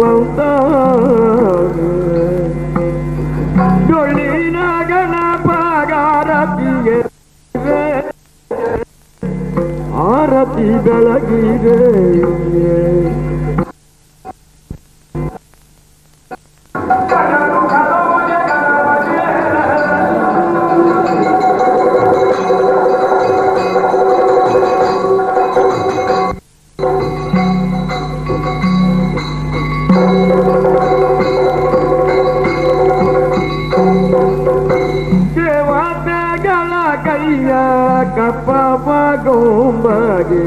ಮೆರೆವಂತ ಡೊಳ್ಳಿನ ಗಣಪಗಾರತಿಗೆ ಆರತಿ ಬೆಳಗಿದೆ ದೇವತೆಗಳ ಕೈಯ ಕಪ್ಪ ಗೊಂಬಗೆ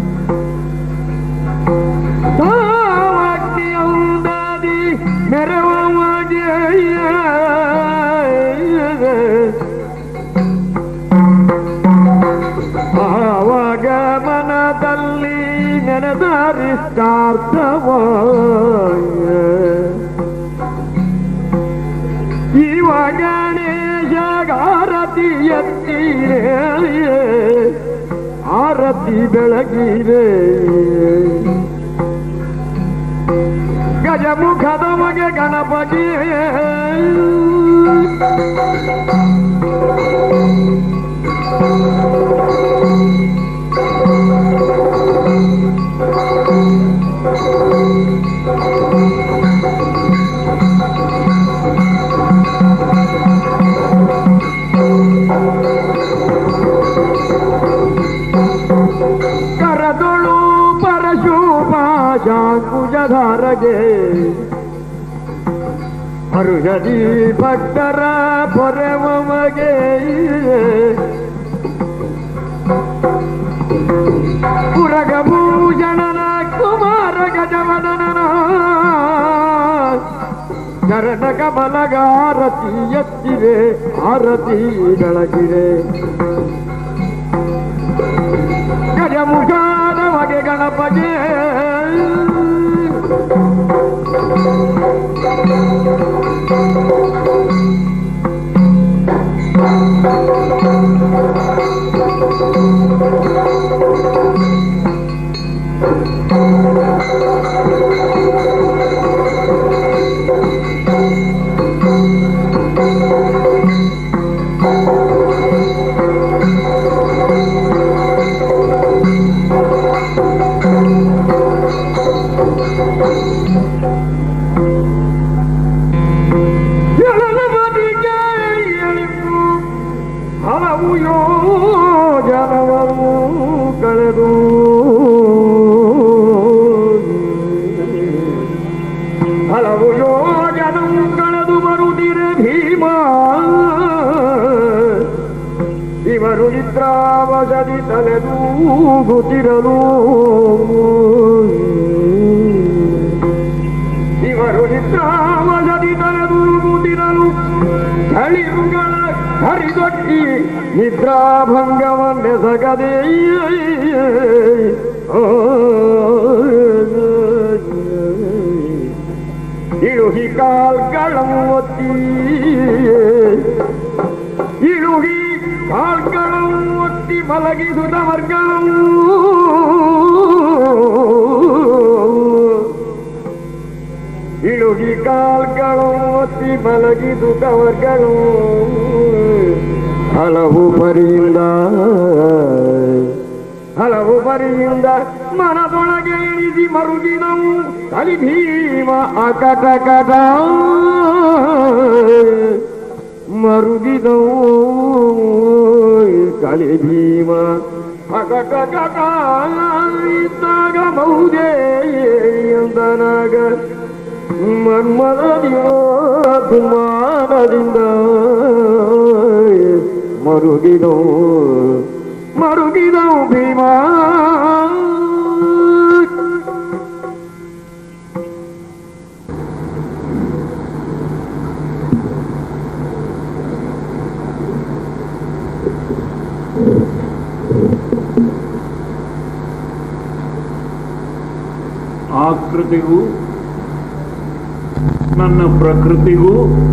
ತಾವಗ್ನಿಯೊಂದದಿ ಮೆರವಮಗೆ ಆವಾಗ ಮನದಲ್ಲಿ ನೆನೆದರಿಷ್ಟಾರ್ಥವ ಇವ ಗಣೇಶ ಆರತಿ ಎತ್ತೀರೆ ಆರತಿ ಬೆಳಗಿರೆ ಗಜಮುಖದ ಮಗೆ ಗಣಪತಿ ಕರದೊಳು ಪರಶುಭ ಶಾಂಕುಜಧಾರಗೆ ಹರುಷದಿ ಭಕ್ತರ ಪೊರೆವಮಗೆ ಪುರಗಭೂಷಣನ ಕುಮಾರ ಗಜವದನನ ಚರಣ ಕಮಲಗಾರತಿ ಎತ್ತಿರೆ ಆರತಿ ಬೆಳಗಿರೆ ಗಜಮುಖಾದ ಮಗೆ ಗಣಪಗೆ ಎಳನ ಬದಿಗೆ ಎಳಿತು ಹಲವು ಯೋಜನವನ್ನು ಕಳೆದು ಹಲವು ಯೋಜನವು ಕಳೆದು ಬರುತ್ತಿರೆ ಭೀಮ ಇವರು ನಿದ್ರಾವಸದಿ ತಲೆದೂಗುತ್ತಿರಲು ಇವರು ನಿದ್ರಾವಸದಿ ತಲೆದೂಗುತ್ತಿರಲು ಚಳಿರುಗಳ ಹರಿದೊಟ್ಟಿ ನಿದ್ರಾಭಂಗವನ್ನೆಸಗದೆ ಇಳುಹಿ ಕಾಲ್ಗಳಂ ಒತ್ತಿ ಇಳುಹಿ ಕಾಲ್ಗಳಂ ಒತ್ತಿ ಮಲಗಿಸುತ್ತ ವರ್ಗಳಂ ಇಳುಗಿ ಕಾಲ್ಗಳು ಒತ್ತಿ ಮಲಗಿದು ಕವರ್ಗಳು ಹಲವು ಪರಿಯಿಂದ ಹಲವು ಪರಿಯಿಂದ ಮನದೊಳಗೆ ಇಳಿಸಿ ಮರುಗಿದವು ಕಲಿ ಭೀಮ ಅಕಟ ಕಟ ಮರುಗಿದವು ಕಲಿ ಭೀಮ ಅಕಟ ಕಟ ಇದ್ದಾಗ ಮೌದೇ ಎಂದನಾಗ ಮನ್ಮದದಿಯೋ ಕುಮಾರದಿಂದ ಮರುಗಿದೋ ಮರುಗಿದೋ ಭೀಮ ಆಕೃತಿಗೂ ನನ್ನ ಪ್ರಕೃತಿಗೂ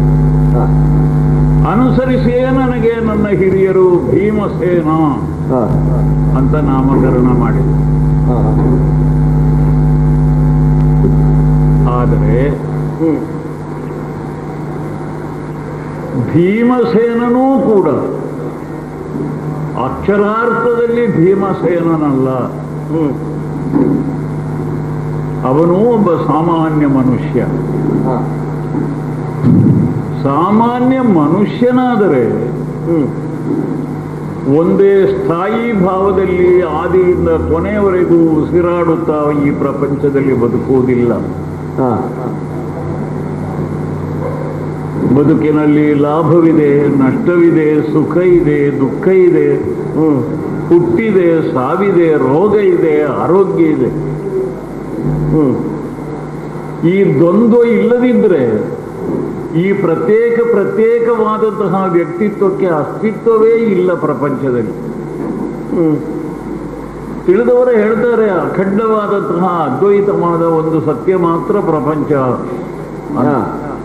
ಅನುಸರಿಸಿಯೇ ನನಗೆ ನನ್ನ ಹಿರಿಯರು ಭೀಮಸೇನ ಅಂತ ನಾಮಕರಣ ಮಾಡಿದರು ಆದರೆ ಭೀಮಸೇನನೂ ಕೂಡ ಅಕ್ಷರಾರ್ಥದಲ್ಲಿ ಭೀಮಸೇನನಲ್ಲ ಹ್ಮ್ ಅವನು ಒಬ್ಬ ಸಾಮಾನ್ಯ ಮನುಷ್ಯ ಹಾ ಸಾಮಾನ್ಯ ಮನುಷ್ಯನಾದರೆ ಹ್ಮ್ ಒಂದೇ ಸ್ಥಾಯಿ ಭಾವದಲ್ಲಿ ಆದಿಯಿಂದ ಕೊನೆಯವರೆಗೂ ಉಸಿರಾಡುತ್ತಾ ಈ ಪ್ರಪಂಚದಲ್ಲಿ ಬದುಕುವುದಿಲ್ಲ ಹಾ ಬದುಕಿನಲ್ಲಿ ಲಾಭವಿದೆ ನಷ್ಟವಿದೆ ಸುಖ ಇದೆ ದುಃಖ ಇದೆ ಹ್ಮ್ ಹುಟ್ಟಿದೆ ಸಾವಿದೆ ರೋಗ ಇದೆ ಆರೋಗ್ಯ ಇದೆ ಹ್ಮ್ ಈ ದ್ವಂದ್ವ ಇಲ್ಲದಿದ್ದರೆ ಈ ಪ್ರತ್ಯೇಕ ಪ್ರತ್ಯೇಕವಾದಂತಹ ವ್ಯಕ್ತಿತ್ವಕ್ಕೆ ಅಸ್ತಿತ್ವವೇ ಇಲ್ಲ ಪ್ರಪಂಚದಲ್ಲಿ ಹ್ಮ್ ತಿಳಿದವರು ಹೇಳ್ತಾರೆ ಅಖಂಡವಾದಂತಹ ಅದ್ವೈತವಾದ ಒಂದು ಸತ್ಯ ಮಾತ್ರ ಪ್ರಪಂಚ ಹಾ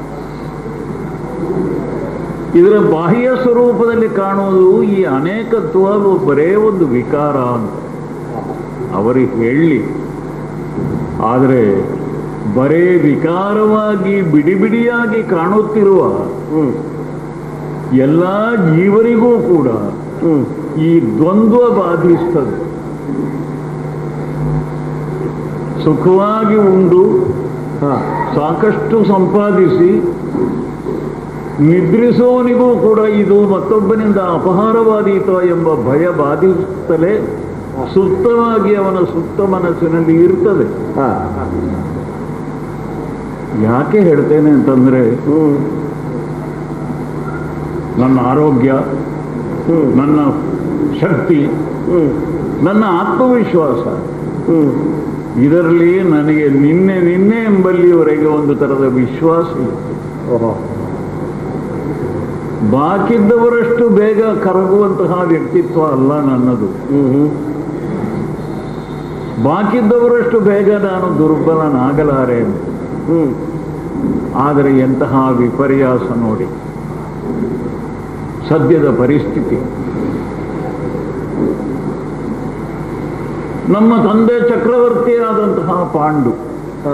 ಇದರ ಬಾಹ್ಯ ಸ್ವರೂಪದಲ್ಲಿ ಕಾಣುವುದು ಈ ಅನೇಕತ್ವ ಬರೇ ಒಂದು ವಿಕಾರ ಅಂತ ಅವರಿಗೆ ಹೇಳಿ ಆದರೆ ಬರೇ ವಿಕಾರವಾಗಿ ಬಿಡಿ ಬಿಡಿಯಾಗಿ ಕಾಣುತ್ತಿರುವ ಹ್ಮ್ ಎಲ್ಲ ಜೀವರಿಗೂ ಕೂಡ ಹ್ಮ್ ಈ ದ್ವಂದ್ವ ಬಾಧಿಸ್ತದೆ ಸುಖವಾಗಿ ಉಂಡು ಹಾ ಸಾಕಷ್ಟು ಸಂಪಾದಿಸಿ ನಿದ್ರಿಸುವವನಿಗೂ ಕೂಡ ಇದು ಮತ್ತೊಬ್ಬನಿಂದ ಅಪಹಾರವಾದೀತ ಎಂಬ ಭಯ ಬಾಧಿಸುತ್ತಲೇ ಸುಪ್ತವಾಗಿ ಅವನ ಸುಪ್ತ ಮನಸ್ಸಿನಲ್ಲಿ ಇರ್ತದೆ ಹಾ ಯಾಕೆ ಹೇಳ್ತೇನೆ ಅಂತಂದ್ರೆ ಹ್ಮ್ ನನ್ನ ಆರೋಗ್ಯ ಹ್ಮ್ ನನ್ನ ಶಕ್ತಿ ಹ್ಮ್ ನನ್ನ ಆತ್ಮವಿಶ್ವಾಸ ಹ್ಮ್ ಇದರಲ್ಲಿ ನನಗೆ ನಿನ್ನೆ ನಿನ್ನೆ ಎಂಬಲ್ಲಿವರೆಗೆ ಒಂದು ತರದ ವಿಶ್ವಾಸ ಇತ್ತು ಓಹೋ ಬಾಕಿದ್ದವರಷ್ಟು ಬೇಗ ಕರಗುವಂತಹ ವ್ಯಕ್ತಿತ್ವ ಅಲ್ಲ ನನ್ನದು ಹ್ಮ್ ಹ್ಮ್ ಬಾಕಿದ್ದವರಷ್ಟು ಬೇಗ ನಾನು ದುರ್ಬಲನಾಗಲಾರೆ ಅಂತ. ಹ್ಮ್ ಆದರೆ ಎಂತಹ ವಿಪರ್ಯಾಸ ನೋಡಿ ಸದ್ಯದ ಪರಿಸ್ಥಿತಿ ನಮ್ಮ ತಂದೆ ಚಕ್ರವರ್ತಿಯಾದಂತಹ ಪಾಂಡು ಹಾ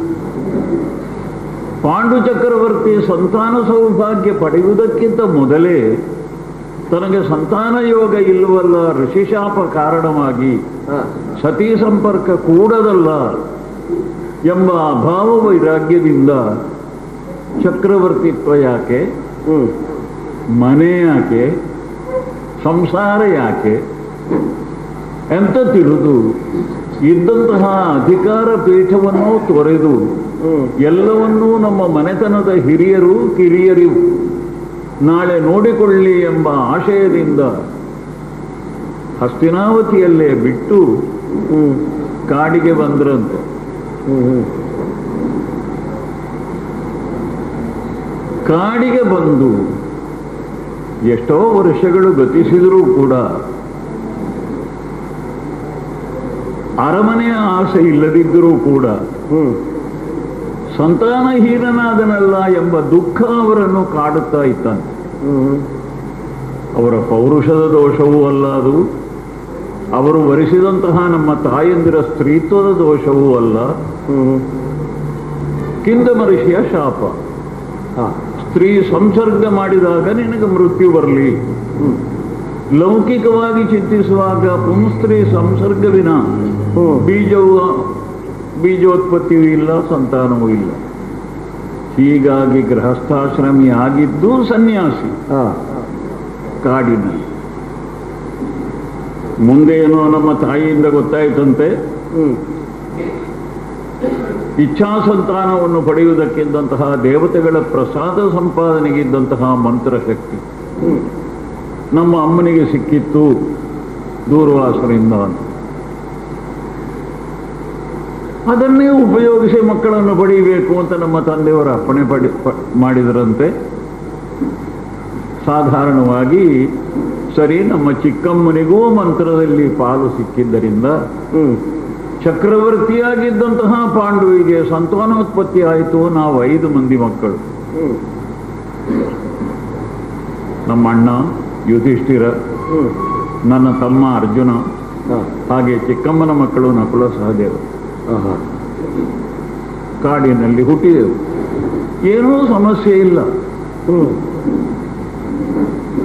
ಪಾಂಡು ಚಕ್ರವರ್ತಿ ಸಂತಾನ ಸೌಭಾಗ್ಯ ಪಡೆಯುವುದಕ್ಕಿಂತ ಮೊದಲೇ ತನಗೆ ಸಂತಾನ ಯೋಗ ಇಲ್ಲವಲ್ಲ ಋಷಿಶಾಪ ಕಾರಣವಾಗಿ ಹಾ ಸತಿ ಸಂಪರ್ಕ ಕೂಡದಲ್ಲ ಎಂಬ ಅಭಾವ ವೈರಾಗ್ಯದಿಂದ ಚಕ್ರವರ್ತಿತ್ವ ಯಾಕೆ ಹ್ಮ್ ಮನೆ ಯಾಕೆ ಸಂಸಾರ ಯಾಕೆ ಎಂತ ತಿಳಿದು ಇದ್ದಂತಹ ಅಧಿಕಾರ ಪೀಠವನ್ನು ತೊರೆದು ಹ್ಮ್ ಎಲ್ಲವನ್ನೂ ನಮ್ಮ ಮನೆತನದ ಹಿರಿಯರು ಕಿರಿಯರು ನಾಳೆ ನೋಡಿಕೊಳ್ಳಿ ಎಂಬ ಆಶಯದಿಂದ ಹಸ್ತಿನಾವತಿಯಲ್ಲೇ ಬಿಟ್ಟು ಹ್ಮ್ ಕಾಡಿಗೆ ಬಂದ್ರಂತೆ ಹ್ಮ್ ಹ್ಮ್ ಕಾಡಿಗೆ ಬಂದು ಎಷ್ಟೋ ವರ್ಷಗಳು ಗತಿಸಿದರೂ ಕೂಡ ಅರಮನೆಯ ಆಸೆ ಇಲ್ಲದಿದ್ದರೂ ಕೂಡ ಹ್ಮ್ ಸಂತಾನಹೀನನಾದನಲ್ಲ ಎಂಬ ದುಃಖ ಅವರನ್ನು ಕಾಡುತ್ತಾ ಇತ್ತಾನೆ ಹ್ಮ್ ಅವರ ಪೌರುಷದ ದೋಷವೂ ಅಲ್ಲ ಅದು ಅವರು ವರಿಸಿದಂತಹ ನಮ್ಮ ತಾಯಂದಿರ ಸ್ತ್ರೀತ್ವದ ದೋಷವೂ ಅಲ್ಲ ಹ್ಮ್ ಕಿಂದ ಮಹರ್ಷಿಯ ಶಾಪ ಹಾ ಸ್ತ್ರೀ ಸಂಸರ್ಗ ಮಾಡಿದಾಗ ನಿನಗೆ ಮೃತ್ಯು ಬರಲಿ ಹ್ಮ್ ಲೌಕಿಕವಾಗಿ ಚಿಂತಿಸುವಾಗ ಪುಂಸ್ತ್ರೀ ಸಂಸರ್ಗವಿನ ಹ್ಮ್ ಬೀಜವು ಬೀಜೋತ್ಪತ್ತಿಯೂ ಇಲ್ಲ ಸಂತಾನವೂ ಇಲ್ಲ ಹೀಗಾಗಿ ಗೃಹಸ್ಥಾಶ್ರಮಿ ಆಗಿದ್ದು ಸನ್ಯಾಸಿ ಹಾ ಕಾಡಿನಲ್ಲಿ ಮುಂದೆ ಏನೋ ನಮ್ಮ ತಾಯಿಯಿಂದ ಗೊತ್ತಾಯ್ತಂತೆ ಹ್ಮ್ ಇಚ್ಛಾ ಸಂತಾನವನ್ನು ಪಡೆಯುವುದಕ್ಕಿದ್ದಂತಹ ದೇವತೆಗಳ ಪ್ರಸಾದ ಸಂಪಾದನೆಗಿದ್ದಂತಹ ಮಂತ್ರಶಕ್ತಿ ಹ್ಮ್ ನಮ್ಮ ಅಮ್ಮನಿಗೆ ಸಿಕ್ಕಿತ್ತು ದೂರ್ವಾಸರಿಂದ ಅಂತ. ಅದನ್ನೇ ಉಪಯೋಗಿಸಿ ಮಕ್ಕಳನ್ನು ಪಡೆಯಬೇಕು ಅಂತ ನಮ್ಮ ತಂದೆಯವರ ಅಪ್ಪಣೆ ಪಡಿ ಪ- ಮಾಡಿದರಂತೆ ಸಾಧಾರಣವಾಗಿ ಸರಿ ನಮ್ಮ ಚಿಕ್ಕಮ್ಮನಿಗೂ ಮಂತ್ರದಲ್ಲಿ ಪಾಲು ಸಿಕ್ಕಿದ್ದರಿಂದ ಹ್ಮ್ ಚಕ್ರವರ್ತಿಯಾಗಿದ್ದಂತಹ ಪಾಂಡುವಿಗೆ ಸಂತಾನೋತ್ಪತ್ತಿ ಆಯಿತು ನಾವು ಐದು ಮಂದಿ ಮಕ್ಕಳು ಹ್ಮ್ ನಮ್ಮ ಅಣ್ಣ ಯುಧಿಷ್ಠಿರ ಹ್ಮ್ ನನ್ನ ತಮ್ಮ ಅರ್ಜುನ ಹಾ ಹಾಗೆ ಚಿಕ್ಕಮ್ಮನ ಮಕ್ಕಳು ನಕುಲ ಸಹದೇವ ಆಹಾ ಕಾಡಿನಲ್ಲಿ ಹುಟ್ಟಿದೆವು ಏನೂ ಸಮಸ್ಯೆ ಇಲ್ಲ ಹ್ಮ್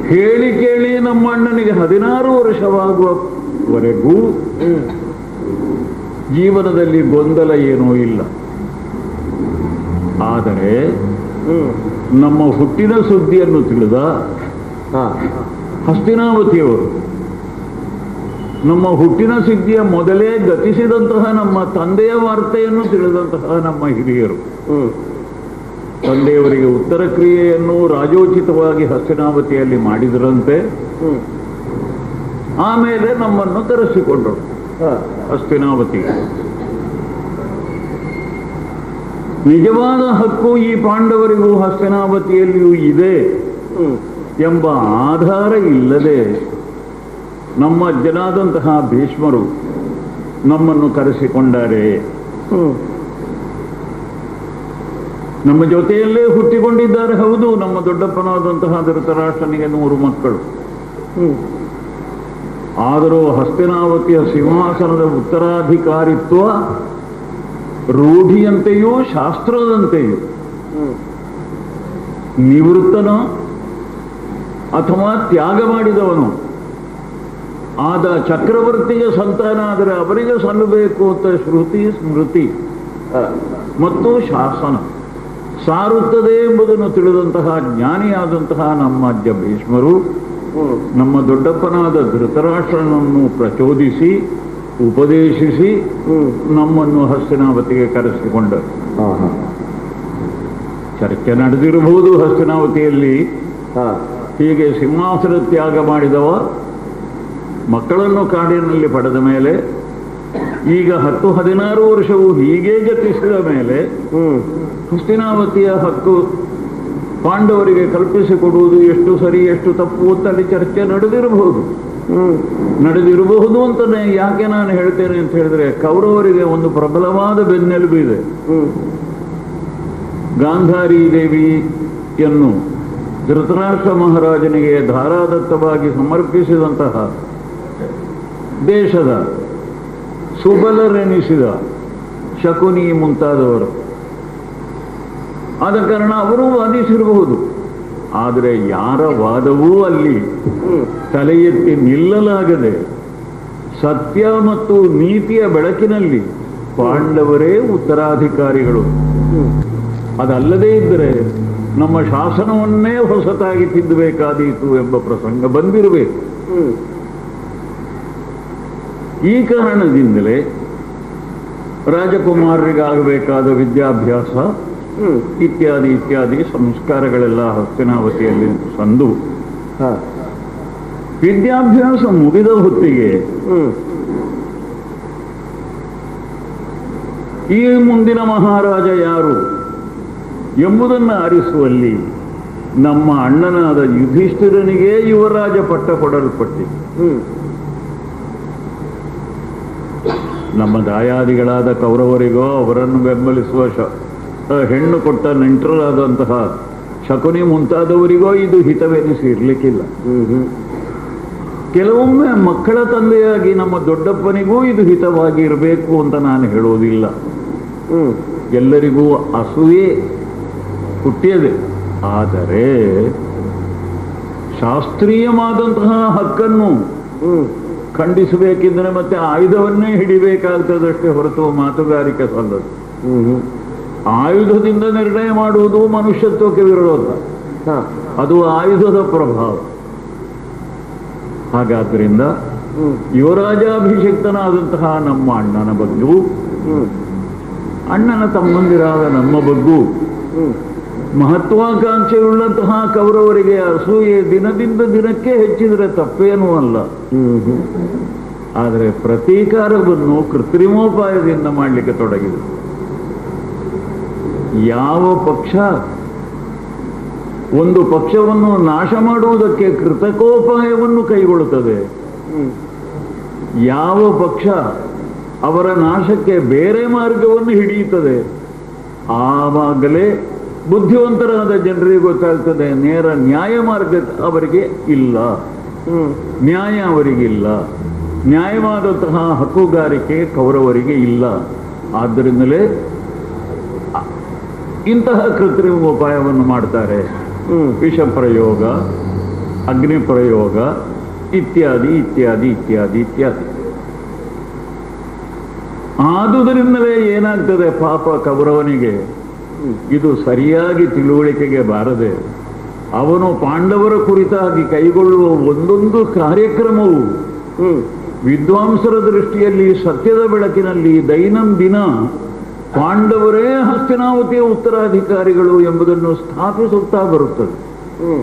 ಹೇಳಿ ಕೇಳಿ ನಮ್ಮ ಅಣ್ಣನಿಗೆ ಹದಿನಾರು ವರ್ಷವಾಗುವವರೆಗೂ ಜೀವನದಲ್ಲಿ ಗೊಂದಲ ಏನೂ ಇಲ್ಲ ಆದರೆ ಹ್ಮ್ ನಮ್ಮ ಹುಟ್ಟಿನ ಸುದ್ದಿಯನ್ನು ತಿಳಿದ ಹಾ ಹಸ್ತಿನಾವತಿಯವರು ನಮ್ಮ ಹುಟ್ಟಿನ ಸಿದ್ಧಿಯ ಮೊದಲೇ ಗತಿಸಿದಂತಹ ನಮ್ಮ ತಂದೆಯ ವಾರ್ತೆಯನ್ನು ತಿಳಿದಂತಹ ನಮ್ಮ ಹಿರಿಯರು ಹ್ಮ್ ತಂದೆಯವರಿಗೆ ಉತ್ತರ ಕ್ರಿಯೆಯನ್ನು ರಾಜೋಚಿತವಾಗಿ ಹಸ್ತಿನಾವತಿಯಲ್ಲಿ ಮಾಡಿದರಂತೆ ಹ್ಮ್ ಆಮೇಲೆ ನಮ್ಮನ್ನು ತರಿಸಿಕೊಂಡರು ಹಾ ಹಸ್ತಿನಾವತಿ ನಿಜವಾದ ಹಕ್ಕು ಈ ಪಾಂಡವರಿಗೂ ಹಸ್ತಿನಾವತಿಯಲ್ಲಿಯೂ ಇದೆ ಹ್ಮ್ ಎಂಬ ಆಧಾರ ಇಲ್ಲದೆ ನಮ್ಮ ಅಜ್ಜನಾದಂತಹ ಭೀಷ್ಮರು ನಮ್ಮನ್ನು ಕರೆಸಿಕೊಂಡಾರೆ ಹ್ಮ್ ನಮ್ಮ ಜೊತೆಯಲ್ಲೇ ಹುಟ್ಟಿಕೊಂಡಿದ್ದಾರೆ ಹೌದು ನಮ್ಮ ದೊಡ್ಡಪ್ಪನಾದಂತಹ ಧೃತರಾಷ್ಟ್ರನಿಗೆ ನೂರು ಮಕ್ಕಳು ಹ್ಮ್ ಆದರೂ ಹಸ್ತಿನಾವತಿಯ ಸಿಂಹಾಸನದ ಉತ್ತರಾಧಿಕಾರಿತ್ವ ರೂಢಿಯಂತೆಯೂ ಶಾಸ್ತ್ರದಂತೆಯೂ ಹ್ಮ್ ನಿವೃತ್ತನೋ ಅಥವಾ ತ್ಯಾಗ ಮಾಡಿದವನು ಆದ ಚಕ್ರವರ್ತಿಯ ಸಂತಾನ ಆದರೆ ಅವರಿಗೆ ಸಲ್ಲಬೇಕು ಅಂತ ಶ್ರುತಿ ಸ್ಮೃತಿ ಹಾ ಮತ್ತು ಶಾಸನ ಸಾರುತ್ತದೆ ಎಂಬುದನ್ನು ತಿಳಿದಂತಹ ಜ್ಞಾನಿಯಾದಂತಹ ನಮ್ಮ ಅಜ್ಜ ಭೀಷ್ಮರು ಹ್ಮ್ ನಮ್ಮ ದೊಡ್ಡಪ್ಪನಾದ ಧೃತರಾಷ್ಟ್ರನನ್ನು ಪ್ರಚೋದಿಸಿ ಉಪದೇಶಿಸಿ ಹ್ಮ್ ನಮ್ಮನ್ನು ಹಸ್ತಿನಾವತಿಗೆ ಕರೆಸಿಕೊಂಡರು ಹಾ ಹಾ ಚರ್ಚೆ ನಡೆದಿರಬಹುದು ಹಸ್ತಿನಾವತಿಯಲ್ಲಿ ಹಾ ಹೀಗೆ ಸಿಂಹಾಸನ ತ್ಯಾಗ ಮಾಡಿದವ ಮಕ್ಕಳನ್ನು ಕಾಡಿನಲ್ಲಿ ಪಡೆದ ಮೇಲೆ ಈಗ ಹತ್ತು ಹದಿನಾರು ವರ್ಷವು ಹೀಗೆ ಗತಿಸಿದ ಮೇಲೆ ಹ್ಮ್ ಹಸ್ತಿನಾವತಿಯ ಹಕ್ಕು ಪಾಂಡವರಿಗೆ ಕಲ್ಪಿಸಿಕೊಡುವುದು ಎಷ್ಟು ಸರಿ ಎಷ್ಟು ತಪ್ಪು ಅಂತ ಅಲ್ಲಿ ಚರ್ಚೆ ನಡೆದಿರಬಹುದು ಹ್ಮ್ ನಡೆದಿರಬಹುದು ಅಂತಾನೆ ಯಾಕೆ ನಾನು ಹೇಳ್ತೇನೆ ಅಂತ ಹೇಳಿದ್ರೆ ಕೌರವರಿಗೆ ಒಂದು ಪ್ರಬಲವಾದ ಬೆನ್ನೆಲುಬು ಇದೆ ಹ್ಮ್ ಗಾಂಧಾರಿ ದೇವಿಯನ್ನು ಧೃತರಾಷ್ಟ್ರ ಮಹಾರಾಜನಿಗೆ ಧಾರಾದತ್ತವಾಗಿ ಸಮರ್ಪಿಸಿದಂತಹ ದೇಶದ ಸುಬಲರೆನಿಸಿದ ಶಕುನಿ ಮುಂತಾದವರು ಆದ ಕಾರಣ ಅವರು ವಾದಿಸಿರಬಹುದು ಆದರೆ ಯಾರ ವಾದವೂ ಅಲ್ಲಿ ಹ್ಮ್ ತಲೆ ಎತ್ತಿ ನಿಲ್ಲಲಾಗದೆ ಸತ್ಯ ಮತ್ತು ನೀತಿಯ ಬೆಳಕಿನಲ್ಲಿ ಪಾಂಡವರೇ ಉತ್ತರಾಧಿಕಾರಿಗಳು ಹ್ಮ್ ಅದಲ್ಲದೇ ಇದ್ದರೆ ನಮ್ಮ ಶಾಸನವನ್ನೇ ಹೊಸತಾಗಿ ತಿದ್ದಬೇಕಾದೀತು ಎಂಬ ಪ್ರಸಂಗ ಬಂದಿರಬೇಕು ಹ್ಮ್ ಈ ಕಾರಣದಿಂದಲೇ ರಾಜಕುಮಾರರಿಗಾಗಬೇಕಾದ ವಿದ್ಯಾಭ್ಯಾಸ ಹ್ಮ್ ಇತ್ಯಾದಿ ಇತ್ಯಾದಿ ಸಂಸ್ಕಾರಗಳೆಲ್ಲ ಹಸ್ತಿನಾವತಿಯಲ್ಲಿ ಸಂದು ಹಾ ವಿದ್ಯಾಭ್ಯಾಸ ಮುಗಿದ ಹೊತ್ತಿಗೆ ಹ್ಮ್ ಈ ಮುಂದಿನ ಮಹಾರಾಜ ಯಾರು ಎಂಬುದನ್ನು ಆರಿಸುವಲ್ಲಿ ನಮ್ಮ ಅಣ್ಣನಾದ ಯುಧಿಷ್ಠಿರನಿಗೆ ಯುವರಾಜ ಪಟ್ಟ ಕೊಡಲ್ಪಟ್ಟಿತು ಹ್ಮ್ ನಮ್ಮ ದಾಯಾದಿಗಳಾದ ಕೌರವರಿಗೋ ಅವರನ್ನು ಬೆಂಬಲಿಸುವ ಶ ಆ, ಹೆಣ್ಣು ಕೊಟ್ಟ ನೆಂಟರಾದಂತಹ ಶಕುನಿ ಮುಂತಾದವರಿಗೋ ಇದು ಹಿತವೆನಿಸಿ ಇರ್ಲಿಕ್ಕಿಲ್ಲ ಹ್ಮ್ ಹ್ಮ್ ಕೆಲವೊಮ್ಮೆ ಮಕ್ಕಳ ತಂದೆಯಾಗಿ ನಮ್ಮ ದೊಡ್ಡಪ್ಪನಿಗೂ ಇದು ಹಿತವಾಗಿ ಇರಬೇಕು ಅಂತ ನಾನು ಹೇಳೋದಿಲ್ಲ ಹ್ಮ್ ಎಲ್ಲರಿಗೂ ಅಸೂಯೆ ಹುಟ್ಟಿಯದೆ ಆದರೆ ಶಾಸ್ತ್ರೀಯವಾದಂತಹ ಹಕ್ಕನ್ನು ಹ್ಮ್ ಖಂಡಿಸಬೇಕಿದ್ದರೆ ಮತ್ತೆ ಆಯುಧವನ್ನೇ ಹಿಡಿಬೇಕಾಗ್ತದಷ್ಟೇ ಹೊರತು ಮಾತುಗಾರಿಕೆ ಸಲ್ಲದು ಹ್ಮ್ ಹ್ಮ್ ಆಯುಧದಿಂದ ನಿರ್ಣಯ ಮಾಡುವುದು ಮನುಷ್ಯತ್ವಕ್ಕೆ ವಿರೋಧ ಹಾ ಅದು ಆಯುಧದ ಪ್ರಭಾವ ಹಾಗಾದ್ರಿಂದ ಹ್ಮ್ ಯುವರಾಜಾಭಿಷಿಕ್ತನಾದಂತಹ ನಮ್ಮ ಅಣ್ಣನ ಬಗ್ಗೂ ಹ್ಮ್ ಅಣ್ಣನ ತಮ್ಮಂದಿರಾದ ನಮ್ಮ ಬಗ್ಗೂ ಹ್ಮ್ ಮಹತ್ವಾಕಾಂಕ್ಷೆಯುಳ್ಳಂತಹ ಕೌರವರಿಗೆ ಅಸೂಯೆ ದಿನದಿಂದ ದಿನಕ್ಕೆ ಹೆಚ್ಚಿದರೆ ತಪ್ಪೇನೂ ಅಲ್ಲ ಹ್ಮ್ ಹ್ಮ್ ಆದರೆ ಪ್ರತೀಕಾರವನ್ನು ಕೃತ್ರಿಮೋಪಾಯದಿಂದ ಮಾಡಲಿಕ್ಕೆ ತೊಡಗಿದೆ ಯಾವ ಪಕ್ಷ ಒಂದು ಪಕ್ಷವನ್ನು ನಾಶ ಮಾಡುವುದಕ್ಕೆ ಕೃತಕೋಪಾಯವನ್ನು ಕೈಗೊಳ್ಳುತ್ತದೆ ಹ್ಮ್ ಯಾವ ಪಕ್ಷ ಅವರ ನಾಶಕ್ಕೆ ಬೇರೆ ಮಾರ್ಗವನ್ನು ಹಿಡಿಯುತ್ತದೆ ಆವಾಗಲೇ ಬುದ್ಧಿವಂತರಾದ ಜನರಿಗೆ ಗೊತ್ತಾಗ್ತದೆ ನೇರ ನ್ಯಾಯ ಮಾರ್ಗ ಅವರಿಗೆ ಇಲ್ಲ ಹ್ಮ್ ನ್ಯಾಯ ಅವರಿಗಿಲ್ಲ ನ್ಯಾಯವಾದಂತಹ ಹಕ್ಕುಗಾರಿಕೆ ಕೌರವರಿಗೆ ಇಲ್ಲ ಆದ್ದರಿಂದಲೇ ಅ- ಇಂತಹ ಕೃತ್ರಿಮ ಉಪಾಯವನ್ನು ಮಾಡ್ತಾರೆ ಹ್ಮ್ ವಿಷ ಪ್ರಯೋಗ ಅಗ್ನಿ ಪ್ರಯೋಗ ಇತ್ಯಾದಿ ಇತ್ಯಾದಿ ಇತ್ಯಾದಿ ಇತ್ಯಾದಿ ಆದುದರಿಂದಲೇ ಏನಾಗ್ತದೆ ಪಾಪ ಕೌರವನಿಗೆ ಇದು ಸರಿಯಾಗಿ ತಿಳುವಳಿಕೆಗೆ ಬಾರದೆ ಅವನು ಪಾಂಡವರ ಕುರಿತಾಗಿ ಕೈಗೊಳ್ಳುವ ಒಂದೊಂದು ಕಾರ್ಯಕ್ರಮವು ಹ್ಮ್ ವಿದ್ವಾಂಸರ ದೃಷ್ಟಿಯಲ್ಲಿ ಸತ್ಯದ ಬೆಳಕಿನಲ್ಲಿ ದೈನಂದಿನ ಪಾಂಡವರೇ ಹಸ್ತಿನಾವತಿಯ ಉತ್ತರಾಧಿಕಾರಿಗಳು ಎಂಬುದನ್ನು ಸ್ಥಾಪಿಸುತ್ತಾ ಬರುತ್ತದೆ ಹ್ಮ್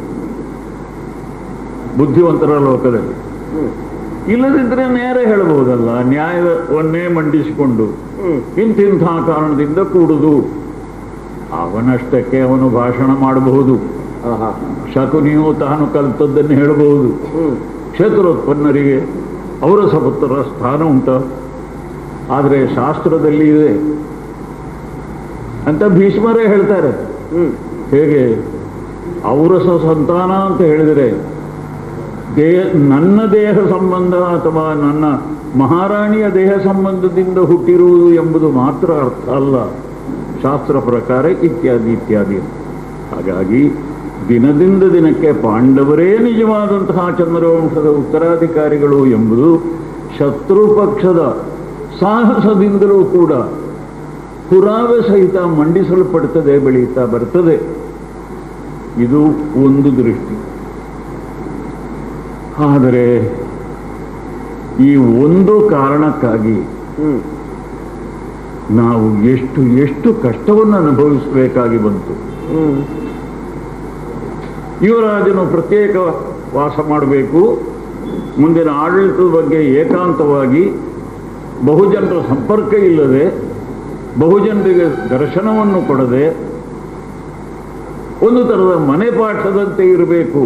ಬುದ್ಧಿವಂತರ ಲೋಕದಲ್ಲಿ ಹ್ಮ್ ಇಲ್ಲದಿದ್ದರೆ ನೇರ ಹೇಳಬಹುದಲ್ಲ ನ್ಯಾಯವನ್ನೇ ಮಂಡಿಸಿಕೊಂಡು ಹ್ಮ್ ಇಂತಿಂಥ ಕಾರಣದಿಂದ ಕೂಡುದು ಅವನಷ್ಟಕ್ಕೆ ಅವನು ಭಾಷಣ ಮಾಡಬಹುದು ಆಹಾ ಶಕುನಿಯು ತಾನು ಕಲಿತದ್ದನ್ನು ಹೇಳಬಹುದು ಹ್ಮ್ ಕ್ಷೇತ್ರೋತ್ಪನ್ನರಿಗೆ ಅವರ ಸಪುತ್ರ ಸ್ಥಾನ ಉಂಟ ಆದರೆ ಶಾಸ್ತ್ರದಲ್ಲಿ ಇದೆ ಅಂತ ಭೀಷ್ಮರೇ ಹೇಳ್ತಾರೆ ಹ್ಮ್ ಹೇಗೆ ಔರಸ ಸಂತಾನ ಅಂತ ಹೇಳಿದರೆ ದೇಹ ನನ್ನ ದೇಹ ಸಂಬಂಧ ಅಥವಾ ನನ್ನ ಮಹಾರಾಣಿಯ ದೇಹ ಸಂಬಂಧದಿಂದ ಹುಟ್ಟಿರುವುದು ಎಂಬುದು ಮಾತ್ರ ಅರ್ಥ ಅಲ್ಲ ಶಾಸ್ತ್ರ ಪ್ರಕಾರ ಇತ್ಯಾದಿ ಇತ್ಯಾದಿ ಹಾಗಾಗಿ ದಿನದಿಂದ ದಿನಕ್ಕೆ ಪಾಂಡವರೇ ನಿಜವಾದಂತಹ ಚಂದ್ರವಂಶದ ಉತ್ತರಾಧಿಕಾರಿಗಳು ಎಂಬುದು ಶತ್ರು ಪಕ್ಷದ ಸಾಹಸದಿಂದಲೂ ಕೂಡ ಪುರಾವೆ ಸಹಿತ ಮಂಡಿಸಲ್ಪಡುತ್ತದೆ ಬೆಳೀತಾ ಬರ್ತದೆ ಇದು ಒಂದು ದೃಷ್ಟಿ ಆದರೆ ಈ ಒಂದು ಕಾರಣಕ್ಕಾಗಿ ಹ್ಮ್ ನಾವು ಎಷ್ಟು ಎಷ್ಟು ಕಷ್ಟವನ್ನು ಅನುಭವಿಸಬೇಕಾಗಿ ಬಂತು ಹ್ಮ್ ಯುವರಾಜನು ಪ್ರತ್ಯೇಕ ವಾಸ ಮಾಡಬೇಕು ಮುಂದಿನ ಆಡಳಿತದ ಬಗ್ಗೆ ಏಕಾಂತವಾಗಿ ಬಹುಜನರ ಸಂಪರ್ಕ ಇಲ್ಲದೆ ಬಹುಜನರಿಗೆ ದರ್ಶನವನ್ನು ಕೊಡದೆ ಒಂದು ಥರದ ಮನೆ ಪಾಠದಂತೆ ಇರಬೇಕು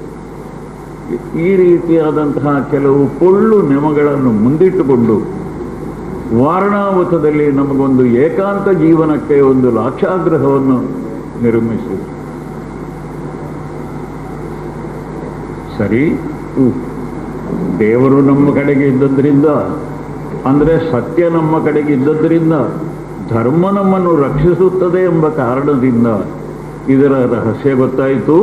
ಈ ರೀತಿಯಾದಂತಹ ಕೆಲವು ಪೊಳ್ಳು ನೆಮಗಳನ್ನು ಮುಂದಿಟ್ಟುಕೊಂಡು ವಾರಣಾವತದಲ್ಲಿ ನಮಗೊಂದು ಏಕಾಂತ ಜೀವನಕ್ಕೆ ಒಂದು ಲಾಕ್ಷಾಗ್ರಹವನ್ನು ನಿರ್ಮಿಸಿ ಸರಿ ಹ್ಮ್ ದೇವರು ನಮ್ಮ ಕಡೆಗೆ ಇದ್ದದ್ರಿಂದ ಅಂದರೆ ಸತ್ಯ ನಮ್ಮ ಕಡೆಗೆ ಇದ್ದದ್ರಿಂದ ಧರ್ಮ ನಮ್ಮನ್ನು ರಕ್ಷಿಸುತ್ತದೆ ಎಂಬ ಕಾರಣದಿಂದ ಇದರ ರಹಸ್ಯ ಗೊತ್ತಾಯಿತು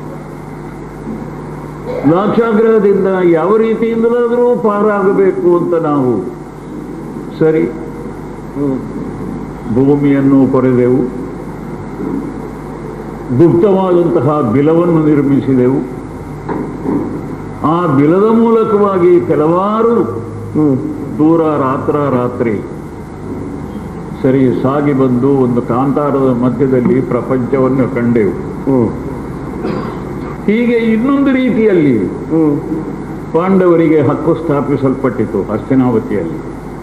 ಲಾಕ್ಷಾಗ್ರಹದಿಂದ ಯಾವ ರೀತಿಯಿಂದಲಾದರೂ ಪಾರಾಗಬೇಕು ಅಂತ ನಾವು ಸರಿ ಹ್ಮ್ ಭೂಮಿಯನ್ನು ಕೊರೆದೆವು ಗುಪ್ತವಾದಂತಹ ಬಿಲವನ್ನು ನಿರ್ಮಿಸಿದೆವು ಆ ಬಿಲದ ಮೂಲಕವಾಗಿ ಕೆಲವಾರು ಹ್ಮ್ ದೂರ ರಾತ್ರ ರಾತ್ರಿ ಸರಿ ಸಾಗಿ ಬಂದು ಒಂದು ಕಾಂತಾರದ ಮಧ್ಯದಲ್ಲಿ ಪ್ರಪಂಚವನ್ನು ಕಂಡೆವು ಹ್ಮ್ ಹೀಗೆ ಇನ್ನೊಂದು ರೀತಿಯಲ್ಲಿ ಹ್ಮ್ ಪಾಂಡವರಿಗೆ ಹಕ್ಕು ಸ್ಥಾಪಿಸಲ್ಪಟ್ಟಿತು ಹಸ್ತಿನಾವತಿಯಲ್ಲಿ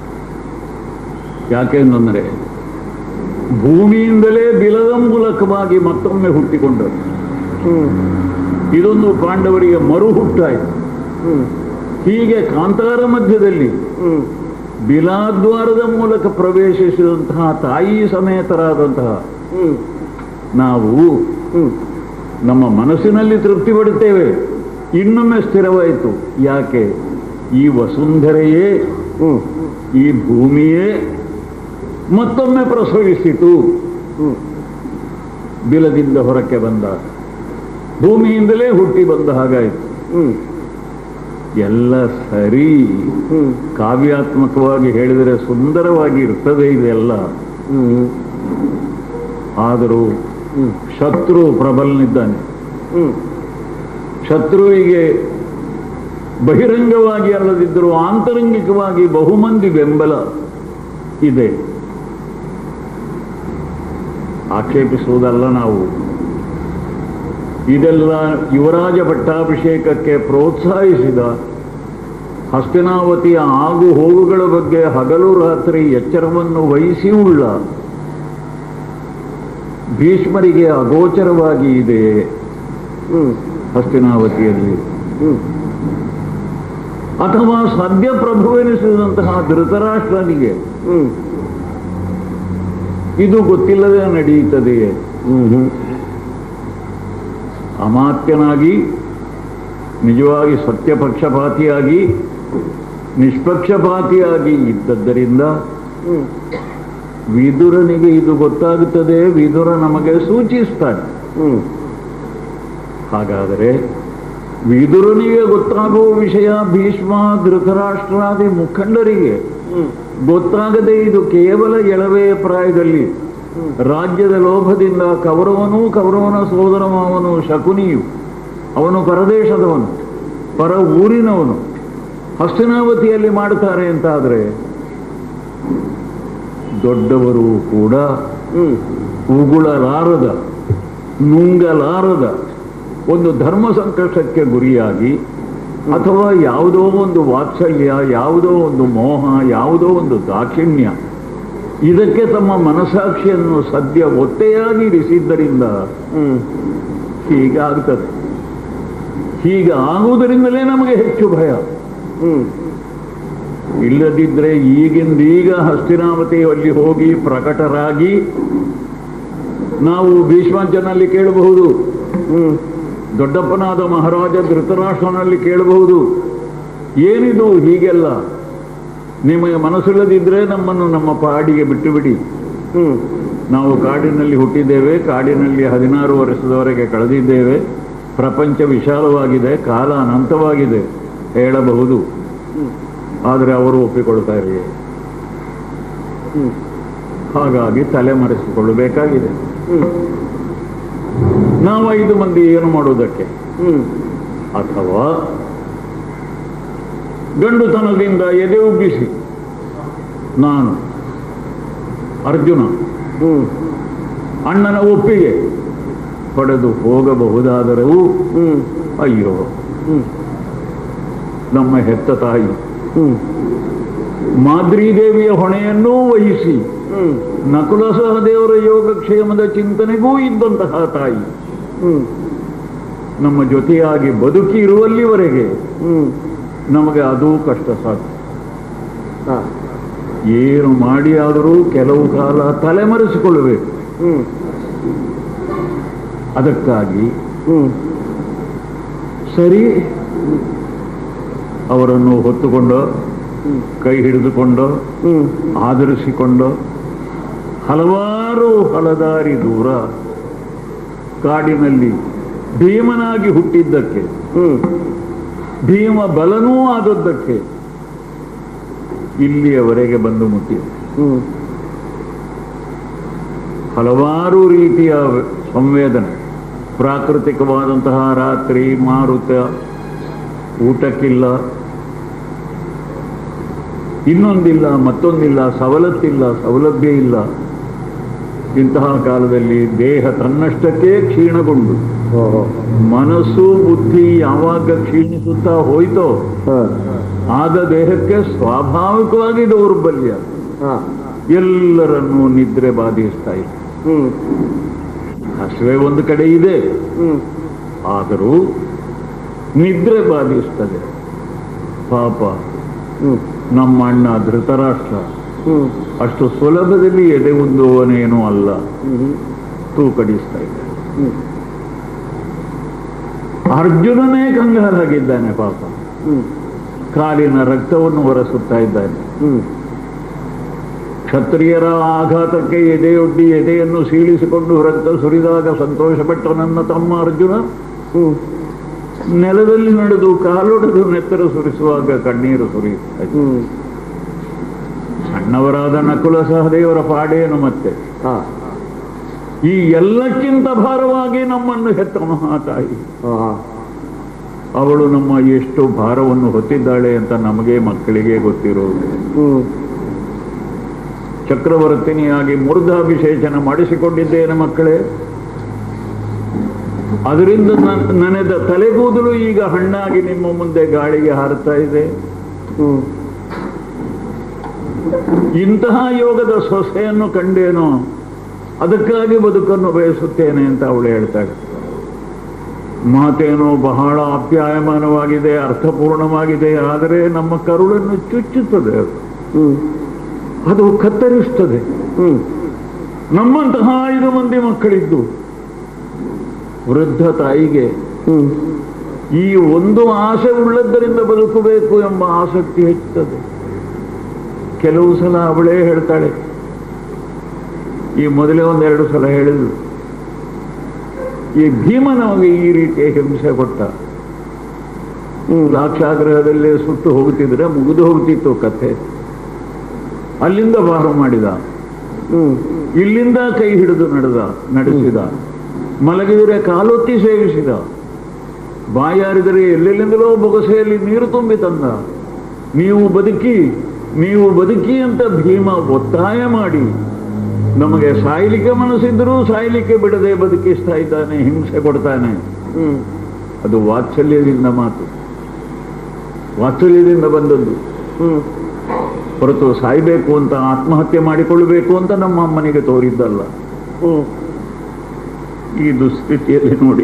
ಯಾಕೆಂದರೆ ಭೂಮಿಯಿಂದಲೇ ಬಿಲದ ಮೂಲಕವಾಗಿ ಮತ್ತೊಮ್ಮೆ ಹುಟ್ಟಿಕೊಂಡರು ಹ್ಮ್ ಇದೊಂದು ಪಾಂಡವರಿಗೆ ಮರು ಹುಟ್ಟಾಯಿತು ಹ್ಮ್ ಹೀಗೆ ಕಾಂತಾರ ಮಧ್ಯದಲ್ಲಿ ಹ್ಮ್ ಬಿಲಾದ್ವಾರದ ಮೂಲಕ ಪ್ರವೇಶಿಸಿದಂತಹ ತಾಯಿ ಸಮೇತರಾದಂತಹ ಹ್ಮ್ ನಾವು ಹ್ಮ್ ನಮ್ಮ ಮನಸ್ಸಿನಲ್ಲಿ ತೃಪ್ತಿ ಪಡುತ್ತೇವೆ ಇನ್ನೊಮ್ಮೆ ಸ್ಥಿರವಾಯಿತು ಯಾಕೆ ಈ ವಸುಂಧರೆಯೇ ಹ್ಮ್ ಈ ಭೂಮಿಯೇ ಮತ್ತೊಮ್ಮೆ ಪ್ರಸವಿಸಿತು ಹ್ಮ್ ಬಿಲದಿಂದ ಹೊರಕ್ಕೆ ಬಂದ ಭೂಮಿಯಿಂದಲೇ ಹುಟ್ಟಿ ಬಂದ ಹಾಗಾಯಿತು ಹ್ಮ್ ಎಲ್ಲ ಸರಿ ಹ್ಮ್ ಕಾವ್ಯಾತ್ಮಕವಾಗಿ ಹೇಳಿದರೆ ಸುಂದರವಾಗಿ ಇರ್ತದೆ ಇದೆಲ್ಲ ಹ್ಮ್ ಆದರೂ ಹ್ಮ್ ಶತ್ರು ಪ್ರಬಲನಿದ್ದಾನೆ ಹ್ಮ್ ಶತ್ರುವಿಗೆ ಬಹಿರಂಗವಾಗಿ ಅಲ್ಲದಿದ್ದರೂ ಆಂತರಂಗಿಕವಾಗಿ ಬಹುಮಂದಿ ಬೆಂಬಲ ಇದೆ ಆಕ್ಷೇಪಿಸುವುದಲ್ಲ ನಾವು ಇದೆಲ್ಲ ಯುವರಾಜ ಪಟ್ಟಾಭಿಷೇಕಕ್ಕೆ ಪ್ರೋತ್ಸಾಹಿಸಿದ ಹಸ್ತಿನಾವತಿಯ ಆಗು ಹೋಗುಗಳ ಬಗ್ಗೆ ಹಗಲು ರಾತ್ರಿ ಎಚ್ಚರವನ್ನು ವಹಿಸಿ ಉಳ್ಳ ಭೀಷ್ಮರಿಗೆ ಅಗೋಚರವಾಗಿ ಇದೆ ಹ್ಮ್ ಹಸ್ತಿನಾವತಿಯಲ್ಲಿ ಹ್ಮ್ ಅಥವಾ ಸದ್ಯ ಪ್ರಭುವೆನಿಸಿದಂತಹ ಧೃತರಾಷ್ಟ್ರನಿಗೆ ಹ್ಮ್ ಇದು ಗೊತ್ತಿಲ್ಲದೆ ನಡೆಯುತ್ತದೆಯೇ ಹ್ಮ್ ಹ್ಮ್ ಅಮಾತ್ಯನಾಗಿ ನಿಜವಾಗಿ ಸತ್ಯಪಕ್ಷಪಾತಿಯಾಗಿ ನಿಷ್ಪಕ್ಷಪಾತಿಯಾಗಿ ಇದ್ದದ್ದರಿಂದ ಹ್ಮ್ ವಿದುರನಿಗೆ ಇದು ಗೊತ್ತಾಗುತ್ತದೆ ವಿದುರ ನಮಗೆ ಸೂಚಿಸ್ತಾನೆ ಹ್ಮ್ ಹಾಗಾದರೆ ವಿದುರನಿಗೆ ಗೊತ್ತಾಗುವ ವಿಷಯ ಭೀಷ್ಮ ಧೃತರಾಷ್ಟ್ರಾದಿ ಮುಖಂಡರಿಗೆ ಗೊತ್ತಾಗದೆ ಇದು ಕೇವಲ ಎಳವೆ ಪ್ರಾಯದಲ್ಲಿ ರಾಜ್ಯದ ಲೋಭದಿಂದ ಕೌರವನೂ ಕೌರವನ ಸೋದರ ಮಾವನು ಶಕುನಿಯು ಅವನು ಪರದೇಶದವನು ಪರ ಊರಿನವನು ಹಸ್ತಿನಾವತಿಯಲ್ಲಿ ಮಾಡ್ತಾರೆ ಅಂತಾದ್ರೆ ದೊಡ್ಡವರು ಕೂಡ ಉಗುಳಲಾರದ ನುಂಗಲಾರದ ಒಂದು ಧರ್ಮ ಸಂಕಷ್ಟಕ್ಕೆ ಗುರಿಯಾಗಿ ಅಥವಾ ಯಾವುದೋ ಒಂದು ವಾತ್ಸಲ್ಯ ಯಾವುದೋ ಒಂದು ಮೋಹ ಯಾವುದೋ ಒಂದು ದಾಕ್ಷಿಣ್ಯ ಇದಕ್ಕೆ ತಮ್ಮ ಮನಸಾಕ್ಷಿಯನ್ನು ಸದ್ಯ ಒತ್ತೆಯಾಗಿ ಇರಿಸಿದ್ದರಿಂದ ಹೀಗಾಗ್ತದೆ ಹೀಗೆ ಆಗುವುದರಿಂದಲೇ ನಮಗೆ ಹೆಚ್ಚು ಭಯ ಇಲ್ಲದಿದ್ರೆ ಈಗಿಂದೀಗ ಹಸ್ತಿನಾವತಿಯಲ್ಲಿ ಹೋಗಿ ಪ್ರಕಟರಾಗಿ ನಾವು ಭೀಷ್ಮಾಂಚನಲ್ಲಿ ಕೇಳಬಹುದು ದೊಡ್ಡಪ್ಪನಾದ ಮಹಾರಾಜ ಧೃತರಾಷ್ಟ್ರನಲ್ಲಿ ಕೇಳಬಹುದು ಏನಿದು ಹೀಗೆಲ್ಲ ನಿಮಗೆ ಮನಸ್ಸಿಲ್ಲದಿದ್ರೆ ನಮ್ಮನ್ನು ನಮ್ಮ ಪಾಡಿಗೆ ಬಿಟ್ಟು ಬಿಡಿ ನಾವು ಕಾಡಿನಲ್ಲಿ ಹುಟ್ಟಿದ್ದೇವೆ ಕಾಡಿನಲ್ಲಿ ಹದಿನಾರು ವರ್ಷದವರೆಗೆ ಕಳೆದಿದ್ದೇವೆ ಪ್ರಪಂಚ ವಿಶಾಲವಾಗಿದೆ ಕಾಲ ಅನಂತವಾಗಿದೆ ಹೇಳಬಹುದು ಆದರೆ ಅವರು ಒಪ್ಪಿಕೊಳ್ತಾ ಇರಲಿಲ್ಲ ಹಾಗಾಗಿ ತಲೆಮರೆಸಿಕೊಳ್ಳಬೇಕಾಗಿದೆ ನಾವು ಐದು ಮಂದಿ ಏನು ಮಾಡುವುದಕ್ಕೆ ಅಥವಾ ಗಂಡುತನದಿಂದ ಎದೆ ಉಬ್ಬಿಸಿ ನಾನು ಅರ್ಜುನ ಅಣ್ಣನ ಒಪ್ಪಿಗೆ ಪಡೆದು ಹೋಗಬಹುದಾದರೂ ಅಯ್ಯೋ ನಮ್ಮ ಹೆತ್ತ ತಾಯಿ ಮಾದ್ರೀದೇವಿಯ ಹೊಣೆಯನ್ನೂ ವಹಿಸಿ ನಕುಲ ಸಹದೇವರ ಯೋಗಕ್ಷೇಮದ ಚಿಂತನೆಗೂ ಇದ್ದಂತಹ ತಾಯಿ ನಮ್ಮ ಜೊತೆಯಾಗಿ ಬದುಕಿ ಇರುವಲ್ಲಿವರೆಗೆ ನಮಗೆ ಅದೂ ಕಷ್ಟ ಸಾಧ್ಯ ಏನು ಮಾಡಿ ಆದರೂ ಕೆಲವು ಕಾಲ ತಲೆಮರೆಸಿಕೊಳ್ಳಬೇಕು ಅದಕ್ಕಾಗಿ ಸರಿ ಅವರನ್ನು ಹೊತ್ತುಕೊಂಡು ಕೈ ಹಿಡಿದುಕೊಂಡು ಆಧರಿಸಿಕೊಂಡು ಹಲವಾರು ಹಲದಾರಿ ದೂರ ಕಾಡಿನಲ್ಲಿ ಭೀಮನಾಗಿ ಹುಟ್ಟಿದ್ದಕ್ಕೆ ಭೀಮ ಬಲನೂ ಆದದ್ದಕ್ಕೆ ಇಲ್ಲಿಯವರೆಗೆ ಬಂದು ಮುಟ್ಟಿದೆ ಹಲವಾರು ರೀತಿಯ ಸಂವೇದನೆ ಪ್ರಾಕೃತಿಕವಾದಂತಹ ರಾತ್ರಿ ಮಾರುತ ಊಟಕ್ಕಿಲ್ಲ ಇನ್ನೊಂದಿಲ್ಲ ಮತ್ತೊಂದಿಲ್ಲ ಸವಲತ್ತಿಲ್ಲ ಸೌಲಭ್ಯ ಇಲ್ಲ ಇಂತಹ ಕಾಲದಲ್ಲಿ ದೇಹ ತನ್ನಷ್ಟಕ್ಕೆ ಕ್ಷೀಣಗೊಂಡು ಮನಸ್ಸು ಬುದ್ಧಿ ಯಾವಾಗ ಕ್ಷೀಣಿಸುತ್ತಾ ಹೋಯ್ತೋ ಆಗ ದೇಹಕ್ಕೆ ಸ್ವಾಭಾವಿಕವಾಗಿ ದೌರ್ಬಲ್ಯ ಎಲ್ಲರನ್ನೂ ನಿದ್ರೆ ಬಾಧಿಸ್ತಾ ಇದೆ ಹಸುವೆ ಒಂದು ಕಡೆ ಇದೆ ಆದರೂ ನಿದ್ರೆ ಬಾಧಿಸ್ತದೆ ಪಾಪ ನಮ್ಮ ಅಣ್ಣ ಧೃತರಾಷ್ಟ್ರ ಅಷ್ಟು ಸುಲಭದಲ್ಲಿ ಎದೆ ಉಂದುವನೇನೂ ಅಲ್ಲ ತೂಕಡಿಸ್ತಾ ಇದ್ದ ಅರ್ಜುನನೇ ಕಂಗಾಲಾಗಿದ್ದಾನೆ ಪಾಪ ಕಾಲಿನ ರಕ್ತವನ್ನು ಹೊರಸುತ್ತಾ ಇದ್ದಾನೆ ಕ್ಷತ್ರಿಯರ ಆಘಾತಕ್ಕೆ ಎದೆಯೊಡ್ಡಿ ಎದೆಯನ್ನು ಸೀಳಿಸಿಕೊಂಡು ರಕ್ತ ಸುರಿದಾಗ ಸಂತೋಷಪಟ್ಟ ನನ್ನ ತಮ್ಮ ಅರ್ಜುನ ನೆಲದಲ್ಲಿ ನಡೆದು ಕಾಲೊಡೆದು ನೆತ್ತರ ಸುರಿಸುವಾಗ ಕಣ್ಣೀರು ಸುರಿಯುತ್ತಾ ಇದ್ದ. ಸಣ್ಣವರಾದ ನಕುಲ ಸಹದೇವರ ಪಾಡೇನು ಮತ್ತೆ ಈ ಎಲ್ಲಕ್ಕಿಂತ ಭಾರವಾಗಿ ನಮ್ಮನ್ನು ಹೆತ್ತ ಮಹಾತಾಯಿ ಅವಳು ನಮ್ಮ ಎಷ್ಟು ಭಾರವನ್ನು ಹೊತ್ತಿದ್ದಾಳೆ ಅಂತ ನಮಗೆ ಮಕ್ಕಳಿಗೆ ಗೊತ್ತಿರೋದು ಚಕ್ರವರ್ತಿನಿಯಾಗಿ ಮೂರ್ಧಾಭಿಷೇಚನ ಮಾಡಿಸಿಕೊಂಡಿದ್ದೇನೆ ಮಕ್ಕಳೇ ಅದರಿಂದ ನನ್- ನನೆದ ತಲೆಗೂದಲು ಈಗ ಹಣ್ಣಾಗಿ ನಿಮ್ಮ ಮುಂದೆ ಗಾಳಿಗೆ ಹಾರುತ್ತಾ ಇದೆ ಇಂತಹ ಯೋಗದ ಸೊಸೆಯನ್ನು ಕಂಡೇನೋ ಅದಕ್ಕಾಗಿ ಬದುಕನ್ನು ಬಯಸುತ್ತೇನೆ ಅಂತ ಅವಳು ಹೇಳ್ತಾಳೆ ಮಾತೇನೋ ಬಹಳ ಅಪ್ಯಾಯಮಾನವಾಗಿದೆ ಅರ್ಥಪೂರ್ಣವಾಗಿದೆ ಆದರೆ ನಮ್ಮ ಕರುಳನ್ನು ಚುಚ್ಚುತ್ತದೆ ಅದು ಅದು ಕತ್ತರಿಸ್ತದೆ ನಮ್ಮಂತಹ ಐದು ಮಂದಿ ಮಕ್ಕಳಿದ್ದು ವೃದ್ಧ ತಾಯಿಗೆ ಈ ಒಂದು ಆಸೆ ಉಳ್ಳದ್ದರಿಂದ ಬದುಕಬೇಕು ಎಂಬ ಆಸಕ್ತಿ ಹೆಚ್ಚುತ್ತದೆ ಕೆಲವು ಸಲ ಅವಳೇ ಹೇಳ್ತಾಳೆ ಈ ಮೊದಲೇ ಒಂದೆರಡು ಸಲ ಹೇಳಿದ್ರು ಈ ಭೀಮ ನಮಗೆ ಈ ರೀತಿಯ ಹಿಂಸೆ ಕೊಟ್ಟ ಹ್ಮ್. ಲಾಕ್ಷಾಗ್ರಹದಲ್ಲೇ ಸುಟ್ಟು ಹೋಗ್ತಿದ್ರೆ ಮುಗಿದು ಹೋಗ್ತಿತ್ತು ಕಥೆ ಅಲ್ಲಿಂದ ಬಾರು ಮಾಡಿದ ಹ್ಮ್ ಇಲ್ಲಿಂದ ಕೈ ಹಿಡಿದು ನಡೆದ ನಡೆಸಿದ ಮಲಗಿದರೆ ಕಾಲೊತ್ತಿ ಸೇವಿಸಿದ ಬಾಯಾರಿದರೆ ಎಲ್ಲೆಲ್ಲಿಂದಲೋ ಬೊಗಸೆಯಲ್ಲಿ ನೀರು ತುಂಬಿ ತಂದ ನೀವು ಬದುಕಿ ನೀವು ಬದುಕಿ ಅಂತ ಭೀಮ ಒತ್ತಾಯ ಮಾಡಿ ನಮಗೆ ಸಾಯ್ಲಿಕ್ಕೆ ಮನಸ್ಸಿದ್ರೂ ಸಾಯ್ಲಿಕ್ಕೆ ಬಿಡದೆ ಬದುಕಿಸ್ತಾ ಇದ್ದಾನೆ ಹಿಂಸೆ ಕೊಡ್ತಾನೆ ಹ್ಮ್ ಅದು ವಾತ್ಸಲ್ಯದಿಂದ ಮಾತು ವಾತ್ಸಲ್ಯದಿಂದ ಬಂದದ್ದು ಹ್ಮ್ ಹೊರತು ಸಾಯ್ಬೇಕು ಅಂತ ಆತ್ಮಹತ್ಯೆ ಮಾಡಿಕೊಳ್ಳಬೇಕು ಅಂತ ನಮ್ಮ ಅಮ್ಮನಿಗೆ ತೋರಿದ್ದಲ್ಲ ಹ್ಮ್ ಈ ದುಸ್ಥಿತಿಯಲ್ಲಿ ನೋಡಿ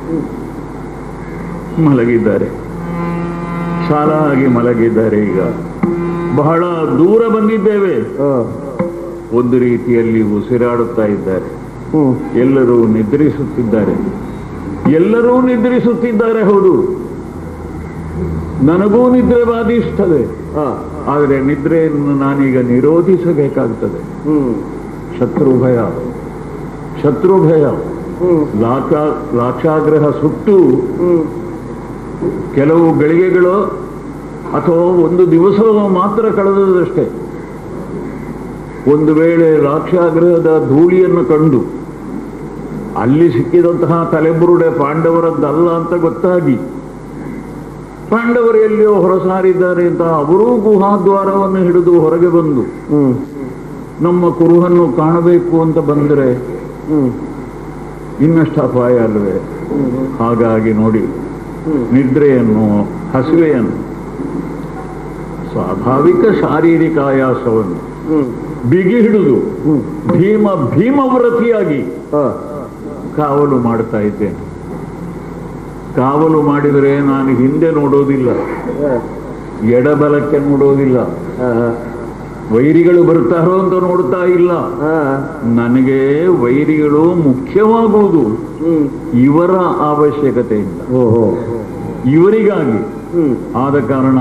ಮಲಗಿದ್ದಾರೆ ಸಾಲಾಗಿ ಮಲಗಿದ್ದಾರೆ ಈಗ ಬಹಳ ದೂರ ಬಂದಿದ್ದೇವೆ ಆ, ಒಂದು ರೀತಿಯಲ್ಲಿ ಉಸಿರಾಡುತ್ತಾ ಇದ್ದಾರೆ ಹ್ಮ್ ಎಲ್ಲರೂ ನಿದ್ರಿಸುತ್ತಿದ್ದಾರೆ ಎಲ್ಲರೂ ನಿದ್ರಿಸುತ್ತಿದ್ದಾರೆ ಹೌದು ನನಗೂ ನಿದ್ರೆ ಬಾಧಿಸ್ತದೆ ಆ, ಆದರೆ ನಿದ್ರೆಯನ್ನು ನಾನೀಗ ನಿರೋಧಿಸಬೇಕಾಗ್ತದೆ ಹ್ಮ್ ಶತ್ರು ಭಯ ಶತ್ರು ಭಯ ಹ್ಮ್ ಲಾಕ್ಷ ಲಾಕ್ಷಾಗ್ರಹ ಸುಟ್ಟು ಹ್ಮ್ ಕೆಲವು ಗಳಿಗೆಗಳು ಅಥವಾ ಒಂದು ದಿವಸ ಮಾತ್ರ ಕಳೆದದಷ್ಟೇ ಒಂದು ವೇಳೆ ಲಾಕ್ಷಾಗ್ರಹದ ಧೂಳಿಯನ್ನು ಕಂಡು ಅಲ್ಲಿ ಸಿಕ್ಕಿದಂತಹ ತಲೆಬುರುಡೆ ಪಾಂಡವರದ್ದಲ್ಲ ಅಂತ ಗೊತ್ತಾಗಿ ಪಾಂಡವರು ಎಲ್ಲಿಯೋ ಹೊರಸಾರಿದ್ದಾರೆ ಅಂತ ಅವರೂ ಗುಹಾದ್ವಾರವನ್ನು ಹಿಡಿದು ಹೊರಗೆ ಬಂದು ಹ್ಮ್ ನಮ್ಮ ಕುರುಹನ್ನು ಕಾಣಬೇಕು ಅಂತ ಬಂದರೆ ಹ್ಮ್ ಇನ್ನಷ್ಟು ಅಪಾಯ ಅಲ್ವೇ ಹ್ಮ್ ಹಾಗಾಗಿ ನೋಡಿ ಹ್ಮ್ ನಿದ್ರೆಯನ್ನು ಹಸಿವೆಯನ್ನು ಸ್ವಾಭಾವಿಕ ಶಾರೀರಿಕ ಆಯಾಸವನ್ನು ಹ್ಮ್ ಬಿಗಿ ಹಿಡಿದು ಹ್ಮ್ ಭೀಮ ಭೀಮವ್ರತಿಯಾಗಿ ಆ, ಕಾವಲು ಮಾಡ್ತಾ ಇದ್ದೇನೆ ಕಾವಲು ಮಾಡಿದರೆ ನಾನು ಹಿಂದೆ ನೋಡೋದಿಲ್ಲ ಆ, ಎಡಬಲಕ್ಕೆ ನೋಡೋದಿಲ್ಲ ಆ, ವೈರಿಗಳು ಬರ್ತಾರೋ ಅಂತ ನೋಡ್ತಾ ಇಲ್ಲ ಆ, ನನಗೆ ವೈರಿಗಳು ಮುಖ್ಯವಾಗುವುದು ಹ್ಮ್ ಇವರ ಅವಶ್ಯಕತೆಯಿಂದ ಓಹೋ ಇವರಿಗಾಗಿ ಹ್ಮ್ ಆದ ಕಾರಣ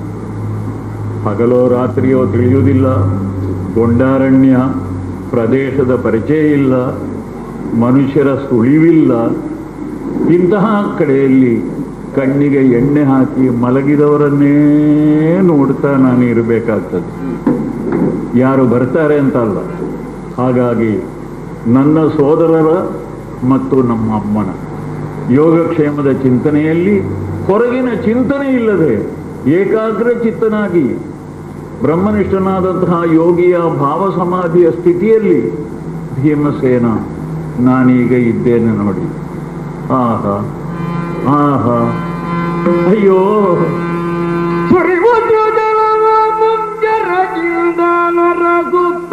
ಹಗಲೋ ರಾತ್ರಿಯೋ ತಿಳಿಯುವುದಿಲ್ಲ ಗೊಂಡಾರಣ್ಯ ಪ್ರದೇಶದ ಪರಿಚಯ ಇಲ್ಲ ಮನುಷ್ಯರ ಸುಳಿವಿಲ್ಲ ಇಂತಹ ಕಡೆಯಲ್ಲಿ ಕಣ್ಣಿಗೆ ಎಣ್ಣೆ ಹಾಕಿ ಮಲಗಿದವರನ್ನೇ ನೋಡ್ತಾ ನಾನು ಇರಬೇಕಾಗ್ತದೆ ಯಾರು ಬರ್ತಾರೆ ಅಂತ ಅಲ್ಲ ಹಾಗಾಗಿ ನನ್ನ ಸೋದರರ ಮತ್ತು ನಮ್ಮ ಅಮ್ಮನ ಯೋಗಕ್ಷೇಮದ ಚಿಂತನೆಯಲ್ಲಿ ಹೊರಗಿನ ಚಿಂತನೆ ಇಲ್ಲದೆ ಏಕಾಗ್ರ ಚಿತ್ತನಾಗಿ ಬ್ರಹ್ಮನಿಷ್ಠನಾದಂತಹ ಯೋಗಿಯ ಭಾವ ಸಮಾಧಿಯ ಸ್ಥಿತಿಯಲ್ಲಿ ಭೀಮಸೇನ ನಾನೀಗ ಇದ್ದೇನೆ ನೋಡಿ ಆಹಾ ಆಹಾ ಅಯ್ಯೋ ಸುರಿವುದು ಜಲವ ಮುಂಜರಗಿಂದ ನರಗುತ್ತ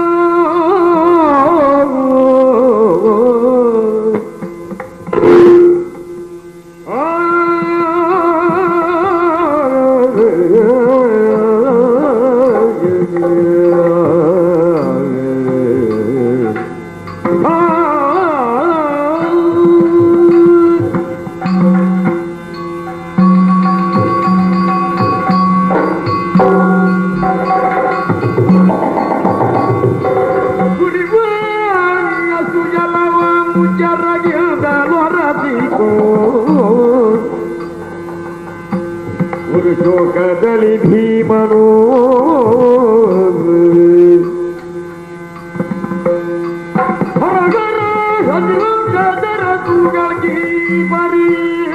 ಸುಜಲವ ಮುಂಜರಗಿಂದ ನರದಿಕೋ ಒಂದು ಶೋಕದಲ್ಲಿ ಭೀಮನು ಹೊರಗರ ಹದಿನೊಂದರ ತೂಗಾಗಿ ಬರೀ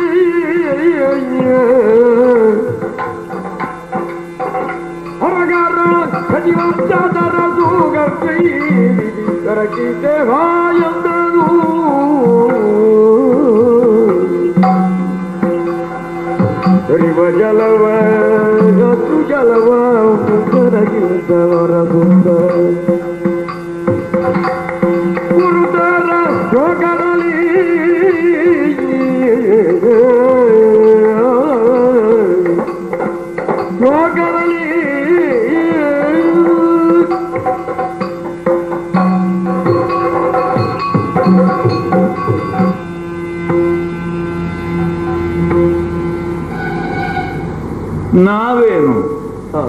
ಹೊರಗರ ಹದಿನೊಂದರ ತೂಗೈ ಕರಕಿ ದೇವ ಎಂದರು ಹರಿವ ಜಲವ ಹತ್ತು ಜಲವ ಕರಗಿದ್ದವರ ಗುಂಡ ಗುರುತರ ಜೋಗರಲ್ಲಿ ಜೋಗರಲ್ಲಿ ನಾವೇನು ಆ,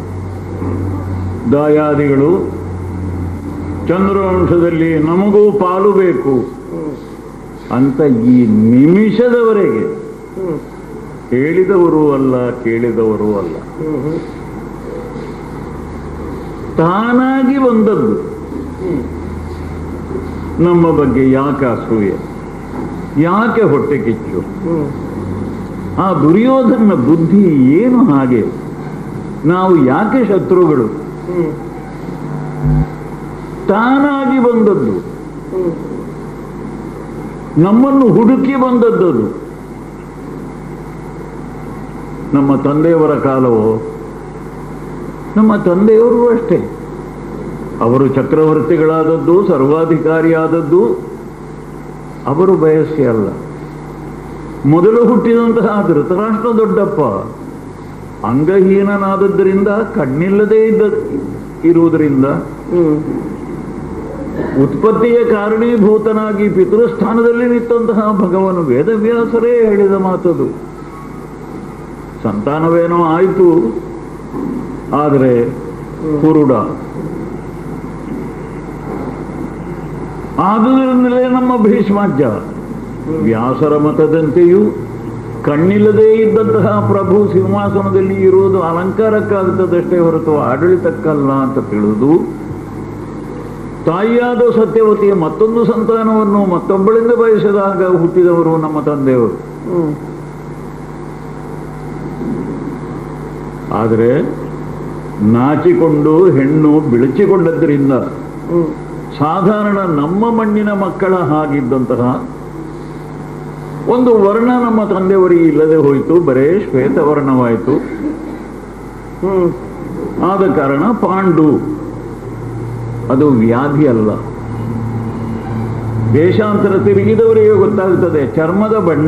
ದಾಯಾದಿಗಳು ಚಂದ್ರವಂಶದಲ್ಲಿ ನಮಗೂ ಪಾಲು ಬೇಕು ಹ್ಮ್ ಅಂತ ಈ ನಿಮಿಷದವರೆಗೆ ಹ್ಮ್ ಹೇಳಿದವರು ಅಲ್ಲ ಕೇಳಿದವರು ಅಲ್ಲ ಹ್ಮ್ ಹ್ಮ್ ತಾನಾಗಿ ಬಂದದ್ದು ಹ್ಮ್ ನಮ್ಮ ಬಗ್ಗೆ ಯಾಕೆ ಅಸೂಯೆ ಯಾಕೆ ಹೊಟ್ಟೆ ಕಿಚ್ಚು ಹ್ಮ್ ಆ ದುರ್ಯೋಧನ ಬುದ್ಧಿ ಏನು ಹಾಗೆ ನಾವು ಯಾಕೆ ಶತ್ರುಗಳು ಹ್ಮ್ ತಾನಾಗಿ ಬಂದದ್ದು ಹ್ಮ್ ನಮ್ಮನ್ನು ಹುಡುಕಿ ಬಂದದ್ದು ಅದು. ನಮ್ಮ ತಂದೆಯವರ ಕಾಲವೋ ನಮ್ಮ ತಂದೆಯವರು ಅಷ್ಟೇ ಅವರು ಚಕ್ರವರ್ತಿಗಳಾದದ್ದು ಸರ್ವಾಧಿಕಾರಿಯಾದದ್ದು ಅವರು ಬಯಸಿ ಅಲ್ಲ ಮೊದಲು ಹುಟ್ಟಿದಂತಹ ಧೃತರಾಷ್ಟ್ರ ದೊಡ್ಡಪ್ಪ ಅಂಗಹೀನನಾದದ್ದರಿಂದ ಕಣ್ಣಿಲ್ಲದೆ ಇದ್ದ ಇರುವುದರಿಂದ ಹ್ಮ್ ಉತ್ಪತ್ತಿಯ ಕಾರಣೀಭೂತನಾಗಿ ಪಿತೃಸ್ಥಾನದಲ್ಲಿ ನಿಂತಹ ಭಗವನು ವೇದವ್ಯಾಸರೇ ಹೇಳಿದ ಮಾತದು ಸಂತಾನವೇನೋ ಆಯಿತು ಆದರೆ ಕುರುಡ ಆದುದರಿಂದಲೇ ನಮ್ಮ ಭೀಷ್ಮಾಜ್ಯ ವ್ಯಾಸರ ಮತದಂತೆಯೂ ಕಣ್ಣಿಲ್ಲದೇ ಇದ್ದಂತಹ ಪ್ರಭು ಸಿಂಹಾಸನದಲ್ಲಿ ಇರುವುದು ಅಲಂಕಾರಕ್ಕಾಗುತ್ತದಷ್ಟೇ ಹೊರತು ಆಡಳಿತಕ್ಕಲ್ಲ ಅಂತ ತಿಳಿದು ತಾಯಿಯಾದ ಸತ್ಯವತಿಯ ಮತ್ತೊಂದು ಸಂತಾನವನ್ನು ಮತ್ತೊಬ್ಬಳಿಂದ ಬಯಸಿದಾಗ ಹುಟ್ಟಿದವರು ನಮ್ಮ ತಂದೆಯವರು ಹ್ಮ್ ಆದರೆ ನಾಚಿಕೊಂಡು ಹೆಣ್ಣು ಬಿಳಚಿಕೊಂಡದ್ದರಿಂದ ಹ್ಮ್ ಸಾಧಾರಣ ನಮ್ಮ ಮಣ್ಣಿನ ಮಕ್ಕಳ ಹಾಗಿದ್ದಂತಹ ಒಂದು ವರ್ಣ ನಮ್ಮ ತಂದೆಯವರಿಗೆ ಇಲ್ಲದೆ ಹೋಯಿತು ಬರೇ ಶ್ವೇತವರ್ಣವಾಯಿತು ಹ್ಮ್ ಆದ ಕಾರಣ ಪಾಂಡು ಅದು ವ್ಯಾಧಿ ಅಲ್ಲ ದೇಶಾಂತರ ತಿರುಗಿದವರಿಗೆ ಗೊತ್ತಾಗುತ್ತದೆ ಚರ್ಮದ ಬಣ್ಣ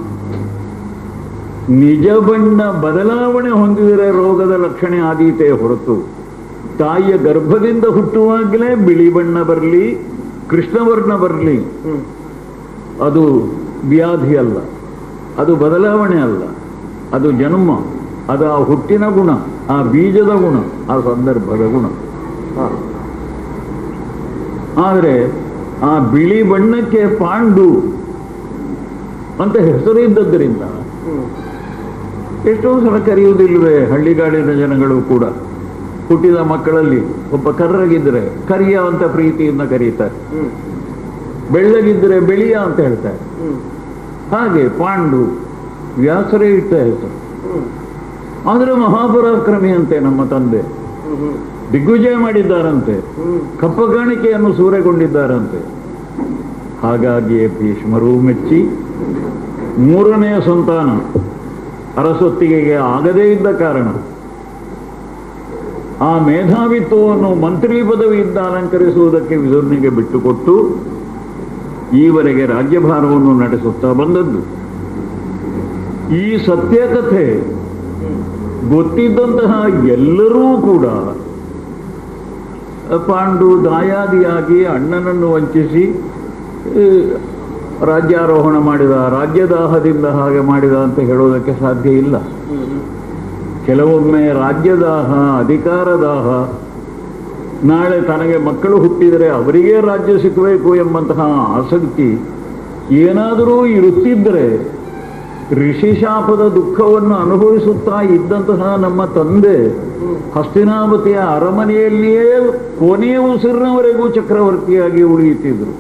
ನಿಜ ಬಣ್ಣ ಬದಲಾವಣೆ ಹೊಂದಿದರೆ ರೋಗದ ಲಕ್ಷಣೆ ಆದೀತೆ ಹೊರತು ತಾಯಿಯ ಗರ್ಭದಿಂದ ಹುಟ್ಟುವಾಗಲೇ ಬಿಳಿ ಬಣ್ಣ ಬರಲಿ ಕೃಷ್ಣವರ್ಣ ಬರಲಿ ಹ್ಮ್ ಅದು ವ್ಯಾಧಿ ಅಲ್ಲ ಅದು ಬದಲಾವಣೆ ಅಲ್ಲ ಅದು ಜನ್ಮ ಅದು ಆ ಹುಟ್ಟಿನ ಗುಣ ಆ ಬೀಜದ ಗುಣ ಆ ಸಂದರ್ಭದ ಗುಣ ಹಾ ಆದರೆ ಆ ಬಿಳಿ ಬಣ್ಣಕ್ಕೆ ಪಾಂಡು ಅಂತ ಹೆಸರು ಇದ್ದದ್ದರಿಂದ ಹ್ಮ್ ಎಷ್ಟೋ ಸಲ ಕರೆಯುವುದಿಲ್ವೇ ಹಳ್ಳಿಗಾಡಿನ ಜನಗಳು ಕೂಡ ಹುಟ್ಟಿದ ಮಕ್ಕಳಲ್ಲಿ ಒಬ್ಬ ಕರ್ರಗಿದ್ರೆ ಕರಿಯ ಅಂತ ಪ್ರೀತಿಯಿಂದ ಕರೀತಾರೆ ಹ್ಮ್ ಬೆಳ್ಳಗಿದ್ರೆ ಬೆಳಿಯ ಅಂತ ಹೇಳ್ತಾರೆ ಹ್ಮ್ ಹಾಗೆ ಪಾಂಡು ವ್ಯಾಸರೇ ಇಟ್ಟ ಹೆಸರು ಹ್ಮ್ ಆದರೆ ಮಹಾಪರಾಕ್ರಮಿ ಅಂತೆ ನಮ್ಮ ತಂದೆ ಹ್ಮ್ ಹ್ಮ್ ದಿಗ್ವಿಜಯ ಮಾಡಿದ್ದಾರಂತೆ ಹ್ಮ್ ಕಪ್ಪ ಕಾಣಿಕೆಯನ್ನು ಸೂರೆಗೊಂಡಿದ್ದಾರಂತೆ ಹಾಗಾಗಿಯೇ ಭೀಷ್ಮರು ಮೆಚ್ಚಿ ಮೂರನೆಯ ಸಂತಾನ ಅರಸೊತ್ತಿಗೆಗೆ ಆಗದೇ ಇದ್ದ ಕಾರಣ ಆ ಮೇಧಾವಿತ್ವವನ್ನು ಮಂತ್ರಿ ಪದವಿಯಿಂದ ಅಲಂಕರಿಸುವುದಕ್ಕೆ ವಿದುರ್ನಿಗೆ ಬಿಟ್ಟುಕೊಟ್ಟು ಈವರೆಗೆ ರಾಜ್ಯಭಾರವನ್ನು ನಡೆಸುತ್ತಾ ಬಂದದ್ದು ಈ ಸತ್ಯಕಥೆ ಗೊತ್ತಿದ್ದಂತಹ ಎಲ್ಲರೂ ಕೂಡ ಪಾಂಡು ದಾಯಾದಿಯಾಗಿ ಅಣ್ಣನನ್ನು ವಂಚಿಸಿ ಆ, ರಾಜ್ಯಾರೋಹಣ ಮಾಡಿದ ರಾಜ್ಯದಾಹದಿಂದ ಹಾಗೆ ಮಾಡಿದ ಅಂತ ಹೇಳೋದಕ್ಕೆ ಸಾಧ್ಯ ಇಲ್ಲ ಕೆಲವೊಮ್ಮೆ ರಾಜ್ಯದಾಹ ಅಧಿಕಾರದಾಹ ನಾಳೆ ತನಗೆ ಮಕ್ಕಳು ಹುಟ್ಟಿದರೆ ಅವರಿಗೇ ರಾಜ್ಯ ಸಿಕ್ಕಬೇಕು ಎಂಬಂತಹ ಆಸಕ್ತಿ ಏನಾದರೂ ಇರುತ್ತಿದ್ದರೆ ಋಷಿಶಾಪದ ದುಃಖವನ್ನು ಅನುಭವಿಸುತ್ತಾ ಇದ್ದಂತಹ ನಮ್ಮ ತಂದೆ ಹಸ್ತಿನಾವತಿಯ ಅರಮನೆಯಲ್ಲಿಯೇ ಕೊನೆಯ ಉಸಿರಿನವರೆಗೂ ಚಕ್ರವರ್ತಿಯಾಗಿ ಉಳಿಯುತ್ತಿದ್ರು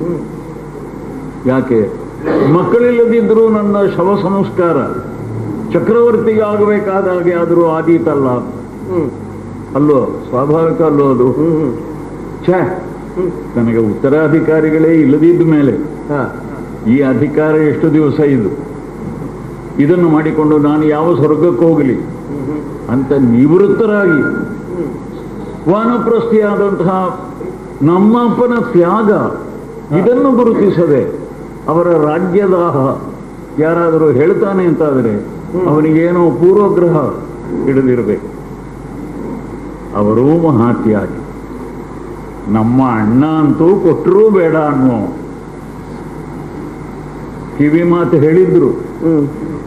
ಯಾಕೆ ಮಕ್ಕಳಿಲ್ಲದಿದ್ದರೂ ನನ್ನ ಶವ ಸಂಸ್ಕಾರ ಚಕ್ರವರ್ತಿಗೆ ಆಗಬೇಕಾದ ಹಾಗೆ ಆದರೂ ಆದೀತಲ್ಲ ಹ್ಮ್ ಅಲ್ಲೋ ಸ್ವಾಭಾವಿಕ ಅಲ್ಲೋ ಅದು ಹ್ಮ್ ಹ್ಮ್ ಛೇ ನನಗೆ ಉತ್ತರಾಧಿಕಾರಿಗಳೇ ಇಲ್ಲದಿದ್ದ ಮೇಲೆ ಹಾ ಈ ಅಧಿಕಾರ ಎಷ್ಟು ದಿವಸ ಇದು ಇದನ್ನು ಮಾಡಿಕೊಂಡು ನಾನು ಯಾವ ಸ್ವರ್ಗಕ್ಕೆ ಹೋಗಲಿ ಹ್ಮ್ ಹ್ಮ್ ಅಂತ ನಿವೃತ್ತರಾಗಿ ಹ್ಮ್ ವಾನಪ್ರಸ್ಥಿಯಾದಂತಹ ನಮ್ಮ ಅಪ್ಪನ ತ್ಯಾಗ ಇದನ್ನು ಗುರುತಿಸದೆ ಅವರ ರಾಜ್ಯದಾಹ ಯಾರಾದರೂ ಹೇಳ್ತಾನೆ ಅಂತಾದರೆ ಅವನಿಗೇನೋ ಪೂರ್ವಗ್ರಹ ಹಿಡಿದಿರಬೇಕು ಅವರೂ ಮಹಾತ್ಯಾಗಿ ನಮ್ಮ ಅಣ್ಣ ಅಂತೂ ಕೊಟ್ಟರೂ ಬೇಡ ಅನ್ನೋ ಕಿವಿ ಮಾತು ಹೇಳಿದ್ರು ಹ್ಮ್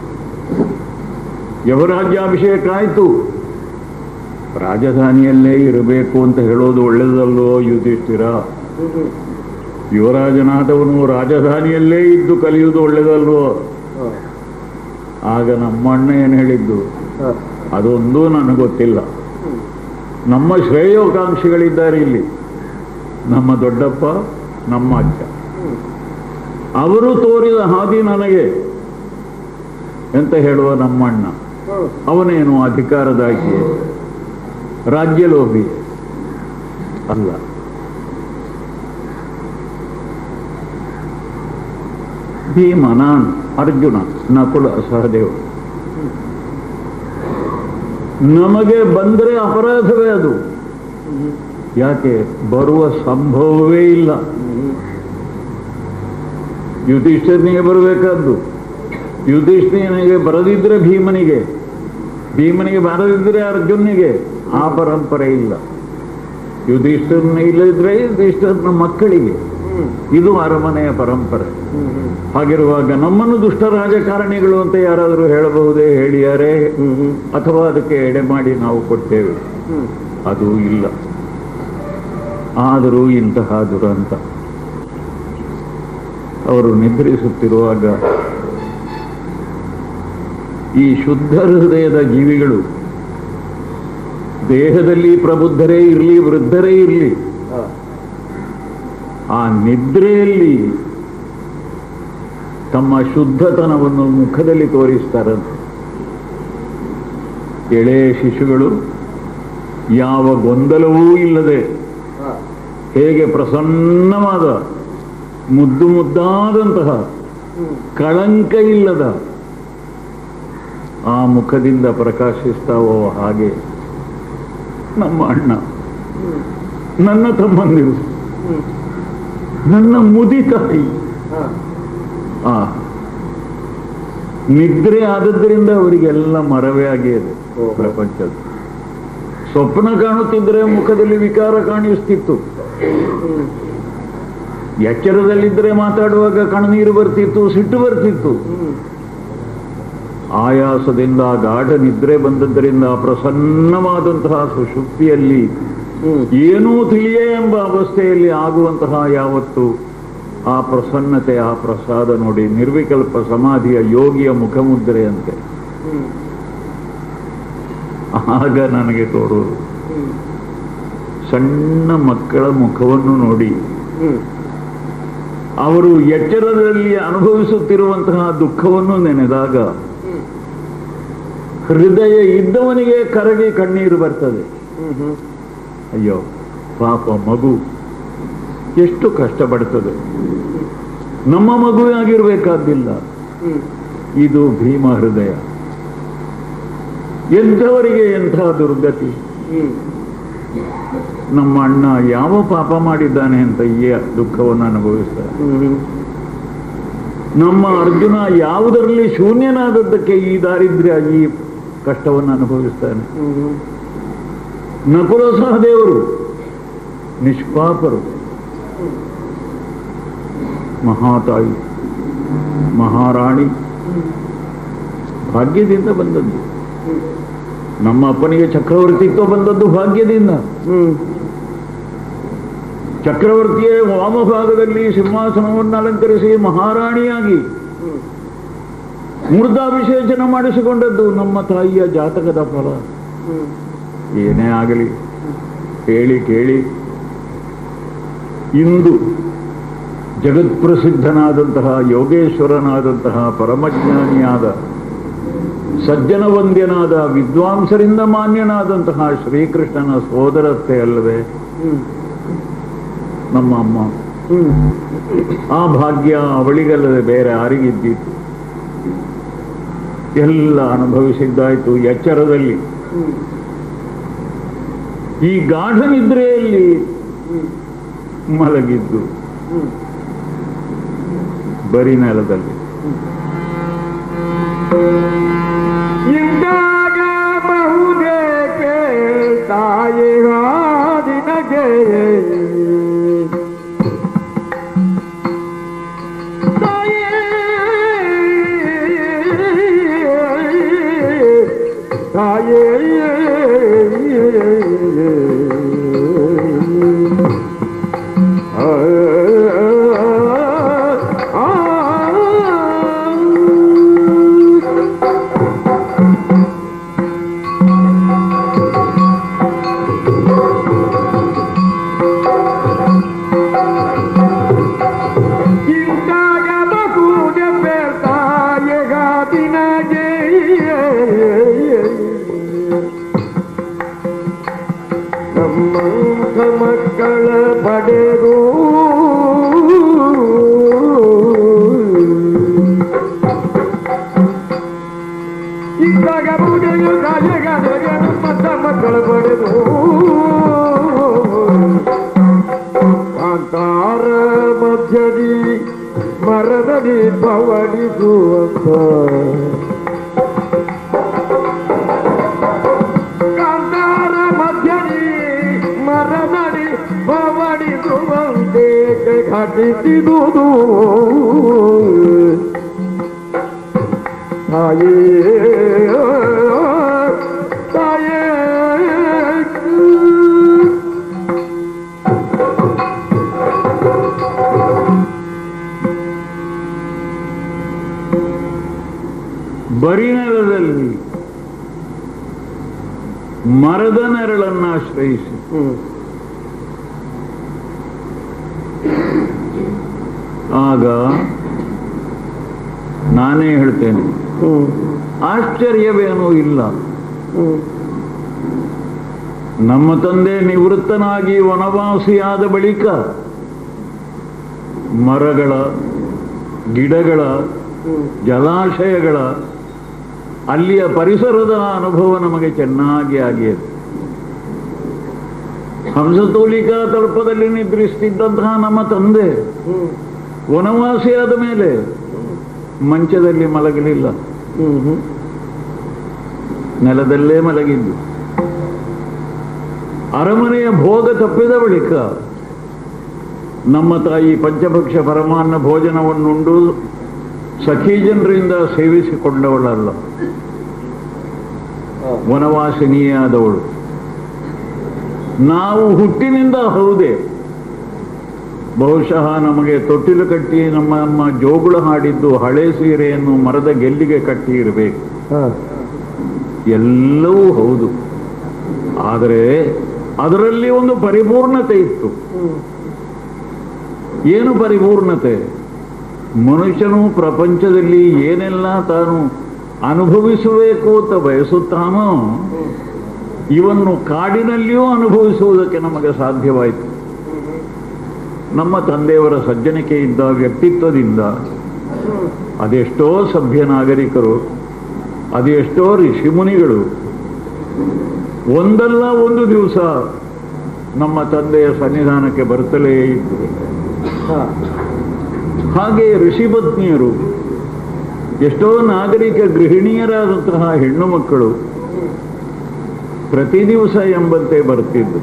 ಯವರಾಜ್ಯಾಭಿಷೇಕ ಆಯಿತು ರಾಜಧಾನಿಯಲ್ಲೇ ಇರಬೇಕು ಅಂತ ಹೇಳೋದು ಒಳ್ಳೆಯದಲ್ಲೋ ಯುಧಿಷ್ಠಿರ ಹ್ಮ್ ಹ್ಮ್ ಯುವರಾಜನಾದವನು ರಾಜಧಾನಿಯಲ್ಲೇ ಇದ್ದು ಕಲಿಯುವುದು ಒಳ್ಳೆಯದಲ್ವೋ ಹಾ ಆಗ ನಮ್ಮ ಅಣ್ಣ ಏನು ಹೇಳಿದ್ದು ಹಾ. ಅದೊಂದು ನನಗೆ ಗೊತ್ತಿಲ್ಲ ನಮ್ಮ ಶ್ರೇಯೋಕಾಂಕ್ಷಿಗಳಿದ್ದಾರೆ ಇಲ್ಲಿ ನಮ್ಮ ದೊಡ್ಡಪ್ಪ ನಮ್ಮ ಅಜ್ಜ ಅವರು ತೋರಿದ ಹಾದಿ ನನಗೆ ಎಂತ ಹೇಳುವ ನಮ್ಮ ಅಣ್ಣ ಹ್ಮ್. ಅವನೇನು ಅಧಿಕಾರದಾಗಿ ರಾಜ್ಯಲೋಭಿ ಅಲ್ಲ ಭೀಮ ನಾನು ಅರ್ಜುನ ನಕುಲ ಸಹದೇವ ನಮಗೆ ಬಂದರೆ ಅಪರಾಧವೇ ಅದು ಯಾಕೆ ಬರುವ ಸಂಭವವೇ ಇಲ್ಲ ಯುಧಿಷ್ಠನಿಗೆ ಬರಬೇಕಾದ್ದು ಯುಧಿಷ್ಠನಿಗೆ ಬರದಿದ್ರೆ ಭೀಮನಿಗೆ ಭೀಮನಿಗೆ ಬರದಿದ್ರೆ ಅರ್ಜುನಿಗೆ ಆ ಪರಂಪರೆ ಇಲ್ಲ ಯುಧಿಷ್ಠರನ ಇಲ್ಲದಿದ್ರೆ ಯುಧಿಷ್ಠರನ ಮಕ್ಕಳಿಗೆ ಹ್ಮ್. ಇದು ಅರಮನೆಯ ಪರಂಪರೆ ಹ್ಮ್. ಹ್ಮ್. ಹಾಗಿರುವಾಗ ನಮ್ಮನ್ನು ದುಷ್ಟ ರಾಜಕಾರಣಿಗಳು ಅಂತ ಯಾರಾದರೂ ಹೇಳಬಹುದೇ ಹೇಳಿಯಾರೆ ಹ್ಮ್. ಹ್ಮ್. ಅಥವಾ ಅದಕ್ಕೆ ಎಡೆ ಮಾಡಿ ನಾವು ಕೊಡ್ತೇವೆ ಹ್ಮ್. ಅದು ಇಲ್ಲ ಆದರೂ ಇಂತಹ ದುರಂತ ಅವರು ನಿದ್ರಿಸುತ್ತಿರುವಾಗ ಈ ಶುದ್ಧ ಹೃದಯದ ಜೀವಿಗಳು ದೇಹದಲ್ಲಿ ಪ್ರಬುದ್ಧರೇ ಇರಲಿ ವೃದ್ಧರೇ ಇರಲಿ ಹಾ. ಆ ನಿದ್ರೆಯಲ್ಲಿ ತಮ್ಮ ಶುದ್ಧತನವನ್ನು ಮುಖದಲ್ಲಿ ತೋರಿಸ್ತಾರಂತೆ ಎಳೆಯ ಶಿಶುಗಳು ಯಾವ ಗೊಂದಲವೂ ಇಲ್ಲದೆ ಹಾ. ಹೇಗೆ ಪ್ರಸನ್ನವಾದ ಮುದ್ದು ಮುದ್ದಾದಂತಹ ಹ್ಮ್. ಕಳಂಕ ಇಲ್ಲದ ಆ ಮುಖದಿಂದ ಪ್ರಕಾಶಿಸ್ತಾವೋ ಹಾಗೆ ನಮ್ಮ ಅಣ್ಣ ಹ್ಮ್. ನನ್ನ ತಮ್ಮಂದಿರು ಹ್ಮ್. ನನ್ನ ಮುದಿ ತಾಯಿ ಹಾ. ಆ ನಿದ್ರೆ ಆದದ್ದರಿಂದ ಅವರಿಗೆಲ್ಲ ಮರವೇ ಆಗಿದೆ ಓಹೋ. ಪ್ರಪಂಚದ ಸ್ವಪ್ನ ಕಾಣುತ್ತಿದ್ರೆ ಮುಖದಲ್ಲಿ ವಿಕಾರ ಕಾಣಿಸ್ತಿತ್ತು ಹ್ಮ್. ಎಚ್ಚರದಲ್ಲಿದ್ದರೆ ಮಾತಾಡುವಾಗ ಕಣ್ಣೀರು ಬರ್ತಿತ್ತು ಸಿಟ್ಟು ಬರ್ತಿತ್ತು ಹ್ಮ್. ಆಯಾಸದಿಂದ ಗಾಢ ನಿದ್ರೆ ಬಂದದ್ದರಿಂದ ಪ್ರಸನ್ನವಾದಂತಹ ಸುಷುಪ್ತಿಯಲ್ಲಿ ಹ್ಮ್. ಏನೂ ತಿಳಿಯೇ ಎಂಬ ಅವಸ್ಥೆಯಲ್ಲಿ ಆಗುವಂತಹ ಯಾವತ್ತು ಆ ಪ್ರಸನ್ನತೆ ಆ ಪ್ರಸಾದ ನೋಡಿ ನಿರ್ವಿಕಲ್ಪ ಸಮಾಧಿಯ ಯೋಗಿಯ ಮುಖಮುದ್ರೆಯಂತೆ ಹ್ಮ್. ಆಗ ನನಗೆ ತೋರುವುದು ಹ್ಮ್. ಸಣ್ಣ ಮಕ್ಕಳ ಮುಖವನ್ನು ನೋಡಿ ಹ್ಮ್. ಅವರು ಎಚ್ಚರದಲ್ಲಿ ಅನುಭವಿಸುತ್ತಿರುವಂತಹ ದುಃಖವನ್ನು ನೆನೆದಾಗ ಹ್ಮ್. ಹೃದಯ ಇದ್ದವನಿಗೆ ಕರಗಿ ಕಣ್ಣೀರು ಬರ್ತದೆ ಹ್ಮ್. ಹ್ಮ್. ಅಯ್ಯೋ ಪಾಪ ಮಗು ಎಷ್ಟು ಕಷ್ಟಪಡ್ತದೆ ನಮ್ಮ ಮಗುವಾಗಿರ್ಬೇಕಾದ್ದಿಲ್ಲ ಹ್ಮ್. ಇದು ಭೀಮ ಹೃದಯ ಎಂಥವರಿಗೆ ಎಂಥ ದುರ್ಗತಿ ಹ್ಮ್. ನಮ್ಮ ಅಣ್ಣ ಯಾವ ಪಾಪ ಮಾಡಿದ್ದಾನೆ ಅಂತ ಈ ದುಃಖವನ್ನು ಅನುಭವಿಸ್ತಾರೆ ಹ್ಮ್. ನಮ್ಮ ಅರ್ಜುನ ಯಾವುದರಲ್ಲಿ ಶೂನ್ಯನಾದದ್ದಕ್ಕೆ ಈ ದಾರಿದ್ರ್ಯ ಈ ಕಷ್ಟವನ್ನು ಅನುಭವಿಸ್ತಾನೆ ಹ್ಮ್. ನಕುಲ ಸಹದೇವರು ನಿಷ್ಪಾಪರು ಮಹಾತಾಯಿ ಮಹಾರಾಣಿ ಭಾಗ್ಯದಿಂದ ಬಂದದ್ದು ನಮ್ಮ ಅಪ್ಪನಿಗೆ ಚಕ್ರವರ್ತಿತ್ವ ಬಂದದ್ದು ಭಾಗ್ಯದಿಂದ ಹ್ಮ್. ಚಕ್ರವರ್ತಿಯ ವಾಮಭಾಗದಲ್ಲಿ ಸಿಂಹಾಸನವನ್ನು ಅಲಂಕರಿಸಿ ಮಹಾರಾಣಿಯಾಗಿ ಹ್ಮ್. ಮೂರ್ಧಾಭಿಷೇಚನ ಮಾಡಿಸಿಕೊಂಡದ್ದು ನಮ್ಮ ತಾಯಿಯ ಜಾತಕದ ಫಲ ಹ್ಮ್. ಏನೇ ಆಗಲಿ ಕೇಳಿ ಕೇಳಿ ಇಂದು ಜಗತ್ಪ್ರಸಿದ್ಧನಾದಂತಹ ಯೋಗೇಶ್ವರನಾದಂತಹ ಪರಮಜ್ಞಾನಿಯಾದ ಸಜ್ಜನ ವಂದ್ಯನಾದ ವಿದ್ವಾಂಸರಿಂದ ಮಾನ್ಯನಾದಂತಹ ಶ್ರೀಕೃಷ್ಣನ ಸೋದರತ್ತೆ ಅಲ್ಲವೇ ಹ್ಮ್. ನಮ್ಮ ಅಮ್ಮ ಹ್ಮ್. ಆ ಭಾಗ್ಯ ಅವಳಿಗಲ್ಲದೆ ಬೇರೆ ಯಾರಿಗಿದ್ದಿತ್ತು ಎಲ್ಲ ಅನುಭವಿಸಿದ್ದಾಯ್ತು ಎಚ್ಚರದಲ್ಲಿ ಹ್ಮ್. ಈ ಗಾಢ ನಿದ್ರೆಯಲ್ಲಿ ಹ್ಮ್. ಮಲಗಿದ್ದು ಹ್ಮ್. ಬರಿ ನೆಲದಲ್ಲಿ ಇಂದಾಗ ಬಹುದೇಕೆ ತಾಯಿ ಹಾದಿನಗೆ ತಾಯಿ ತಾಯಿ ಆ ಆ ಆ ಇದ್ದಾಗ ಬುಡಿಯು ಕಾಲಿಗಾದರೆ ಮತ್ತ ಮಕ್ಕಳು ಪಡೆದು ಕಾಂತಾರ ಮಧ್ಯದಿ ಮರದಲ್ಲಿ ಪವಡಿಸುವಂತ ಕಾಂತಾರ ಮಧ್ಯದಿ ಮರದಲ್ಲಿ ಪವಡಿಸುವಂತೆ ಘಟಿಸಿದುದು ತಾಯೇ ತಾಯೇ ಬರಿನೆಲದಲ್ಲಿ ಮರದ ನೆರಳನ್ನು ಆಶ್ರಯಿಸಿ ಹ್ಮ್ ಆಗ ನಾನೇ ಹೇಳ್ತೇನೆ ಹ್ಮ್ ಆಶ್ಚರ್ಯವೇನೂ ಇಲ್ಲ ಹ್ಮ್ ನಮ್ಮ ತಂದೆ ನಿವೃತ್ತನಾಗಿ ವನವಾಸಿಯಾದ ಬಳಿಕ ಮರಗಳ ಗಿಡಗಳ ಹ್ಮ್ ಜಲಾಶಯಗಳ ಅಲ್ಲಿಯ ಪರಿಸರದ ಅನುಭವ ನಮಗೆ ಚೆನ್ನಾಗಿ ಆಗಿದೆ ಹಂಸತೋಲಿಕಾ ತಲ್ಪದಲ್ಲಿ ನಿದ್ರಿಸ್ತಿದ್ದಂತಹ ನಮ್ಮ ತಂದೆ ಹ್ಮ್ ವನವಾಸಿಯಾದ ಮೇಲೆ ಮಂಚದಲ್ಲಿ ಮಲಗಲಿಲ್ಲ ಹ್ಮ್ ಹ್ಮ್ ನೆಲದಲ್ಲೇ ಮಲಗಿದ್ದು ಅರಮನೆಯ ಭೋಗ ತಪ್ಪಿದ ಬಳಿಕ ನಮ್ಮ ತಾಯಿ ಪಂಚಭಕ್ಷ ಪರಮಾನ್ನ ಭೋಜನವನ್ನುಂಡು ಸಖಿ ಜನರಿಂದ ಸೇವಿಸಿಕೊಂಡವಳಲ್ಲ ವನವಾಸಿನಿಯಾದವಳು ನಾವು ಹುಟ್ಟಿನಿಂದ ಹೌದೇ ಬಹುಶಃ ನಮಗೆ ತೊಟ್ಟಿಲು ಕಟ್ಟಿ ನಮ್ಮ ಅಮ್ಮ ಜೋಗುಳ ಹಾಡಿದ್ದು ಹಳೆ ಸೀರೆಯನ್ನು ಮರದ ಗೆಲ್ಲಿಗೆ ಕಟ್ಟಿ ಇರಬೇಕು ಹಾ ಎಲ್ಲವೂ ಹೌದು ಆದರೆ ಅದರಲ್ಲಿ ಒಂದು ಪರಿಪೂರ್ಣತೆ ಇತ್ತು ಹ್ಮ್ ಏನು ಪರಿಪೂರ್ಣತೆ ಮನುಷ್ಯನು ಪ್ರಪಂಚದಲ್ಲಿ ಏನೆಲ್ಲ ತಾನು ಅನುಭವಿಸಬೇಕು ಅಂತ ಬಯಸುತ್ತಾನೋ ಇವನ್ನು ಕಾಡಿನಲ್ಲಿಯೂ ಅನುಭವಿಸುವುದಕ್ಕೆ ನಮಗೆ ಸಾಧ್ಯವಾಯಿತು ನಮ್ಮ ತಂದೆಯವರ ಸಜ್ಜನಿಕೆಯಿಂದ ವ್ಯಕ್ತಿತ್ವದಿಂದ ಅದೆಷ್ಟೋ ಸಭ್ಯ ನಾಗರಿಕರು ಅದೆಷ್ಟೋ ಋಷಿಮುನಿಗಳು ಒಂದಲ್ಲ ಒಂದು ದಿವಸ ನಮ್ಮ ತಂದೆಯ ಸನ್ನಿಧಾನಕ್ಕೆ ಬರುತ್ತಲೇ ಇದ್ದರು ಹಾ ಹಾಗೆ ಋಷಿಪತ್ನಿಯರು ಎಷ್ಟೋ ನಾಗರಿಕ ಗೃಹಿಣಿಯರಾದಂತಹ ಹೆಣ್ಣು ಮಕ್ಕಳು ಪ್ರತಿ ದಿವಸ ಎಂಬಂತೆ ಬರುತ್ತಿದ್ದು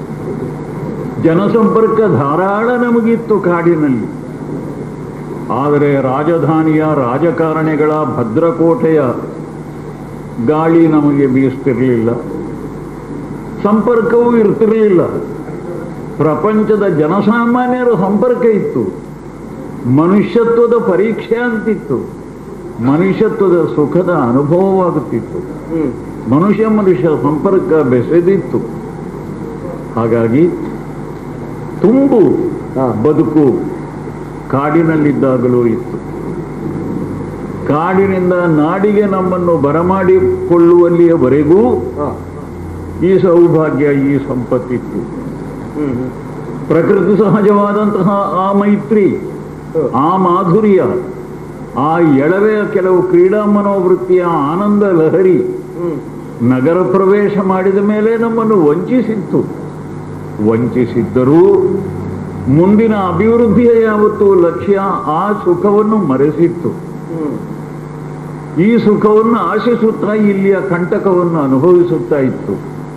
ಜನಸಂಪರ್ಕ ಧಾರಾಳ ನಮಗಿತ್ತು ಕಾಡಿನಲ್ಲಿ ಆದರೆ ರಾಜಧಾನಿಯ ರಾಜಕಾರಣಿಗಳ ಭದ್ರಕೋಟೆಯ ಗಾಳಿ ನಮಗೆ ಬೀಸ್ತಿರಲಿಲ್ಲ ಸಂಪರ್ಕವೂ ಇರ್ತಿರಲಿಲ್ಲ ಪ್ರಪಂಚದ ಜನಸಾಮಾನ್ಯರ ಸಂಪರ್ಕ ಇತ್ತು ಮನುಷ್ಯತ್ವದ ಪರೀಕ್ಷೆ ಅಂತಿತ್ತು ಮನುಷ್ಯತ್ವದ ಸುಖದ ಅನುಭವವಾಗುತ್ತಿತ್ತು ಹ್ಮ್ ಮನುಷ್ಯ ಮನುಷ್ಯ ಸಂಪರ್ಕ ಬೆಸೆದಿತ್ತು ಹಾಗಾಗಿ ತುಂಬು ಹಾ. ಬದುಕು ಕಾಡಿನಲ್ಲಿದ್ದಾಗಲೂ ಇತ್ತು ಕಾಡಿನಿಂದ ನಾಡಿಗೆ ನಮ್ಮನ್ನು ಬರಮಾಡಿಕೊಳ್ಳುವಲ್ಲಿಯವರೆಗೂ ಹಾ ಈ ಸೌಭಾಗ್ಯ ಈ ಸಂಪತ್ತಿತ್ತು ಹ್ಮ್ ಹ್ಮ್ ಪ್ರಕೃತಿ ಸಹಜವಾದಂತಹ ಆ ಮೈತ್ರಿ ಆ ಮಾಧುರ್ಯ ಆ ಎಳವೆಯ ಕೆಲವು ಕ್ರೀಡಾ ಮನೋವೃತ್ತಿಯ ಆನಂದ ಲಹರಿ ಹ್ಮ್ ನಗರ ಪ್ರವೇಶ ಮಾಡಿದ ಮೇಲೆ ನಮ್ಮನ್ನು ವಂಚಿಸಿತ್ತು ವಂಚಿಸಿದ್ದರೂ ಮುಂದಿನ ಅಭಿವೃದ್ಧಿಯ ಯಾವತ್ತು ಲಕ್ಷ್ಯ ಆ ಸುಖವನ್ನು ಮರೆಸಿತ್ತು ಹ್ಮ್ ಈ ಸುಖವನ್ನು ಆಶಿಸುತ್ತಾ ಇಲ್ಲಿಯ ಕಂಟಕವನ್ನು ಅನುಭವಿಸುತ್ತಾ ಇತ್ತು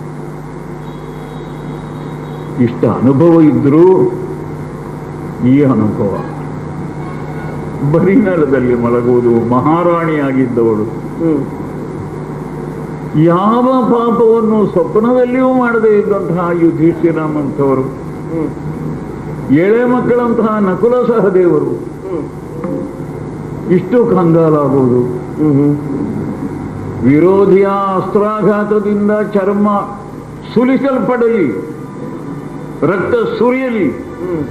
ಇಷ್ಟ ಅನುಭವ ಇದ್ರೂ ಈ ಅನುಭವ ಬರಿನೆಲದಲ್ಲಿ ಮಲಗುವುದು ಮಹಾರಾಣಿಯಾಗಿದ್ದವಳು ಹ್ಮ್ ಯಾವ ಪಾಪವನ್ನು ಸ್ವಪ್ನದಲ್ಲಿಯೂ ಮಾಡದೇ ಇದ್ದಂತಹ ಯುಧಿಷ್ಠಿರನಂಥವರು ಹ್ಮ್ ಎಳೆ ಮಕ್ಕಳಂತಹ ನಕುಲ ಸಹದೇವರು ಹ್ಮ್ ಇಷ್ಟು ಕಂಗಾಲಾಗುವುದು ಹ್ಮ್ ಹ್ಮ್ ವಿರೋಧಿಯ ಅಸ್ತ್ರಾಘಾತದಿಂದ ಚರ್ಮ ಸುಲಿಸಲ್ಪಡಲಿ ರಕ್ತ ಸುರಿಯಲಿ ಹ್ಮ್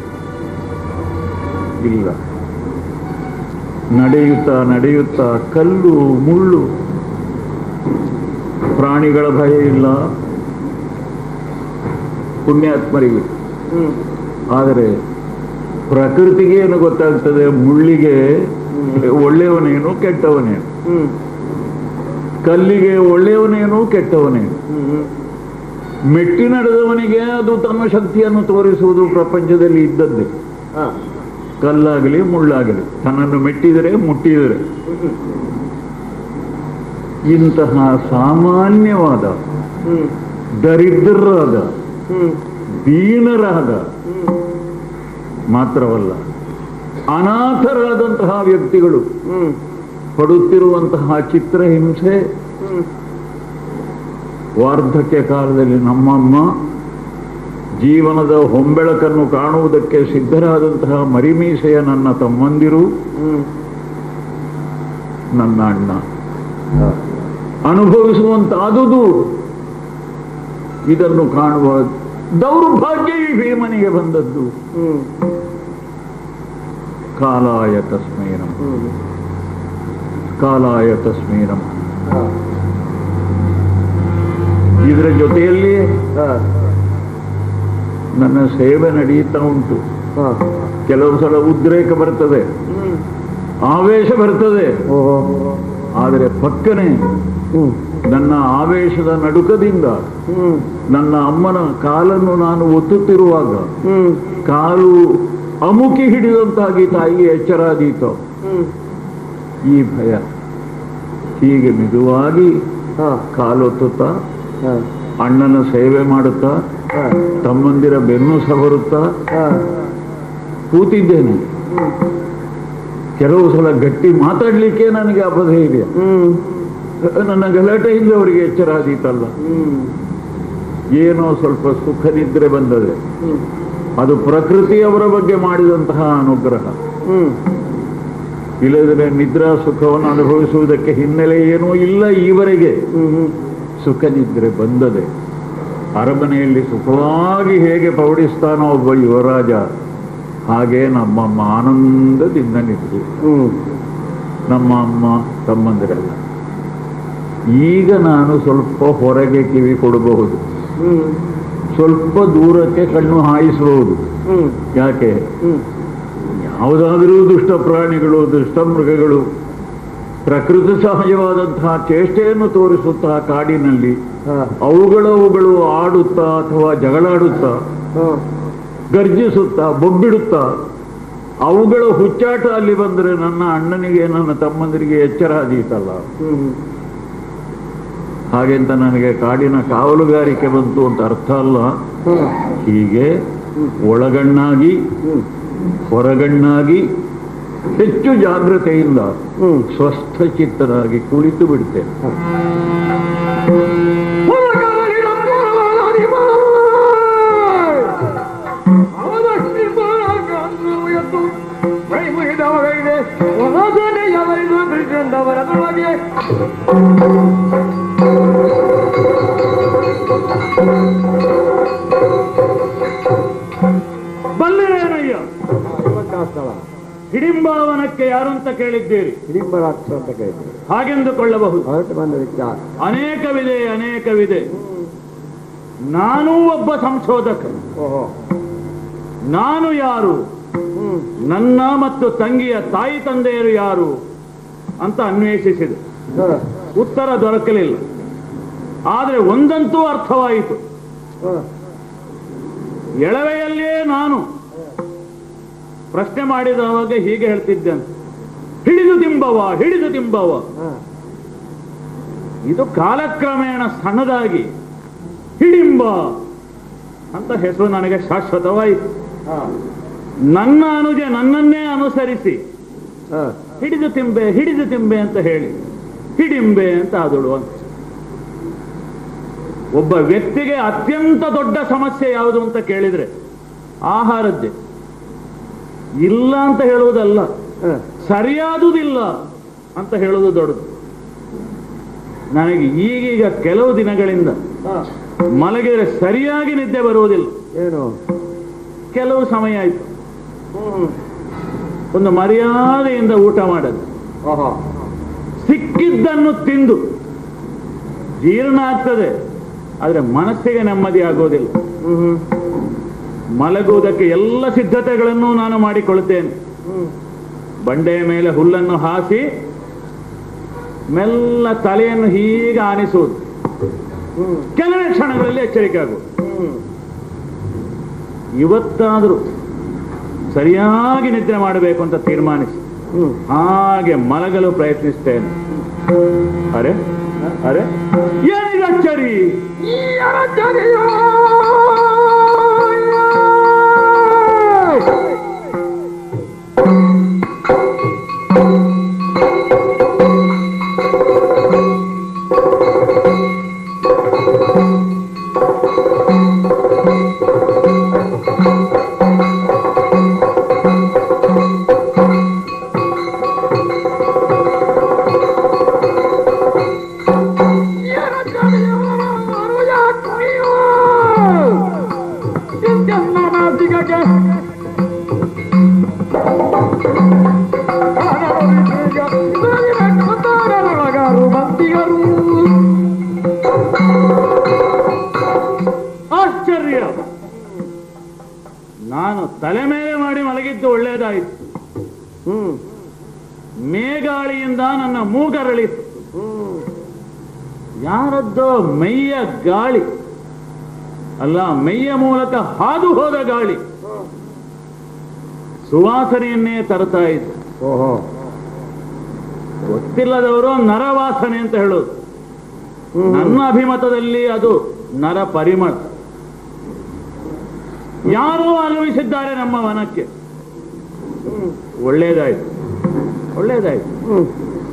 ಇಲ್ಲ ನಡೆಯುತ್ತಾ ನಡೆಯುತ್ತಾ ಕಲ್ಲು ಮುಳ್ಳು ಪ್ರಾಣಿಗಳ ಭಯ ಇಲ್ಲ ಪುಣ್ಯಾತ್ಮರಿಗೆ ಹ್ಮ್ ಆದರೆ ಪ್ರಕೃತಿಗೆ ಏನು ಗೊತ್ತಾಗ್ತದೆ ಮುಳ್ಳಿಗೆ ಒಳ್ಳೆಯವನೇನು ಕೆಟ್ಟವನೇನು ಹ್ಮ್ ಕಲ್ಲಿಗೆ ಒಳ್ಳೆಯವನೇನು ಕೆಟ್ಟವನೇನು ಹ್ಮ್ ಹ್ಮ್ ಮೆಟ್ಟಿ ನಡೆದವನಿಗೆ ಅದು ತನ್ನ ಶಕ್ತಿಯನ್ನು ತೋರಿಸುವುದು ಪ್ರಪಂಚದಲ್ಲಿ ಇದ್ದದ್ದೇ ಹಾ ಕಲ್ಲಾಗಲಿ ಮುಳ್ಳಾಗಲಿ ತನ್ನನ್ನು ಮೆಟ್ಟಿದರೆ ಮುಟ್ಟಿದರೆ ಇಂತಹ ಸಾಮಾನ್ಯವಾದ ಹ್ಮ್ ದರಿದ್ರರಾದ ಹ್ಮ್ ದೀನರಾದ ಮಾತ್ರವಲ್ಲ ಅನಾಥರಾದಂತಹ ವ್ಯಕ್ತಿಗಳು ಹ್ಮ್ ಪಡುತ್ತಿರುವಂತಹ ಚಿತ್ರಹಿಂಸೆ ಹ್ಮ್ ವಾರ್ಧಕ್ಯ ಕಾಲದಲ್ಲಿ ನಮ್ಮಮ್ಮ ಜೀವನದ ಹೊಂಬೆಳಕನ್ನು ಕಾಣುವುದಕ್ಕೆ ಸಿದ್ಧರಾದಂತಹ ಮರಿಮೀಸೆಯ ನನ್ನ ತಮ್ಮಂದಿರು ಹ್ಮ್ ನನ್ನ ಅಣ್ಣ ಹಾ ಅನುಭವಿಸುವಂತಾದುದು ಇದನ್ನು ಕಾಣುವ ದೌರ್ಭಾಗ್ಯ ಈ ಭೀಮನಿಗೆ ಬಂದದ್ದು ಹ್ಮ್ ಕಾಲಾಯ ತಸ್ಮೈ ನಮಃ ಹ್ಮ್ ಕಾಲಾಯ ತಸ್ಮೈ ನಮಃ ಹಾ ಇದರ ಜೊತೆಯಲ್ಲಿ ಹಾ ನನ್ನ ಸೇವೆ ನಡೆಯುತ್ತಾ ಉಂಟು ಹಾ ಕೆಲವು ಸಲ ಉದ್ರೇಕ ಬರ್ತದೆ ಹ್ಮ್ ಆವೇಶ ಬರ್ತದೆ ಓಹೋ ಆದರೆ ಪಕ್ಕನೆ ಹ್ಮ್ ನನ್ನ ಆವೇಶದ ನಡುಕದಿಂದ ಹ್ಮ್ ನನ್ನ ಅಮ್ಮನ ಕಾಲನ್ನು ನಾನು ಒತ್ತುತ್ತಿರುವಾಗ ಹ್ಮ್ ಕಾಲು ಅಮುಕಿ ಹಿಡಿದಂತಾಗಿ ತಾಯಿಗೆ ಎಚ್ಚರಾದೀತು ಹ್ಮ್ ಈ ಭಯ ಹೀಗೆ ಮೆದುವಾಗಿ ಹಾ ಕಾಲೊತ್ತುತ್ತಾ ಹಾ ಅಣ್ಣನ ಸೇವೆ ಮಾಡುತ್ತಾ ಹಾ ತಮ್ಮಂದಿರ ಬೆನ್ನು ಸವರುತ್ತಾ ಹಾ ಕೂತಿದ್ದೇನೆ ಕೆಲವು ಸಲ ಗಟ್ಟಿ ಮಾತಾಡ್ಲಿಕ್ಕೆ ನನಗೆ ಅಪಧೈರ್ಯ ಹ್ಮ್ ನನ್ನ ಗಲಾಟೆಯಿಂದ ಅವರಿಗೆ ಎಚ್ಚರ ಆದೀತಲ್ಲ ಹ್ಮ್ ಏನೋ ಸ್ವಲ್ಪ ಸುಖ ನಿದ್ರೆ ಬಂದದೆ ಹ್ಮ್ ಅದು ಪ್ರಕೃತಿಯವರ ಬಗ್ಗೆ ಮಾಡಿದಂತಹ ಅನುಗ್ರಹ ಹ್ಮ್ ಇಲ್ಲದ್ರೆ ನಿದ್ರಾ ಸುಖವನ್ನು ಅನುಭವಿಸುವುದಕ್ಕೆ ಹಿನ್ನೆಲೆ ಏನೂ ಇಲ್ಲ ಈವರೆಗೆ ಹ್ಮ್ ಹ್ಮ್ ಸುಖ ನಿದ್ರೆ ಬಂದದೆ ಅರಮನೆಯಲ್ಲಿ ಸುಖವಾಗಿ ಹೇಗೆ ಪೌಡಿಸ್ತಾನೋ ಒಬ್ಬ ಯುವರಾಜ ಹಾಗೆ ನಮ್ಮಮ್ಮ ಆನಂದದಿಂದ ನಿಂತು ಹ್ಮ್ ನಮ್ಮ ಅಮ್ಮ ತಮ್ಮಂದಿರೆಲ್ಲ ಈಗ ನಾನು ಸ್ವಲ್ಪ ಹೊರಗೆ ಕಿವಿ ಕೊಡಬಹುದು ಹ್ಮ್ ಸ್ವಲ್ಪ ದೂರಕ್ಕೆ ಕಣ್ಣು ಹಾಯಿಸಬಹುದು ಹ್ಮ್ ಯಾಕೆ ಹ್ಮ್ ಯಾವುದಾದರೂ ದುಷ್ಟ ಪ್ರಾಣಿಗಳು ದುಷ್ಟ ಮೃಗಗಳು ಪ್ರಕೃತಿ ಸಹಜವಾದಂತಹ ಚೇಷ್ಟೆಯನ್ನು ತೋರಿಸುತ್ತಾ ಕಾಡಿನಲ್ಲಿ ಹಾ ಅವುಗಳವುಗಳು ಆಡುತ್ತಾ ಅಥವಾ ಜಗಳಾಡುತ್ತಾ ಹಾ ಗರ್ಜಿಸುತ್ತಾ ಬೊಬ್ಬಿಡುತ್ತಾ ಅವುಗಳ ಹುಚ್ಚಾಟ ಅಲ್ಲಿ ಬಂದರೆ ನನ್ನ ಅಣ್ಣನಿಗೆ ನನ್ನ ತಮ್ಮಂದಿರಿಗೆ ಎಚ್ಚರ ಆದೀತಲ್ಲ ಹ್ಮ್ ಹಾಗೆಂತ ನನಗೆ ಕಾಡಿನ ಕಾವಲುಗಾರಿಕೆ ಬಂತು ಅಂತ ಅರ್ಥ ಅಲ್ಲ ಹಾ ಹೀಗೆ ಒಳಗಣ್ಣಾಗಿ ಹ್ಮ್ ಹೊರಗಣ್ಣಾಗಿ ಹೆಚ್ಚು ಜಾಗ್ರತೆಯಿಂದ ಹ್ಮ್ ಸ್ವಸ್ಥ ಚಿತ್ತರಾಗಿ ಕುಳಿತು ಬಿಡ್ತೇನೆ ಬಲ್ಲಿರೇನಯ್ಯ ಸ್ಥಳ ಹಿಡಿಂಬಾವನಕ್ಕೆ ಯಾರಂತ ಕೇಳಿದ್ದೀರಿ ಹಿಡಿಂಬರಾಕ್ಷ ಅಂತ ಕರೀತಾರೆ ಹಾಗೆಂದುಕೊಳ್ಳಬಹುದು ಹೊರಟು ಬಂದ ವಿಚಾರ ಅನೇಕವಿದೆ ಅನೇಕವಿದೆ ನಾನೂ ಒಬ್ಬ ಸಂಶೋಧಕ ಓಹೋ ನಾನು ಯಾರು ಹ್ಮ್ ನನ್ನ ಮತ್ತು ತಂಗಿಯ ತಾಯಿ ತಂದೆಯರು ಯಾರು ಅಂತ ಅನ್ವೇಷಿಸಿದೆ ಹಾ ಉತ್ತರ ದೊರಕಲಿಲ್ಲ ಆದರೆ ಒಂದಂತೂ ಅರ್ಥವಾಯಿತು ಹಾ ಎಳವೆಯಲ್ಲಿಯೇ ನಾನು ಪ್ರಶ್ನೆ ಮಾಡಿದವಾಗ ಹೀಗೆ ಹೇಳ್ತಿದ್ದೇನೆ ಹಿಡಿದು ತಿಂಬವ ಹಿಡಿದು ತಿಂಬವ ಹಾ ಇದು ಕಾಲಕ್ರಮೇಣ ಸಣ್ಣದಾಗಿ ಹಿಡಿಂಬ ಅಂತ ಹೆಸರು ನನಗೆ ಶಾಶ್ವತವಾಯಿತು ಹಾ ನನ್ನ ಅನುಜ ನನ್ನನ್ನೇ ಅನುಸರಿಸಿ ಹಾ ಹಿಡಿದು ತಿಂಬೆ ಹಿಡಿದು ತಿಂಬೆ ಅಂತ ಹೇಳಿ ಹಿಡಿಂಬೆ ಅಂತ ಆದಳು ಅಂತ ಒಬ್ಬ ವ್ಯಕ್ತಿಗೆ ಅತ್ಯಂತ ದೊಡ್ಡ ಸಮಸ್ಯೆ ಯಾವುದು ಅಂತ ಕೇಳಿದ್ರೆ ಆಹಾರದ್ದೇ ಇಲ್ಲ ಅಂತ ಹೇಳುವುದಲ್ಲ ಹಾ ಸರಿಯಾದುದಿಲ್ಲ ಅಂತ ಹೇಳುವುದು ದೊಡ್ಡದು ನನಗೆ ಈಗೀಗ ಕೆಲವು ದಿನಗಳಿಂದ ಹಾ ಮಲಗಿದ್ರೆ ಸರಿಯಾಗಿ ನಿದ್ದೆ ಬರುವುದಿಲ್ಲ ಏನು ಕೆಲವು ಸಮಯ ಆಯಿತು ಹ್ಮ್ ಒಂದು ಮರ್ಯಾದೆಯಿಂದ ಊಟ ಮಾಡೋದು ಓಹೋ ಸಿಕ್ಕಿದ್ದನ್ನು ತಿಂದು ಜೀರ್ಣ ಆಗ್ತದೆ ಆದರೆ ಮನಸ್ಸಿಗೆ ನೆಮ್ಮದಿ ಆಗೋದಿಲ್ಲ ಹ್ಮ್ ಹ್ಮ್ ಮಲಗುವುದಕ್ಕೆ ಎಲ್ಲ ಸಿದ್ಧತೆಗಳನ್ನು ನಾನು ಮಾಡಿಕೊಳ್ಳುತ್ತೇನೆ ಹ್ಮ್ ಬಂಡೆಯ ಮೇಲೆ ಹುಲ್ಲನ್ನು ಹಾಸಿ ಮೆಲ್ಲ ತಲೆಯನ್ನು ಹೀಗೆ ಆನಿಸುವುದು ಹ್ಮ್ ಕೆಲವೇ ಕ್ಷಣಗಳಲ್ಲಿ ಎಚ್ಚರಿಕೆ ಆಗುವುದು ಹ್ಮ್ ಇವತ್ತಾದರೂ ಸರಿಯಾಗಿ ನಿದ್ರೆ ಮಾಡಬೇಕು ಅಂತ ತೀರ್ಮಾನಿಸಿ ಹ್ಮ್ ಹಾಗೆ ಮಲಗಲು ಪ್ರಯತ್ನಿಸ್ತೇನೆ ಅರೆ ಅರೆ ಏನಿದು ಅಚ್ಚರಿ ಆಶ್ಚರ್ಯ ನಾನು ತಲೆ ಮೇಲೆ ಮಾಡಿ ಮಲಗಿದ್ದು ಒಳ್ಳೆಯದಾಯಿತು ಹ್ಮ್ ಮೇಗಾಳಿಯಿಂದ ನನ್ನ ಮೂಗರಳಿತು ಹ್ಮ್ ಯಾರದ್ದೋ ಮೈಯ ಗಾಳಿ ಅಲ್ಲ ಮೈಯ ಮೂಲಕ ಹಾದು ಹೋದ ಗಾಳಿ ಸುವಾಸನೆಯನ್ನೇ ತರ್ತಾ ಇತ್ತು ಓಹೋ ಗೊತ್ತಿಲ್ಲದವರು ನರವಾಸನೆ ಅಂತ ಹೇಳೋದು ಹ್ಮ್ ನನ್ನ ಅಭಿಮತದಲ್ಲಿ ಅದು ನರ ಪರಿಮಳ ಯಾರೋ ಆಗಮಿಸಿದ್ದಾರೆ ನಮ್ಮ ವನಕ್ಕೆ ಹ್ಮ್ ಒಳ್ಳೇದಾಯ್ತು ಒಳ್ಳೇದಾಯ್ತು ಹ್ಮ್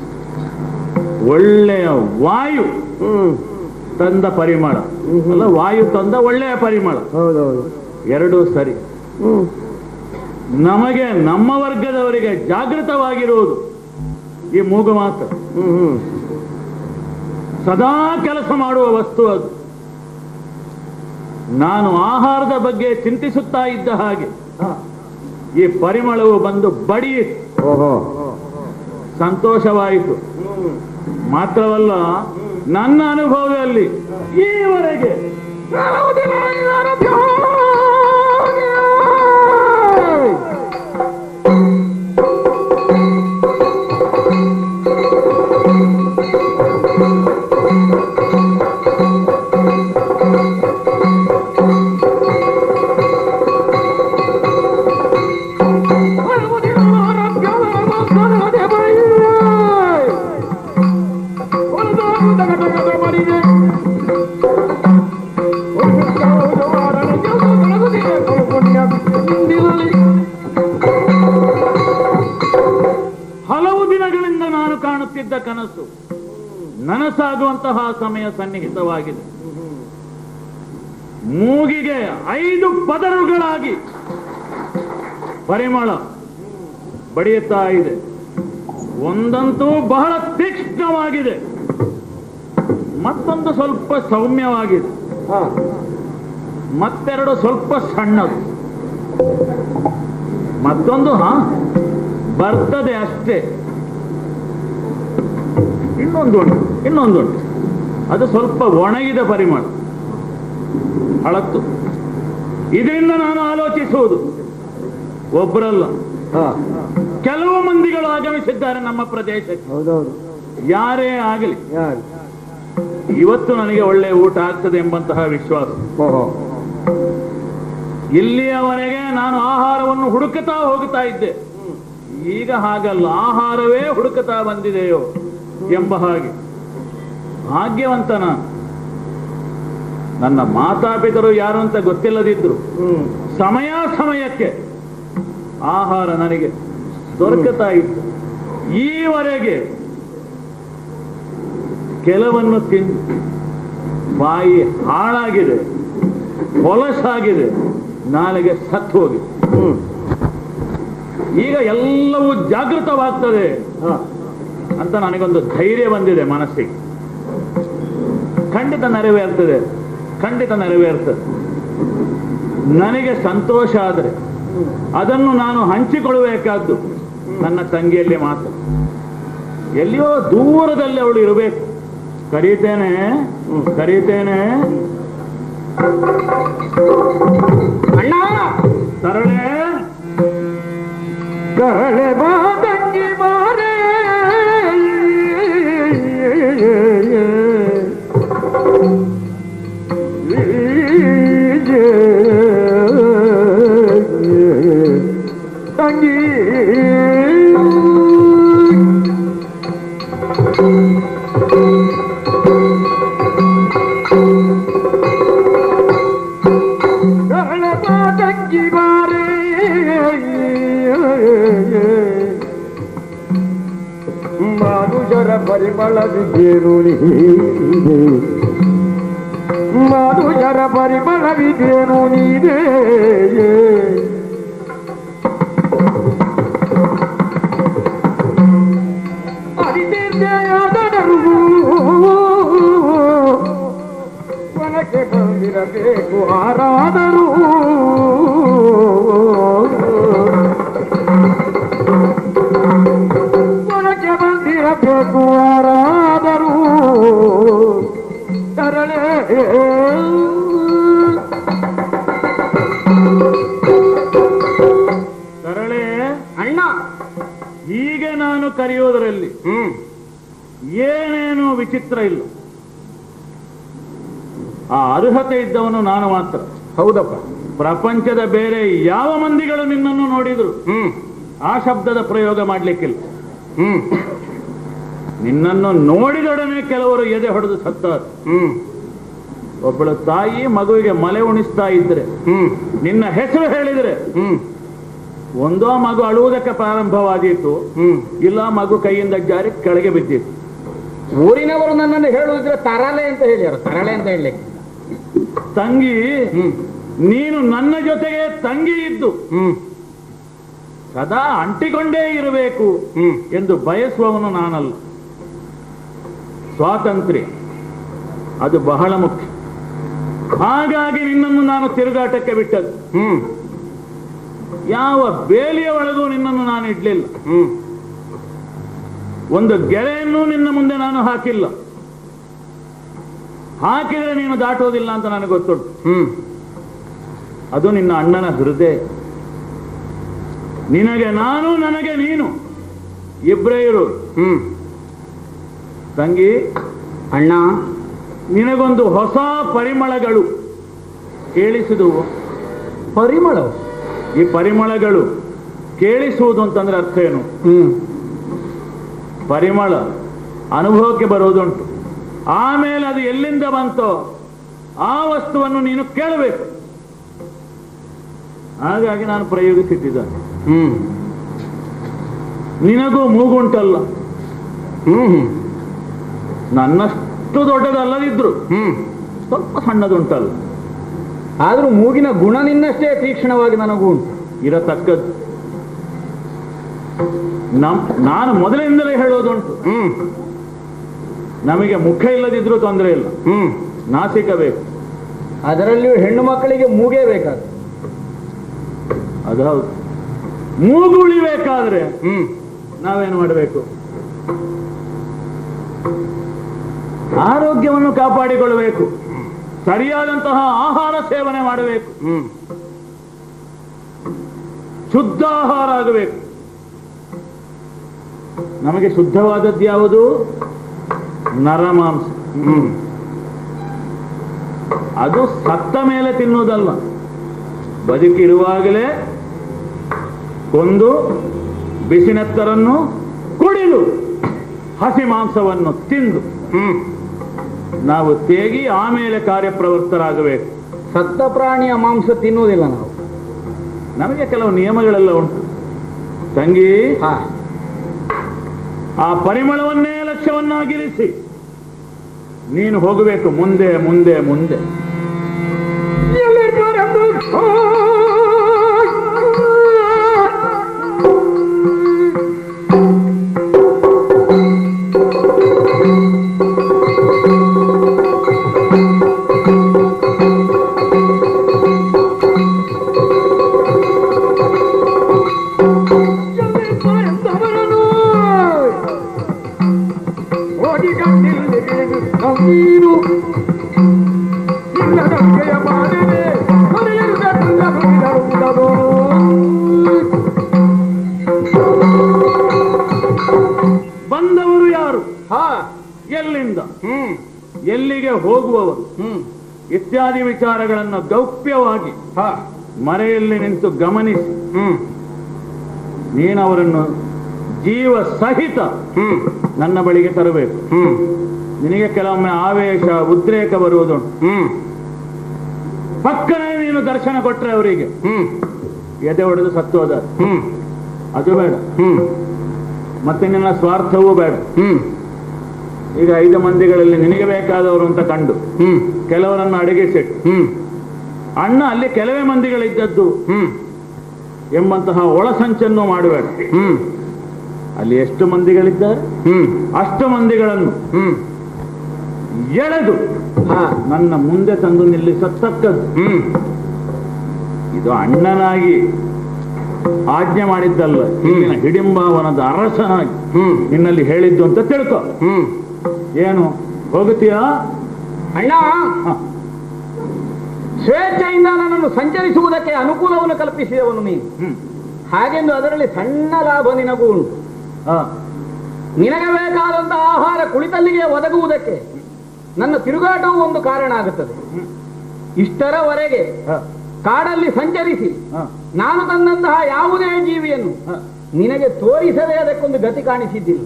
ಒಳ್ಳೆಯ ವಾಯು ಹ್ಮ್ ತಂದ ಪರಿಮಳ ಅಲ್ಲ ವಾಯು ತಂದ ಒಳ್ಳೆಯ ಪರಿಮಳ ಹೌದೌದು ಎರಡೂ ಸರಿ ಹ್ಮ್ ನಮಗೆ ನಮ್ಮ ವರ್ಗದವರಿಗೆ ಜಾಗೃತವಾಗಿರುವುದು ಈ ಮೂಗು ಮಾತ್ರ ಹ್ಮ್ ಹ್ಮ್ ಸದಾ ಕೆಲಸ ಮಾಡುವ ವಸ್ತು ಅದು ನಾನು ಆಹಾರದ ಬಗ್ಗೆ ಚಿಂತಿಸುತ್ತಾ ಇದ್ದ ಹಾಗೆ ಹಾ. ಈ ಪರಿಮಳವು ಬಂದು ಬಡಿಯಿತು ಓಹೋ ಸಂತೋಷವಾಯಿತು ಹ್ಮ್ ಮಾತ್ರವಲ್ಲ ನನ್ನ ಅನುಭವದಲ್ಲಿ ಈವರೆಗೆ ಹಲವು ದಿನಗಳಿಂದ ನಾನು ಕಾಣುತ್ತಿದ್ದ ಕನಸು ನನಸಾಗುವಂತಹ ಸಮಯ ಸನ್ನಿಹಿತವಾಗಿದೆ ಮೂಗಿಗೆ ಐದು ಪದರುಗಳಾಗಿ ಪರಿಮಳ ಬಡಿಯುತ್ತಾ ಇದೆ ಒಂದಂತೂ ಬಹಳ ತೀಕ್ಷ್ಣವಾಗಿದೆ ಮತ್ತೊಂದು ಸ್ವಲ್ಪ ಸೌಮ್ಯವಾಗಿದೆ ಹಾ ಮತ್ತೆರಡು ಸ್ವಲ್ಪ ಸಣ್ಣದು ಮತ್ತೊಂದು ಹಾ ಬರ್ತದೆ ಅಷ್ಟೇ ಇನ್ನೊಂದುಂಟು ಇನ್ನೊಂದುಂಟು ಅದು ಸ್ವಲ್ಪ ಒಣಗಿದ ಪರಿಮಳ ಹಳತ್ತು ಇದರಿಂದ ನಾನು ಆಲೋಚಿಸುವುದು ಒಬ್ಬರಲ್ಲ ಹಾ ಕೆಲವು ಮಂದಿಗಳು ಆಗಮಿಸಿದ್ದಾರೆ ನಮ್ಮ ಪ್ರದೇಶಕ್ಕೆ ಹೌದೌದು ಯಾರೇ ಆಗಲಿ ಯಾರು ಇವತ್ತು ನನಗೆ ಒಳ್ಳೆ ಊಟ ಆಗ್ತದೆ ಎಂಬಂತಹ ವಿಶ್ವಾಸ ಓಹೋ ಇಲ್ಲಿಯವರೆಗೆ ನಾನು ಆಹಾರವನ್ನು ಹುಡುಕುತ್ತಾ ಹೋಗುತ್ತಾ ಇದ್ದೆ ಈಗ ಹಾಗಲ್ಲ ಆಹಾರವೇ ಹುಡುಕುತ್ತಾ ಬಂದಿದೆಯೋ ಎಂಬ ಹಾಗೆ ಭಾಗ್ಯವಂತ ನಾನು ನನ್ನ ಮಾತಾಪಿತರು ಯಾರು ಅಂತ ಗೊತ್ತಿಲ್ಲದಿದ್ರು ಹ್ಮ್ ಸಮಯ ಸಮಯಕ್ಕೆ ಆಹಾರ ನನಗೆ ದೊರಕುತ್ತಾ ಇತ್ತು ಈವರೆಗೆ ಕೆಲವನ್ನು ತಿಂದು ಬಾಯಿ ಹಾಳಾಗಿದೆ ಹೊಲಸಾಗಿದೆ ನಾಳೆಗೆ ಸತ್ತು ಹೋಗಿದೆ ಹ್ಮ್ ಈಗ ಎಲ್ಲವೂ ಜಾಗೃತವಾಗ್ತದೆ ಹಾ ಅಂತ ನನಗೊಂದು ಧೈರ್ಯ ಬಂದಿದೆ ಮನಸ್ಸಿಗೆ ಖಂಡಿತ ನೆರವೇರ್ತದೆ ಖಂಡಿತ ನೆರವೇರ್ತದೆ ನನಗೆ ಸಂತೋಷ ಆದರೆ ಅದನ್ನು ನಾನು ಹಂಚಿಕೊಳ್ಳಬೇಕಾದ್ದು ನನ್ನ ತಂಗಿಯಲ್ಲಿ ಮಾತ್ರ ಎಲ್ಲಿಯೋ ದೂರದಲ್ಲಿ ಅವಳು ಇರಬೇಕು ಕರೀತೇನೆ ಕರೀತೇನೆ ಅಣ್ಣ ತರಳೆ ಕರಳೆ ಬಾ ತಂಗಿ ಮಾರೆ ತಂಗಿ ಕರಳೆ ಬಾ ತಂಗಿ ಮಾರೆ ಮಾನುಷರ ಪರಿಮಳವಿದ್ದೇನು ಮಾನುಷರ ಪರಿಮಳವಿದ್ದೇನು ನೀನೇ ಅರಿತೇರ್ದೆಯಾದರೂ ಕೊನಕ್ಕೆ ಬಂದಿರಬೇಕು ಆರಾದರೂ ಕೊನಕ್ಕೆ ಬಂದಿರಬೇಕು ಯಾರಾದರೂ ತರಳೆ ತರಳೆ ಅಣ್ಣ ಹೀಗೆ ನಾನು ಕರೆಯೋದರಲ್ಲಿ ಹ್ಮ್ ಏನೇನು ವಿಚಿತ್ರ ಇಲ್ಲ ಆ ಅರ್ಹತೆ ಇದ್ದವನು ನಾನು ಮಾತ್ರ ಹೌದಪ್ಪ ಪ್ರಪಂಚದ ಬೇರೆ ಯಾವ ಮಂದಿಗಳು ನಿನ್ನನ್ನು ನೋಡಿದ್ರು ಹ್ಮ್ ಆ ಶಬ್ದದ ಪ್ರಯೋಗ ಮಾಡ್ಲಿಕ್ಕಿಲ್ಲ ಹ್ಮ್ ನಿನ್ನನ್ನು ನೋಡಿದೊಡನೆ ಕೆಲವರು ಎದೆ ಹೊಡೆದು ಸತ್ತಾರೆ ಹ್ಮ್ ಒಬ್ಬಳು ತಾಯಿ ಮಗುವಿಗೆ ಮಲೆ ಉಣಿಸ್ತಾ ಇದ್ರೆ ಹ್ಮ್ ನಿನ್ನ ಹೆಸರು ಹೇಳಿದ್ರೆ ಹ್ಮ್ ಒಂದೋ ಮಗು ಅಳುವುದಕ್ಕೆ ಪ್ರಾರಂಭವಾಗಿತ್ತು ಹ್ಮ್ ಇಲ್ಲ ಮಗು ಕೈಯಿಂದ ಜಾರಿ ಕೆಳಗೆ ಬಿದ್ದಿತ್ತು ಊರಿನವರು ನನ್ನನ್ನು ಹೇಳುವುದ್ರೆ ತರಲೆ ಅಂತ ಹೇಳ್ಯಾರ ತರಳೆ ಅಂತ ಹೇಳಲಿಕ್ಕೆ ತಂಗಿ ಹ್ಮ್ ನೀನು ನನ್ನ ಜೊತೆಗೆ ತಂಗಿ ಇದ್ದು ಹ್ಮ್ ಸದಾ ಅಂಟಿಕೊಂಡೇ ಇರಬೇಕು ಹ್ಮ್ ಎಂದು ಬಯಸುವವನು ನಾನಲ್ಲ ಸ್ವಾತಂತ್ರ್ಯ ಅದು ಬಹಳ ಮುಖ್ಯ ಹಾಗಾಗಿ ನಿನ್ನನ್ನು ನಾನು ತಿರುಗಾಟಕ್ಕೆ ಬಿಟ್ಟದ್ದು ಹ್ಮ್ ಯಾವ ಬೇಲಿಯ ಒಳಗೂ ನಿನ್ನನ್ನು ನಾನು ಇಡ್ಲಿಲ್ಲ ಹ್ಮ್ ಒಂದು ಗೆರೆಯನ್ನು ನಿನ್ನ ಮುಂದೆ ನಾನು ಹಾಕಿಲ್ಲ ಹಾಕಿದರೆ ನೀನು ದಾಟೋದಿಲ್ಲ ಅಂತ ನನಗೆ ಗೊತ್ತುಂಟು ಹ್ಮ್ ಅದು ನಿನ್ನ ಅಣ್ಣನ ಹೃದಯ ನಿನಗೆ ನಾನು ನನಗೆ ನೀನು ಇಬ್ಬರೇ ಇರು ಹ್ಮ್ ತಂಗಿ ಅಣ್ಣ ನಿನಗೊಂದು ಹೊಸ ಪರಿಮಳಗಳು ಕೇಳಿಸಿದುವು ಪರಿಮಳ ಈ ಪರಿಮಳಗಳು ಕೇಳಿಸುವುದು ಅಂತಂದ್ರೆ ಅರ್ಥ ಏನು ಹ್ಮ್ ಪರಿಮಳ ಅನುಭವಕ್ಕೆ ಬರುವುದುಂಟು ಆಮೇಲೆ ಅದು ಎಲ್ಲಿಂದ ಬಂತೋ ಆ ವಸ್ತುವನ್ನು ನೀನು ಕೇಳಬೇಕು ಹಾಗಾಗಿ ನಾನು ಪ್ರಯೋಗಿಸಿಟ್ಟಿದ್ದಾನೆ ಹ್ಮ್ ನಿನಗೂ ಮೂಗುಂಟಲ್ಲ ಹ್ಮ್ ನನ್ನಷ್ಟು ದೊಡ್ಡದಲ್ಲದಿದ್ರು ಹ್ಮ್ ಸ್ವಲ್ಪ ಸಣ್ಣದುಂಟಲ್ಲ ಆದ್ರೂ ಮೂಗಿನ ಗುಣ ನಿನ್ನಷ್ಟೇ ತೀಕ್ಷ್ಣವಾಗಿ ನನಗೂ ಉಂಟು ಇರತಕ್ಕದ್ದು ನಮ್ ನಾನು ಮೊದಲಿಂದಲೇ ಹೇಳೋದುಂಟು ಹ್ಮ್ ನಮಗೆ ಮುಖ ಇಲ್ಲದಿದ್ರೂ ತೊಂದರೆ ಇಲ್ಲ ಹ್ಮ್ ನಾಸಿಕ ಬೇಕು ಅದರಲ್ಲಿಯೂ ಹೆಣ್ಣು ಮಕ್ಕಳಿಗೆ ಮೂಗೇ ಬೇಕಾದ ಅದು ಹೌದು ಮೂಗು ಉಳಿಬೇಕಾದ್ರೆ ಹ್ಮ್ ನಾವೇನು ಮಾಡಬೇಕು ಆರೋಗ್ಯವನ್ನು ಕಾಪಾಡಿಕೊಳ್ಳಬೇಕು ಸರಿಯಾದಂತಹ ಆಹಾರ ಸೇವನೆ ಮಾಡಬೇಕು ಹ್ಮ್ ಶುದ್ಧ ಆಹಾರ ಆಗಬೇಕು ನಮಗೆ ಶುದ್ಧವಾದದ್ದು ಯಾವುದು ನರಮಾಂಸ ಹ್ಮ್ ಅದು ಸತ್ತ ಮೇಲೆ ತಿನ್ನುವುದಲ್ಲ ಬದುಕಿರುವಾಗಲೇ ಕೊಂದು ಬಿಸಿನೆತ್ತರನ್ನು ಕುಡಿದು ಹಸಿ ಮಾಂಸವನ್ನು ತಿಂದು ಹ್ಮ್ ನಾವು ತೇಗಿ ಆಮೇಲೆ ಕಾರ್ಯಪ್ರವೃತ್ತರಾಗಬೇಕು ಸತ್ತ ಪ್ರಾಣಿಯ ಮಾಂಸ ತಿನ್ನುವುದಿಲ್ಲ ನಾವು ನಮಗೆ ಕೆಲವು ನಿಯಮಗಳೆಲ್ಲ ಉಂಟು ತಂಗಿ ಹಾ ಆ ಪರಿಮಳವನ್ನೇ ಲಕ್ಷ್ಯವನ್ನಾಗಿರಿಸಿ ನೀನು ಹೋಗಬೇಕು ಮುಂದೆ ಮುಂದೆ ಮುಂದೆ ನೀನು ಹಾ ಎಲ್ಲಿಂದ ಹ್ಮ್ ಎಲ್ಲಿಗೆ ಹೋಗುವವರು ಹ್ಮ್ ಇತ್ಯಾದಿ ವಿಚಾರಗಳನ್ನು ಗೌಪ್ಯವಾಗಿ ಹಾ ಮರೆಯಲ್ಲಿ ನಿಂತು ಗಮನಿಸಿ ಹ್ಮ್ ನೀನು ಅವರನ್ನು ಜೀವ ಸಹಿತ ಹ್ಮ್ ನನ್ನ ಬಳಿಗೆ ತರಬೇಕು ಹ್ಮ್ ನಿನಗೆ ಕೆಲವೊಮ್ಮೆ ಆವೇಶ ಉದ್ರೇಕ ಬರುವುದುಂಟು ಹ್ಮ್ ಪಕ್ಕನೇ ನೀನು ದರ್ಶನ ಕೊಟ್ರೆ ಅವರಿಗೆ ಹ್ಮ್ ಎದೆ ಹೊಡೆದು ಸತ್ತು ಹೋದ ಹ್ಮ್ ಅದು ಬೇಡ ಹ್ಮ್ ಮತ್ತೆ ನಿನ್ನ ಸ್ವಾರ್ಥವೂ ಬೇಡ ಹ್ಮ್ ಈಗ ಐದು ಮಂದಿಗಳಲ್ಲಿ ನಿನಗೆ ಬೇಕಾದವರು ಅಂತ ಕಂಡು ಹ್ಮ್ ಕೆಲವರನ್ನು ಅಡಗಿಸಿಟ್ಟು ಹ್ಮ್ ಅಣ್ಣ ಅಲ್ಲಿ ಕೆಲವೇ ಮಂದಿಗಳಿದ್ದದ್ದು ಹ್ಮ್ ಎಂಬಂತಹ ಒಳಸಂಚನ್ನು ಮಾಡಬೇಡ ಹ್ಮ್ ಅಲ್ಲಿ ಎಷ್ಟು ಮಂದಿಗಳಿದ್ದಾರೆ ಹ್ಮ್ ಅಷ್ಟು ಮಂದಿಗಳನ್ನು ಹ್ಮ್ ಎಳೆದು ಹಾ ನನ್ನ ಮುಂದೆ ತಂದು ನಿಲ್ಲಿಸತಕ್ಕದ್ದು ಹ್ಮ್ ಇದು ಅಣ್ಣನಾಗಿ ಆಜ್ಞೆ ಮಾಡಿದ್ದಲ್ಲ ಈಗಿನ ಹಿಡಿಂಬಾವನದ ಅರಸನಾಗಿ ಹ್ಮ್ ನಿನ್ನಲ್ಲಿ ಹೇಳಿದ್ದು ಅಂತ ತಿಳ್ಕೊ ಹ್ಮ್ ಏನು ಹೋಗುತ್ತೀಯಾ ಅಣ್ಣ ಹ. ಸ್ವೇಚ್ಛೆಯಿಂದ ನನ್ನನ್ನು ಸಂಚರಿಸುವುದಕ್ಕೆ ಅನುಕೂಲವನ್ನು ಕಲ್ಪಿಸಿದವನು ನೀನು ಹ್ಮ್. ಹಾಗೆಂದು ಅದರಲ್ಲಿ ಸಣ್ಣ ಲಾಭ ನಿನಗೂ ಉಂಟು ಹ. ನಿನಗೆ ಬೇಕಾದಂತ ಆಹಾರ ಕುಳಿತಲ್ಲಿಗೆ ಒದಗುವುದಕ್ಕೆ ನನ್ನ ತಿರುಗಾಟವು ಒಂದು ಕಾರಣ ಆಗುತ್ತದೆ ಇಷ್ಟರವರೆಗೆ ಹ. ಕಾಡಲ್ಲಿ ಸಂಚರಿಸಿ ಹ. ನಾನು ತಂದಂತಹ ಯಾವುದೇ ಜೀವಿಯನ್ನು ಹ. ನಿನಗೆ ತೋರಿಸದೆ ಅದಕ್ಕೊಂದು ಗತಿ ಕಾಣಿಸಿದ್ದಿಲ್ಲ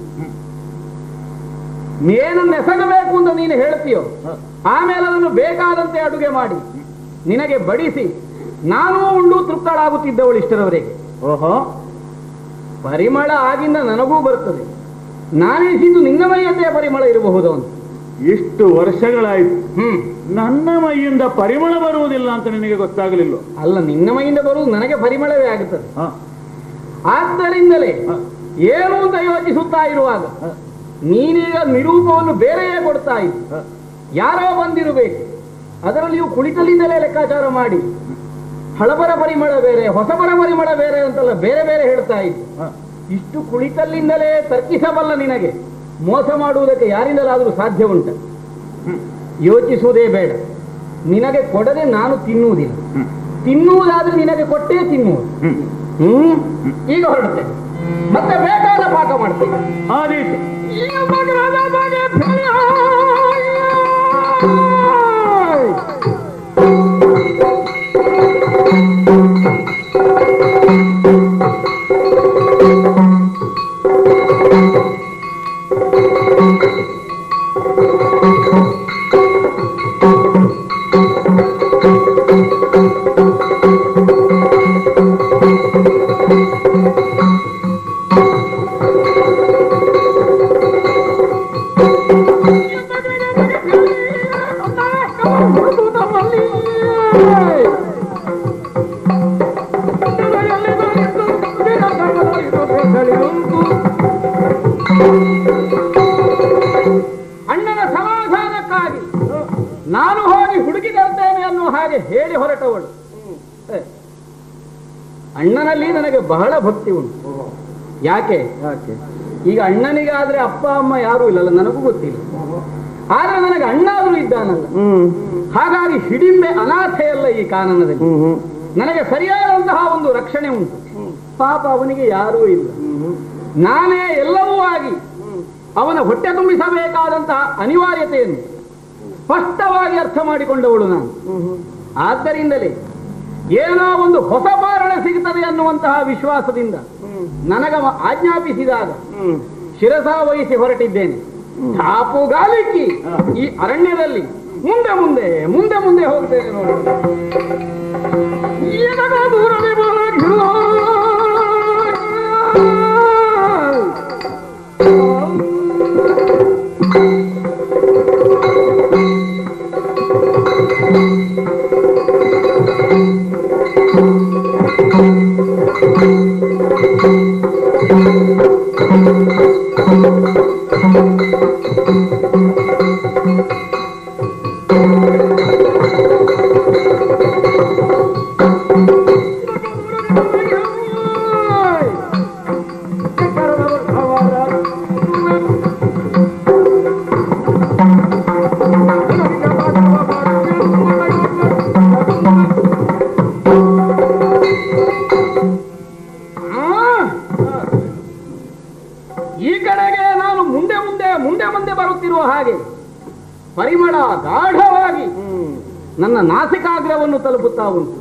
ಏನನ್ನು ಎಸಗಬೇಕು ಅಂತ ನೀನು ಹೇಳ್ತೀಯೋ ಹ. ಆಮೇಲೆ ಅದನ್ನು ಬೇಕಾದಂತೆ ಅಡುಗೆ ಮಾಡಿ ನಿನಗೆ ಬಡಿಸಿ ನಾನೂ ಉಂಡು ತೃಪ್ತಳಾಗುತ್ತಿದ್ದವಳು ಇಷ್ಟರವರೆಗೆ ಓಹೋ ಪರಿಮಳ ಆಗಿಂದ ನನಗೂ ಬರುತ್ತದೆ ನಾನೆಸಿದ್ದು ನಿನ್ನ ಮೈಯಂತೆಯ ಪರಿಮಳ ಇರಬಹುದು ಅಂತ ಇಷ್ಟು ವರ್ಷಗಳಾಯ್ತು ಹ್ಮ್ ನನ್ನ ಮೈಯಿಂದ ಪರಿಮಳ ಬರುವುದಿಲ್ಲ ಅಂತ ನಿನಗೆ ಗೊತ್ತಾಗಲಿಲ್ಲ ಅಲ್ಲ ನಿನ್ನ ಮೈಯಿಂದ ಬರುವುದು ನನಗೆ ಪರಿಮಳವೇ ಆಗುತ್ತದೆ ಹ. ಆದ್ದರಿಂದಲೇ ಹ. ಏನು ಅಂತ ಯೋಚಿಸುತ್ತಾ ಇರುವಾಗ ಹ. ನೀನೀಗ ನಿರೂಪವನ್ನು ಬೇರೆಯೇ ಕೊಡ್ತಾ ಇದ್ದಿ ಹ. ಯಾರೋ ಬಂದಿರಬೇಕು ಅದರಲ್ಲಿಯೂ ಕುಳಿತಲಿಂದಲೇ ಲೆಕ್ಕಾಚಾರ ಮಾಡಿ ಹಳಬರ ಪರಿಮಳ ಬೇರೆ ಹೊಸಬರ ಪರಿಮಳ ಬೇರೆ ಅಂತಲ್ಲ ಬೇರೆ ಬೇರೆ ಹೇಳ್ತಾ ಇದ್ದಿ ಹ. ಇಷ್ಟು ಕುಳಿತಲ್ಲಿಂದಲೇ ತರ್ಕಿಸಬಲ್ಲ ನಿನಗೆ ಮೋಸ ಮಾಡುವುದಕ್ಕೆ ಯಾರಿಂದಲಾದರೂ ಸಾಧ್ಯ ಉಂಟ ಯೋಚಿಸುವುದೇ ಬೇಡ ನಿನಗೆ ಕೊಡದೆ ನಾನು ತಿನ್ನುವುದಿಲ್ಲ ಹ್ಮ್. ತಿನ್ನುವುದಾದ್ರೆ ನಿನಗೆ ಕೊಟ್ಟೇ ತಿನ್ನುವುದು ಹ್ಮ್. ಹ್ಮ್ ಈಗ ಹೊರಡುತ್ತೇನೆ ಮತ್ತೆ ಬೇಕಾದ ಪಾಠ ಮಾಡ್ತೇನೆ ಆ ರೀತಿ ಅಣ್ಣನ ಸಮಾಧಾನಕ್ಕಾಗಿ ನಾನು ಹೋಗಿ ಹುಡುಕಿ ತರ್ತೇನೆ ಅನ್ನುವ ಹಾಗೆ ಹೇಳಿ ಹೊರಟವಳು ಏ, ಅಣ್ಣನಲ್ಲಿ ನನಗೆ ಬಹಳ ಭಕ್ತಿ ಉಂಟು ಯಾಕೆ ಯಾಕೆ ಈಗ ಅಣ್ಣನಿಗಾದ್ರೆ ಅಪ್ಪ ಅಮ್ಮ ಯಾರೂ ಇಲ್ಲಲ್ಲ ನನಗೂ ಗೊತ್ತಿಲ್ಲ ಆದ್ರೆ ನನಗೆ ಅಣ್ಣ ಆದ್ರೂ ಇದ್ದಾನಲ್ಲ ಹ್ಮ್ ಹಾಗಾಗಿ ಹಿಡಿಂಬೆ ಅನಾಥೆಯಲ್ಲ ಈ ಕಾನನದಲ್ಲಿ ಹ್ಮ್ ಹ್ಮ್ ನನಗೆ ಸರಿಯಾದಂತಹ ಒಂದು ರಕ್ಷಣೆ ಉಂಟು ಪಾಪ ಅವನಿಗೆ ಯಾರೂ ಇಲ್ಲ ನಾನೇ ಎಲ್ಲವೂ ಆಗಿ ಅವನ ಹೊಟ್ಟೆ ತುಂಬಿಸಬೇಕಾದಂತಹ ಅನಿವಾರ್ಯತೆಯನ್ನು ಸ್ಪಷ್ಟವಾಗಿ ಅರ್ಥ ಮಾಡಿಕೊಂಡವಳು ನಾನು ಆದ್ದರಿಂದಲೇ ಏನೋ ಒಂದು ಹೊಸ ಪಾರಣ ಸಿಗುತ್ತದೆ ಅನ್ನುವಂತಹ ವಿಶ್ವಾಸದಿಂದ ನನಗವ ಆಜ್ಞಾಪಿಸಿದಾಗ ಶಿರಸ ವಹಿಸಿ ಹೊರಟಿದ್ದೇನೆ ಚಾಪುಗಾಲಿಕ್ಕಿ ಈ ಅರಣ್ಯದಲ್ಲಿ ಮುಂದೆ ಮುಂದೆ ಮುಂದೆ ಮುಂದೆ ಹೋಗ್ತೇನೆ ನೋಡಿ ಏನಗ ದೂರವೇ ಬರಗಿಲ್ಲ. ಆ, ಬರುತ್ತಿರುವ ಹಾಗೆ ಪರಿಮಳ ಗಾಢವಾಗಿ ನನ್ನ ನಾಸಿಕಾಗ್ರವನ್ನು ತಲುಪುತ್ತಾ ಉಂಟು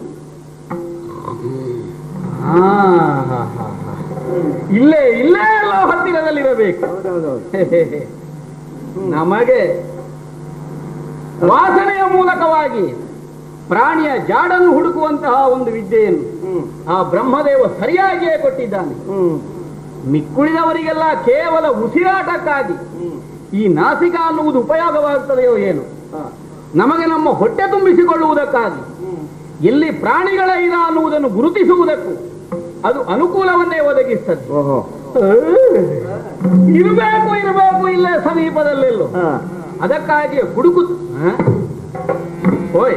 ಆ, ಹಾ, ಹಾ, ಹಾ. ಇಲ್ಲೇ ಇಲ್ಲೇ ಎಲ್ಲೋ ಹತ್ತಿರದಲ್ಲಿರಬೇಕು ನಮಗೆ ವಾಸನೆಯ ಮೂಲಕವಾಗಿ ಪ್ರಾಣಿಯ ಜಾಡನ್ನು ಹುಡುಕುವಂತಹ ಒಂದು ವಿದ್ಯೆಯನ್ನು ಆ ಬ್ರಹ್ಮದೇವ ಸರಿಯಾಗಿಯೇ ಕೊಟ್ಟಿದ್ದಾನೆ ಮಿಕ್ಕುಳಿದವರಿಗೆಲ್ಲ ಕೇವಲ ಉಸಿರಾಟಕ್ಕಾಗಿ ಈ ನಾಸಿಕ ಅನ್ನುವುದು ಉಪಯೋಗವಾಗುತ್ತದೆಯೋ ಏನು ನಮಗೆ ನಮ್ಮ ಹೊಟ್ಟೆ ತುಂಬಿಸಿಕೊಳ್ಳುವುದಕ್ಕಾಗಿ ಎಲ್ಲಿ ಪ್ರಾಣಿಗಳ ಇರ ಅನ್ನುವುದನ್ನು ಗುರುತಿಸುವುದಕ್ಕೂ ಅದು ಅನುಕೂಲವನ್ನೇ ಒದಗಿಸ್ತದೆ ಓಹೋ ಇರಬೇಕು ಇರಬೇಕು ಇಲ್ಲೇ ಸಮೀಪದಲ್ಲೆಲ್ಲೋ ಅದಕ್ಕಾಗಿ ಹುಡುಕು ಹ? ಓಯ್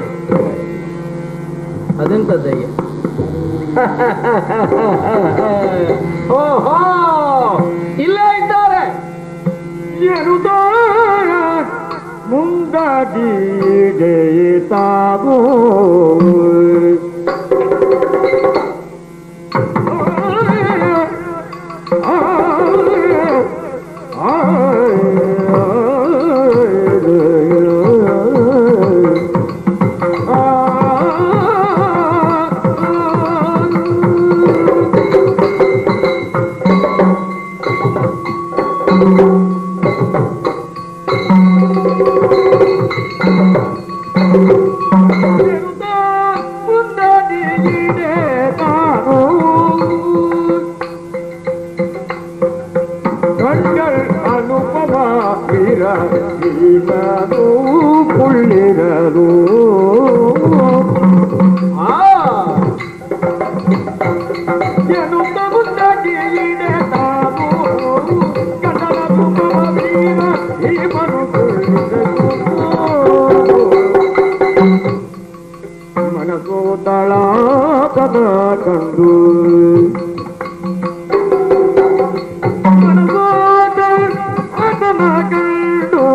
ಅದೆಂತದ್ದಯ್ಯ ಓಹೋ ಇಲ್ಲೇ ಇದ್ದಾರೆ ಎರುದಾರ ಮುಂದಾಗಿ ತಾಗೋ கண்கள் அனுபவா வீரோ புள்ளிரோ ಆ ಎನ್ನುತ್ತ ಮುಂದಾಗಿಯೇ ತಾನು ಕನ್ನಡ ತುಂಬವ ವೀರ ಈ ಮನು ಮನಸೋ ತಳಾಕದ ಕಂಡು ಮನಸೋ ತಳಾಕದ ಕಂಡು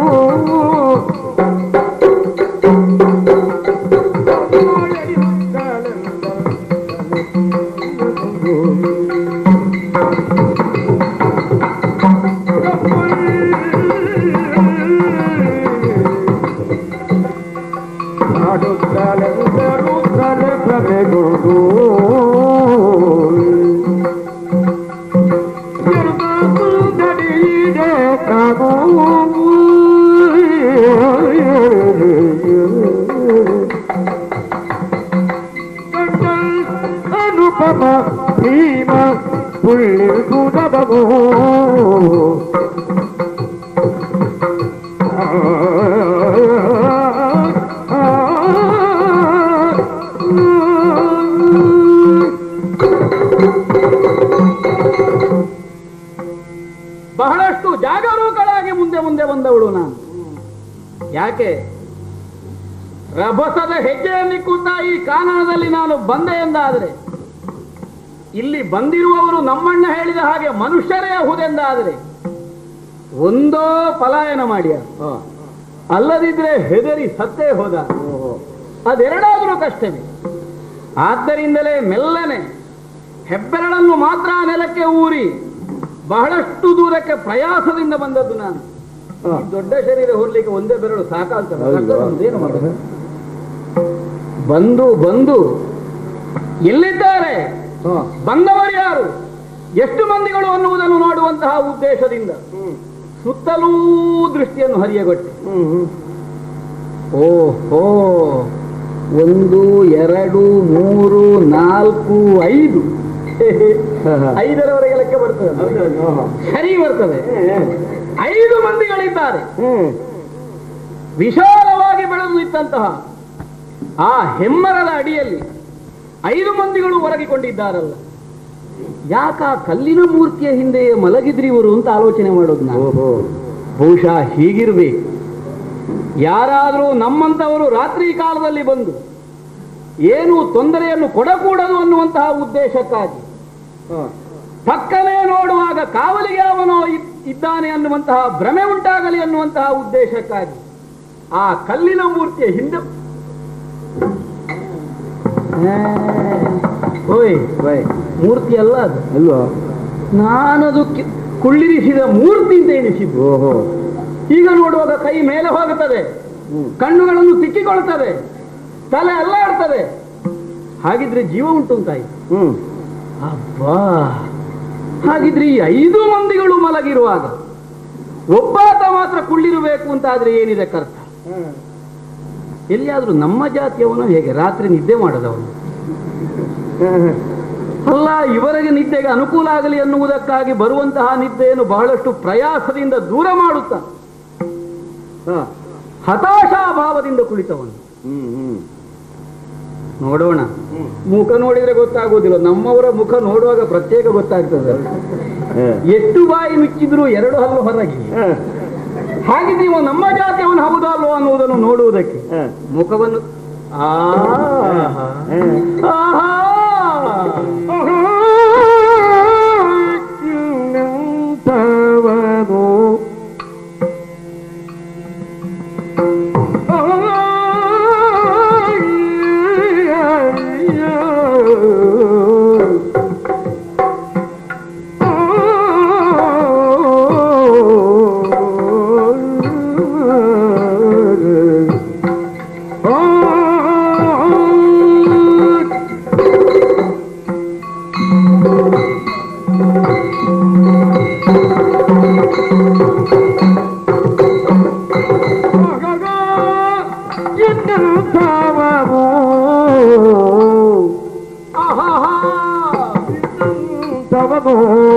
ಅನುಪಮ ಭೀಮ ಪುಳ್ಳಿ ಗುಣಬೋ ಬಹಳಷ್ಟು ಜಾಗರೂಕಳಾಗಿ ಮುಂದೆ ಮುಂದೆ ಬಂದವಳು ನಾನು ಯಾಕೆ ರಭಸದ ಹೆಜ್ಜೆಯನ್ನಿಕ್ಕುತ್ತಾ ಈ ಕಾನನದಲ್ಲಿ ನಾನು ಬಂದೆ ಎಂದಾದರೆ ಇಲ್ಲಿ ಬಂದಿರುವವರು ನಮ್ಮಣ್ಣ ಹೇಳಿದ ಹಾಗೆ ಮನುಷ್ಯರೇ ಹುದೆಂದಾದರೆ ಒಂದೋ ಪಲಾಯನ ಮಾಡ್ಯ ಅಲ್ಲದಿದ್ರೆ ಹೆದರಿ ಸತ್ತೇ ಹೋದ ಅದೆರಡಾದರೂ ಕಷ್ಟವೇ ಆದ್ದರಿಂದಲೇ ಮೆಲ್ಲನೆ ಹೆಬ್ಬೆರಳನ್ನು ಮಾತ್ರ ನೆಲಕ್ಕೆ ಊರಿ ಬಹಳಷ್ಟು ದೂರಕ್ಕೆ ಪ್ರಯಾಸದಿಂದ ಬಂದದ್ದು ನಾನು ಈ ದೊಡ್ಡ ಶರೀರ ಹೊರಲಿಕ್ಕೆ ಒಂದೇ ಬೆರಳು ಸಾಕಾಗ್ತದೆ ಅದಕ್ಕೊಂದು ಏನು ಮಾಡೋದು? ಬಂದು ಬಂದು ಎಲ್ಲಿದ್ದಾರೆ ಬಂದವರು ಯಾರು ಎಷ್ಟು ಮಂದಿಗಳು ಅನ್ನುವುದನ್ನು ನೋಡುವಂತಹ ಉದ್ದೇಶದಿಂದ ಸುತ್ತಲೂ ದೃಷ್ಟಿಯನ್ನು ಹರಿಯಗೊಟ್ಟೆ ಓಹೋ ಒಂದು ಎರಡು ಮೂರು ನಾಲ್ಕು ಐದು ಐದರವರೆಗೆ ಲೆಕ್ಕ ಬರ್ತದೆ ಸರಿ ಬರ್ತದೆ ಐದು ಮಂದಿಗಳಿದ್ದಾರೆ ವಿಶಾಲವಾಗಿ ಬೆಳೆದು ನಿಂತಹ ಆ ಹೆಮ್ಮರದ ಅಡಿಯಲ್ಲಿ ಐದು ಮಂದಿಗಳು ಒರಗಿಕೊಂಡಿದ್ದಾರಲ್ಲ ಯಾಕ ಆ ಕಲ್ಲಿನ ಮೂರ್ತಿಯ ಹಿಂದೆ ಮಲಗಿದ್ರಿ ಇವರು ಅಂತ ಆಲೋಚನೆ ಮಾಡೋದು ನಾನು ಬಹುಶಃ ಹೀಗಿರ್ಬೇಕು ಯಾರಾದರೂ ನಮ್ಮಂತವರು ರಾತ್ರಿ ಕಾಲದಲ್ಲಿ ಬಂದು ಏನು ತೊಂದರೆಯನ್ನು ಕೊಡಕೂಡದು ಅನ್ನುವಂತಹ ಉದ್ದೇಶಕ್ಕಾಗಿ ಪಕ್ಕನೇ ನೋಡುವಾಗ ಕಾವಲಿಗೆ ಅವನು ಇದ್- ಇದ್ದಾನೆ ಅನ್ನುವಂತಹ ಭ್ರಮೆ ಉಂಟಾಗಲಿ ಅನ್ನುವಂತಹ ಉದ್ದೇಶಕ್ಕಾಗಿ ಆ ಕಲ್ಲಿನ ಮೂರ್ತಿಯ ಹಿಂದೆ ಆ, ಓಯ್ ಮೂರ್ತಿ ಅಲ್ಲ ಅದು ಅಲ್ವಾ ನಾನದು ಕಿ- ಕುಳ್ಳಿರಿಸಿದ ಮೂರ್ತಿ ಅಂತ ಎಣಿಸಿದ್ದು ಓಹೋ ಈಗ ನೋಡುವಾಗ ಕೈ ಮೇಲೆ ಹೋಗುತ್ತದೆ ಕಣ್ಣುಗಳನ್ನು ತಿಕ್ಕಿಕೊಳ್ತದೆ ತಲೆ ಅಲ್ಲಾಡ್ತದೆ ಹಾಗಿದ್ರೆ ಜೀವ ಉಂಟು ಅಂತಾಯಿ ಹ್ಮ್ ಅಬ್ಬಾ ಹಾಗಿದ್ರೆ ಈ ಐದು ಮಂದಿಗಳು ಮಲಗಿರುವಾಗ ಒಬ್ಬಾತ ಮಾತ್ರ ಕುಳ್ಳಿರಬೇಕು ಅಂತಾದ್ರೆ ಏನಿದೆ ಕರ್ತ ಎಲ್ಲಿಯಾದ್ರೂ ನಮ್ಮ ಜಾತಿಯವನು ಹೇಗೆ ರಾತ್ರಿ ನಿದ್ದೆ ಮಾಡದವನು ಅಲ್ಲ ಇವರಿಗೆ ನಿದ್ದೆಗೆ ಅನುಕೂಲ ಆಗಲಿ ಎನ್ನುವುದಕ್ಕಾಗಿ ಬರುವಂತಹ ನಿದ್ದೆಯನ್ನು ಬಹಳಷ್ಟು ಪ್ರಯಾಸದಿಂದ ದೂರ ಮಾಡುತ್ತ ಹ. ಹತಾಶಾಭಾವದಿಂದ ಕುಳಿತವನು ಹ್ಮ್ ಹ್ಮ್ ನೋಡೋಣ ಮುಖ ನೋಡಿದ್ರೆ ಗೊತ್ತಾಗುವುದಿಲ್ಲ ನಮ್ಮವರ ಮುಖ ನೋಡುವಾಗ ಪ್ರತ್ಯೇಕ ಗೊತ್ತಾಗ್ತದೆ ಹ. ಎಷ್ಟು ಬಾಯಿ ಮುಚ್ಚಿದ್ರು ಎರಡು ಹಲ್ಲು ಹೊರಗೆ ಹ. ಹಾಗಿದ್ರೆ ಇವ ನಮ್ಮ ಜಾತಿಯವನು ಹೌದೋ ಅಲ್ವೋ ಅನ್ನುವುದನ್ನು ನೋಡುವುದಕ್ಕೆ ಹ. ಮುಖವನ್ನು ಆಹಾ. ಆಹಾ. ಇನ್ನೆಂಥವನು? ಇನ್ನೆಂಥವನು? ಆಹಾಹಾ. ತವನು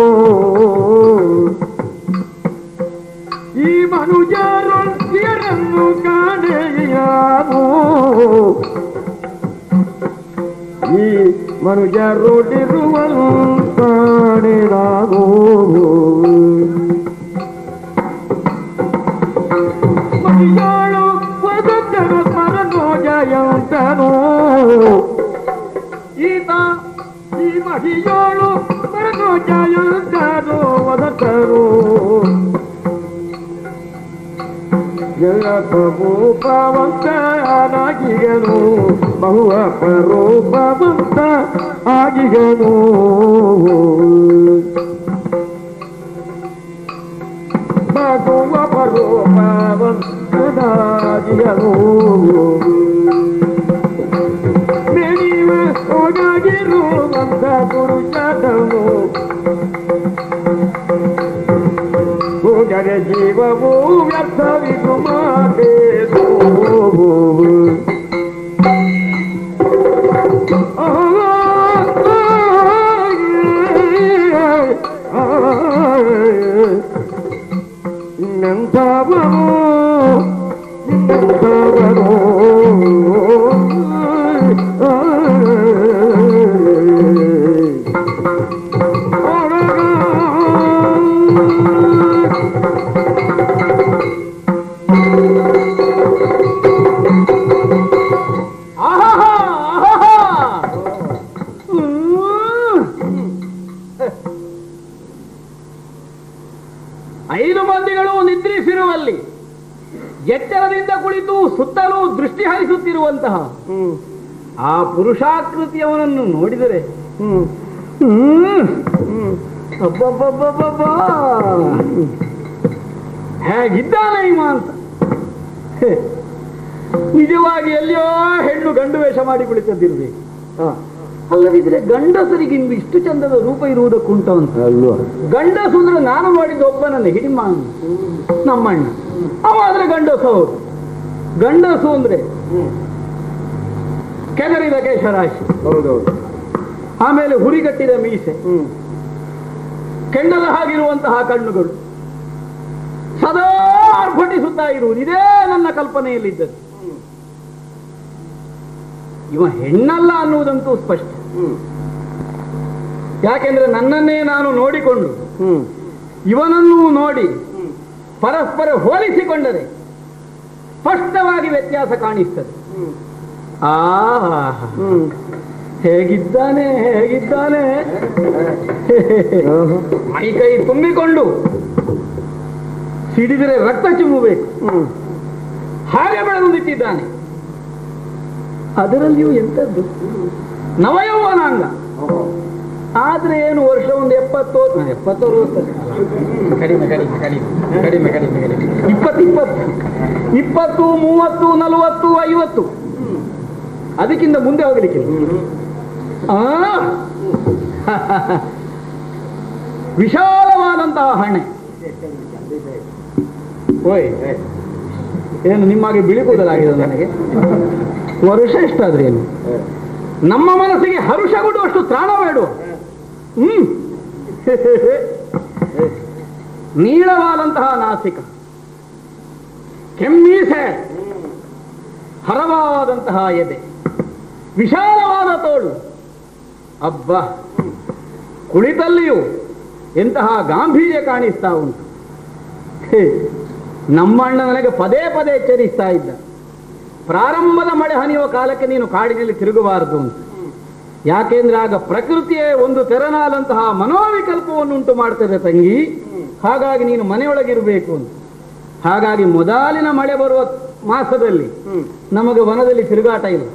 ಈ ಮನುಜರನ್ನು ಕಾಣೆಯಾನು ಈ ಮನುಜರೊಡಿರುವನು ಕಾಣೆನಾನು ಮನುಜಾಳು ಸ್ವತಂತ್ರ ಮರನು ಜಯಂತನು ಈತ ಈ ಮಹಿಯೋಳು ಮರನು ಜಯಂತನು ವದತರು ರೂಪವಂತನಾಗಿಗನು ಬಹು ಅಪರೂಪವಂತ ಆಗಿಗನು ಬಹು ಅಪರೂಪವಂತನಾಗಿಗನು ಬೆಳೆಯುವ ಒಳಗಿರುವಂತ ಪುರುಷನನು ಹೋಗರೆ ಜೀವವು ವ್ಯರ್ಥವಿದು ಮಾಡೇದು ಇನ್ನೆಂಥವನು ಇನ್ನೆಂಥವನು ಆಹಾಹಾ, ಆಹಾಹಾ. ಹ್ಮ್. ಐದು ಮಂದಿಗಳು ನಿದ್ರಿಸಿರುವಲ್ಲಿ ಎಚ್ಚರದಿಂದ ಕುಳಿತು ಸುತ್ತಲೂ ದೃಷ್ಟಿ ಹರಿಸುತ್ತಿರುವಂತಹ ಹ್ಮ್ ಆ ಪುರುಷಾಕೃತಿಯವನನ್ನು ನೋಡಿದರೆ ಹ್ಮ್ ಹ್ಮ್ ಹ್ಮ್ ಅಬ್ಬಬ್ಬಬ್ಬಬ್ಬಬ್ಬಾ. ಹೇಗಿದ್ದಾನೆ ಇವ ಅಂತ ಹೇ, ನಿಜವಾಗಿ ಎಲ್ಲಿಯೋ ಹೆಣ್ಣು ಗಂಡು ವೇಷ ಮಾಡಿ ಕುಳಿತದ್ದಿರ್ಬೇಕು ಹ. ಅಲ್ಲದಿದ್ರೆ ಗಂಡಸರಿಗೆ ಇಂದು ಇಷ್ಟು ಚಂದದ ರೂಪ ಇರುವುದಕ್ಕುಂಟ ಅಂತ ಅಲ್ವಾ ಗಂಡಸು ಅಂದ್ರೆ ನಾನು ಮಾಡಿದ ಒಬ್ಬನನ್ನ ಹಿಡಿಮ ನಮ್ಮಣ್ಣ ಅವ ಆದ್ರೆ ಗಂಡಸು ಅವರು ಗಂಡಸು ಅಂದ್ರೆ ಕೆದರಿದ ಕೇಶರಾಶಿ ಹೌದೌದು ಆಮೇಲೆ ಹುರಿಗಟ್ಟಿದ ಮೀಸೆ ಹ್ಮ್ ಕೆಂಡದ ಹಾಗಿರುವಂತಹ ಕಣ್ಣುಗಳು ಸದಾ ಆರ್ಭಟಿಸುತ್ತಾ ಇರುವುದು ಇದೇ ನನ್ನ ಕಲ್ಪನೆಯಲ್ಲಿದ್ದದ್ದು ಇವ ಹೆಣ್ಣಲ್ಲ ಅನ್ನುವುದಂತೂ ಸ್ಪಷ್ಟ ಹ್ಮ್ ಯಾಕೆಂದ್ರೆ ನನ್ನನ್ನೇ ನಾನು ನೋಡಿಕೊಂಡು ಹ್ಮ್ ಇವನನ್ನು ನೋಡಿ ಪರಸ್ಪರ ಹೋಲಿಸಿಕೊಂಡರೆ ಸ್ಪಷ್ಟವಾಗಿ ವ್ಯತ್ಯಾಸ ಕಾಣಿಸ್ತದೆ ಆ ಹ್ಮ್ ಹೇಗಿದ್ದಾನೆ ಹೇಗಿದ್ದಾನೆ ಮೈ ಕೈ ತುಂಬಿಕೊಂಡು ಸಿಡಿದರೆ ರಕ್ತ ಚಿಮ್ಮಬೇಕು ಹ್ಮ್ ಹಾಗೆ ಬೆಳೆದು ನಿಂತಿದ್ದಾನೆ ಅದರಲ್ಲಿಯೂ ಎಂಥದ್ದು ನವಯೌವನಾಂಗ ಆದ್ರೆ ಏನು ವರ್ಷ ಒಂದು ಎಪ್ಪತ್ತು ಎಪ್ಪತ್ತೋರು ಕಡಿಮೆ ಕಡಿಮೆ ಕಡಿಮೆ ಕಡಿಮೆ ಕಡಿಮೆ ಕಡಿಮೆ ಇಪ್ಪತ್ತು ಇಪ್ಪತ್ತು ಇಪ್ಪತ್ತು ಮೂವತ್ತು ನಲವತ್ತು ಐವತ್ತು ಅದಕ್ಕಿಂತ ಮುಂದೆ ಹೋಗ್ಲಿಕ್ಕೆ ಆ ವಿಶಾಲವಾದಂತಹ ಹಣೆ ಓಯ್ ಏನು ನಿಮ್ಮಾಗೆ ಬಿಳಿ ಕೂದಲಾಗಿದೆ ನನಗೆ ವರ್ಷ ಎಷ್ಟಾದ್ರೆ ಏನು ನಮ್ಮ ಮನಸ್ಸಿಗೆ ಹರುಷ ಕೊಡುವಷ್ಟು ತ್ರಾಣ ಬೇಡು ಹ್ಮ್ ನೀಳವಾದಂತಹ ನಾಸಿಕ ಕೆಮ್ಮೀಸೆ ಹರವಾದಂತಹ ಎದೆ ವಿಶಾಲವಾದ ತೋಳು ಅಬ್ಬ ಕುಳಿತಲ್ಲಿಯೂ ಎಂತಹ ಗಾಂಭೀರ್ಯ ಕಾಣಿಸ್ತಾ ಉಂಟು ಹೇ, ನಮ್ಮಣ್ಣ ನನಗೆ ಪದೇ ಪದೇ ಎಚ್ಚರಿಸ್ತಾ ಇದ್ದ ಪ್ರಾರಂಭದ ಮಳೆ ಹನಿಯುವ ಕಾಲಕ್ಕೆ ನೀನು ಕಾಡಿನಲ್ಲಿ ತಿರುಗಬಾರದು ಅಂತ ಯಾಕೆಂದ್ರೆ ಆಗ ಪ್ರಕೃತಿಯೇ ಒಂದು ತೆರನಾದಂತಹ ಮನೋವಿಕಲ್ಪವನ್ನು ಉಂಟು ಮಾಡ್ತದೆ ತಂಗಿ ಹಾಗಾಗಿ ನೀನು ಮನೆಯೊಳಗಿರಬೇಕು ಅಂತ ಹಾಗಾಗಿ ಮೊದಲಿನ ಮಳೆ ಬರುವ ಮಾಸದಲ್ಲಿ ನಮಗೆ ವನದಲ್ಲಿ ತಿರುಗಾಟ ಇಲ್ಲ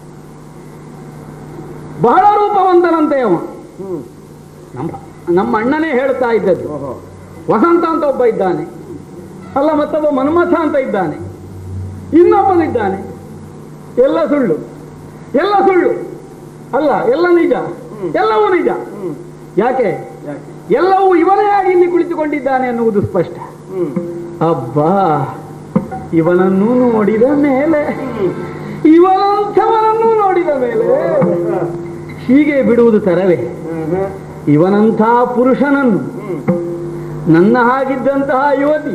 ಬಹಳ ರೂಪವಂತನಂತೆ ಅವ ನಮ್ಮ ನಮ್ಮ ಅಣ್ಣನೇ ಹೇಳ್ತಾ ಇದ್ದದ್ದು ವಸಂತ ಅಂತ ಒಬ್ಬ ಇದ್ದಾನೆ ಅಲ್ಲ ಮತ್ತೊಬ್ಬ ಮನ್ಮಥ ಅಂತ ಇದ್ದಾನೆ ಇನ್ನೊಬ್ಬನಿದ್ದಾನೆ ಎಲ್ಲ ಸುಳ್ಳು ಎಲ್ಲ ಸುಳ್ಳು ಅಲ್ಲ ಎಲ್ಲ ನಿಜ ಎಲ್ಲವೂ ನಿಜ ಯಾಕೆ ಎಲ್ಲವೂ ಇವನೇ ಆಗಿ ಇಲ್ಲಿ ಕುಳಿತುಕೊಂಡಿದ್ದಾನೆ ಅನ್ನುವುದು ಸ್ಪಷ್ಟ ಅಬ್ಬಾ ಇವನನ್ನು ನೋಡಿದ ಮೇಲೆ ಇವನಂಥವನನ್ನು ನೋಡಿದ ಮೇಲೆ ಹೀಗೆ ಬಿಡುವುದು ತರವೇ ಇವನಂಥ ಪುರುಷನನ್ನು ನನ್ನ ಹಾಗಿದ್ದಂತಹ ಯುವತಿ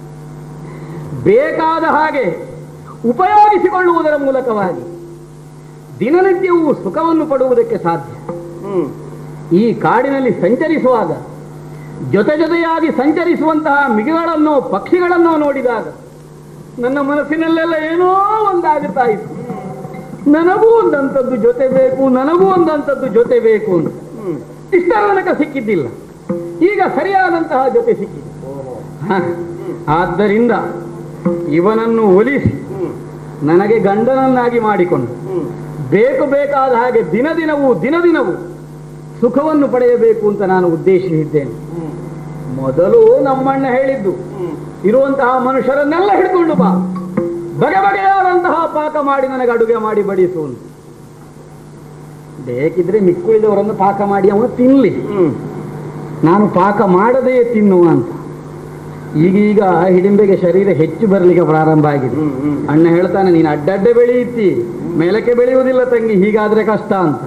ಬೇಕಾದ ಹಾಗೆ ಉಪಯೋಗಿಸಿಕೊಳ್ಳುವುದರ ಮೂಲಕವಾಗಿ ದಿನನಿತ್ಯವೂ ಸುಖವನ್ನು ಪಡುವುದಕ್ಕೆ ಸಾಧ್ಯ ಈ ಕಾಡಿನಲ್ಲಿ ಸಂಚರಿಸುವಾಗ ಜೊತೆ ಜೊತೆಯಾಗಿ ಸಂಚರಿಸುವಂತಹ ಮಿಗಿಗಳನ್ನೋ ಪಕ್ಷಿಗಳನ್ನೋ ನೋಡಿದಾಗ ನನ್ನ ಮನಸ್ಸಿನಲ್ಲೆಲ್ಲ ಏನೋ ಒಂದಾಗುತ್ತಾ ಇತ್ತು ನನಗೂ ಒಂದಂಥದ್ದು ಜೊತೆ ಬೇಕು ನನಗೂ ಒಂದಂಥದ್ದು ಜೊತೆ ಬೇಕು ಅಂತ ಇಷ್ಟರ ತನಕ ಸಿಕ್ಕಿದ್ದಿಲ್ಲ ಈಗ ಸರಿಯಾದಂತಹ ಜೊತೆ ಸಿಕ್ಕಿದೆ ಹ. ಆದ್ದರಿಂದ ಇವನನ್ನು ಒಲಿಸಿ ನನಗೆ ಗಂಡನನ್ನಾಗಿ ಮಾಡಿಕೊಂಡು ಬೇಕು ಬೇಕಾದ ಹಾಗೆ ದಿನ ದಿನವೂ ದಿನ ದಿನವೂ ಸುಖವನ್ನು ಪಡೆಯಬೇಕು ಅಂತ ನಾನು ಉದ್ದೇಶಿಸಿದ್ದೇನೆ ಮೊದಲು ನಮ್ಮಣ್ಣ ಹೇಳಿದ್ದು ಇರುವಂತಹ ಮನುಷ್ಯರನ್ನೆಲ್ಲ ಹಿಡ್ಕೊಂಡು ಬಾ ಬಗೆ ಬಗೆಯಾದಂತಹ ಪಾಕ ಮಾಡಿ ನನಗೆ ಅಡುಗೆ ಮಾಡಿ ಬಡಿಸು ಅಂತ. ಬೇಕಿದ್ರೆ ಮಿಕ್ಕುಳಿದವರನ್ನು ಪಾಕ ಮಾಡಿ ಅವನು ತಿನ್ಲಿ ನಾನು ಪಾಕ ಮಾಡದೇ ತಿನ್ನುವ ಅಂತ ಈಗೀಗ ಹಿಡಿಂಬೆಗೆ ಶರೀರ ಹೆಚ್ಚು ಬರಲಿಕ್ಕೆ ಪ್ರಾರಂಭ ಆಗಿದೆ ಅಣ್ಣ ಹೇಳ್ತಾನೆ ನೀನು ಅಡ್ಡಡ್ಡೆ ಬೆಳೆಯುತ್ತಿ ಮೇಲಕ್ಕೆ ಬೆಳೆಯುವುದಿಲ್ಲ ತಂಗಿ ಹೀಗಾದ್ರೆ ಕಷ್ಟ ಅಂತ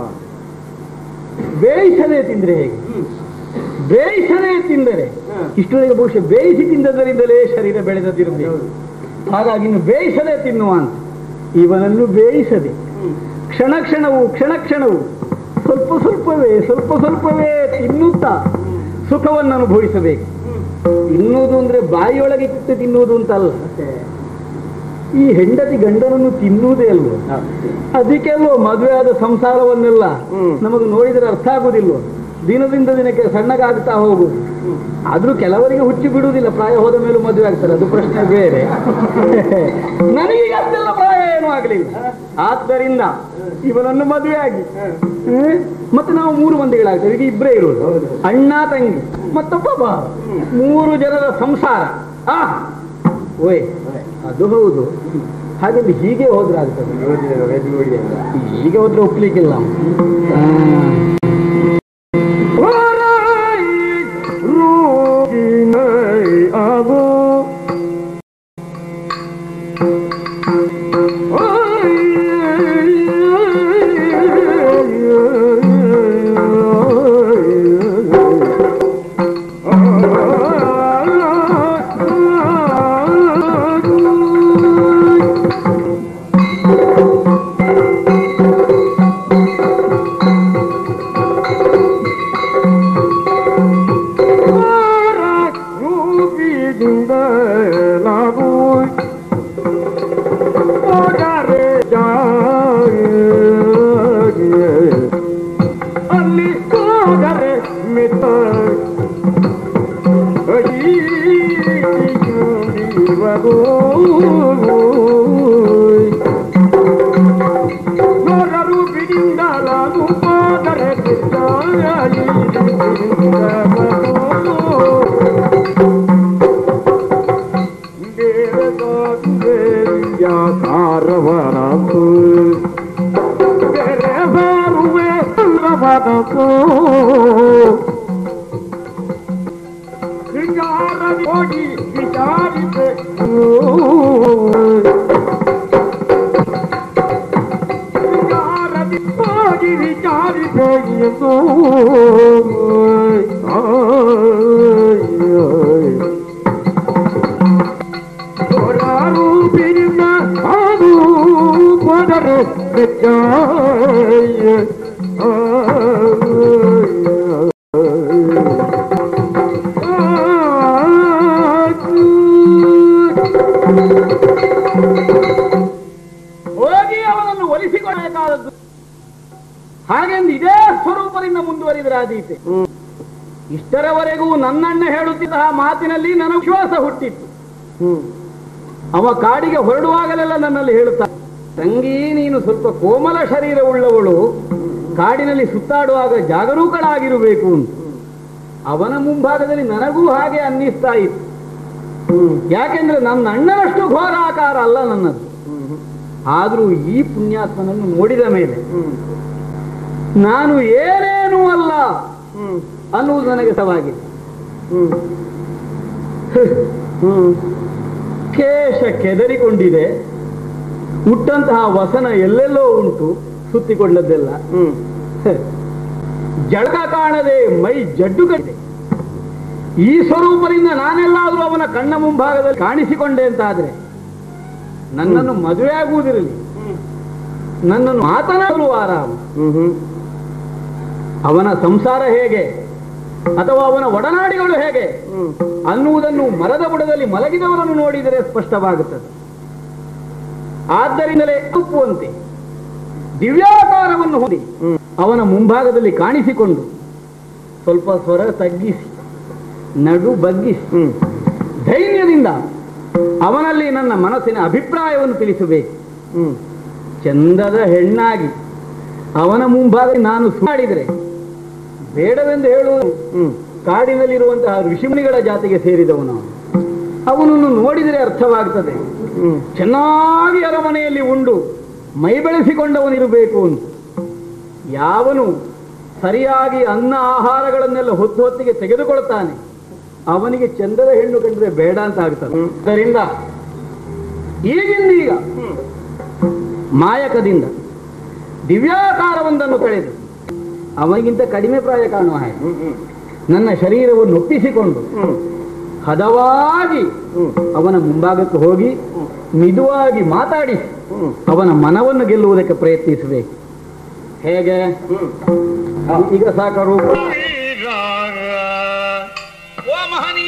ಬೇಯಿಸದೆ ತಿಂದ್ರೆ ಹೇಗೆ ಬೇಯಿಸದೆ ತಿಂದರೆ ಇಷ್ಟೊಂದಿಗೆ ಬಹುಶಃ ಬೇಯಿಸಿ ತಿಂದದರಿಂದಲೇ ಶರೀರ ಬೆಳೆದದಿರಬೇಕು ಹಾಗಾಗಿ ಇನ್ನು ಬೇಯಿಸದೆ ತಿನ್ನುವ ಅಂತ ಇವನನ್ನು ಬೇಯಿಸದೆ ಕ್ಷಣ ಕ್ಷಣವು ಕ್ಷಣ ಕ್ಷಣವು ಸ್ವಲ್ಪ ಸ್ವಲ್ಪವೇ ಸ್ವಲ್ಪ ಸ್ವಲ್ಪವೇ ತಿನ್ನುತ್ತಾ ಸುಖವನ್ನು ಅನುಭವಿಸಬೇಕು ತಿನ್ನುವುದು ಅಂದ್ರೆ ಬಾಯಿಯೊಳಗೆ ಕಿತ್ತು ತಿನ್ನುವುದು ಅಂತಲ್ಲ ಈ ಹೆಂಡತಿ ಗಂಡನನ್ನು ತಿನ್ನುವುದೇ ಅಲ್ವೋ ಅದಕ್ಕೆ ಅಲ್ವೋ ಮದುವೆ ಆದ ಸಂಸಾರವನ್ನೆಲ್ಲ ನಮಗೆ ನೋಡಿದರೆ ಅರ್ಥ ಆಗುದಿಲ್ವೋ ದಿನದಿಂದ ದಿನಕ್ಕೆ ಸಣ್ಣಗಾಗ್ತಾ ಹೋಗುದು ಆದ್ರೂ ಕೆಲವರಿಗೆ ಹುಚ್ಚಿ ಬಿಡುವುದಿಲ್ಲ ಪ್ರಾಯ ಹೋದ ಮೇಲೂ ಮದುವೆ ಆಗ್ತಾರೆ ಅದು ಪ್ರಶ್ನೆ ಬೇರೆ ನನಗೆ ಅಷ್ಟೆಲ್ಲ ಪ್ರಾಯ ಏನೂ ಆಗಲಿಲ್ಲ ಆದ್ದರಿಂದ ಇವನನ್ನು ಮದುವೆ ಆಗಿ ಹ್ಮ್? ಮತ್ತೆ ನಾವು ಮೂರು ಮಂದಿಗಳಾಗ್ತೇವೆ ಈಗ ಇಬ್ಬರೇ ಇರುವುದು ಅಣ್ಣ ತಂಗಿ ಮತ್ತೊಬ್ಬ ಬಾ ಮೂರು ಜನರ ಸಂಸಾರ ಆ ಓಯ್ ಅದು ಹೌದು ಹಾಗಾಗಿ ಹೀಗೆ ಹೋದ್ರೆ ಆಗ್ತದೆ ಹೀಗೆ ಹೋದ್ರೆ ಒಪ್ಲಿಕ್ಕಿಲ್ಲ ಆ. ಅಲ್ಲಿ ಹೋದರೆ ಮಿತ ನೋಡರು ಬಿಡಿಂದ ನಾನು ಹೋದರೆ ವಿಚಾರದಿ ಹೋಗಿ ವಿಚಾರಿಸೆ ವಿಚಾರದಿ ಹೋಗಿ ವಿಚಾರಿಸೆ ಎಂದು ರೂಪಿನಿಂದ ಅದು ಹೋದರೆ ಹೋಗಿ ಅವನನ್ನು ಒಲಿಸಿಕೊಳ್ಳಬೇಕಾದದ್ದು ಹಾಗೆಂದು ಇದೇ ಸ್ವರೂಪದಿಂದ ಮುಂದುವರಿದರಾದೀತೆ ಇಷ್ಟರವರೆಗೂ ನನ್ನಣ್ಣ ಹೇಳುತ್ತಿದ್ದ ಆ ಮಾತಿನಲ್ಲಿ ನನಗೆ ವಿಶ್ವಾಸ ಹುಟ್ಟಿತ್ತು ಅವ ಕಾಡಿಗೆ ಹೊರಡುವಾಗಲೆಲ್ಲ ನನ್ನಲ್ಲಿ ಹೇಳುತ್ತಾ ತಂಗಿ ನೀನು ಸ್ವಲ್ಪ ಕೋಮಲ ಶರೀರವುಳ್ಳವಳು ಕಾಡಿನಲ್ಲಿ ಸುತ್ತಾಡುವಾಗ ಜಾಗರೂಕಳಾಗಿರಬೇಕು ಅಂತ ಅವನ ಮುಂಭಾಗದಲ್ಲಿ ನನಗೂ ಹಾಗೆ ಅನ್ನಿಸ್ತಾ ಇತ್ತು ಯಾಕೆಂದ್ರೆ ನನ್ನ ಅಣ್ಣನಷ್ಟು ಘೋರಾಕಾರ ಅಲ್ಲ ನನ್ನದು ಆದರೂ ಈ ಪುಣ್ಯಾತ್ಮನನ್ನು ನೋಡಿದ ಮೇಲೆ ನಾನು ಏನೇನೂ ಅಲ್ಲ ಅನ್ನುವುದು ನನಗೆ ಸವಾಗಿದೆ ಕೇಶ ಕೆದರಿಕೊಂಡಿದೆ ಹುಟ್ಟಂತಹ ವಸನ ಎಲ್ಲೆಲ್ಲೋ ಉಂಟು ಸುತ್ತಿಕೊಂಡದ್ದೆಲ್ಲ ಜಳಕ ಕಾಣದೆ ಮೈ ಜಡ್ಡು ಕಟ್ಟಿದೆ ಈ ಸ್ವರೂಪದಿಂದ ನಾನೆಲ್ಲಾದ್ರೂ ಅವನ ಕಣ್ಣ ಮುಂಭಾಗದಲ್ಲಿ ಕಾಣಿಸಿಕೊಂಡೆ ಅಂತಾದ್ರೆ ನನ್ನನ್ನು ಮದುವೆ ಆಗುವುದಿರಲಿ ನನ್ನನ್ನು ಮಾತನಾಡಲು ಆರಾಮ ಅವನ ಸಂಸಾರ ಹೇಗೆ ಅಥವಾ ಅವನ ಒಡನಾಡಿಗಳು ಹೇಗೆ ಅನ್ನುವುದನ್ನು ಮರದ ಬುಡದಲ್ಲಿ ಮಲಗಿದವರನ್ನು ನೋಡಿದರೆ ಸ್ಪಷ್ಟವಾಗುತ್ತದೆ ಆದ್ದರಿಂದಲೇ ಒಪ್ಪುವಂತೆ ದಿವ್ಯಾಕಾರವನ್ನು ಹೊಂದಿ ಅವನ ಮುಂಭಾಗದಲ್ಲಿ ಕಾಣಿಸಿಕೊಂಡು ಸ್ವಲ್ಪ ಸ್ವರ ತಗ್ಗಿಸಿ ನಡು ಬಗ್ಗಿಸಿ ಧೈರ್ಯದಿಂದ ಅವನಲ್ಲಿ ನನ್ನ ಮನಸ್ಸಿನ ಅಭಿಪ್ರಾಯವನ್ನು ತಿಳಿಸಬೇಕು ಚಂದದ ಹೆಣ್ಣಾಗಿ ಅವನ ಮುಂಭಾಗದಲ್ಲಿ ನಾನು ಸುತ್ತಾಡಿದರೆ ಬೇಡವೆಂದು ಹೇಳುವುದು ಕಾಡಿನಲ್ಲಿರುವಂತಹ ಋಷಿಮುನಿಗಳ ಜಾತಿಗೆ ಸೇರಿದವನು ಅವನು. ಅವನನ್ನು ನೋಡಿದರೆ ಅರ್ಥವಾಗ್ತದೆ ಚೆನ್ನಾಗಿ ಅರಮನೆಯಲ್ಲಿ ಉಂಡು ಮೈ ಬೆಳೆಸಿಕೊಂಡವನಿರಬೇಕು ಅಂತ ಯಾವನು ಸರಿಯಾಗಿ ಅನ್ನ ಆಹಾರಗಳನ್ನೆಲ್ಲ ಹೊತ್ತು ಹೊತ್ತಿಗೆ ತೆಗೆದುಕೊಳ್ತಾನೆ ಅವನಿಗೆ ಚಂದದ ಹೆಣ್ಣು ಕಂಡ್ರೆ ಬೇಡ ಅಂತ ಆಗ್ತದೆ ಅದರಿಂದ ಈಗಿಂದೀಗ ಮಾಯಕದಿಂದ ದಿವ್ಯಾಕಾರವೊಂದನ್ನು ಕಳೆದು ಅವನಿಗಿಂತ ಕಡಿಮೆ ಪ್ರಾಯ ಕಾಣುವ ಹಾಗೆ ನನ್ನ ಶರೀರವನ್ನು ಒಪ್ಪಿಸಿಕೊಂಡು ಹದವಾಗಿ ಅವನ ಮುಂಭಾಗಕ್ಕೆ ಹೋಗಿ ಮಿದುವಾಗಿ ಮಾತಾಡಿ ಅವನ ಮನವನ್ನು ಗೆಲ್ಲುವುದಕ್ಕೆ ಪ್ರಯತ್ನಿಸಬೇಕು ಹೇಗೆ ಈಗ ಸಾಕರು ಓ ಮಹನೀಯ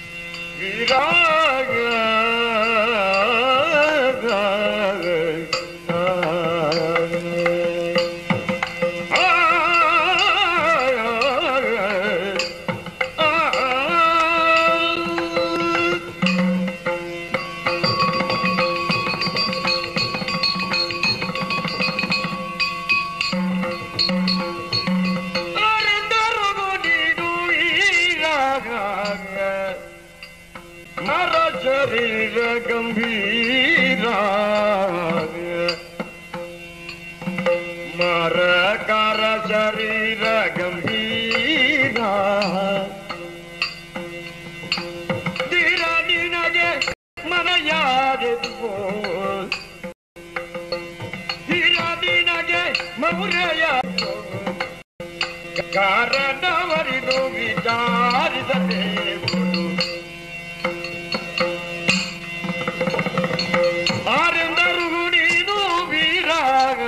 ಮರ ಶರೀರ ಗಂಭೀರ ಮರಕಾರ ಶರೀರ ಗಂಭೀರ ಧೀರ ನಿನಗೆ ಮನೆಯಾದೆವು ಧೀರ ನಿನಗೆ ಮೌರ್ಯ ಕಾರಣವರಿದು ವಿಚಾರಿಸಬೇಕು ಆರೆಂದರು ನೀನು ವೀರಾಗ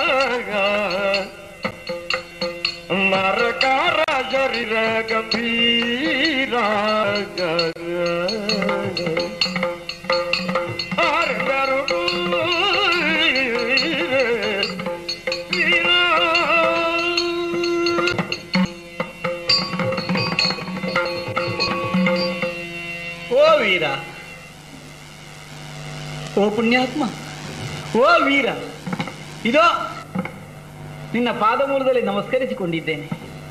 ಮರಕಾರ ಶರೀರ ಗಂಭೀರ ಆರೆಂದರು ವೀರ ಓ ವೀರ ಓ ಪುಣ್ಯಾತ್ಮ ಓ ವೀರ ಇದೋ ನಿನ್ನ ಪಾದಮೂಲದಲ್ಲಿ ನಮಸ್ಕರಿಸಿಕೊಂಡಿದ್ದೇನೆ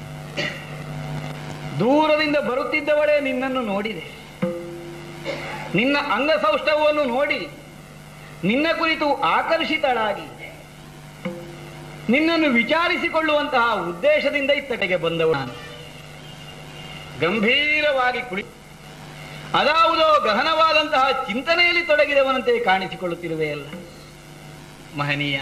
ದೂರದಿಂದ ಬರುತ್ತಿದ್ದವಳೇ ನಿನ್ನನ್ನು ನೋಡಿದೆ ನಿನ್ನ ಅಂಗಸೌಷ್ಠವವನ್ನು ನೋಡಿ ನಿನ್ನ ಕುರಿತು ಆಕರ್ಷಿತಳಾಗಿ ನಿನ್ನನ್ನು ವಿಚಾರಿಸಿಕೊಳ್ಳುವಂತಹ ಉದ್ದೇಶದಿಂದ ಇತ್ತಟೆಗೆ ಬಂದವಳು ನಾನು ಗಂಭೀರವಾಗಿ ಕುಳಿ ಅದಾವುದೋ ಗಹನವಾದಂತಹ ಚಿಂತನೆಯಲ್ಲಿ ತೊಡಗಿದವನಂತೆ ಕಾಣಿಸಿಕೊಳ್ಳುತ್ತಿರುವೆಯಲ್ಲ ಮಹನೀಯ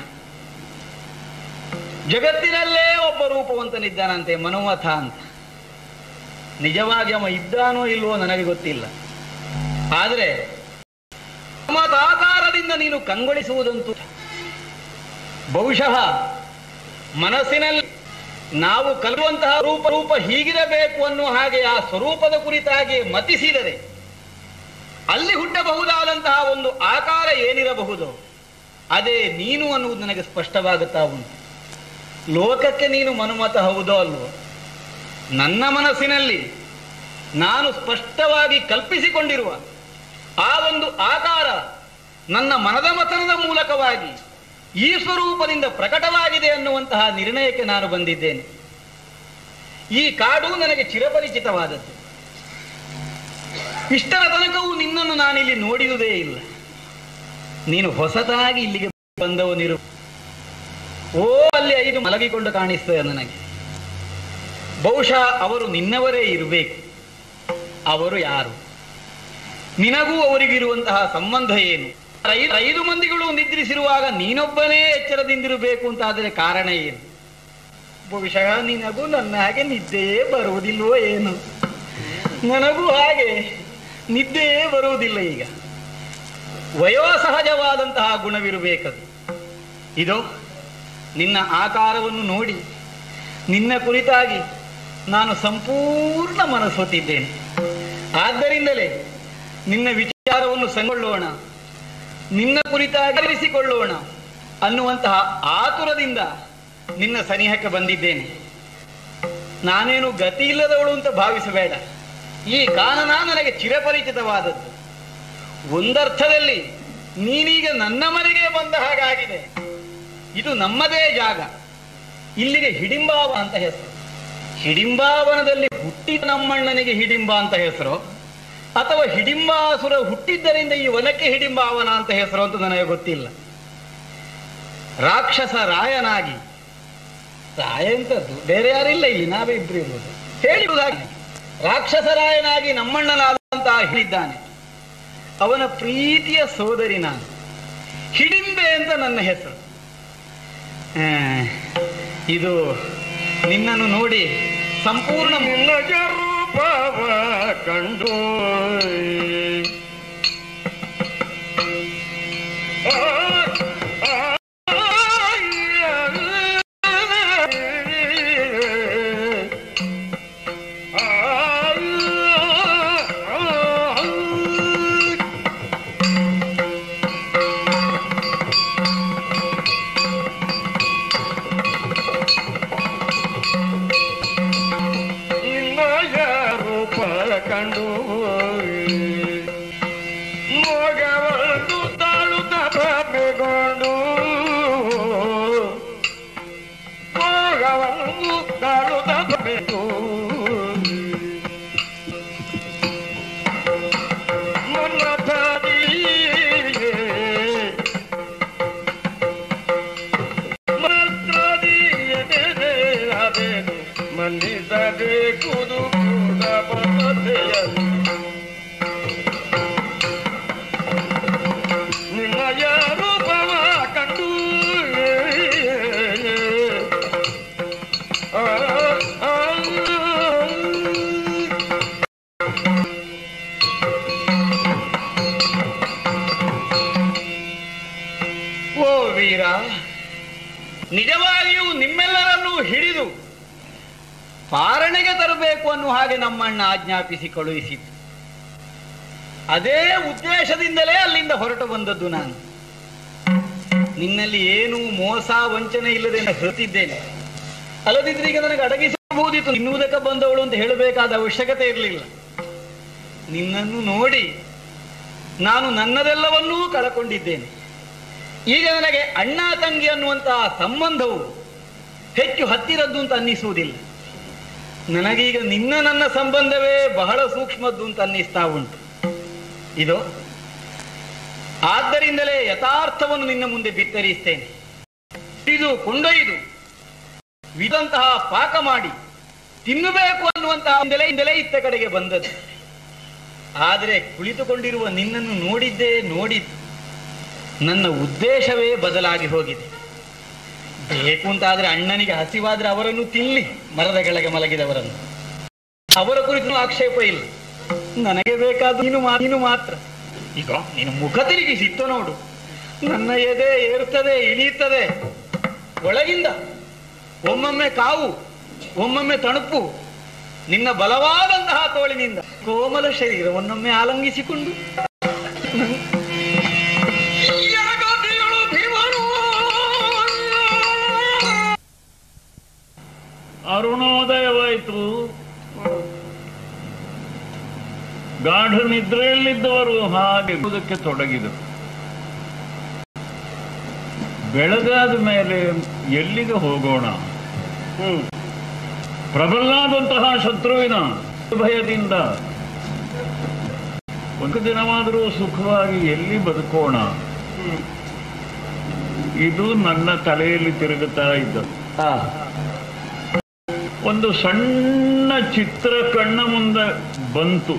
ಜಗತ್ತಿನಲ್ಲೇ ಒಬ್ಬ ರೂಪವಂತನಿದ್ದಾನಂತೆ ಮನುಮಥ ಅಂತ ನಿಜವಾಗಿ ಅವ ಇದ್ದಾನೋ ಇಲ್ವೋ ನನಗೆ ಗೊತ್ತಿಲ್ಲ ಆದರೆ ಮತಾಕಾರದಿಂದ ನೀನು ಕಂಗೊಳಿಸುವುದಂತೂ ಬಹುಶಃ ಮನಸ್ಸಿನಲ್ಲಿ ನಾವು ಕಲಿಯುವಂತಹ ರೂಪ ರೂಪ ಹೀಗಿರಬೇಕು ಅನ್ನುವ ಹಾಗೆ ಆ ಸ್ವರೂಪದ ಕುರಿತಾಗಿ ಮತಿಸಿದರೆ ಅಲ್ಲಿ ಹುಟ್ಟಬಹುದಾದಂತಹ ಒಂದು ಆಕಾರ ಏನಿರಬಹುದು ಅದೇ ನೀನು ಅನ್ನುವುದು ನನಗೆ ಸ್ಪಷ್ಟವಾಗುತ್ತಾ ಉಂಟು ಲೋಕಕ್ಕೆ ನೀನು ಮನುಮತ ಹೌದೋ ಅಲ್ವೋ ನನ್ನ ಮನಸ್ಸಿನಲ್ಲಿ ನಾನು ಸ್ಪಷ್ಟವಾಗಿ ಕಲ್ಪಿಸಿಕೊಂಡಿರುವ ಆ ಒಂದು ಆಕಾರ ನನ್ನ ಮನದ ಮತನದ ಮೂಲಕವಾಗಿ ಈ ಸ್ವರೂಪದಿಂದ ಪ್ರಕಟವಾಗಿದೆ ಅನ್ನುವಂತಹ ನಿರ್ಣಯಕ್ಕೆ ನಾನು ಬಂದಿದ್ದೇನೆ ಈ ಕಾಡು ನನಗೆ ಚಿರಪರಿಚಿತವಾದದ್ದು ಇಷ್ಟರ ತನಕವೂ ನಿನ್ನನ್ನು ನಾನಿಲ್ಲಿ ನೋಡಿದುದೇ ಇಲ್ಲ ನೀನು ಹೊಸತಾಗಿ ಇಲ್ಲಿಗೆ ಬಂದವನಿರು ಓ ಅಲ್ಲಿ ಐದು ಮಲಗಿಕೊಂಡು ಕಾಣಿಸ್ತದೆ ನನಗೆ ಬಹುಶಃ ಅವರು ನಿನ್ನವರೇ ಇರಬೇಕು ಅವರು ಯಾರು ನಿನಗೂ ಅವರಿಗಿರುವಂತಹ ಸಂಬಂಧ ಏನು ಐದು ಐದು ಮಂದಿಗಳು ನಿದ್ರಿಸಿರುವಾಗ ನೀನೊಬ್ಬನೇ ಎಚ್ಚರದಿಂದಿರಬೇಕು ಅಂತಾದರೆ ಕಾರಣ ಏನು ಬಹುಶಃ ನಿನಗೂ ನನ್ನ ಹಾಗೆ ನಿದ್ದೆಯೇ ಬರುವುದಿಲ್ವೋ ಏನು ನನಗೂ ಹಾಗೆ ನಿದ್ದೆಯೇ ಬರುವುದಿಲ್ಲ ಈಗ ವಯೋಸಹಜವಾದಂತಹ ಗುಣವಿರಬೇಕದು ಇದು ನಿನ್ನ ಆಕಾರವನ್ನು ನೋಡಿ ನಿನ್ನ ಕುರಿತಾಗಿ ನಾನು ಸಂಪೂರ್ಣ ಮನಸ್ಸೊತ್ತಿದ್ದೇನೆ ಆದ್ದರಿಂದಲೇ ನಿನ್ನ ವಿಚಾರವನ್ನು ಸಂಗೊಳ್ಳೋಣ ನಿನ್ನ ಕುರಿತಾಗಿ ಅರಿಸಿಕೊಳ್ಳೋಣ ಅನ್ನುವಂತಹ ಆತುರದಿಂದ ನಿನ್ನ ಸನಿಹಕ್ಕೆ ಬಂದಿದ್ದೇನೆ ನಾನೇನು ಗತಿ ಇಲ್ಲದವಳು ಅಂತ ಭಾವಿಸಬೇಡ ಈ ಕಾನನ ನನಗೆ ಚಿರಪರಿಚಿತವಾದದ್ದು ಒಂದರ್ಥದಲ್ಲಿ ನೀನೀಗ ನನ್ನ ಮನೆಗೆ ಬಂದ ಹಾಗಾಗಿದೆ ಇದು ನಮ್ಮದೇ ಜಾಗ ಇಲ್ಲಿಗೆ ಹಿಡಿಂಬಾವ ಅಂತ ಹೆಸರು ಹಿಡಿಂಬಾವನದಲ್ಲಿ ಹುಟ್ಟಿದ ನಮ್ಮಣ್ಣನಿಗೆ ಹಿಡಿಂಬ ಅಂತ ಹೆಸರು ಅಥವಾ ಹಿಡಿಂಬಾಸುರ ಹುಟ್ಟಿದ್ದರಿಂದ ಈ ವನಕ್ಕೆ ಹಿಡಿಂಬಾವನ ಅಂತ ಹೆಸರು ಅಂತ ನನಗೆ ಗೊತ್ತಿಲ್ಲ ರಾಕ್ಷಸ ರಾಯನಾಗಿ ರಾಯ ಎಂತದ್ದು ಬೇರೆ ಯಾರಿಲ್ಲ ಇಲ್ಲಿ ನಾವೇ ಇಬ್ರು ಇರುವುದು ಹೇಳಿರುವುದಾಗಿ ರಾಕ್ಷಸರಾಯನಾಗಿ ನಮ್ಮಣ್ಣನಾದಂತಹ ಹೇಳಿದ್ದಾನೆ ಅವನ ಪ್ರೀತಿಯ ಸೋದರಿ ನಾನು ಹಿಡಿಂಬೆ ಅಂತ ನನ್ನ ಹೆಸರು ಆ, ಇದು ನಿನ್ನನ್ನು ನೋಡಿ ಸಂಪೂರ್ಣ ನಿನಗ ರೂಪವ ಕಂಡು ಆ, ಆ, ನಿನ್ನಯ ರೂಪ ಕಂಡು ಮೋಗವನ್ನು ತಾಳುತ್ತ ಭ್ರಮೆಗೊಂಡು ಮೋಗವನ್ನು ತಾಳುತ್ತ ಭ್ರಮೆಗೊಂಡು ಮನ್ಮಥನಿಗೆ ಮಾತ್ರದಿಯದೇನು ಮನ್ನಿಸಬೇಕು ಕೂಡ ಪದ್ಧತಿಯನ್ನು ನಿನ್ನಯ ರೂಪವ ಕಂಡು ಆ, ಆ, ಓ ವೀರ ನಿಜವಾಗಿಯೂ ನಿಮ್ಮೆಲ್ಲರನ್ನೂ ಹಿಡಿದು ಪಾರಣೆಗೆ ತರಬೇಕು ಅನ್ನುವ ಹಾಗೆ ನಮ್ಮಣ್ಣ ಆಜ್ಞಾಪಿಸಿ ಕಳುಹಿಸಿದ್ದು ಅದೇ ಉದ್ದೇಶದಿಂದಲೇ ಅಲ್ಲಿಂದ ಹೊರಟು ಬಂದದ್ದು ನಾನು ನಿನ್ನಲ್ಲಿ ಏನೂ ಮೋಸ ವಂಚನೆ ಇಲ್ಲದೆ ನಾನು ಹೇಳ್ತಿದ್ದೇನೆ ಅಲ್ಲದಿದ್ರೆ ಈಗ ನನಗೆ ಅಡಗಿಸಬಹುದಿತ್ತು ಇನ್ನುವುದಕ್ಕೆ ಬಂದವಳು ಅಂತ ಹೇಳಬೇಕಾದ ಅವಶ್ಯಕತೆ ಇರಲಿಲ್ಲ ನಿನ್ನನ್ನು ನೋಡಿ ನಾನು ನನ್ನದೆಲ್ಲವನ್ನೂ ಕಳಕೊಂಡಿದ್ದೇನೆ ಈಗ ನನಗೆ ಅಣ್ಣ ತಂಗಿ ಅನ್ನುವಂತಹ ಸಂಬಂಧವು ಹೆಚ್ಚು ಹತ್ತಿರದ್ದು ಅಂತ ಅನ್ನಿಸುವುದಿಲ್ಲ ನನಗೀಗ ನಿನ್ನ ನನ್ನ ಸಂಬಂಧವೇ ಬಹಳ ಸೂಕ್ಷ್ಮದ್ದು ಅಂತ ಅನ್ನಿಸ್ತಾ ಉಂಟು ಇದು ಆದ್ದರಿಂದಲೇ ಯಥಾರ್ಥವನ್ನು ನಿನ್ನ ಮುಂದೆ ಬಿತ್ತರಿಸ್ತೇನೆ ಇದು ಕೊಂಡೊಯ್ದು ವಿಧಂತಹ ಪಾಕ ಮಾಡಿ ತಿನ್ನಬೇಕು ಅನ್ನುವಂತಹ ಇಂದಲೇ ಇಂದಲೇ ಇತ್ತ ಕಡೆಗೆ ಬಂದದ್ದು ಆದರೆ ಕುಳಿತುಕೊಂಡಿರುವ ನಿನ್ನನ್ನು ನೋಡಿದ್ದೇ ನೋಡಿ ನನ್ನ ಉದ್ದೇಶವೇ ಬದಲಾಗಿ ಹೋಗಿದೆ ಬೇಕು ಅಂತಾದ್ರೆ ಅಣ್ಣನಿಗೆ ಹಸಿವಾದ್ರೆ ಅವರನ್ನು ತಿನ್ಲಿ ಮರದ ಕೆಳಗೆ ಮಲಗಿದವರನ್ನು ಅವರ ಕುರಿತು ಆಕ್ಷೇಪ ಇಲ್ಲ ನನಗೆ ಬೇಕಾದ ನೀನು ಮಾ- ನೀನು ಮಾತ್ರ ಈಗ ನೀನು ಮುಖ ತಿರುಗಿಸಿತ್ತು ನೋಡು ನನ್ನ ಎದೆ ಏರುತ್ತದೆ ಇಳಿಯುತ್ತದೆ ಒಳಗಿಂದ ಒಮ್ಮೊಮ್ಮೆ ಕಾವು ಒಮ್ಮೊಮ್ಮೆ ತಣುಪು ನಿನ್ನ ಬಲವಾದಂತಹ ತೋಳಿನಿಂದ ಕೋಮಲ ಶರೀರವನ್ನೊಮ್ಮೆ ಆಲಂಗಿಸಿಕೊಂಡು ಯಾಗಾದಿಗಳು ಭೀಮನು. ಅರುಣೋದಯವಾಯಿತು ಗಾಢ ನಿದ್ರೆಯಲ್ಲಿದ್ದವರು ಹಾಗೆ ಇರುವುದಕ್ಕೆ ತೊಡಗಿದರು ಬೆಳಗಾದ ಮೇಲೆ ಎಲ್ಲಿಗೆ ಹೋಗೋಣ ಪ್ರಬಲನಾದಂತಹ ಶತ್ರುವಿನ ಭಯದಿಂದ ಒಂದು ದಿನವಾದರೂ ಸುಖವಾಗಿ ಎಲ್ಲಿ ಬದುಕೋಣ ಇದು ನನ್ನ ತಲೆಯಲ್ಲಿ ತಿರುಗುತ್ತಾ ಇದ್ದದ್ದು ಒಂದು ಸಣ್ಣ ಚಿತ್ರ ಕಣ್ಣ ಮುಂದೆ ಬಂತು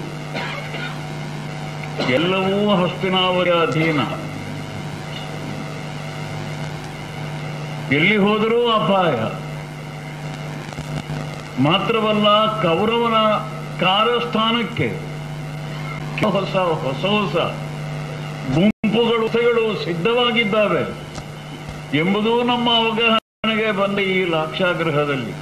ಎಲ್ಲವೂ ಹಸ್ತಿನಾವರ ಅಧೀನ ಎಲ್ಲಿ ಹೋದರೂ ಅಪಾಯ ಮಾತ್ರವಲ್ಲ ಕೌರವನ ಕಾರಸ್ಥಾನಕ್ಕೆ ಹೊಸ ಹೊಸ ಹೊಸ ಗುಂಪುಗಳು ಹೊಸಗಳು ಸಿದ್ಧವಾಗಿದ್ದಾವೆ ಎಂಬುದು ನಮ್ಮ ಅವಗಾಹನೆಗೆ ಬಂದ ಈ ಲಾಕ್ಷಾಗೃಹದಲ್ಲಿ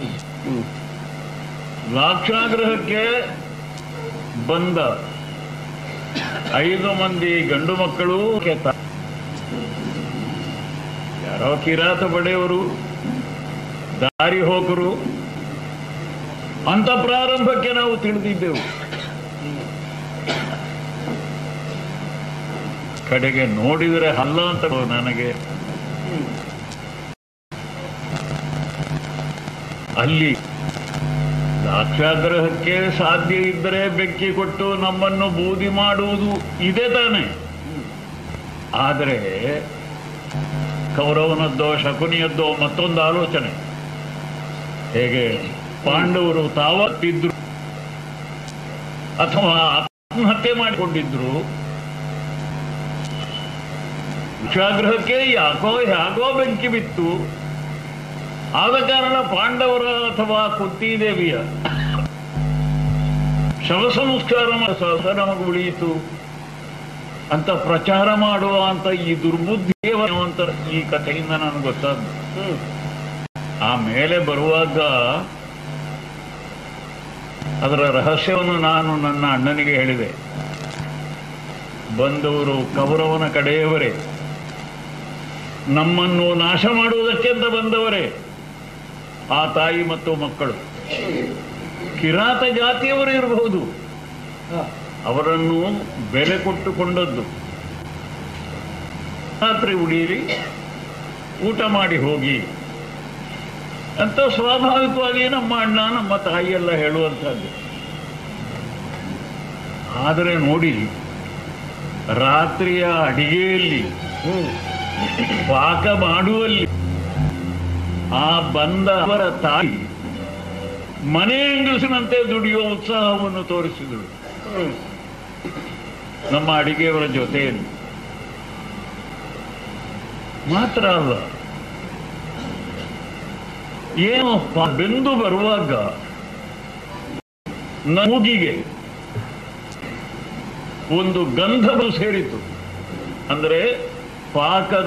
ಲಾಕ್ಷಾಗೃಹಕ್ಕೆ ಬಂದ ಐದು ಮಂದಿ ಗಂಡು ಮಕ್ಕಳು ಕೆತ್ತ ಯಾರೋ ಕಿರಾತ ಬಡೆಯವರು ದಾರಿ ಹೋಕರು ಅಂತ ಪ್ರಾರಂಭಕ್ಕೆ ನಾವು ತಿಳಿದಿದ್ದೆವು ಕಡೆಗೆ ನೋಡಿದರೆ ಹಲ್ಲ ಅಂತ ನನಗೆ ಅಲ್ಲಿ ಲಾಕ್ಷಾಗ್ರಹಕ್ಕೆ ಸಾಧ್ಯ ಇದ್ದರೆ ಬೆಂಕಿ ಕೊಟ್ಟು ನಮ್ಮನ್ನು ಬೂದಿ ಮಾಡುವುದು ಇದೆ ತಾನೆ ಆದರೆ ಕೌರವನದ್ದೋ ಶಕುನಿಯದ್ದೋ ಮತ್ತೊಂದು ಆಲೋಚನೆ ಹೇಗೆ ಪಾಂಡವರು ತಾವತ್ತಿದ್ರು ಅಥವಾ ಆತ್ಮಹತ್ಯೆ ಮಾಡಿಕೊಂಡಿದ್ರು ಲಾಕ್ಷಾಗ್ರಹಕ್ಕೆ ಯಾಕೋ ಯಾಕೋ ಬೆಂಕಿ ಬಿತ್ತು ಆದ ಕಾರಣ ಪಾಂಡವರ ಅಥವಾ ಕುಂತಿದೇವಿಯ ಶವ ಸಂಸ್ಕಾರ ಸಹಸ ನಮಗೆ ಉಳಿಯಿತು ಅಂತ ಪ್ರಚಾರ ಮಾಡುವ ಅಂತ ಈ ದುರ್ಬುದ್ಧಿಯವಂತ ಈ ಕಥೆಯಿಂದ ನನಗೆ ಗೊತ್ತಾದ್ದು ಆಮೇಲೆ ಬರುವಾಗ ಅದರ ರಹಸ್ಯವನ್ನು ನಾನು ನನ್ನ ಅಣ್ಣನಿಗೆ ಹೇಳಿದೆ ಬಂದವರು ಕೌರವನ ಕಡೆಯವರೇ ನಮ್ಮನ್ನು ನಾಶ ಮಾಡುವುದಕ್ಕೆ ಅಂತ ಬಂದವರೇ ಆ ತಾಯಿ ಮತ್ತು ಮಕ್ಕಳು ಕಿರಾತ ಜಾತಿಯವರು ಇರಬಹುದು ಅವರನ್ನು ಬೆಲೆ ಕೊಟ್ಟುಕೊಂಡದ್ದು ರಾತ್ರಿ ಉಡೀರಿ ಊಟ ಮಾಡಿ ಹೋಗಿ ಅಂತ ಸ್ವಾಭಾವಿಕವಾಗಿ ನಮ್ಮ ಅಣ್ಣ ನಮ್ಮ ತಾಯಿಯೆಲ್ಲ ಹೇಳುವಂಥದ್ದು ಆದರೆ ನೋಡಿ ರಾತ್ರಿಯ ಅಡಿಗೆಯಲ್ಲಿ ಪಾಕ ಮಾಡುವಲ್ಲಿ ಆ ಬಂದ ಅವರ ತಾಯಿ ಮನೆ ಹೆಂಗಸಿನಂತೆ ದುಡಿಯುವ ಉತ್ಸಾಹವನ್ನು ತೋರಿಸಿದಳು ನಮ್ಮ ಅಡಿಗೆಯವರ ಜೊತೆಯಲ್ಲಿ ಮಾತ್ರ ಅಲ್ಲ ಏನು ಪ- ಬೆಂದು ಬರುವಾಗ ನ- ಮೂಗಿಗೆ ಒಂದು ಗಂಧವು ಸೇರಿತು ಅಂದರೆ ಪಾಕದ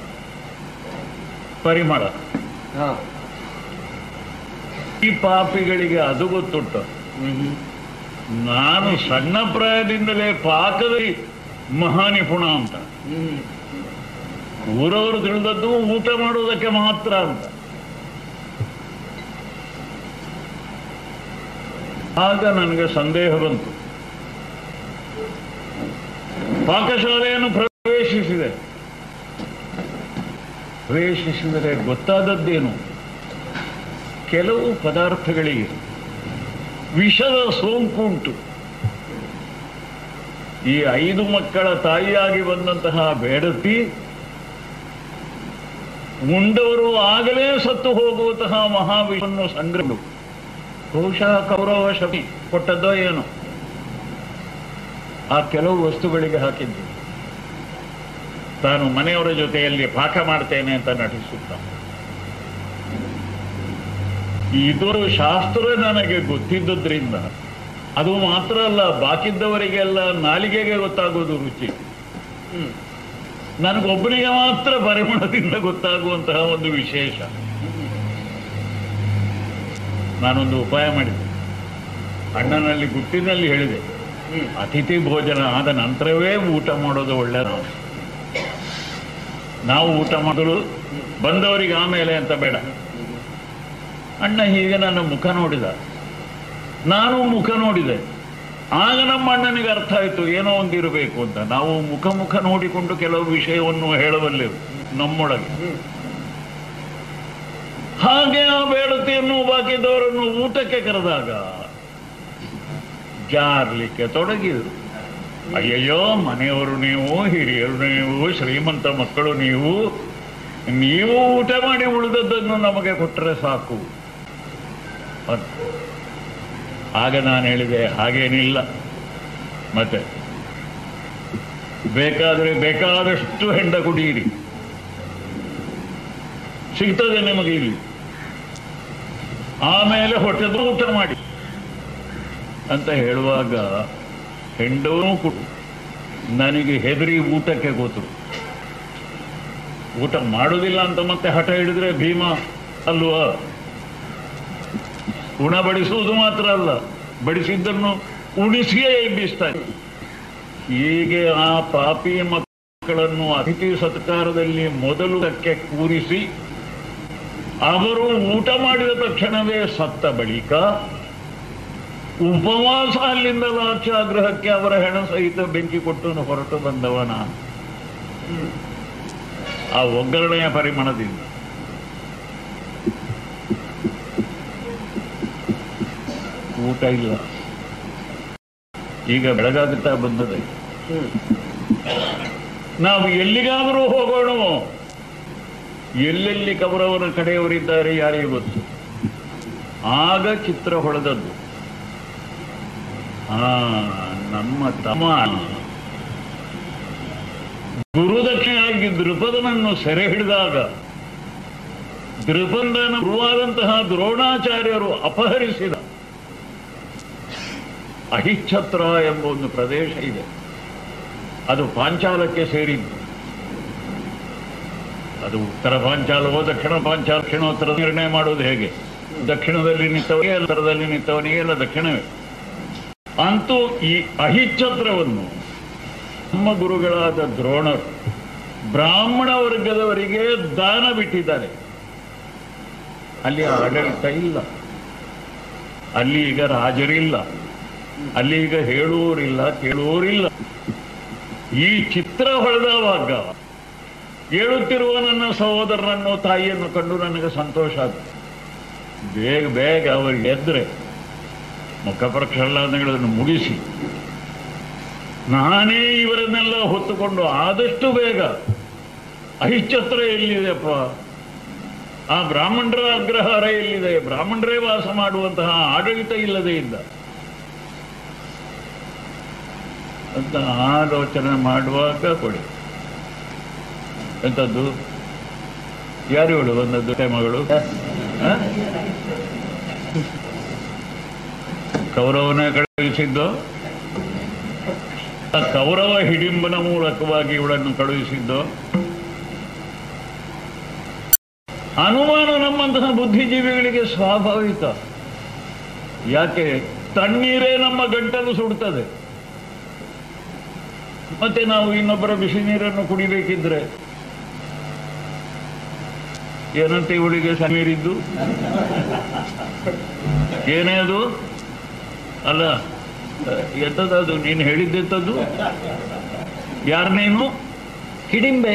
ಪರಿಮಳ ಈ ಪಾಪಿಗಳಿಗೆ ಅದು ಗೊತ್ತುಂಟು ನಾನು ಸಣ್ಣ ಪ್ರಾಯದಿಂದಲೇ ಪಾಕದಲ್ಲಿ ಮಹಾನಿಪುಣ ಅಂತ ಊರವರು ತಿಳಿದದ್ದು ಊಟ ಮಾಡುವುದಕ್ಕೆ ಮಾತ್ರ ಅಂತ ಆಗ ನನಗೆ ಸಂದೇಹ ಬಂತು ಪಾಕಶಾಲೆಯನ್ನು ಪ್ರವೇಶಿಸಿದೆ ಪ್ರವೇಶಿಸಿದರೆ ಗೊತ್ತಾದದ್ದೇನು ಕೆಲವು ಪದಾರ್ಥಗಳಿಗೆ ವಿಷದ ಸೋಂಕು ಉಂಟು ಈ ಐದು ಮಕ್ಕಳ ತಾಯಿಯಾಗಿ ಬಂದಂತಹ ಬೇಡತಿ ಉಂಡವರು ಆಗಲೇ ಸತ್ತು ಹೋಗುವಂತಹ ಮಹಾವಿಷವನ್ನು ಸಂಗ್ರಹ ಬಹುಶಃ ಕೌರವ ಶಕ್ತಿ ಕೊಟ್ಟದ್ದೋ ಏನು ಆ ಕೆಲವು ವಸ್ತುಗಳಿಗೆ ಹಾಕಿದ್ದು ತಾನು ಮನೆಯವರ ಜೊತೆಯಲ್ಲಿ ಪಾಠ ಮಾಡ್ತೇನೆ ಅಂತ ನಟಿಸುತ್ತ ಇದು ಶಾಸ್ತ್ರ ನನಗೆ ಗೊತ್ತಿದ್ದದ್ರಿಂದ ಅದು ಮಾತ್ರ ಅಲ್ಲ ಬಾಕಿದ್ದವರಿಗೆಲ್ಲ ನಾಲಿಗೆಗೆ ಗೊತ್ತಾಗೋದು ರುಚಿ ನನಗೊಬ್ಬನಿಗೆ ಮಾತ್ರ ಪರಿಮಳದಿಂದ ಗೊತ್ತಾಗುವಂತಹ ಒಂದು ವಿಶೇಷ ನಾನೊಂದು ಉಪಾಯ ಮಾಡಿದೆ ಅಣ್ಣನಲ್ಲಿ ಗುಟ್ಟಿನಲ್ಲಿ ಹೇಳಿದೆ ಅತಿಥಿ ಭೋಜನ ಆದ ನಂತರವೇ ಊಟ ಮಾಡೋದು ಒಳ್ಳೆ ನಾವು ಊಟ ಮಾಡಲು ಬಂದವರಿಗೆ ಆಮೇಲೆ ಅಂತ ಬೇಡ ಅಣ್ಣ ಹೀಗೆ ನನ್ನ ಮುಖ ನೋಡಿದ ನಾನು ಮುಖ ನೋಡಿದೆ ಆಗ ನಮ್ಮ ಅಣ್ಣನಿಗೆ ಅರ್ಥ ಆಯಿತು ಏನೋ ಒಂದಿರಬೇಕು ಅಂತ ನಾವು ಮುಖ ಮುಖ ನೋಡಿಕೊಂಡು ಕೆಲವು ವಿಷಯವನ್ನು ಹೇಳಬಲ್ಲೆವು ನಮ್ಮೊಳಗೆ ಹಾಗೆ ಆ ಬೇಡತೆಯನ್ನು ಬಾಕಿದವರನ್ನು ಊಟಕ್ಕೆ ಕರೆದಾಗ ಜಾರ್ಲಿಕ್ಕೆ ತೊಡಗಿದರು ಅಯ್ಯಯ್ಯೋ ಮನೆಯವರು ನೀವು ಹಿರಿಯರು ನೀವು ಶ್ರೀಮಂತ ಮಕ್ಕಳು ನೀವು ನೀವು ಊಟ ಮಾಡಿ ಉಳಿದದ್ದನ್ನು ನಮಗೆ ಕೊಟ್ಟರೆ ಸಾಕು ಅಂತ. ಆಗ ನಾನು ಹೇಳಿದೆ ಹಾಗೇನಿಲ್ಲ ಮತ್ತೆ ಬೇಕಾದರೆ ಬೇಕಾದಷ್ಟು ಹೆಂಡ ಕುಡಿಯಿರಿ ಸಿಗ್ತದೆ ನಿಮಗೆ ಇಲ್ಲಿ ಆಮೇಲೆ ಹೊಟ್ಟೆದು ಊಟ ಮಾಡಿ ಅಂತ ಹೇಳುವಾಗ ಹೆಂಡವೂ ಕೊಡು ನನಗೆ ಹೆದರಿ ಊಟಕ್ಕೆ ಕೂತರು ಊಟ ಮಾಡುವುದಿಲ್ಲ ಅಂತ ಮತ್ತೆ ಹಠ ಹಿಡಿದ್ರೆ ಭೀಮ ಅಲ್ವಾ ಉಣ ಬಡಿಸುವುದು ಮಾತ್ರ ಅಲ್ಲ ಬಡಿಸಿದ್ದನ್ನು ಉಣಿಸಿಯೇ ಎಬ್ಬಿಸ್ತಾರೆ ಹೀಗೆ ಆ ಪಾಪಿ ಮಕ್ಕಳನ್ನು ಅತಿಥಿ ಸತ್ಕಾರದಲ್ಲಿ ಮೊದಲಕ್ಕೆ ಕೂರಿಸಿ ಅವರು ಊಟ ಮಾಡಿದ ತಕ್ಷಣವೇ ಸತ್ತ ಬಳಿಕ ಉಪವಾಸ ಅಲ್ಲಿಂದ ಲಾಕ್ಷಾಗ್ರಹಕ್ಕೆ ಅವರ ಹೆಣ ಸಹಿತ ಬೆಂಕಿ ಕೊಟ್ಟು ಹೊರಟು ಬಂದವನ ಆ ಒಗ್ಗರಣೆಯ ಪರಿಮಳದಿಂದ ಊಟ ಇಲ್ಲ ಈಗ ಬೆಳಗಾಗುತ್ತಾ ಬಂದದೆ ನಾವು ಎಲ್ಲಿಗಾದರೂ ಹೋಗೋಣ ಎಲ್ಲೆಲ್ಲಿ ಕಬರವರ ಕಡೆಯವರಿದ್ದಾರೆ ಯಾರಿಗೆ ಗೊತ್ತು ಆಗ ಚಿತ್ರ ಹೊಳೆದದ್ದು ಆ ನಮ್ಮ ತಮ್ಮ ಗುರುದಕ್ಷಿಣೆಯಾಗಿ ದೃಪದನನ್ನು ಸೆರೆ ಹಿಡಿದಾಗ ದೃಪದನ ಗುರುವಾದಂತಹ ದ್ರೋಣಾಚಾರ್ಯರು ಅಪಹರಿಸಿದ ಅಹಿಚ್ಛತ್ರ ಎಂಬ ಒಂದು ಪ್ರದೇಶ ಇದೆ ಅದು ಪಾಂಚಾಲಕ್ಕೆ ಸೇರಿದ್ದು ಅದು ಉತ್ತರ ಪಾಂಚಾಲವೋ ದಕ್ಷಿಣ ಪಾಂಚಾಲ ದಕ್ಷಿಣೋತ್ತರ ನಿರ್ಣಯ ಮಾಡೋದು ಹೇಗೆ ದಕ್ಷಿಣದಲ್ಲಿ ನಿಂತವನಿಗೆ ಉತ್ತರದಲ್ಲಿ ನಿಂತವನಿಗೆ ಎಲ್ಲ ದಕ್ಷಿಣವೇ ಅಂತೂ ಈ ಅಹಿಚ್ಛತ್ರವನ್ನು ನಮ್ಮ ಗುರುಗಳಾದ ದ್ರೋಣರು ಬ್ರಾಹ್ಮಣ ವರ್ಗದವರಿಗೆ ದಾನ ಬಿಟ್ಟಿದ್ದಾರೆ ಅಲ್ಲಿ ಆಡಳಿತ ಇಲ್ಲ ಅಲ್ಲಿ ಈಗ ರಾಜರಿಲ್ಲ ಅಲ್ಲಿ ಈಗ ಹೇಳುವವರಿಲ್ಲ ಕೇಳುವವರಿಲ್ಲ ಈ ಚಿತ್ರ ಹೊಳೆದವಾಗ ಹೇಳುತ್ತಿರುವ ನನ್ನ ಸಹೋದರನನ್ನು ತಾಯಿಯನ್ನು ಕಂಡು ನನಗೆ ಸಂತೋಷ ಆಗುತ್ತೆ ಬೇಗ ಬೇಗ ಅವರಿಗೆ ಎದ್ರೆ ಮುಖ ಪ್ರಕ್ಷಾಳನಗಳನ್ನು ಮುಗಿಸಿ ನಾನೇ ಇವರನ್ನೆಲ್ಲ ಹೊತ್ತುಕೊಂಡು ಆದಷ್ಟು ಬೇಗ ಅಹಿಚ್ಛತ್ರ ಎಲ್ಲಿದೆಯಪ್ಪ ಆ ಬ್ರಾಹ್ಮಣರ ಅಗ್ರಹಾರ ಎಲ್ಲಿದೆ ಬ್ರಾಹ್ಮಣರೇ ವಾಸ ಮಾಡುವಂತಹ ಆಡಳಿತ ಇಲ್ಲದೆ ಇದ್ದ ಅಂತ ಆಲೋಚನೆ ಮಾಡುವಾಗ ಕೊಡಿ ಎಂಥದ್ದು ಯಾರು ಹೇಳು ಒಂದದ್ದು ಮಗಳು ಆ? ಕೌರವನೇ ಕಳುಹಿಸಿದ್ದು ಆ ಕೌರವ ಹಿಡಿಂಬನ ಮೂಲಕವಾಗಿ ಇವಳನ್ನು ಕಳುಹಿಸಿದ್ದು ಅನುಮಾನ ನಮ್ಮಂತಹ ಬುದ್ಧಿಜೀವಿಗಳಿಗೆ ಸ್ವಾಭಾವಿಕ ಯಾಕೆ ತಣ್ಣೀರೇ ನಮ್ಮ ಗಂಟಲು ಸುಡ್ತದೆ ಮತ್ತೆ ನಾವು ಇನ್ನೊಬ್ಬರ ಬಿಸಿ ನೀರನ್ನು ಕುಡಿಬೇಕಿದ್ರೆ ಏನಂತ ಇವಳಿಗೆ ಸಮೀರಿದ್ದು ಏನೇ ಅದು ಅಲ್ಲ ಎಂಥದ್ದು ನೀನು ಹೇಳಿದ್ದೆಂಥದ್ದು ಯಾರು ನೀನು ಹಿಡಿಂಬೆ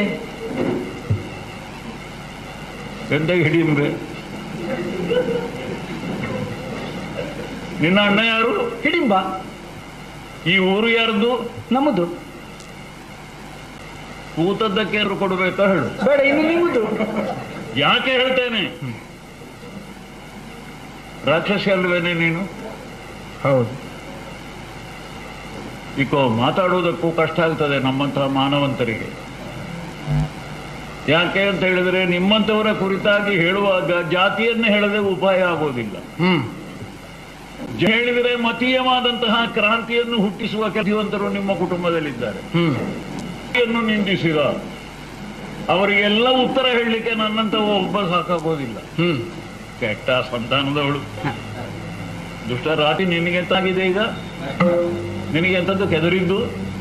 ಎಂತ ಹಿಡಿಂಬೆ ನಿನ್ನ ಅಣ್ಣ ಯಾರು ಹಿಡಿಂಬ ಈ ಊರು ಯಾರ್ದು ನಮ್ಮದು ಕೂತದ್ದಕ್ಕೆ ಯಾರು ಕೊಡಬೇಕಾ ಹೇಳು ಬೇಡ ಇನ್ನು ನಿಮ್ಮದು ಯಾಕೆ ಹೇಳ್ತೇನೆ ರಾಕ್ಷಸಿ ಅಲ್ವೇನೆ ನೀನು ಹೌದು ಇಕೋ ಮಾತಾಡುವುದಕ್ಕೂ ಕಷ್ಟ ಆಗ್ತದೆ ನಮ್ಮಂತಹ ಮಾನವಂತರಿಗೆ ಯಾಕೆ ಅಂತ ಹೇಳಿದ್ರೆ ನಿಮ್ಮಂಥವರ ಕುರಿತಾಗಿ ಹೇಳುವಾಗ ಜಾತಿಯನ್ನು ಹೇಳದೆ ಉಪಾಯ ಆಗೋದಿಲ್ಲ ಹ್ಮ್ ಜ- ಹೇಳಿದರೆ ಮತೀಯವಾದಂತಹ ಕ್ರಾಂತಿಯನ್ನು ಹುಟ್ಟಿಸುವ ಕೆಲವಂತರು ನಿಮ್ಮ ಕುಟುಂಬದಲ್ಲಿದ್ದಾರೆ ಹ್ಮ್ ಯನ್ನು ನಿಂದಿಸಿದ ಅವರಿಗೆಲ್ಲ ಉತ್ತರ ಹೇಳಲಿಕ್ಕೆ ನನ್ನಂತ ಒಬ್ಬ ಸಾಕಾಗೋದಿಲ್ಲ ಹ್ಮ್ ಕೆಟ್ಟ ಸಂತಾನದವಳು ದುಷ್ಟ ರಾತಿ ನಿನಗೆ ಎಂತಾಗಿದೆ ಈಗ ನಿನಗೆ ಎಂತದ್ದು ಕೆದರಿದ್ದು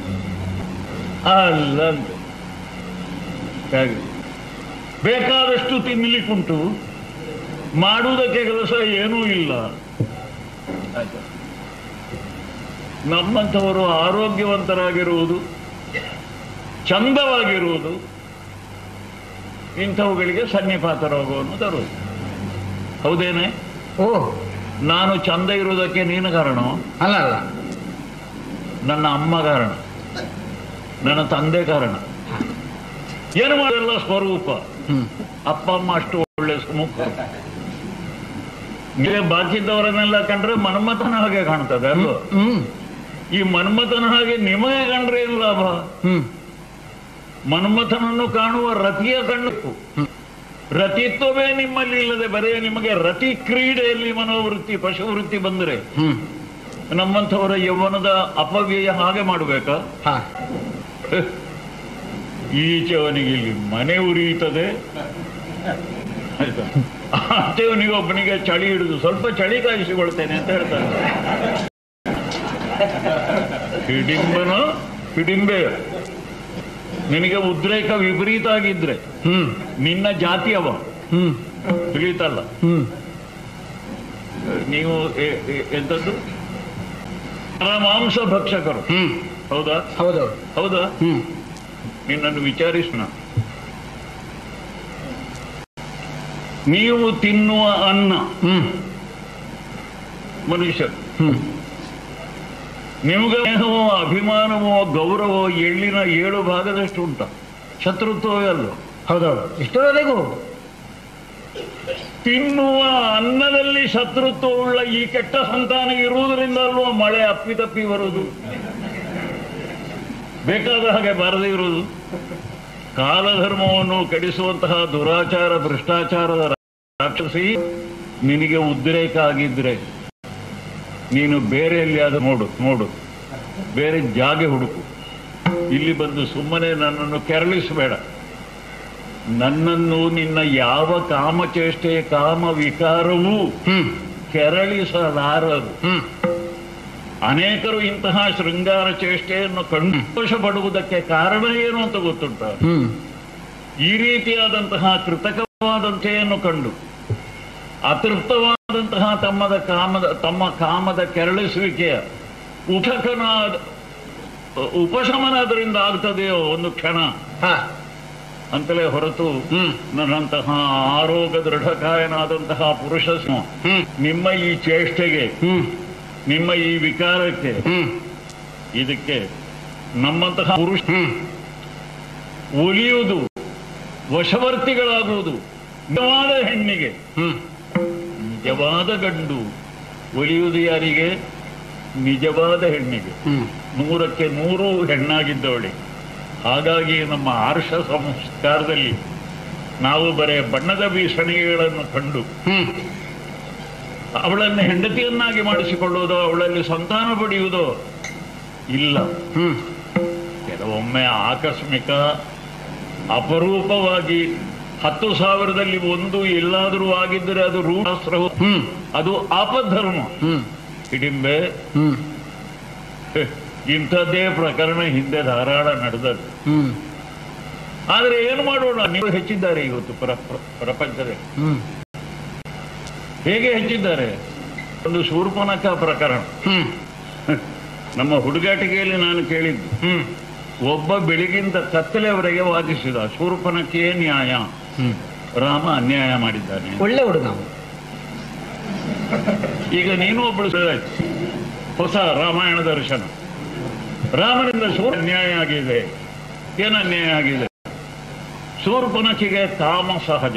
ಅಲ್ಲ ಅಂತ ಹಾಗೆ ಬೇಕಾದಷ್ಟು ತಿನ್ನಲಿಕ್ಕುಂಟು ಮಾಡುವುದಕ್ಕೆ ಕೆಲಸ ಏನೂ ಇಲ್ಲ ಆಯ್ತಾ? ನಮ್ಮಂಥವರು ಆರೋಗ್ಯವಂತರಾಗಿರುವುದು ಚಂದವಾಗಿರುವುದು ಇಂಥವುಗಳಿಗೆ ಸನ್ನಿಪಾತ ರೋಗವನ್ನು ತರುವುದು ಹೌದೇನೆ ಓ ನಾನು ಚಂದ ಇರುವುದಕ್ಕೆ ನೀನು ಕಾರಣ ಅಲ್ಲ ಅಲ್ಲ ನನ್ನ ಅಮ್ಮ ಕಾರಣ ನನ್ನ ತಂದೆ ಕಾರಣ ಏನು ಮಾಡಲ್ಲ ಸ್ವರೂಪ ಹ್ಮ್ ಅಪ್ಪ ಅಮ್ಮ ಅಷ್ಟು ಒಳ್ಳೆ ಮುಖರು ನೀವೇ ಬಾಕಿದ್ದವರನ್ನೆಲ್ಲ ಕಂಡ್ರೆ ಮನ್ಮಥನ ಹಾಗೆ ಕಾಣ್ತದೆ ಅಲ್ವಾ ಹ್ಮ್ ಈ ಮನ್ಮಥನ ಹಾಗೆ ನಿಮಗೆ ಕಂಡ್ರೆ ಏನು ಲಾಭ ಹ್ಮ್ ಮನ್ಮಥನನ್ನು ಕಾಣುವ ರತಿಯ ಕಣ್ಣು ರತಿತ್ವವೇ ನಿಮ್ಮಲ್ಲಿ ಇಲ್ಲದೆ ಬರೇ ನಿಮಗೆ ರತಿ ಕ್ರೀಡೆಯಲ್ಲಿ ಮನೋವೃತ್ತಿ ಪಶುವೃತ್ತಿ ಬಂದರೆ ಹ್ಮ್ ನಮ್ಮಂಥವರ ಯೌವನದ ಅಪವ್ಯಯ ಹಾಗೆ ಮಾಡಬೇಕಾ ಹಾ ಈಚೆವನಿಗೆ ಇಲ್ಲಿ ಮನೆ ಉರಿಯುತ್ತದೆ ಆಯ್ತಾ ಆಚೆವನಿಗೆ ಒಬ್ಬನಿಗೆ ಚಳಿ ಹಿಡಿದು ಸ್ವಲ್ಪ ಚಳಿ ಕಾಯಿಸಿಕೊಳ್ತೇನೆ ಅಂತ ಹೇಳ್ತಾನೆ ಹಿಡಿಂಬನ ಹಿಡಿಂಬೆ ನಿನಗೆ ಉದ್ರೇಕ ವಿಪರೀತ ಆಗಿದ್ರೆ ಹ್ಮ್ ನಿನ್ನ ಜಾತಿ ಅವ ಹ್ಮ್ ತಿಳಿತಲ್ಲ ಹ್ಮ್ ನೀವು ಎ- ಎ- ಎಂತದ್ದು ಮಾಂಸ ಭಕ್ಷಕರು ಹ್ಮ್ ಹೌದಾ ಹೌದೌದು ಹೌದಾ ಹ್ಮ್ ನಿನ್ನನ್ನು ವಿಚಾರಿಸೋಣ ನೀವು ತಿನ್ನುವ ಅನ್ನ ಹ್ಮ್ ಮನುಷ್ಯರು ಹ್ಮ್ ನಿಮಗೆ ಸ್ನೇಹವೋ ಅಭಿಮಾನವೋ ಗೌರವೋ ಎಳ್ಳಿನ ಏಳು ಭಾಗದಷ್ಟು ಉಂಟ ಶತ್ರುತ್ವವೇ ಅಲ್ಲ ಹೌದೌದು ಇಷ್ಟರವರೆಗೂ ತಿನ್ನುವ ಅನ್ನದಲ್ಲಿ ಶತ್ರುತ್ವವುಳ್ಳ ಈ ಕೆಟ್ಟ ಸಂತಾನ ಇರುವುದರಿಂದ ಅಲ್ವಾ ಮಳೆ ಅಪ್ಪಿತಪ್ಪಿ ಬರುವುದು ಬೇಕಾದ ಹಾಗೆ ಬಾರದೇ ಇರುವುದು ಕಾಲಧರ್ಮವನ್ನು ಕೆಡಿಸುವಂತಹ ದುರಾಚಾರ ಭ್ರಷ್ಟಾಚಾರದ ರಾಕ್ಷಸಿ ನಿನಗೆ ಉದ್ರೇಕ ಆಗಿದ್ರೆ ನೀನು ಬೇರೆ ಎಲ್ಲಿಯಾದ್ರೂ ನೋಡು ನೋಡು ಬೇರೆ ಜಾಗೆ ಹುಡುಕು ಇಲ್ಲಿ ಬಂದು ಸುಮ್ಮನೆ ನನ್ನನ್ನು ಕೆರಳಿಸಬೇಡ ನನ್ನನ್ನು ನಿನ್ನ ಯಾವ ಕಾಮಚೇಷ್ಟೆ ಕಾಮ ವಿಕಾರವೂ ಹ್ಮ್ ಕೆರಳಿಸಲಾರದು ಹ್ಮ್ ಅನೇಕರು ಇಂತಹ ಶೃಂಗಾರ ಚೇಷ್ಟೆಯನ್ನು ಕಂಡು ಪಡುವುದಕ್ಕೆ ಕಾರಣ ಏನು ಅಂತ ಗೊತ್ತುಂಟ ಹ್ಮ್ ಈ ರೀತಿಯಾದಂತಹ ಕೃತಕವಾದಂತೆಯನ್ನು ಕಂಡು ಅತೃಪ್ತವಾದಂತಹ ತಮ್ಮದ ಕಾಮದ ತಮ್ಮ ಕಾಮದ ಕೆರಳಿಸುವಿಕೆಯ ಉಪಕನಾದ ಉಪಶಮನ ಅದರಿಂದ ಆಗ್ತದೆಯೋ ಒಂದು ಕ್ಷಣ ಹಾ ಅಂತಲೇ ಹೊರತು ಹ್ಮ್ ನನ್ನಂತಹ ಆರೋಗ್ಯ ದೃಢಕಾಯನಾದಂತಹ ಪುರುಷ ಸಿಂಹ ಹ್ಮ್ ನಿಮ್ಮ ಈ ಚೇಷ್ಟೆಗೆ ಹ್ಮ್ ನಿಮ್ಮ ಈ ವಿಕಾರಕ್ಕೆ ಹ್ಮ್ ಇದಕ್ಕೆ ನಮ್ಮಂತಹ ಪುರುಷ ಹ್ಮ್ ಒಲಿಯುವುದು ವಶವರ್ತಿಗಳಾಗುವುದು ನಿಜವಾದ ಹೆಣ್ಣಿಗೆ ಹ್ಮ್ ನಿಜವಾದ ಗಂಡು ಒಲಿಯುವುದು ಯಾರಿಗೆ ನಿಜವಾದ ಹೆಣ್ಣಿಗೆ ಹ್ಮ್ ನೂರಕ್ಕೆ ನೂರು ಹೆಣ್ಣಾಗಿದ್ದವಳಿಗೆ ಹಾಗಾಗಿ ನಮ್ಮ ಆರ್ಷ ಸಂಸ್ಕಾರದಲ್ಲಿ ನಾವು ಬರೇ ಬಣ್ಣದ ಬೀಸಣಿಗೆಗಳನ್ನು ಕಂಡು ಹ್ಮ್ ಅವಳನ್ನು ಹೆಂಡತಿಯನ್ನಾಗಿ ಮಾಡಿಸಿಕೊಳ್ಳುವುದೋ ಅವಳಲ್ಲಿ ಸಂತಾನ ಪಡೆಯುವುದೋ ಇಲ್ಲ ಹ್ಮ್ ಕೆಲವೊಮ್ಮೆ ಆಕಸ್ಮಿಕ ಅಪರೂಪವಾಗಿ ಹತ್ತು ಸಾವಿರದಲ್ಲಿ ಒಂದು ಎಲ್ಲಾದರೂ ಆಗಿದ್ದರೆ ಅದು ರೂಢಾಸ್ತ್ರವು ಹ್ಮ್ ಅದು ಆಪದ್ಧರ್ಮ ಹ್ಮ್ ಹಿಡಿಂಬೆ ಹ್ಮ್ ಹೆ, ಇಂಥದ್ದೇ ಪ್ರಕರಣ ಹಿಂದೆ ಧಾರಾಳ ನಡೆದದ್ದು ಹ್ಮ್ ಆದರೆ ಏನು ಮಾಡೋಣ ನೀವು ಹೆಚ್ಚಿದ್ದಾರೆ ಇವತ್ತು ಪ್ರ ಪ್ರ- ಪ್ರಪಂಚದಲ್ಲಿ ಹ್ಮ್ ಹೇಗೆ ಹೆಚ್ಚಿದ್ದಾರೆ ಒಂದು ಶೂರ್ಪನಕ ಪ್ರಕರಣ ಹ್ಮ್ ನಮ್ಮ ಹುಡುಗಾಟಿಕೆಯಲ್ಲಿ ನಾನು ಕೇಳಿದ್ದು ಹ್ಮ್ ಒಬ್ಬ ಬೆಳಗಿಂದ ಕತ್ತಲೆಯವರೆಗೆ ವಾದಿಸಿದ ಶೂರ್ಪನಕ್ಕೆ ನ್ಯಾಯ ಹ್ಮ್ ರಾಮ ಅನ್ಯಾಯ ಮಾಡಿದ್ದಾನೆ ಒಳ್ಳೆ ಹುಡುಗ ಅವನು. ಈಗ ನೀನು ಒಬ್ಬಳು ಸೇರಾಯ್ತು. ಹೊಸ ರಾಮಾಯಣ ದರ್ಶನ ರಾಮನಿಂದ ಶೂರ್ ಅನ್ಯಾಯ ಆಗಿದೆ ಏನು ಅನ್ಯಾಯ ಆಗಿದೆ ಶೂರ್ಪನಖಿಗೆ ಕಾಮ ಸಹಜ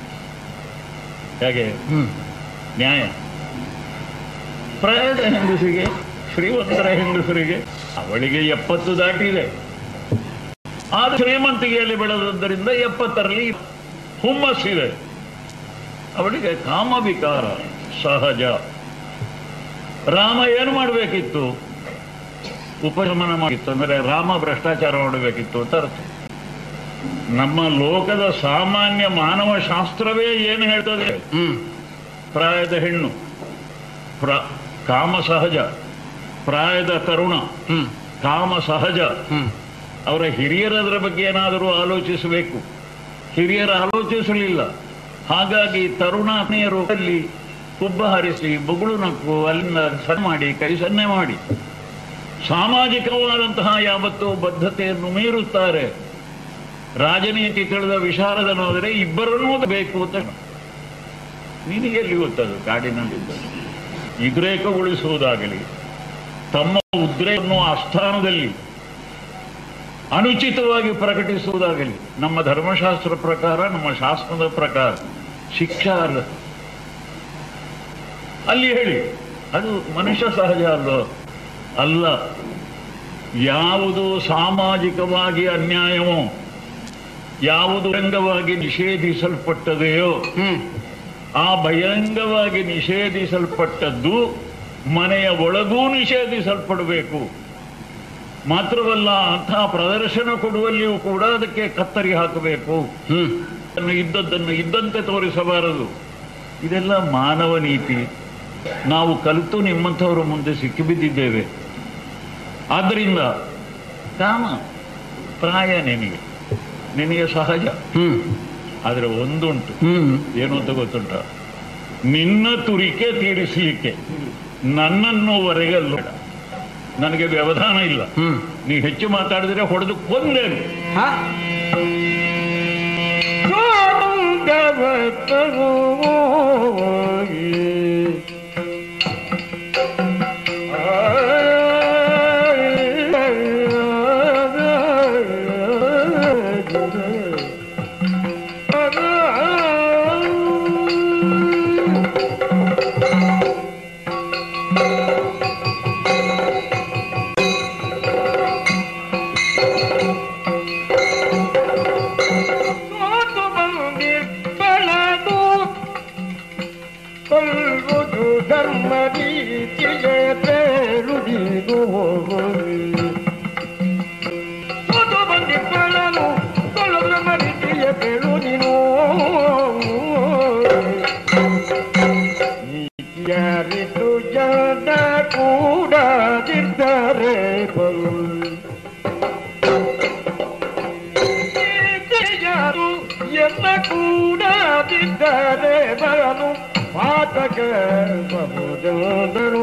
ಹೇಗೆ ಹ್ಮ್ ನ್ಯಾಯ ಪ್ರಾಯದ ಹೆಂಗಸಿಗೆ ಶ್ರೀಮಂತರ ಹೆಂಗಸರಿಗೆ ಅವಳಿಗೆ ಎಪ್ಪತ್ತು ದಾಟಿದೆ ಆದ್ರೆ ಶ್ರೀಮಂತಿಗೆಯಲ್ಲಿ ಬೆಳೆದದ್ದರಿಂದ ಎಪ್ಪತ್ತರಲ್ಲಿ ಹುಮ್ಮಸ್ಸಿದೆ ಅವಳಿಗೆ ಕಾಮವಿಕಾರ ಸಹಜ ರಾಮ ಏನು ಮಾಡಬೇಕಿತ್ತು ಉಪಶಮನ ಮಾಡಿತ್ತು ಅಂದರೆ ರಾಮ ಭ್ರಷ್ಟಾಚಾರ ಮಾಡಬೇಕಿತ್ತು ಅಂತ ಅರ್ಥ ನಮ್ಮ ಲೋಕದ ಸಾಮಾನ್ಯ ಮಾನವ ಶಾಸ್ತ್ರವೇ ಏನು ಹೇಳ್ತದೆ ಹ್ಮ್ ಪ್ರಾಯದ ಹೆಣ್ಣು ಪ್ರ ಕಾಮ ಸಹಜ ಪ್ರಾಯದ ತರುಣ ಹ್ಮ್ ಕಾಮ ಸಹಜ ಹ್ಮ್ ಅವರ ಹಿರಿಯರದರ ಬಗ್ಗೆ ಏನಾದರೂ ಆಲೋಚಿಸಬೇಕು ಹಿರಿಯರು ಆಲೋಚಿಸಲಿಲ್ಲ ಹಾಗಾಗಿ ತರುಣಾತ್ಮೀಯರು ಅಲ್ಲಿ ಕುಬ್ಬ ಹರಿಸಿ ಬೊಗಳು ನಕ್ಕು ಅಲ್ಲಿಂದ ಸಣ್ಣ ಮಾಡಿ ಕೈ ಸನ್ನೆ ಮಾಡಿ ಸಾಮಾಜಿಕವಾದಂತಹ ಯಾವತ್ತೂ ಬದ್ಧತೆಯನ್ನು ಮೀರುತ್ತಾರೆ ರಾಜನೀತಿ ತಿಳಿದ ವಿಶಾರದನಾದರೆ ಇಬ್ಬರನ್ನೂ ಬೇಕು ಅಂತ ನಿನಗೆ ಎಲ್ಲಿ ಗೊತ್ತದು ಕಾಡಿನಲ್ಲಿದ್ದ ಉದ್ರೇಕಗೊಳಿಸುವುದಾಗಲಿ ತಮ್ಮ ಉದ್ರೇಕವನ್ನು ಆಸ್ಥಾನದಲ್ಲಿ ಅನುಚಿತವಾಗಿ ಪ್ರಕಟಿಸುವುದಾಗಲಿ ನಮ್ಮ ಧರ್ಮಶಾಸ್ತ್ರ ಪ್ರಕಾರ ನಮ್ಮ ಶಾಸ್ತ್ರದ ಪ್ರಕಾರ ಶಿಕ್ಷಾ ಅಲ್ಲ ಅಲ್ಲಿ ಹೇಳಿ ಅದು ಮನುಷ್ಯ ಸಹಜ ಅಲ್ಲೋ ಅಲ್ಲ ಯಾವುದು ಸಾಮಾಜಿಕವಾಗಿ ಅನ್ಯಾಯವೋ ಯಾವುದು ರಂಗವಾಗಿ ನಿಷೇಧಿಸಲ್ಪಟ್ಟದೆಯೋ ಹ್ಮ್ ಆ ಬಹಿರಂಗವಾಗಿ ನಿಷೇಧಿಸಲ್ಪಟ್ಟದ್ದು ಮನೆಯ ಒಳಗೂ ನಿಷೇಧಿಸಲ್ಪಡಬೇಕು ಮಾತ್ರವಲ್ಲ ಅಂತಹ ಪ್ರದರ್ಶನ ಕೊಡುವಲ್ಲಿಯೂ ಕೂಡ ಅದಕ್ಕೆ ಕತ್ತರಿ ಹಾಕಬೇಕು ಹ್ಮ್ ಅದನ್ನು ಇದ್ದದ್ದನ್ನು ಇದ್ದಂತೆ ತೋರಿಸಬಾರದು ಇದೆಲ್ಲ ಮಾನವ ನೀತಿ ನಾವು ಕಲಿತು ನಿಮ್ಮಂಥವರ ಮುಂದೆ ಸಿಕ್ಕಿಬಿದ್ದಿದ್ದೇವೆ ಆದ್ದರಿಂದ ಕಾಮ ಪ್ರಾಯ ನಿನಗೆ ನಿನಗೆ ಸಹಜ ಹ್ಮ್ ಆದರೆ ಒಂದುಂಟು ಹ್ಮ್ ಏನು ಅಂತ ಗೊತ್ತುಂಟ ನಿನ್ನ ತುರಿಕೆ ತೀರಿಸಲಿಕ್ಕೆ ನನ್ನನ್ನು ಹೊರಗಲ್ಲ ನನಗೆ ವ್ಯವಧಾನ ಇಲ್ಲ ಹ್ಮ್ ನೀ ಹೆಚ್ಚು ಮಾತಾಡಿದ್ರೆ ಹೊಡೆದು ಕೊಂದೇನು ಹಾ ಕೊಲ್ವುದು ಧರ್ಮ ರೀತಿಯ ಬೇರುದಿದು ಸೋತು ಬಂದಿದ್ದಳನು ಕೊಲ್ಲು ಧರ್ಮ ರೀತಿಯ ಬೇರುದಿನು ಯಾರಿತು ಜನ ಕೂಡದಿದ್ದರೆ ಬರು ಯಾರು ಎಲ್ಲ ಕೂಡದಿದ್ದರೆ ಬರಲು ಪಾತಕ ಬಹುದರು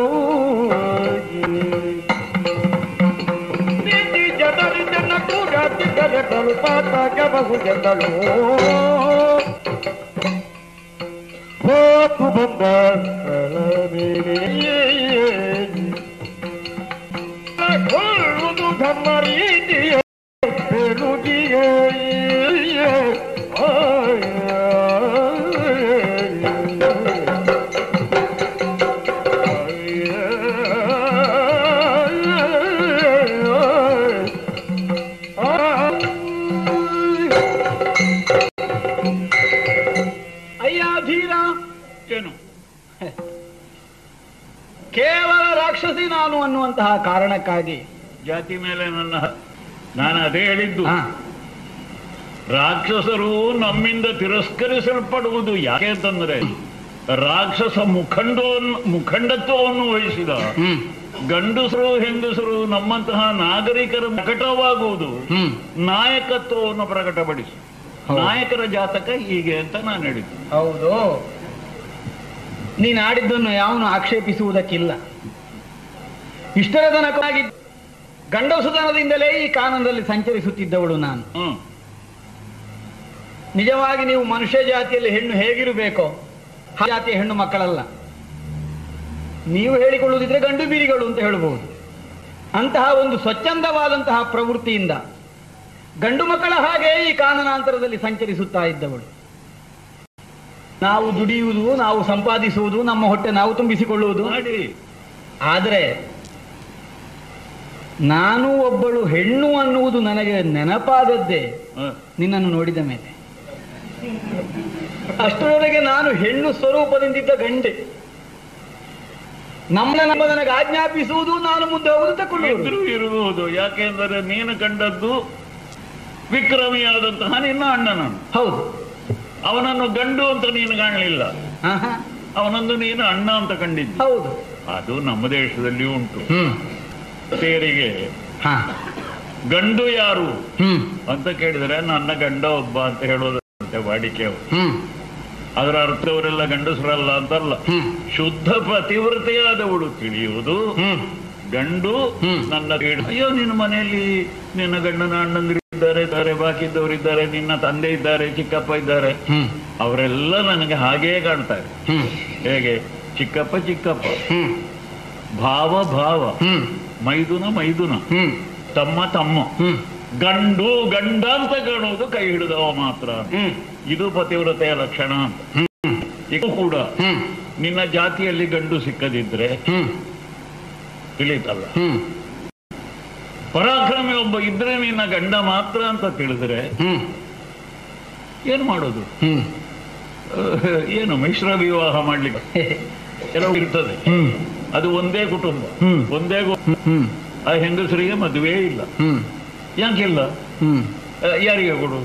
ನೀತಿ ಜನರು ಜನ ಕೂಡದಿದ್ದರೆ ಬರು ಪಾತಕ ಬಹುದೆಂದಳು ಹೋತು ಬಂದ ಕೊಲ್ಲುವುದು ಧರ್ಮ ರೀತಿಯ ಬೆಳುಗಿಯೇ ಅಯ್ಯ ಧೀರ ಏನು ಕೇವಲ ರಾಕ್ಷಸಿ ನಾನು ಅನ್ನುವಂತಹ ಕಾರಣಕ್ಕಾಗಿ ಜಾತಿ ಮೇಲೆ ನನ್ನ ಹ- ನಾನು ಅದೇ ಹೇಳಿದ್ದು ಹಾ, ರಾಕ್ಷಸರು ನಮ್ಮಿಂದ ತಿರಸ್ಕರಿಸಲ್ಪಡುವುದು ಯಾಕೆ ಅಂತಂದ್ರೆ ರಾಕ್ಷಸ ಮುಖಂಡವನ್ನು ಮುಖಂಡತ್ವವನ್ನು ವಹಿಸಿದ ಹ್ಮ್ ಗಂಡಸರು ಹೆಂಗಸರು ನಮ್ಮಂತಹ ನಾಗರಿಕರ ಪ್ರಕಟವಾಗುವುದು ಹ್ಮ್ ನಾಯಕತ್ವವನ್ನು ಪ್ರಕಟಪಡಿಸಿ ಹೌದು. ನಾಯಕರ ಜಾತಕ ಹೀಗೆ ಅಂತ ನಾನು ಹೇಳಿದ್ದು ಹೌದು ನೀನು ಆಡಿದ್ದನ್ನು ಯಾವನು ಆಕ್ಷೇಪಿಸುವುದಕ್ಕಿಲ್ಲ ಇಷ್ಟರ ತನಕವಾಗಿ ಗಂಡಸುತನದಿಂದಲೇ ಈ ಕಾನನದಲ್ಲಿ ಸಂಚರಿಸುತ್ತಿದ್ದವಳು ನಾನು ಹ್ಮ್ ನಿಜವಾಗಿ ನೀವು ಮನುಷ್ಯ ಜಾತಿಯಲ್ಲಿ ಹೆಣ್ಣು ಹೇಗಿರಬೇಕೋ ಆ ಜಾತಿಯ ಹೆಣ್ಣು ಮಕ್ಕಳಲ್ಲ ನೀವು ಹೇಳಿಕೊಳ್ಳುವುದಿದ್ರೆ ಗಂಡು ಬೀರಿಗಳು ಅಂತ ಹೇಳಬಹುದು ಅಂತಹ ಒಂದು ಸ್ವಚ್ಛಂದವಾದಂತಹ ಪ್ರವೃತ್ತಿಯಿಂದ ಗಂಡು ಮಕ್ಕಳ ಹಾಗೆ ಈ ಕಾನನಾಂತರದಲ್ಲಿ ಸಂಚರಿಸುತ್ತಾ ಇದ್ದವಳು ನಾವು ದುಡಿಯುವುದು ನಾವು ಸಂಪಾದಿಸುವುದು ನಮ್ಮ ಹೊಟ್ಟೆ ನಾವು ತುಂಬಿಸಿಕೊಳ್ಳುವುದು ಮಾಡಿ ಆದರೆ ನಾನು ಒಬ್ಬಳು ಹೆಣ್ಣು ಅನ್ನುವುದು ನನಗೆ ನೆನಪಾದದ್ದೇ ಹ. ನಿನ್ನನ್ನು ನೋಡಿದ ಮೇಲೆ ಅಷ್ಟರೊಳಗೆ ನಾನು ಹೆಣ್ಣು ಸ್ವರೂಪದಿಂದಿದ್ದ ಗಂಡೆ ನಮ್ಮ ನಮ್ಮ ನನಗೆ ಆಜ್ಞಾಪಿಸುವುದು ನಾನು ಮುಂದೆ ಹೋಗುದು ತಕೊಳ್ಳುವುದು ಇದ್ರೂ ಇರಬಹುದು ಯಾಕೆಂದರೆ ನೀನು ಕಂಡದ್ದು ವಿಕ್ರಮಿಯಾದಂತಹ ನಿನ್ನ ಅಣ್ಣನನ್ನು ಹೌದು ಅವನನ್ನು ಗಂಡು ಅಂತ ನೀನು ಕಾಣಲಿಲ್ಲ ಆಹಾ, ಅವನೊಂದು ನೀನು ಅಣ್ಣ ಅಂತ ಕಂಡಿದ್ದಿ ಹೌದು ಅದು ನಮ್ಮ ದೇಶದಲ್ಲಿ ಉಂಟು ಹ್ಮ್ ತೇರಿಗೆ ಹಾ ಗಂಡು ಯಾರು ಹ್ಮ್ ಅಂತ ಕೇಳಿದರೆ ನನ್ನ ಗಂಡ ಒಬ್ಬ ಅಂತ ಹೇಳೋದಂತೆ ವಾಡಿಕೆ ಅವರು ಹ್ಮ್ ಅದರ ಅರ್ಥವರೆಲ್ಲ ಗಂಡಸರಲ್ಲ ಅಂತಲ್ಲ ಹ್ಮ್ ಶುದ್ಧ ಪತಿವ್ರತೆಯಾದವಳು ತಿಳಿಯುವುದು ಹ್ಮ್ ಗಂಡು ಹ್ಮ್. ನನ್ನ ಗಂಡು. ಅಯ್ಯೋ ನಿನ್ನ ಮನೆಯಲ್ಲಿ ನಿನ್ನ ಗಂಡನ ಅಣ್ಣಂದಿರಿದ್ದಾರೆ ಇದ್ದಾರೆ ಬಾಕಿ ಇದ್ದವರಿದ್ದಾರೆ ನಿನ್ನ ತಂದೆ ಇದ್ದಾರೆ ಚಿಕ್ಕಪ್ಪ ಇದ್ದಾರೆ ಹ್ಮ್ ಅವರೆಲ್ಲ ನನಗೆ ಹಾಗೇ ಕಾಣ್ತಾರೆ ಹ್ಮ್ ಹೇಗೆ ಚಿಕ್ಕಪ್ಪ ಚಿಕ್ಕಪ್ಪ ಹ್ಮ್ ಭಾವ ಭಾವ ಹ್ಮ್ ಮೈದುನ ಮೈದುನ ಹ್ಮ್ ತಮ್ಮ ತಮ್ಮ ಹ್ಮ್ ಗಂಡು ಗಂಡ ಅಂತ ಕಾಣುವುದು ಕೈ ಹಿಡಿದವ ಮಾತ್ರ ಹ್ಮ್ ಇದು ಪತಿವ್ರತೆಯ ಲಕ್ಷಣ ಅಂತ ಹ್ಮ್ ಇದು ಕೂಡ ಹ್ಮ್ ನಿನ್ನ ಜಾತಿಯಲ್ಲಿ ಗಂಡು ಸಿಕ್ಕದಿದ್ರೆ ಹ್ಮ್ ತಿಳಿತಲ್ಲ ಹ್ಮ್ ಪರಾಕ್ರಮಿ ಒಬ್ಬ ಇದ್ರೆ ನಿನ್ನ ಗಂಡ ಮಾತ್ರ ಅಂತ ತಿಳಿದ್ರೆ ಹ್ಮ್ ಏನು ಮಾಡೋದು ಹ್ಮ್ ಅಹ್, ಏನು ಮಿಶ್ರ ವಿವಾಹ ಮಾಡ್ಲಿಕ್ಕೆ ಕೆಲವು ಇರ್ತದೆ ಹ್ಮ್ ಅದು ಒಂದೇ ಕುಟುಂಬ ಹ್ಮ್. ಒಂದೇ ಗು- ಹ್ಮ್ ಆ ಹೆಂಗಸರಿಗೆ ಮದುವೆ ಇಲ್ಲ ಹ್ಮ್ ಯಾಕಿಲ್ಲ ಹ್ಮ್ ಅಹ್, ಯಾರಿಗೆ ಕೊಡು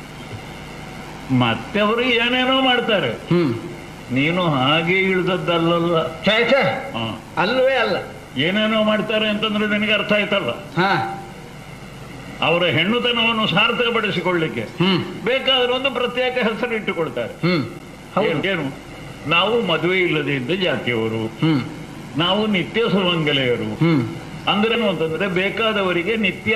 ಮತ್ತೆ ಅವರು ಏನೇನೋ ಮಾಡ್ತಾರೆ ಹ್ಮ್ ನೀನು ಹಾಗೆ ಇಳಿದದ್ದಲ್ಲಲ್ಲ ಛೇ ಛೇ ಹ. ಅಲ್ವೇ ಅಲ್ಲ ಏನೇನೋ ಮಾಡ್ತಾರೆ ಅಂತಂದ್ರೆ ನಿನಗೆ ಅರ್ಥ ಆಯ್ತಲ್ಲ ಹಾ ಅವರ ಹೆಣ್ಣುತನವನ್ನು ಸಾರ್ಥಕಪಡಿಸಿಕೊಳ್ಳಿಕ್ಕೆ ಹ್ಮ್ ಬೇಕಾದ್ರೆ ಒಂದು ಪ್ರತ್ಯೇಕ ಹೆಸರು ಇಟ್ಟುಕೊಳ್ತಾರೆ ಹ್ಮ್ ಹೌದು ಏನು- ಏನು ನಾವು ಮದುವೆ ಇಲ್ಲದೆ ಇದ್ದ ಜಾತಿಯವರು ಹ್ಮ್ ನಾವು ನಿತ್ಯ ಸುಮಂಗಲೆಯರು ಹ್ಮ್ ಅಂದ್ರೇನು ಅಂತಂದ್ರೆ ಬೇಕಾದವರಿಗೆ ನಿತ್ಯ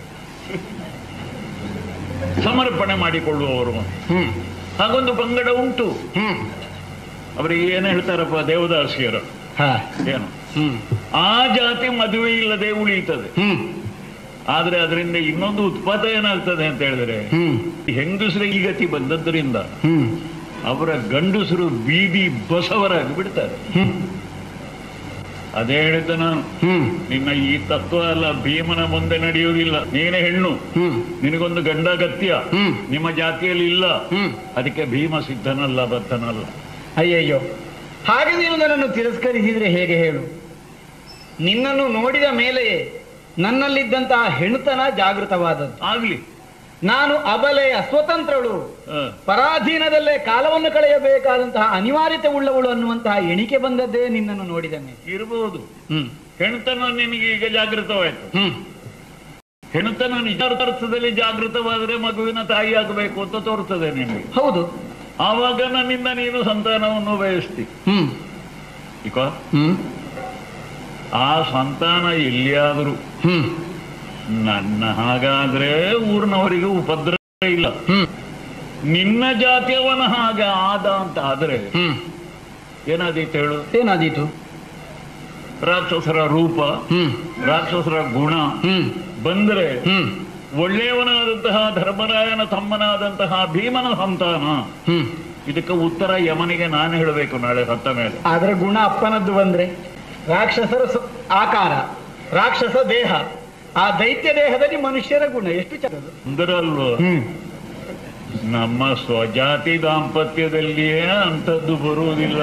ಸಮರ್ಪಣೆ ಮಾಡಿಕೊಳ್ಳುವವರು ಹ್ಮ್ ಹಾಗೊಂದು ಪಂಗಡ ಉಂಟು ಹ್ಮ್ ಅವರಿಗೆ ಏನು ಹೇಳ್ತಾರಪ್ಪ ದೇವದಾಸಿಯರು ಹಾ ಏನು ಹ್ಮ್ ಆ ಜಾತಿ ಮದುವೆ ಇಲ್ಲದೆ ಉಳಿಯುತ್ತದೆ ಹ್ಮ್ ಆದ್ರೆ ಅದರಿಂದ ಇನ್ನೊಂದು ಉತ್ಪಾತ ಏನಾಗ್ತದೆ ಅಂತ ಹೇಳಿದ್ರೆ ಹ್ಮ್ ಹೆಂಗಸರಿಗೆ ಈ ಗತಿ ಬಂದದ್ದರಿಂದ ಹ್ಮ್ ಅವರ ಗಂಡಸರು ಬೀದಿ ಬಸವರಾಗಿ ಬಿಡ್ತಾರೆ ಹ್ಮ್ ಅದೇ ಹೇಳಿದ್ದ ನಾನು ಹ್ಮ್ ನಿನ್ನ ಈ ತತ್ವ ಅಲ್ಲ ಭೀಮನ ಮುಂದೆ ನಡೆಯುವುದಿಲ್ಲ ನೀನೇ ಹೆಣ್ಣು ಹ್ಮ್ ನಿನಗೊಂದು ಗಂಡ ಅಗತ್ಯ ಹ್ಮ್. ನಿಮ್ಮ ಜಾತಿಯಲ್ಲಿ ಇಲ್ಲ ಹ್ಮ್ ಅದಕ್ಕೆ ಭೀಮ ಸಿದ್ಧನಲ್ಲ ಬದ್ಧನಲ್ಲ ಅಯ್ಯಯ್ಯೋ ಹಾಗೆ ನೀನು ನನ್ನನ್ನು ತಿರಸ್ಕರಿಸಿದ್ರೆ ಹೇಗೆ ಹೇಳು ನಿನ್ನನ್ನು ನೋಡಿದ ಮೇಲೆಯೇ ನನ್ನಲ್ಲಿದ್ದಂತಹ ಹೆಣುತನ ಜಾಗೃತವಾದದ್ದು ಆಗ್ಲಿ ನಾನು ಅಬಲೆಯ ಸ್ವತಂತ್ರಳು ಹ. ಪರಾಧೀನದಲ್ಲೇ ಕಾಲವನ್ನು ಕಳೆಯಬೇಕಾದಂತಹ ಅನಿವಾರ್ಯತೆ ಉಳ್ಳವಳು ಅನ್ನುವಂತಹ ಎಣಿಕೆ ಬಂದದ್ದೇ ನಿನ್ನನ್ನು ನೋಡಿದ ಮೇಲೆ ಇರಬಹುದು ಹ್ಮ್ ಹೆಣ್ತನ ನಿನಗೆ ಈಗ ಜಾಗೃತವಾಯ್ತು ಹ್ಮ್ ಹೆಣ್ತನ ನಿಜಾರ್ಥದಲ್ಲಿ ಜಾಗೃತವಾದರೆ ಮಗುವಿನ ತಾಯಿ ಆಗಬೇಕು ಅಂತ ತೋರ್ತದೆ ನಿನಗೆ ಹೌದು ಆವಾಗ ನನ್ನಿಂದ ನೀನು ಸಂತಾನವನ್ನು ಬಯಸ್ತಿ ಹ್ಮ್ ಈಗ ಹ್ಮ್ ಆ ಸಂತಾನ ಎಲ್ಲಿಯಾದರೂ ಹ್ಮ್ ನನ್ನ ಹಾಗಾದ್ರೆ ಊರಿನವರಿಗೆ ಉಪದ್ರ ಇಲ್ಲ ಹ್ಮ್ ನಿನ್ನ ಜಾತಿಯವನ ಹಾಗೆ ಆದ ಅಂತ ಆದ್ರೆ ಹ್ಮ್ ಏನಾದೀತು ಹೇಳು ಏನಾದೀತು ರಾಕ್ಷಸರ ರೂಪ ಹ್ಮ್ ರಾಕ್ಷಸರ ಗುಣ ಹ್ಮ್ ಬಂದ್ರೆ ಹ್ಮ್ ಒಳ್ಳೆಯವನಾದಂತಹ ಧರ್ಮರಾಯನ ತಮ್ಮನಾದಂತಹ ಭೀಮನ ಸಂತಾನ ಹ್ಮ್ ಇದಕ್ಕೆ ಉತ್ತರ ಯಮನಿಗೆ ನಾನು ಹೇಳಬೇಕು ನಾಳೆ ಸತ್ತ ಮೇಲೆ ಆದ್ರೆ ಗುಣ ಅಪ್ಪನದ್ದು ಬಂದ್ರೆ ರಾಕ್ಷಸರ ಸ- ಆಕಾರ ರಾಕ್ಷಸ ದೇಹ ಆ ದೈತ್ಯ ದೇಹದಲ್ಲಿ ಮನುಷ್ಯರ ಗುಣ ಎಷ್ಟು ಚಂದದು ಅಂದರಲ್ವ ಹ್ಮ್ ನಮ್ಮ ಸ್ವಜಾತಿ ದಾಂಪತ್ಯದಲ್ಲಿಯೇ ಅಂಥದ್ದು ಬರುವುದಿಲ್ಲ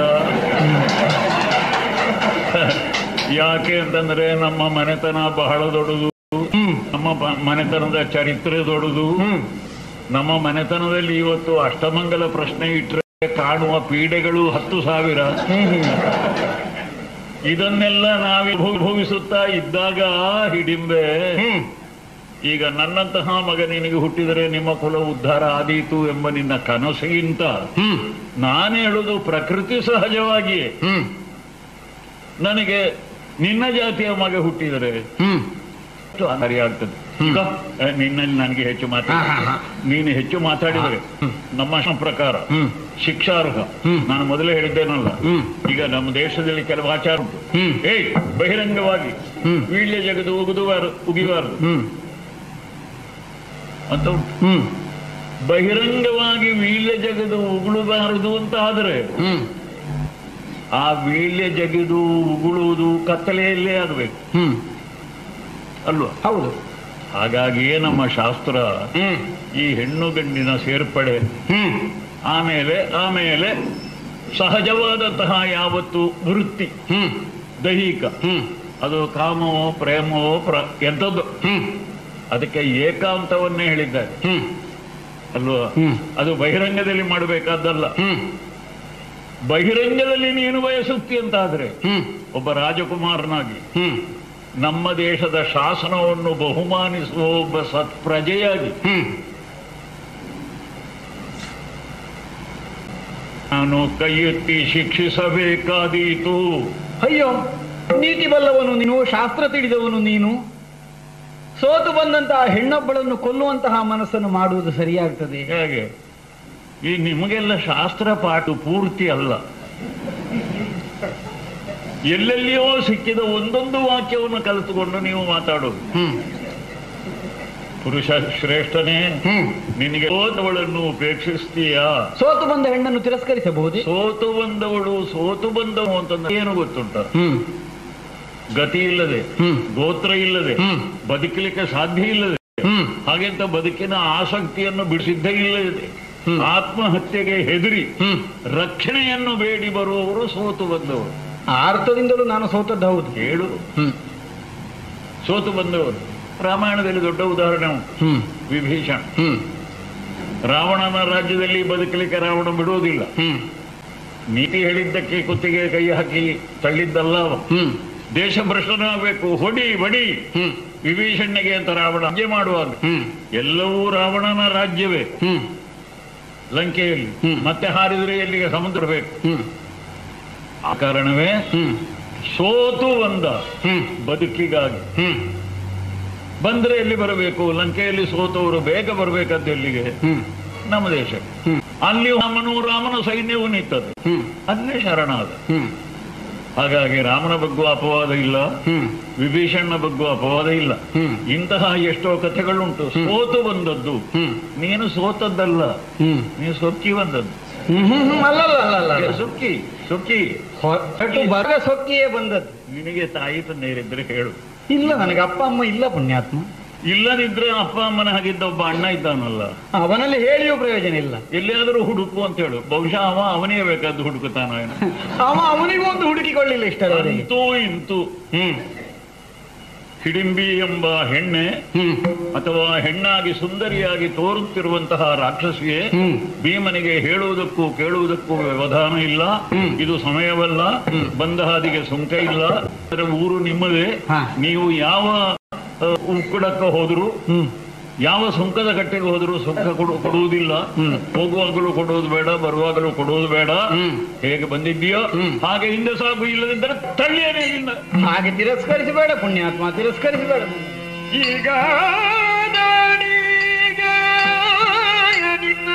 ಯಾಕೆ ಅಂತಂದ್ರೆ ನಮ್ಮ ಮನೆತನ ಬಹಳ ದೊಡ್ಡದು ಹ್ಮ್ ನಮ್ಮ ಪ- ಮನೆತನದ ಚರಿತ್ರೆ ದೊಡ್ಡದು ಹ್ಮ್ ನಮ್ಮ ಮನೆತನದಲ್ಲಿ ಇವತ್ತು ಅಷ್ಟಮಂಗಲ ಪ್ರಶ್ನೆ ಇಟ್ಟರೆ ಕಾಣುವ ಪೀಡೆಗಳು ಹತ್ತು ಸಾವಿರ ಹ್ಮ್ ಹ್ಮ್ ಇದನ್ನೆಲ್ಲ ನಾವೇ ಅನುಭವಿಸುತ್ತಾ ಇದ್ದಾಗ ಹಿಡಿಂಬೆ ಹ್ಮ್ ಈಗ ನನ್ನಂತಹ ಮಗ ನಿನಗೆ ಹುಟ್ಟಿದರೆ ನಿಮ್ಮ ಕುಲ ಉದ್ಧಾರ ಆದೀತು ಎಂಬ ನಿನ್ನ ಕನಸಿಗಿಂತ ಹ್ಮ್ ನಾನು ಹೇಳುದು ಪ್ರಕೃತಿ ಸಹಜವಾಗಿ ಹ್ಮ್ ನನಗೆ ನಿನ್ನ ಜಾತಿಯ ಮಗ ಹುಟ್ಟಿದರೆ ಹ್ಮ್ ಎಷ್ಟು ಅನಾರಿ ಆಗ್ತದೆ ಈಗ ಆ, ನಿನ್ನಲ್ಲಿ ನನಗೆ ಹೆಚ್ಚು ಹಾ, ಹಾ, ಮಾತಾಡ ಹಾ. ನೀನು ಹೆಚ್ಚು ಮಾತಾಡಿದರೆ ನಮ್ಮ ಶ- ಪ್ರಕಾರ ಹ್ಮ್ ಶಿಕ್ಷಾರ್ಹ ಹ್ಮ್. ನಾನು ಮೊದಲೇ ಹೇಳಿದ್ದೇನಲ್ಲ ಹ್ಮ್. ಈಗ ನಮ್ಮ ದೇಶದಲ್ಲಿ ಕೆಲವು ಆಚಾರ ಉಂಟು ಹ್ಮ್. ಏಯ್ ಬಹಿರಂಗವಾಗಿ ಹ್ಮ್. ವೀಳ್ಯ ಜಗದು ಉಗಿದುವಾರು ಉಗಿಬಾರದು ಹ್ಮ್ ಅಂತ ಉಂಟು ಹ್ಮ್ ಬಹಿರಂಗವಾಗಿ ವೀಳ್ಯ ಜಗದು ಉಗುಳಬಾರದು ಅಂತ ಆದರೆ ಹ್ಮ್ ಆ ವೀಳ್ಯ ಜಗಿದು ಉಗುಳುವುದು ಕತ್ತಲೆಯಲ್ಲೇ ಆಗಬೇಕು ಹ್ಮ್ ಅಲ್ವಾ ಹೌದು ಹಾಗಾಗಿಯೇ ನಮ್ಮ ಶಾಸ್ತ್ರ ಹ್ಮ್ ಈ ಹೆಣ್ಣು ಗಂಡಿನ ಸೇರ್ಪಡೆ ಹ್ಮ್ ಆಮೇಲೆ ಆಮೇಲೆ ಸಹಜವಾದಂತಹ ಯಾವತ್ತು ವೃತ್ತಿ ಹ್ಮ್ ದೈಹಿಕ ಹ್ಮ್ ಅದು ಕಾಮವೋ ಪ್ರೇಮವೋ ಪ್ರ ಎಂಥದ್ದು ಹ್ಮ್ ಅದಕ್ಕೆ ಏಕಾಂತವನ್ನೇ ಹೇಳಿದ್ದಾರೆ ಹ್ಮ್ ಅಲ್ವಾ ಹ್ಮ್. ಅದು ಬಹಿರಂಗದಲ್ಲಿ ಮಾಡಬೇಕಾದ್ದಲ್ಲ ಹ್ಮ್ ಬಹಿರಂಗದಲ್ಲಿ ನೀನು ಬಯಸುತ್ತಿ ಅಂತಾದ್ರೆ ಹ್ಮ್ ಒಬ್ಬ ರಾಜಕುಮಾರನಾಗಿ ಹ್ಮ್ ನಮ್ಮ ದೇಶದ ಶಾಸನವನ್ನು ಬಹುಮಾನಿಸುವ ಒಬ್ಬ ಸತ್ಪ್ರಜೆಯಾಗಿ ಹ್ಮ್ ನಾನು ಕೈ ಎತ್ತಿ ಶಿಕ್ಷಿಸಬೇಕಾದೀತು ಅಯ್ಯೋ ನೀತಿ ಬಲ್ಲವನು ನೀನು ಶಾಸ್ತ್ರ ತಿಳಿದವನು ನೀನು ಸೋತು ಬಂದಂತಹ ಹೆಣ್ಣೊಬ್ಬಳನ್ನು ಕೊಲ್ಲುವಂತಹ ಮನಸ್ಸನ್ನು ಮಾಡುವುದು ಸರಿಯಾಗ್ತದೆ ಹೇಗೆ ಈ ನಿಮಗೆಲ್ಲ ಶಾಸ್ತ್ರ ಪಾಠ ಪೂರ್ತಿ ಅಲ್ಲ ಎಲ್ಲೆಲ್ಲಿಯೋ ಸಿಕ್ಕಿದ ಒಂದೊಂದು ವಾಕ್ಯವನ್ನು ಕಲಿತುಕೊಂಡು ನೀವು ಮಾತಾಡೋದು ಹ್ಮ್ ಪುರುಷ ಶ್ರೇಷ್ಠನೇ ಹ್ಮ್ ನಿನಗೆ ಸೋತವಳನ್ನು ಉಪೇಕ್ಷಿಸ್ತೀಯಾ ಸೋತು ಬಂದ ಹೆಣ್ಣನ್ನು ತಿರಸ್ಕರಿಸಬಹುದೇ ಸೋತು ಬಂದವಳು ಸೋತು ಬಂದವು ಅಂತಂದ್ರೆ ಏನು ಗೊತ್ತುಂಟ ಹ್ಮ್ ಗತಿ ಇಲ್ಲದೆ ಹ್ಮ್ ಗೋತ್ರ ಇಲ್ಲದೆ ಹ್ಮ್. ಬದುಕಲಿಕ್ಕೆ ಸಾಧ್ಯ ಇಲ್ಲದೆ ಹ್ಮ್ ಹಾಗೆಂತ ಬದುಕಿನ ಆಸಕ್ತಿಯನ್ನು ಬಿಡಿಸಿದ್ದ ಇಲ್ಲದೆ ಹ್ಮ್. ಆತ್ಮಹತ್ಯೆಗೆ ಹೆದರಿ ಹ್ಮ್ ರಕ್ಷಣೆಯನ್ನು ಬೇಡಿ ಬರುವವರು ಸೋತು ಬಂದವರು ಆ ಅರ್ಥದಿಂದಲೂ ನಾನು ಸೋತದ್ದು ಹೌದು ಹೇಳು ಹ್ಮ್ ಸೋತು ಬಂದವರು ರಾಮಾಯಣದಲ್ಲಿ ದೊಡ್ಡ ಉದಾಹರಣೆ ಉಂಟು ಹ್ಮ್ ವಿಭೀಷಣ ಹ್ಮ್ ರಾವಣನ ರಾಜ್ಯದಲ್ಲಿ ಬದುಕಲಿಕ್ಕೆ ರಾವಣ ಬಿಡುವುದಿಲ್ಲ ಹ್ಮ್ ನೀತಿ ಹೇಳಿದ್ದಕ್ಕೆ ಕುತ್ತಿಗೆ ಕೈ ಹಾಕಿ ತಳ್ಳಿದ್ದಲ್ಲ ಅವ. ಹ್ಮ್ ದೇಶಭ್ರಷ್ಟನಾಗಬೇಕು ಹೊಡಿ ಬಡಿ ಹ್ಮ್ ವಿಭೀಷಣನಿಗೆ ಅಂತ ರಾವಣ ರಾಜ್ಯ ಮಾಡುವಾಗ ಹ್ಮ್ ಎಲ್ಲವೂ ರಾವಣನ ರಾಜ್ಯವೇ ಹ್ಮ್ ಲಂಕೆಯಲ್ಲಿ ಹ್ಮ್. ಮತ್ತೆ ಹಾರಿದರೆ ಎಲ್ಲಿಗೆ ಸಮುದ್ರ ಬೇಕು ಹ್ಮ್ ಆ ಕಾರಣವೇ ಹ್ಮ್ ಸೋತು ಬಂದ ಹ್ಮ್ ಬದುಕಿಗಾಗಿ ಹ್ಮ್ ಬಂದ್ರೆ ಎಲ್ಲಿ ಬರಬೇಕು ಲಂಕೆಯಲ್ಲಿ ಸೋತವರು ಬೇಗ ಬರಬೇಕಾದ್ದು ಎಲ್ಲಿಗೆ ಹ್ಮ್ ನಮ್ಮ ದೇಶಕ್ಕೆ ಹ್ಮ್. ಅಲ್ಲಿ ರಾಮನು ರಾಮನ ಸೈನ್ಯವು ನಿಂತದ್ದು ಹ್ಮ್ ಅಲ್ಲೇ ಶರಣಾದ ಹ್ಮ್ ಹಾಗಾಗಿ ರಾಮನ ಬಗ್ಗೂ ಅಪವಾದ ಇಲ್ಲ ಹ್ಮ್ ವಿಭೀಷಣನ ಬಗ್ಗೂ ಅಪವಾದ ಇಲ್ಲ ಹ್ಮ್. ಇಂತಹ ಎಷ್ಟೋ ಕಥೆಗಳುಂಟು ಸೋತು ಬಂದದ್ದು ಹ್ಮ್ ನೀನು ಸೋತದ್ದಲ್ಲ ಹ್ಮ್ ನೀನು ಸೊಕ್ಕಿ ಬಂದದ್ದು ಹ್ಮ್ ಹ್ಮ್ ಅಲ್ಲಲ್ಲ ಅಲ್ಲಲ್ಲ ಅಲ್ಲ. ಸುಕ್ಕಿ ಸುಕ್ಕಿ ಹೊರಟು ಬರ ಸೊಕ್ಕಿಯೇ ಬಂದದ್ದು ನಿನಗೆ ತಾಯಿ ತಂದೆಯರಿದ್ರೆ ಹೇಳು ಇಲ್ಲ ನನಗೆ ಅಪ್ಪ ಅಮ್ಮ ಇಲ್ಲ ಪುಣ್ಯಾತ್ಮ ಇಲ್ಲದಿದ್ರೆ ಅಪ್ಪ ಅಮ್ಮನ ಹಾಗಿದ್ದ ಒಬ್ಬ ಅಣ್ಣ ಇದ್ದಾನಲ್ಲ ಅವನಲ್ಲಿ ಹೇಳಿಯೂ ಪ್ರಯೋಜನ ಇಲ್ಲ ಎಲ್ಲಿಯಾದರೂ ಹುಡುಕು ಅಂತ ಹೇಳು ಬಹುಶಃ ಅವ ಅವನೇ ಬೇಕಾದ್ದು ಹುಡುಕುತ್ತಾನ ಏನೋ. ಅವ ಅವನಿಗೂ ಒಂದು ಹುಡುಕಿಕೊಳ್ಳಿಲ್ಲ ಇಷ್ಟರವರೆಗೆ ಅಂತೂ ಇಂತೂ ಹ್ಮ್ ಹಿಡಿಂಬಿ ಎಂಬ ಹೆಣ್ಣೆ ಹ್ಮ್ ಅಥವಾ ಹೆಣ್ಣಾಗಿ ಸುಂದರಿಯಾಗಿ ತೋರುತ್ತಿರುವಂತಹ ರಾಕ್ಷಸಿಯೇ ಹ್ಮ್. ಭೀಮನಿಗೆ ಹೇಳುವುದಕ್ಕೂ ಕೇಳುವುದಕ್ಕೂ ವ್ಯವಧಾನ ಇಲ್ಲ ಹ್ಮ್. ಇದು ಸಮಯವಲ್ಲ ಹ್ಮ್. ಬಂದ ಹಾದಿಗೆ ಸುಂಕ ಇಲ್ಲ ಅದರ ಊರು ನಿಮ್ಮದೇ ಹಾ. ನೀವು ಯಾವ ಆ, ಉಕ್ಕುಡಕ್ಕೆ ಹೋದ್ರು ಹ್ಮ್ ಯಾವ ಸುಂಕದ ಕಟ್ಟೆಗೆ ಹೋದ್ರು ಸುಂಕ ಕೊಡು- ಕೊಡುವುದಿಲ್ಲ ಹ್ಮ್. ಹೋಗುವಾಗಲೂ ಕೊಡುವುದು ಬೇಡ ಬರುವಾಗಲೂ ಕೊಡುವುದು ಬೇಡ ಹ್ಮ್. ಹೇಗೆ ಬಂದಿದ್ದೀಯೋ ಹ್ಮ್. ಹಾಗೆ ಹಿಂದೆ ಸಾಗು ಇಲ್ಲದಿದ್ದರೆ ತಳ್ಳಿಯೇ ಇಲ್ಲ ಹಾಗೆ ತಿರಸ್ಕರಿಸಬೇಡ ಪುಣ್ಯಾತ್ಮ ತಿರಸ್ಕರಿಸಬೇಡ ಈಗ ನಾನೀಗ ನಿನ್ನ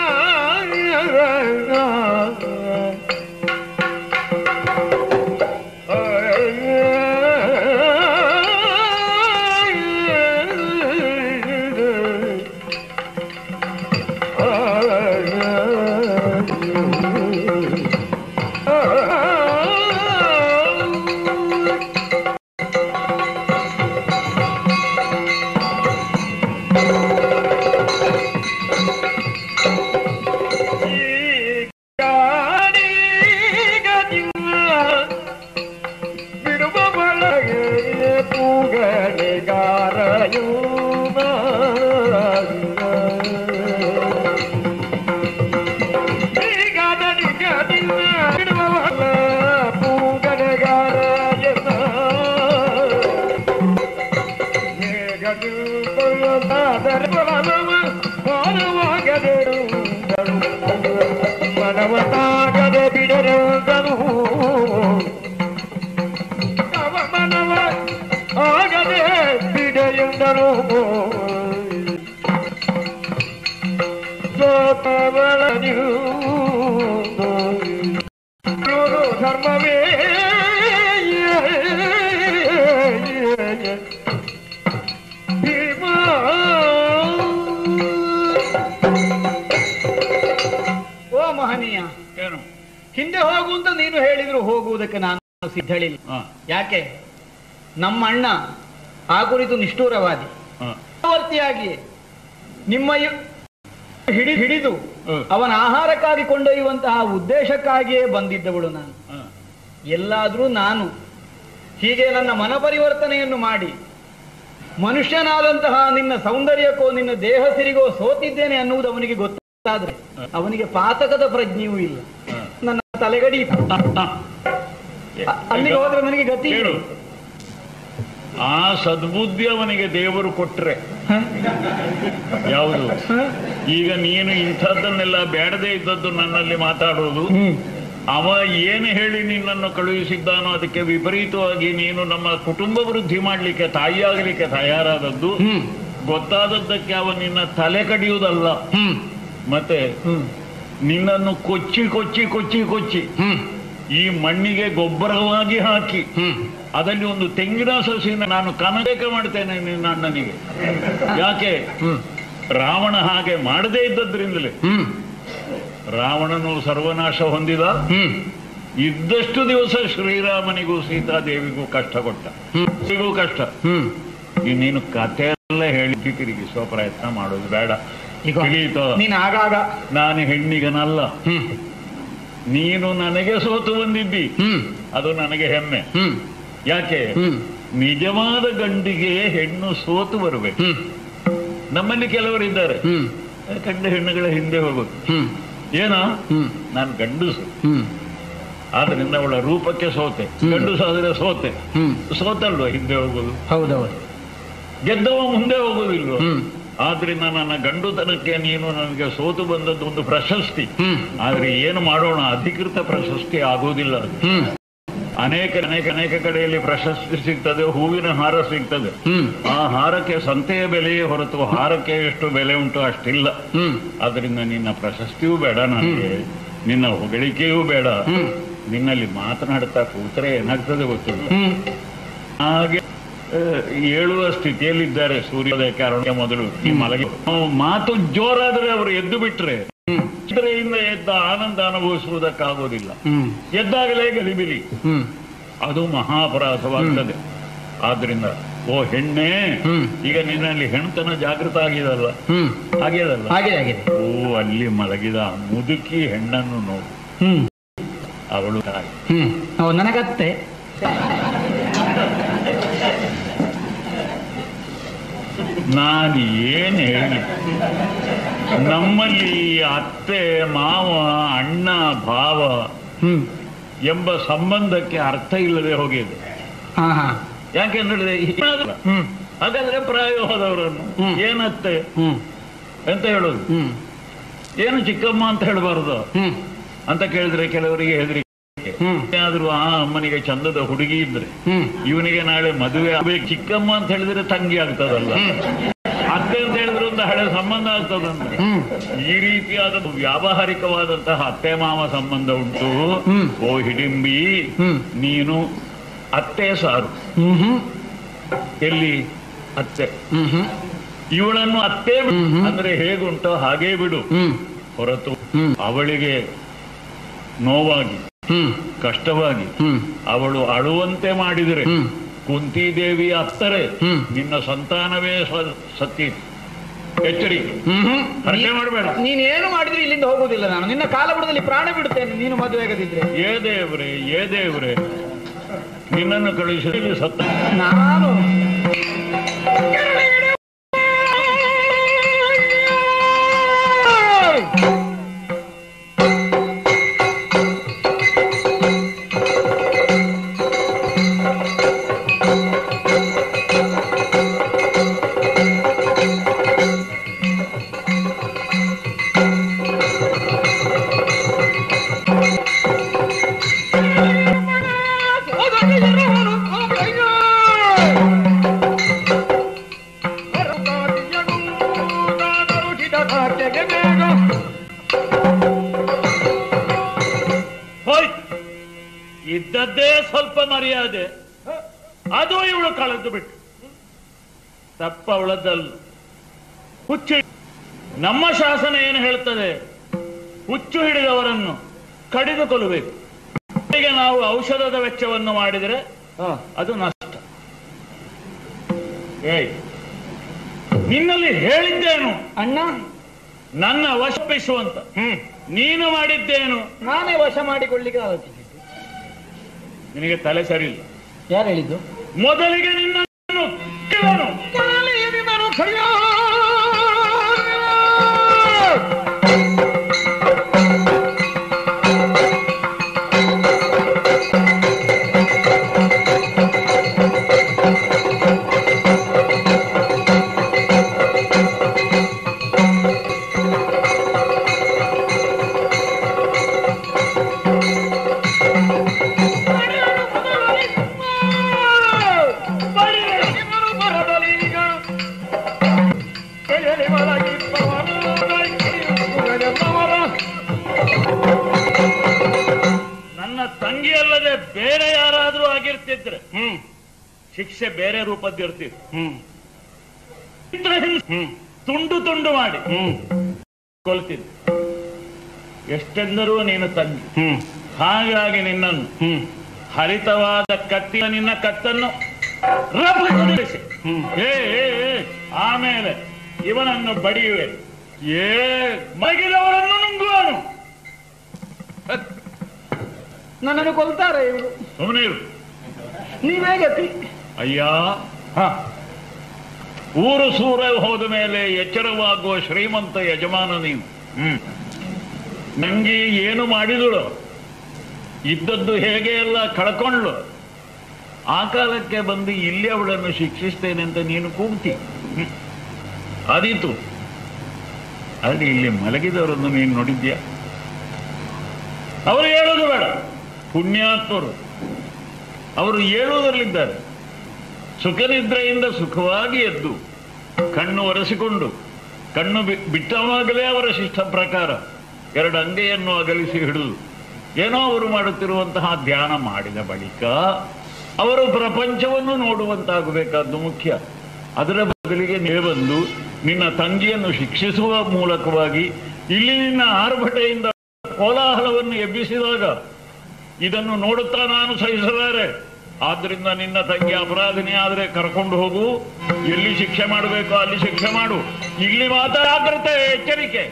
ಈಗ ನಿನ್ನ ಬಿಡುವ ಬಳಗೆ ಪೂಗಡೆಗಾರಯೂ ಈಗ ನನಗ ನಿನ್ನ ಬಿಡುವವಲ್ಲ ಪೂಗಡೆಗಾರಯನ ಮನವನಾಗದೆ ಬಿಡರಂದನು ಅವ ಮನವ ಆಗದೆ ಬಿಡೆಯುಂದನು ಸೋತವಳನು ಧರ್ಮವೇ ಭೀಮ ಓ ಮಹನೀಯ ಏನು ಹಿಂದೆ ಹೋಗು ಅಂತ ನೀನು ಹೇಳಿದ್ರು ಹೋಗುವುದಕ್ಕೆ ನಾನು ಸಿದ್ಧಳಿಲ್ಲ ಹಾ ಯಾಕೆ ನಮ್ಮ ಅಣ್ಣ ಆ ಕುರಿತು ನಿಷ್ಠೂರವಾದಿ ಹ. ವರ್ತಿಯಾಗಿಯೇ ನಿಮ್ಮ ಯು- ಹಿಡಿ ಹಿಡಿದು ಹ್ಮ್. ಅವನ ಆಹಾರಕ್ಕಾಗಿ ಕೊಂಡೊಯ್ಯುವಂತಹ ಉದ್ದೇಶಕ್ಕಾಗಿಯೇ ಬಂದಿದ್ದವಳು ನಾನು ಹ. ಎಲ್ಲಾದರೂ ನಾನು ಹೀಗೆ ನನ್ನ ಮನ ಪರಿವರ್ತನೆಯನ್ನು ಮಾಡಿ ಮನುಷ್ಯನಾದಂತಹ ನಿನ್ನ ಸೌಂದರ್ಯಕ್ಕೋ ನಿನ್ನ ದೇಹ ಸಿರಿಗೋ ಸೋತಿದ್ದೇನೆ ಅನ್ನುವುದು ಅವನಿಗೆ ಗೊತ್ತಾದ್ರೆ ಅವನಿಗೆ ಪಾತಕದ ಪ್ರಜ್ಞೆಯೂ ಇಲ್ಲ ನನ್ನ ತಲೆಗಡಿ ಅ- ಅಲ್ಲಿಗೆ ಹೋದ್ರೆ ನನಗೆ ಗತಿ ಇಲ್ಲ. ಕೇಳು ಆ ಸದ್ಬುದ್ಧಿ ಅವನಿಗೆ ದೇವರು ಕೊಟ್ರೆ ಯಾವುದು ಈಗ ನೀನು ಇಂಥದ್ದನ್ನೆಲ್ಲ ಬೇಡದೇ ಇದ್ದದ್ದು ನನ್ನಲ್ಲಿ ಮಾತಾಡೋದು ಅವ ಏನು ಹೇಳಿ ನಿನ್ನನ್ನು ಕಳುಹಿಸಿದ್ದಾನೋ ಅದಕ್ಕೆ ವಿಪರೀತವಾಗಿ ನೀನು ನಮ್ಮ ಕುಟುಂಬ ವೃದ್ಧಿ ಮಾಡಲಿಕ್ಕೆ ತಾಯಿಯಾಗಲಿಕ್ಕೆ ತಯಾರಾದದ್ದು ಗೊತ್ತಾದದ್ದಕ್ಕೆ ಅವ ನಿನ್ನ ತಲೆ ಕಡಿಯುವುದಲ್ಲ ಮತ್ತೆ ನಿನ್ನನ್ನು ಕೊಚ್ಚಿ ಕೊಚ್ಚಿ ಕೊಚ್ಚಿ ಕೊಚ್ಚಿ ಈ ಮಣ್ಣಿಗೆ ಗೊಬ್ಬರವಾಗಿ ಹಾಕಿ ಅದರಲ್ಲಿ ಒಂದು ತೆಂಗಿನ ಸಸಿನ ನಾನು ಕನಕ ಮಾಡ್ತೇನೆ ನಿನ್ನ ಅಣ್ಣನಿಗೆ ಯಾಕೆ ರಾವಣ ಹಾಗೆ ಮಾಡದೇ ಇದ್ದದ್ರಿಂದಲೇ ರಾವಣನು ಸರ್ವನಾಶ ಹೊಂದಿದ ಇದ್ದಷ್ಟು ದಿವಸ ಶ್ರೀರಾಮನಿಗೂ ಸೀತಾದೇವಿಗೂ ಕಷ್ಟ ಕೊಟ್ಟ ಸಿಗೂ ಕಷ್ಟ ಈಗ ನೀನು ಕಥೆ ಎಲ್ಲ ಹೇಳಿ ತಿರುಗಿಸುವ ಪ್ರಯತ್ನ ಮಾಡೋದು ಬೇಡ ಈಗ ತಿಳಿಯಿತೋ ನೀನು ಆಗಾಗ ನಾನು ಹೆಣ್ಣಿಗನಲ್ಲ ನೀನು ನನಗೆ ಸೋತು ಬಂದಿದ್ದಿ ಅದು ನನಗೆ ಹೆಮ್ಮೆ ಯಾಕೆ ನಿಜವಾದ ಗಂಡಿಗೆ ಹೆಣ್ಣು ಸೋತು ಬರಬೇಕು ನಮ್ಮಲ್ಲಿ ಕೆಲವರಿದ್ದಾರೆ ಗಂಡ ಹೆಣ್ಣುಗಳ ಹಿಂದೆ ಹೋಗೋದು ಏನೋ ನಾನು ಗಂಡಸು ಆದ್ರಿಂದ ಅವಳ ರೂಪಕ್ಕೆ ಸೋತೆ ಗಂಡಸಾದ್ರೆ ಸೋತೆ ಸೋತಲ್ವ ಹಿಂದೆ ಹೋಗೋದು ಹೌದೌದು ಗೆದ್ದವ ಮುಂದೆ ಹೋಗುವುದಿಲ್ವ ಆದ್ರಿಂದ ನನ್ನ ಗಂಡುತನಕ್ಕೆ ನೀನು ನನಗೆ ಸೋತು ಬಂದದ್ದು ಒಂದು ಪ್ರಶಸ್ತಿ ಆದ್ರೆ ಏನು ಮಾಡೋಣ ಅಧಿಕೃತ ಪ್ರಶಸ್ತಿ ಆಗೋದಿಲ್ಲ ಅದು. ಅನೇಕ ಅನೇಕ ಅನೇಕ ಕಡೆಯಲ್ಲಿ ಪ್ರಶಸ್ತಿ ಸಿಗ್ತದೆ ಹೂವಿನ ಹಾರ ಸಿಗ್ತದೆ ಆ ಹಾರಕ್ಕೆ ಸಂತೆಯ ಬೆಲೆಯೇ ಹೊರತು ಹಾರಕ್ಕೆ ಎಷ್ಟು ಬೆಲೆ ಉಂಟು ಅಷ್ಟಿಲ್ಲ ಆದ್ರಿಂದ ನಿನ್ನ ಪ್ರಶಸ್ತಿಯೂ ಬೇಡ ನನಗೆ ನಿನ್ನ ಹೊಗಳಿಕೆಯೂ ಬೇಡ ನಿನ್ನಲ್ಲಿ ಮಾತನಾಡ್ತಾ ಕೂತ್ರೆ ಏನಾಗ್ತದೆ ಗೊತ್ತಿಲ್ಲ ಹಾಗೆ ಆ, ಏಳುವ ಸ್ಥಿತಿಯಲ್ಲಿದ್ದಾರೆ ಸೂರ್ಯೋದಯ ಕಾರಣ ಮೊದಲು ಈ ಮಲಗಿ ಅವ್ನು ಮಾತು ಜೋರಾದ್ರೆ ಅವರು ಎದ್ದು ಬಿಟ್ರೆ ನಿದ್ರೆಯಿಂದ ಎದ್ದ ಆನಂದ ಅನುಭವಿಸುವುದಕ್ಕಾಗೋದಿಲ್ಲ ಎದ್ದಾಗಲೇ ಗಲಿಬಿಲಿ ಅದು ಮಹಾಪರಾಧವಾಗ್ತದೆ ಆದ್ರಿಂದ ಓ ಹೆಣ್ಣೆ ಈಗ ನಿನ್ನಲ್ಲಿ ಹೆಣ್ತನ ಜಾಗೃತ ಆಗಿದಲ್ಲ ಆಗಿದಲ್ಲ ಆಗಿದೆ ಆಗಿದೆ ಓ ಅಲ್ಲಿ ಮಲಗಿದ ಆ ಮುದುಕಿ ಹೆಣ್ಣನ್ನು ನೋಡು ಹ್ಮ್ ಅವಳು ತಾಯಿ ಹ್ಮ್ ಹೌದು ನನಗತ್ತೆ ನಾನು ಏನ್ ಹೇಳಿ ನಮ್ಮಲ್ಲಿ ಅತ್ತೆ ಮಾವ ಅಣ್ಣ ಭಾವ ಹ್ಮ್ ಎಂಬ ಸಂಬಂಧಕ್ಕೆ ಅರ್ಥ ಇಲ್ಲದೆ ಹೋಗಿದೆ ಹಾ ಹಾ ಯಾಕೆಂದ್ರೆ ಹ್ಮ್ ಹಾಗಾದ್ರೆ ಪ್ರಾಯ ಹೋದವರನ್ನು ಹ್ಮ್. ಏನತ್ತೆ ಹ್ಮ್ ಎಂತ ಹೇಳೋದು ಹ್ಮ್ ಏನು ಚಿಕ್ಕಮ್ಮ ಅಂತ ಹೇಳಬಾರದು ಹ್ಮ್ ಅಂತ ಕೇಳಿದ್ರೆ ಕೆಲವರಿಗೆ ಹೆದರಿಕೆ ಹ್ಮ್ ಆದ್ರೂ ಆ ಅಮ್ಮನಿಗೆ ಚಂದದ ಹುಡುಗಿ ಇದ್ರೆ ಹ್ಮ್ ಇವನಿಗೆ ನಾಳೆ ಮದುವೆ ಆಗ್ಬೇಕು ಚಿಕ್ಕಮ್ಮ ಅಂತ ಹೇಳಿದ್ರೆ ತಂಗಿ ಆಗ್ತದಲ್ಲ ಅತ್ತೆ ಅಂತ ಹೇಳಿದ್ರೆ ಒಂದು ಹಳೆ ಸಂಬಂಧ ಆಗ್ತದಂದ್ರೆ ಹ್ಮ್ ಈ ರೀತಿಯಾದ ವ್ಯಾವಹಾರಿಕವಾದಂತಹ ಅತ್ತೆ ಮಾವ ಸಂಬಂಧ ಉಂಟು ಹ್ಮ್. ಓ ಹಿಡಿಂಬಿ ಹ್ಮ್. ನೀನು ಅತ್ತೆ ಸಾರು ಹ್ಮ್ ಹ್ಮ್ ಎಲ್ಲಿ ಅತ್ತೆ ಹ್ಮ್ ಹ್ಮ್ ಇವಳನ್ನು ಅತ್ತೆ ಬಿಡು. ಹ್ಮ್, ಹ್ಮ್. ಅಂದ್ರೆ ಹೇಗುಂಟೋ ಹಾಗೇ ಬಿಡು ಹ್ಮ್ ಹೊರತು ಹ್ಮ್. ಅವಳಿಗೆ ನೋವಾಗಿ ಹ್ಮ್ ಕಷ್ಟವಾಗಿ ಹ್ಮ್ ಅವಳು ಅಳುವಂತೆ ಮಾಡಿದರೆ ಹ್ಮ್. ಕುಂತಿದೇವಿಯ ಅತ್ತರೆ ಹ್ಮ್. ನಿನ್ನ ಸಂತಾನವೇ ಸ- ಸತ್ತಿ ಎಚ್ಚರಿಕೆ ಹ್ಮ್ ಹ್ಮ್ ಹರಕೆ ಮಾಡಬೇಡ ನೀನೇನು ಮಾಡಿದ್ರೆ ಇಲ್ಲಿಂದ ಹೋಗುದಿಲ್ಲ ನಾನು ನಿನ್ನ ಕಾಲ ಬುಡದಲ್ಲಿ ಪ್ರಾಣ ಬಿಡುತ್ತೇನೆ ನೀನು ಮದುವೆ ಆಗದಿದ್ರೆ ಏ ದೇವ್ರೆ ಏ ದೇವ್ರೆ ನಿನ್ನನ್ನು ಕಳುಹಿಸಿ ಸತ್ತ ನಾನು ಹೋಯ್ತು ಇದ್ದದ್ದೇ ಸ್ವಲ್ಪ ಮರ್ಯಾದೆ ಅದು ಇವಳು ಕಳೆದು ಬಿಟ್ಟು ತಪ್ಪ ಅವಳದ್ದಲ್ಲ ಹುಚ್ಚು ನಮ್ಮ ಶಾಸನ ಏನು ಹೇಳ್ತದೆ ಹುಚ್ಚು ಹಿಡಿದವರನ್ನು ಕಡಿದು ಕೊಲ್ಲಬೇಕು ಈಗ ನಾವು ಔಷಧದ ವೆಚ್ಚವನ್ನು ಮಾಡಿದರೆ ಅದು ನಷ್ಟ ಏಯ್ ನಿನ್ನಲ್ಲಿ ಹೇಳಿದ್ದೇನು ಅಣ್ಣ ನನ್ನ ವಶಪಿಸುವಂತ ಹ್ಮ್ ನೀನು ಮಾಡಿದ್ದೇನು ನಾನೇ ವಶ ಮಾಡಿಕೊಳ್ಳಿಕ್ಕೆ ಆಲೋಚಿಸಿದ್ದೆ ನಿನಗೆ ತಲೆ ಸರಿ ಇಲ್ಲ ಯಾರು ಹೇಳಿದ್ದು ಮೊದಲಿಗೆ ನಿನ್ನನ್ನು ಕಿವನು. ನನ್ನ ತಂಗಿ ಅಲ್ಲದೆ ಬೇರೆ ಯಾರಾದ್ರೂ ಆಗಿರ್ತಿದ್ರೆ ಹ್ಮ್ ಶಿಕ್ಷೆ ಬೇರೆ ರೂಪದ್ದಿರ್ತಿತ್ತು ಹ್ಮ್ ಹ್ಮ್ ತುಂಡು ತುಂಡು ಮಾಡಿ ಹ್ಮ್ ಕೊಲ್ತಿದ್ದೆ ಎಷ್ಟೆಂದರೂ ನೀನು ತಂಗಿ ಹ್ಮ್ ಹಾಗಾಗಿ ನಿನ್ನನ್ನು ಹ್ಮ್ ಹರಿತವಾದ ಕತ್ತಿಯ ನಿನ್ನ ಕತ್ತನ್ನು ರಭಸಗೊಳಿಸಿ. ಹ್ಮ್. ಏ ಏ, ಏ, ಆಮೇಲೆ ಇವನನ್ನು ಬಡಿಯುವೆ ಏ ಮಗಿದವರನ್ನು ನುಂಗುವನು ನನ್ನನ್ನು ಕೊಲ್ತಾರೆ ಇವರು ಸುಮ್ಮನೆ ಇರು ನೀವೇ ಗತಿ ಅಯ್ಯ ಹ. ಊರು ಸೂರ ಹೋದ ಮೇಲೆ ಎಚ್ಚರವಾಗುವ ಶ್ರೀಮಂತ ಯಜಮಾನ ನೀನು ಹ್ಮ್ ನಂಗೆ ಏನು ಮಾಡಿದಳು ಇದ್ದದ್ದು ಹೇಗೆ ಎಲ್ಲ ಕಳ್ಕೊಂಡ್ಳು ಆ ಕಾಲಕ್ಕೆ ಬಂದು ಇಲ್ಲಿ ಅವಳನ್ನು ಶಿಕ್ಷಿಸ್ತೇನೆ ಅಂತ ನೀನು ಕೂಗ್ತಿ ಹ್ಮ್. ಆದೀತು ಅಲ್ಲಿ ಇಲ್ಲಿ ಮಲಗಿದವರನ್ನು ನೀನು ನೋಡಿದ್ಯಾ ಅವರು ಹೇಳೋದು ಬೇಡ ಪುಣ್ಯಾತ್ಮರು ಅವರು ಏಳುವುದರಲ್ಲಿದ್ದಾರೆ ಸುಖನಿದ್ರೆಯಿಂದ ಸುಖವಾಗಿ ಎದ್ದು ಕಣ್ಣು ಒರೆಸಿಕೊಂಡು ಕಣ್ಣು ಬಿ- ಬಿಟ್ಟವಾಗಲೇ ಅವರ ಶಿಷ್ಟ ಪ್ರಕಾರ ಎರಡು ಅಂಗೈಯನ್ನು ಅಗಲಿಸಿ ಹಿಡಿದು ಏನೋ ಅವರು ಮಾಡುತ್ತಿರುವಂತಹ ಧ್ಯಾನ ಮಾಡಿದ ಬಳಿಕ ಅವರು ಪ್ರಪಂಚವನ್ನು ನೋಡುವಂತಾಗಬೇಕಾದ್ದು ಮುಖ್ಯ ಅದರ ಬದಲಿಗೆ ನೇ ಬಂದು ನಿನ್ನ ತಂಗಿಯನ್ನು ಶಿಕ್ಷಿಸುವ ಮೂಲಕವಾಗಿ ಇಲ್ಲಿ ನಿನ್ನ ಆರ್ಭಟೆಯಿಂದ ಕೋಲಾಹಲವನ್ನು ಎಬ್ಬಿಸಿದಾಗ ಇದನ್ನು ನೋಡುತ್ತಾ ನಾನು ಸಹಿಸಲಾರೆ ಆದ್ರಿಂದ ನಿನ್ನ ತಂಗಿ ಅಪರಾಧಿನಿ ಆದ್ರೆ ಕರ್ಕೊಂಡು ಹೋಗು ಎಲ್ಲಿ ಶಿಕ್ಷೆ ಮಾಡಬೇಕು ಅಲ್ಲಿ ಶಿಕ್ಷೆ ಮಾಡು ಇಲ್ಲಿ ಮಾತ್ರ ಜಾಗ್ರತೆ ಎಚ್ಚರಿಕೆ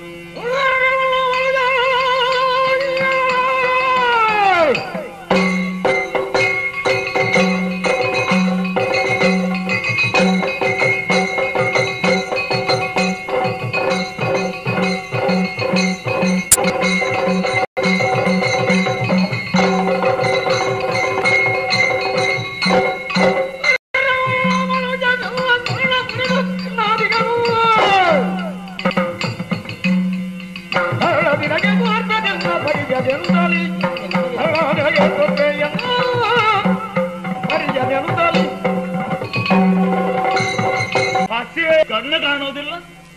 ಹಾಸ್ಯ ಕಣ್ಣು ಕಾಣೋದಿಲ್ಲ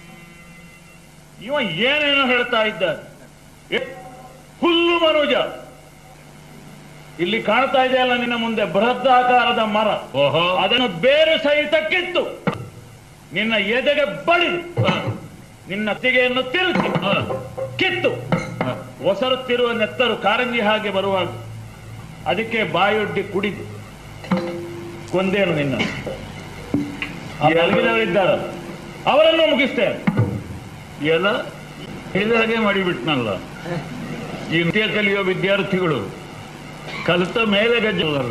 ಇವ ಏನೇನೋ ಹೇಳ್ತಾ ಇದ್ದಾನೆ ಏ, ಹುಲ್ಲು ಮನುಜ ಇಲ್ಲಿ ಕಾಣ್ತಾ ಇದೆಯಲ್ಲ ನಿನ್ನ ಮುಂದೆ ಬೃಹದಾಕಾರದ ಮರ ಓಹೋ ಅದನ್ನು ಬೇರೆ ಸಹಿತ ಕಿತ್ತು ನಿನ್ನ ಎದೆಗೆ ಬಡಿದು ನಿನ್ನ ತಿಗೆಯನ್ನು ತಿರುಚಿ ಕಿತ್ತು ಒಸರುತ್ತಿರುವ ನೆತ್ತರು ಕಾರಂಜಿ ಹಾಗೆ ಬರುವಾಗ ಅದಕ್ಕೆ ಬಾಯೊಡ್ಡಿ ಕುಡಿದು ಕೊಂದೇನು ನಿನ್ನ ಈ ಅಲಗಿದವರಿದ್ದಾರ ಅವರನ್ನು ಮುಗಿಸ್ತೇನೆ ಎಲ್ಲ ಹೇಳಿದ ಹಾಗೆ ಮಾಡಿಬಿಟ್ನಲ್ಲ ಈ ನೃತ್ಯ ಕಲಿಯುವ ವಿದ್ಯಾರ್ಥಿಗಳು ಕಲಿತ ಮೇಲೆ ಗೆಜ್ಜೆ ಹೋಗಲ್ಲ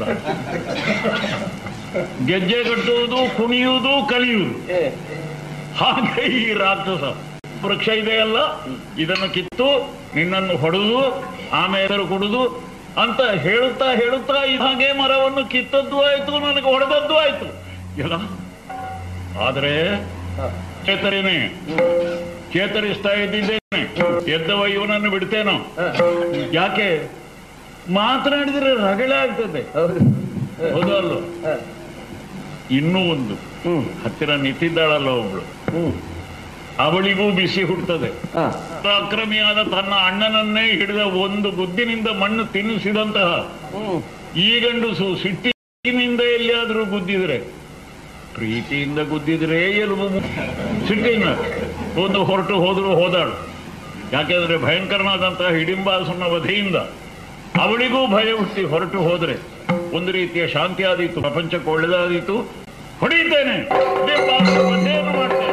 ಗೆಜ್ಜೆ ಕಟ್ಟುವುದು ಕುಣಿಯುವುದು ಕಲಿಯುವುದು ಹಾಗೆ ಈ ರಾಕ್ಷಸ ವೃಕ್ಷ ಇದೆಯಲ್ಲ ಇದನ್ನು ಕಿತ್ತು ನಿನ್ನನ್ನು ಹೊಡೆದು ಆಮೇಲೆ ಕುಡಿದು ಅಂತ ಹೇಳುತ್ತಾ ಹೇಳುತ್ತಾ ಈ ಹಾಗೆ ಮರವನ್ನು ಕಿತ್ತದ್ದು ಆಯ್ತು ನನಗೆ ಹೊಡೆದದ್ದು ಆಯ್ತು ಎಲ್ಲ ಆದರೆ ಚೇತರಿನೇ ಚೇತರಿಸ್ತಾ ಇದ್ದಿದ್ದೇನೆ ಎದ್ದವ ಇವನನ್ನು ಬಿಡ್ತೇನೋ ಯಾಕೆ ಮಾತನಾಡಿದ್ರೆ ರಗಳೆ ಆಗ್ತದೆ ಹೌದಲ್ಲ ಇನ್ನೂ ಒಂದು ಹತ್ತಿರ ನಿಂತಿದ್ದಾಳಲ್ಲ ಒಬ್ಳು ಅವಳಿಗೂ ಬಿಸಿ ಹುಟ್ಟುತ್ತದೆ ಅಕ್ರಮಿಯಾದ ತನ್ನ ಅಣ್ಣನನ್ನೇ ಹಿಡಿದ ಒಂದು ಗುದ್ದಿನಿಂದ ಮಣ್ಣು ತಿನ್ನಿಸಿದಂತಹ ಈ ಗಂಡಸು ಸಿಟ್ಟಿನಿಂದ ಎಲ್ಲಿಯಾದರೂ ಗುದ್ದಿದ್ರೆ ಪ್ರೀತಿಯಿಂದ ಗುದ್ದಿದ್ರೆ ಎಲುಬು ಮು- ಸಿಟ್ಟಿನ ಒಂದು ಹೊರಟು ಹೋದ್ರು ಹೋದಾಳು ಯಾಕೆಂದ್ರೆ ಭಯಂಕರನಾದಂತಹ ಹಿಡಿಂಬಾಸನ ವಧೆಯಿಂದ ಅವಳಿಗೂ ಭಯ ಹುಟ್ಟಿ ಹೊರಟು ಹೋದ್ರೆ ಒಂದು ರೀತಿಯ ಶಾಂತಿ ಆದೀತು ಪ್ರಪಂಚಕ್ಕೆ ಒಳ್ಳೆದಾದೀತು ಹೊಡೆಯುತ್ತೇನೆ ದೀಪ ಮತ್ತೇನು ಮಾಡ್ತೇನೆ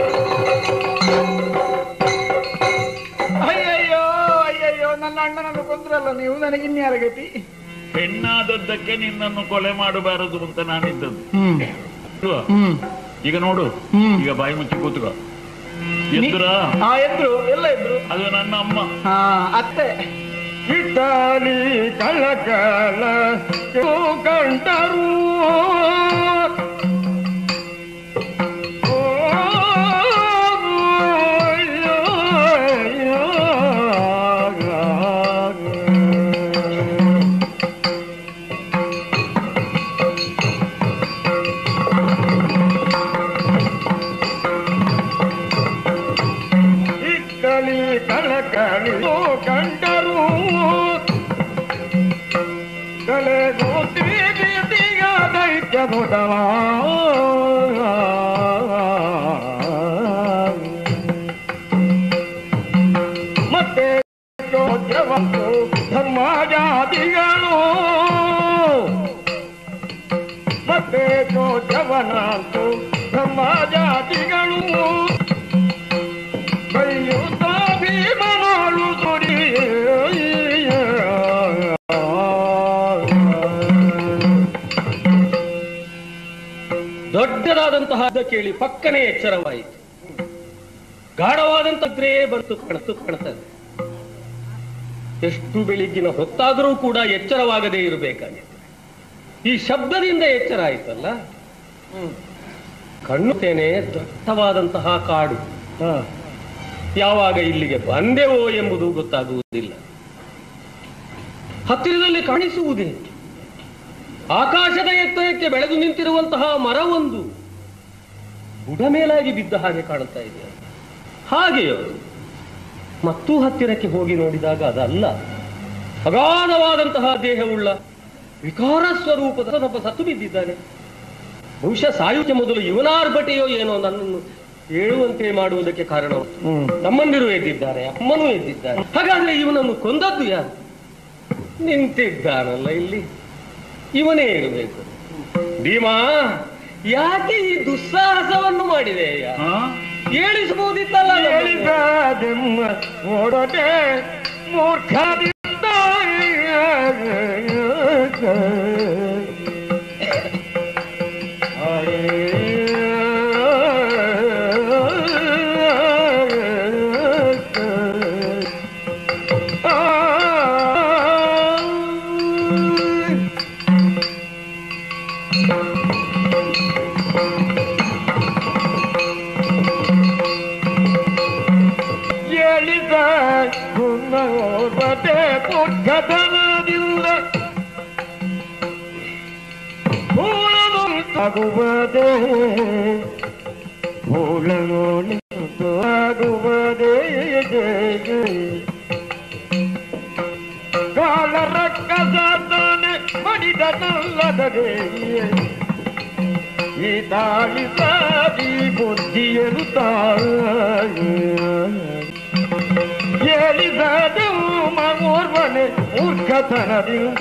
ಅಯ್ಯಯ್ಯೋ ಅಯ್ಯಯ್ಯೋ ನನ್ನ ಅಣ್ಣನನ್ನು ಕೊಂದ್ರಲ್ಲ ನೀವು ನನಗೆ ಇನ್ಯಾರ ಗತಿ ಹೆಣ್ಣಾದದ್ದಕ್ಕೆ ನಿನ್ನನ್ನು ಕೊಲೆ ಮಾಡಬಾರದು ಅಂತ ನಾನಿದ್ದದ್ದು ಹ್ಮ್ ಅಲ್ವಾ? ಹ್ಮ್ ಈಗ ನೋಡು ಹ್ಮ್. ಈಗ ಬಾಯಿ ಮುಚ್ಚಿ ಕೂತ್ಕೋ ಎದುರ ಹಾ ಎದ್ರು ಎಲ್ಲ ಇದ್ರು ಅದು ನನ್ನ ಅಮ್ಮ ಹಾ ಅತ್ತೆ ಇದ್ದಾಲಿ ಕಳಕಳ ಕಂಡರು ಇದ್ದಲಿ ಕಳಕಳಿ ಕಂಡರು ಕಲೆ ಗೋತ್ರಿ ಬೀದಿಗ ದೈತ್ಯ ದೊಡವ ಮತ್ತೆ ಚೋದ್ಯವಂತು ಧರ್ಮ ಜಾತಿಗಳು ಮತ್ತೆ ಚೋದ್ಯವನಂತು ಧರ್ಮ ಜಾತಿಗಳು ಕೈಯುತ್ತ ಭೀಮನಾಳು ಸುಡಿ ದೊಡ್ಡದಾದಂತಹ ಶಬ್ದ ಕೇಳಿ ಪಕ್ಕನೆ ಎಚ್ಚರವಾಯಿತು ಗಾಢವಾದಂತದ್ರೇ ಬಂತು ಕಾಣತು ಕಾಣ್ತದೆ ಎಷ್ಟು ಬೆಳಿಗ್ಗಿನ ಹೊತ್ತಾದರೂ ಕೂಡ ಎಚ್ಚರವಾಗದೇ ಇರಬೇಕಾಗಿತ್ತು ಈ ಶಬ್ದದಿಂದ ಎಚ್ಚರ ಆಯ್ತಲ್ಲ ಕಣ್ಣುತ್ತೇನೆ ದಟ್ಟವಾದಂತಹ ಕಾಡು ಯಾವಾಗ ಇಲ್ಲಿಗೆ ಬಂದೆವೋ ಎಂಬುದು ಗೊತ್ತಾಗುವುದಿಲ್ಲ ಹತ್ತಿರದಲ್ಲಿ ಕಾಣಿಸುವುದೇ ಆಕಾಶದ ಎತ್ತರಕ್ಕೆ ಬೆಳೆದು ನಿಂತಿರುವಂತಹ ಮರವೊಂದು ಬುಡಮೇಲಾಗಿ ಬಿದ್ದ ಹಾಗೆ ಕಾಣುತ್ತಾ ಇದೆ ಹಾಗೆಯೋ ಮತ್ತೂ ಹತ್ತಿರಕ್ಕೆ ಹೋಗಿ ನೋಡಿದಾಗ ಅದಲ್ಲ ಅಗಾಧವಾದಂತಹ ದೇಹವುಳ್ಳ ವಿಕಾರ ಸ್ವರೂಪದ ಒಬ್ಬ ಸತ್ತು ಬಿದ್ದಿದ್ದಾನೆ ಬಹುಶಃ ಸಾಯುವುದಕ್ಕೆ ಮೊದಲು ಇವನಾರ್ಭಟೆಯೋ ಏನೋ ನನ್ನನ್ನು ಹೇಳುವಂತೆ ಮಾಡುವುದಕ್ಕೆ ಕಾರಣ ತಮ್ಮಂದಿರು ಎದ್ದಿದ್ದಾರೆ ಅಮ್ಮನೂ ಎದ್ದಿದ್ದಾರೆ ಹಾಗಾದ್ರೆ ಇವನನ್ನು ಕೊಂದದ್ದು ಯಾರು ನಿಂತಿದ್ದಾನಲ್ಲ ಇಲ್ಲಿ ಇವನೇ ಇರಬೇಕು ಭೀಮಾ ಯಾಕೆ ಈ ದುಸ್ಸಾಹಸವನ್ನು ಮಾಡಿದೆ ಹಾ? ಹೇಳಿಸಬಹುದಿತ್ತಲ್ಲ ನಮ್ಮನ್ನು? ಹೇಳಿದೆಮ್ಮ ಓಡದೆ ಮೂರ್ಖದಿಂದ ಹೇಳಿದ ಗುಣೋರ್ವತೆ ಮೂರ್ಖತನದಿಂದ ಆಗುವುದೇ ಆಗುವುದೇ ಕಾಲ ರಕ್ಕಸಾನೆ ಮಡಿದನಲ್ಲದೆ ಈ ತಾಳಿ ಸಾದಿ ಬುದ್ಧಿಯರು ಹೇಳಿದದು ಮೋರ್ವನೆ ಮೂರ್ಖತನದಿಂದ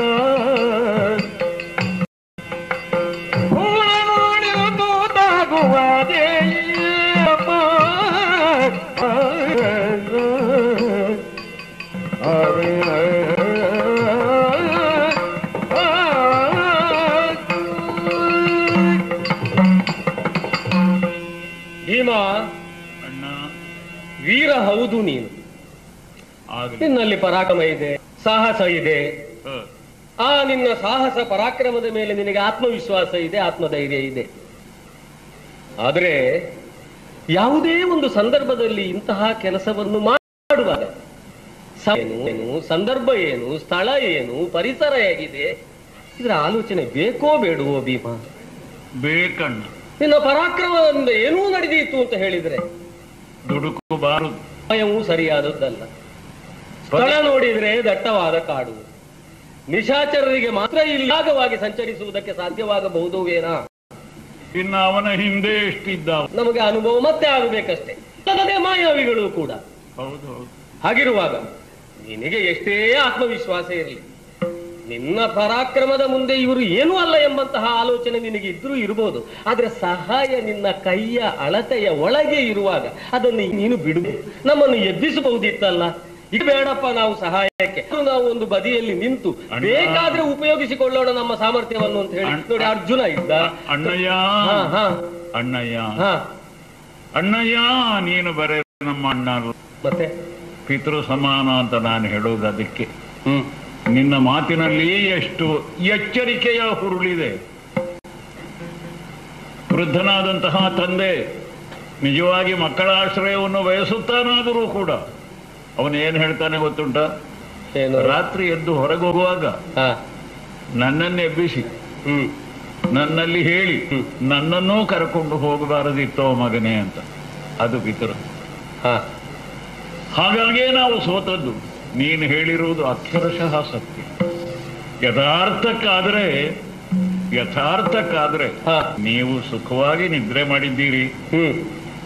ಹೂಳ ನೋಡುವುದಾಗುವುದೇ ಅಮ್ಮ. ಭೀಮಾ ಅಣ್ಣ ವೀರ ಹೌದು ನೀನು ಆಗಲಿ ನಿನ್ನಲ್ಲಿ ಪರಾಕ್ರಮ ಇದೆ ಸಾಹಸ ಇದೆ ಹ. ಆ ನಿನ್ನ ಸಾಹಸ ಪರಾಕ್ರಮದ ಮೇಲೆ ನಿನಗೆ ಆತ್ಮವಿಶ್ವಾಸ ಇದೆ ಆತ್ಮಧೈರ್ಯ ಇದೆ ಆದರೆ ಯಾವುದೇ ಒಂದು ಸಂದರ್ಭದಲ್ಲಿ ಇಂತಹ ಕೆಲಸವನ್ನು ಮಾಡುವಾಗ ಸ- ಏನು ಏನು ಸಂದರ್ಭ ಏನು ಸ್ಥಳ ಏನು ಪರಿಸರ ಹೇಗಿದೆ ಇದರ ಆಲೋಚನೆ ಬೇಕೋ ಬೇಡವೋ ಭೀಮಾ ಬೇಕಣ್ಣ ನಿನ್ನ ಪರಾಕ್ರಮದಿಂದ ಏನೂ ನಡೆದೀತು ಅಂತ ಹೇಳಿದ್ರೆ ದುಡುಕಬಾರದು ಸಮಯವೂ ಸರಿಯಾದದ್ದಲ್ಲ ಸ್ಥಳ ನೋಡಿದ್ರೆ ದಟ್ಟವಾದ ಕಾಡು ನಿಶಾಚರರಿಗೆ ಮಾತ್ರ ಇಲ್ಲಾಗವಾಗಿ ಸಂಚರಿಸುವುದಕ್ಕೆ ಸಾಧ್ಯವಾಗಬಹುದು ಏನಾ ಇನ್ನು ಅವನ ಹಿಂದೆ ಎಷ್ಟಿದ್ದ ಅವ? ನಮಗೆ ಅನುಭವ ಮತ್ತೆ ಆಗಬೇಕಷ್ಟೇ ಅಲ್ಲದೆ ಮಾಯಾವಿಗಳು ಕೂಡ ಹೌದು ಹೌದು ಹಾಗಿರುವಾಗ ನಿನಗೆ ಎಷ್ಟೇ ಆತ್ಮವಿಶ್ವಾಸ ಇರಲಿ ನಿನ್ನ ಪರಾಕ್ರಮದ ಮುಂದೆ ಇವರು ಏನೂ ಅಲ್ಲ ಎಂಬಂತಹ ಆಲೋಚನೆ ನಿನಗೆ ಇದ್ರೂ ಇರಬಹುದು ಆದ್ರೆ ಸಹಾಯ ನಿನ್ನ ಕೈಯ ಅಳತೆಯ ಒಳಗೆ ಇರುವಾಗ ಅದನ್ನು ನೀನು ಬಿಡು ನಮ್ಮನ್ನು ಎಬ್ಬಿಸಬಹುದಿತ್ತಲ್ಲ ಇದು ಬೇಡಪ್ಪ ನಾವು ಸಹಾಯಕ್ಕೆ ನಾವು ಒಂದು ಬದಿಯಲ್ಲಿ ನಿಂತು ಅಣ್ಣ. ಬೇಕಾದ್ರೆ ಉಪಯೋಗಿಸಿಕೊಳ್ಳೋಣ ನಮ್ಮ ಸಾಮರ್ಥ್ಯವನ್ನು ಅಂತ ಹೇಳಿ ಅಣ್ಣ. ನೋಡಿ ಅರ್ಜುನ ಇದ್ದ ಅಣ್ಣಯ್ಯ ಹಾ ಹಾ ಅಣ್ಣಯ್ಯ ಹಾ ಅಣ್ಣಯ್ಯ ನೀನು ಬರೇ ನಮ್ಮ ಅಣ್ಣ ಅಲ್ಲ. ಮತ್ತೆ ಪಿತೃ ಸಮಾನ ಅಂತ ನಾನು ಹೇಳೋದು ಅದಕ್ಕೆ ಹ್ಮ್ ನಿನ್ನ ಮಾತಿನಲ್ಲಿ ಎಷ್ಟು ಎಚ್ಚರಿಕೆಯ ಹುರುಳಿದೆ ವೃದ್ಧನಾದಂತಹ ತಂದೆ ನಿಜವಾಗಿ ಮಕ್ಕಳ ಆಶ್ರಯವನ್ನು ಬಯಸುತ್ತಾನಾದರೂ ಕೂಡ ಅವನು ಏನ್ ಹೇಳ್ತಾನೆ ಗೊತ್ತುಂಟ ಏನು ರಾತ್ರಿ ಎದ್ದು ಹೊರಗೆ ಹೋಗುವಾಗ ಹಾ ನನ್ನನ್ನು ಎಬ್ಬಿಸಿ ಹ್ಮ್ ನನ್ನಲ್ಲಿ ಹೇಳಿ ನನ್ನನ್ನೂ ಕರ್ಕೊಂಡು ಹೋಗಬಾರದಿತ್ತೋ ಮಗನೇ ಅಂತ ಅದು ಪಿತೃ ಹಾ ಹಾಗಾಗಿಯೇ ನಾವು ಸೋತದ್ದು ನೀನು ಹೇಳಿರುವುದು ಅಕ್ಷರಶಃ ಸತ್ಯ ಯಥಾರ್ಥಕ್ಕಾದರೆ ಯಥಾರ್ಥಕ್ಕಾದ್ರೆ ಹಾ. ನೀವು ಸುಖವಾಗಿ ನಿದ್ರೆ ಮಾಡಿದ್ದೀರಿ ಹ್ಮ್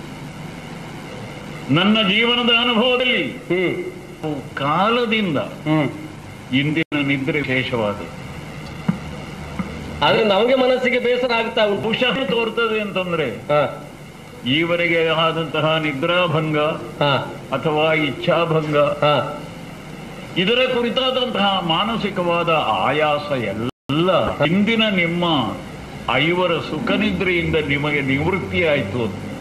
ನನ್ನ ಜೀವನದ ಅನುಭವದಲ್ಲಿ ಹ್ಮ್ ಕಾಲದಿಂದ ಹ್ಮ್ ಇಂದಿನ ನಿದ್ರೆ ವಿಶೇಷವಾದದ್ದು ಆದ್ರೆ ನಮಗೆ ಮನಸ್ಸಿಗೆ ಬೇಸರ ಆಗ್ತಾ ಉಂಟು ಪುಷಃ ತೋರ್ತದೆ ಅಂತಂದ್ರೆ ಹಾ ಈವರೆಗೆ ಆದಂತಹ ನಿದ್ರಾಭಂಗ ಹಾ ಅಥವಾ ಇಚ್ಛಾಭಂಗ ಹಾ ಇದರ ಕುರಿತಾದಂತಹ ಮಾನಸಿಕವಾದ ಆಯಾಸ ಎಲ್ಲ ಇಂದಿನ ನಿಮ್ಮ ಐವರ ಸುಖನಿದ್ರೆಯಿಂದ ನಿಮಗೆ ನಿವೃತ್ತಿ ಆಯಿತು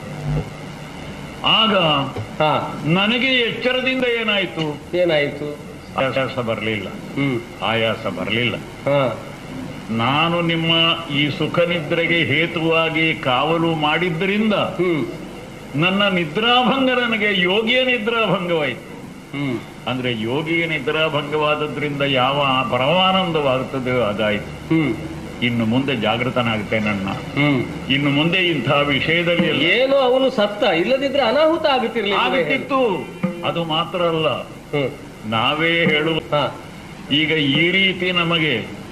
ಆಗ ಹಾ ನನಗೆ ಎಚ್ಚರದಿಂದ ಏನಾಯಿತು ಏನಾಯ್ತು ಆಯಾಸ ಬರಲಿಲ್ಲ ಹ್ಮ್ ಆಯಾಸ ಬರಲಿಲ್ಲ ಹಾ ನಾನು ನಿಮ್ಮ ಈ ಸುಖನಿದ್ರೆಗೆ ಹೇತುವಾಗಿ ಕಾವಲು ಮಾಡಿದ್ದರಿಂದ ಹ್ಮ್ ನನ್ನ ನಿದ್ರಾಭಂಗ ನನಗೆ ಯೋಗಿಯ ನಿದ್ರಾಭಂಗವಾಯಿತು ಹ್ಮ್ ಅಂದ್ರೆ ಯೋಗಿಯ ನಿದ್ರಾಭಂಗವಾದದ್ರಿಂದ ಯಾವ ಪರಮಾನಂದವಾಗುತ್ತದೆಯೋ ಅದಾಯಿತು ಹ್ಮ್ ಇನ್ನು ಮುಂದೆ ಜಾಗೃತನಾಗ್ತೇನೆ ಅಣ್ಣ ಹ್ಮ್ ಇನ್ನು ಮುಂದೆ ಇಂತಹ ವಿಷಯದಲ್ಲಿ ಎಲ್ಲ ಏನೋ ಅವನು ಸತ್ತ ಇಲ್ಲದಿದ್ರೆ ಅನಾಹುತ ಆಗುತ್ತಿರ್ಲಿಲ್ಲ ಆಗುತ್ತಿತ್ತು ಅದು ಮಾತ್ರ ಅಲ್ಲ ಹ್ಮ್ ನಾವೇ ಹೇಳುವ ಹಾ ಈಗ ಈ ರೀತಿ ನಮಗೆ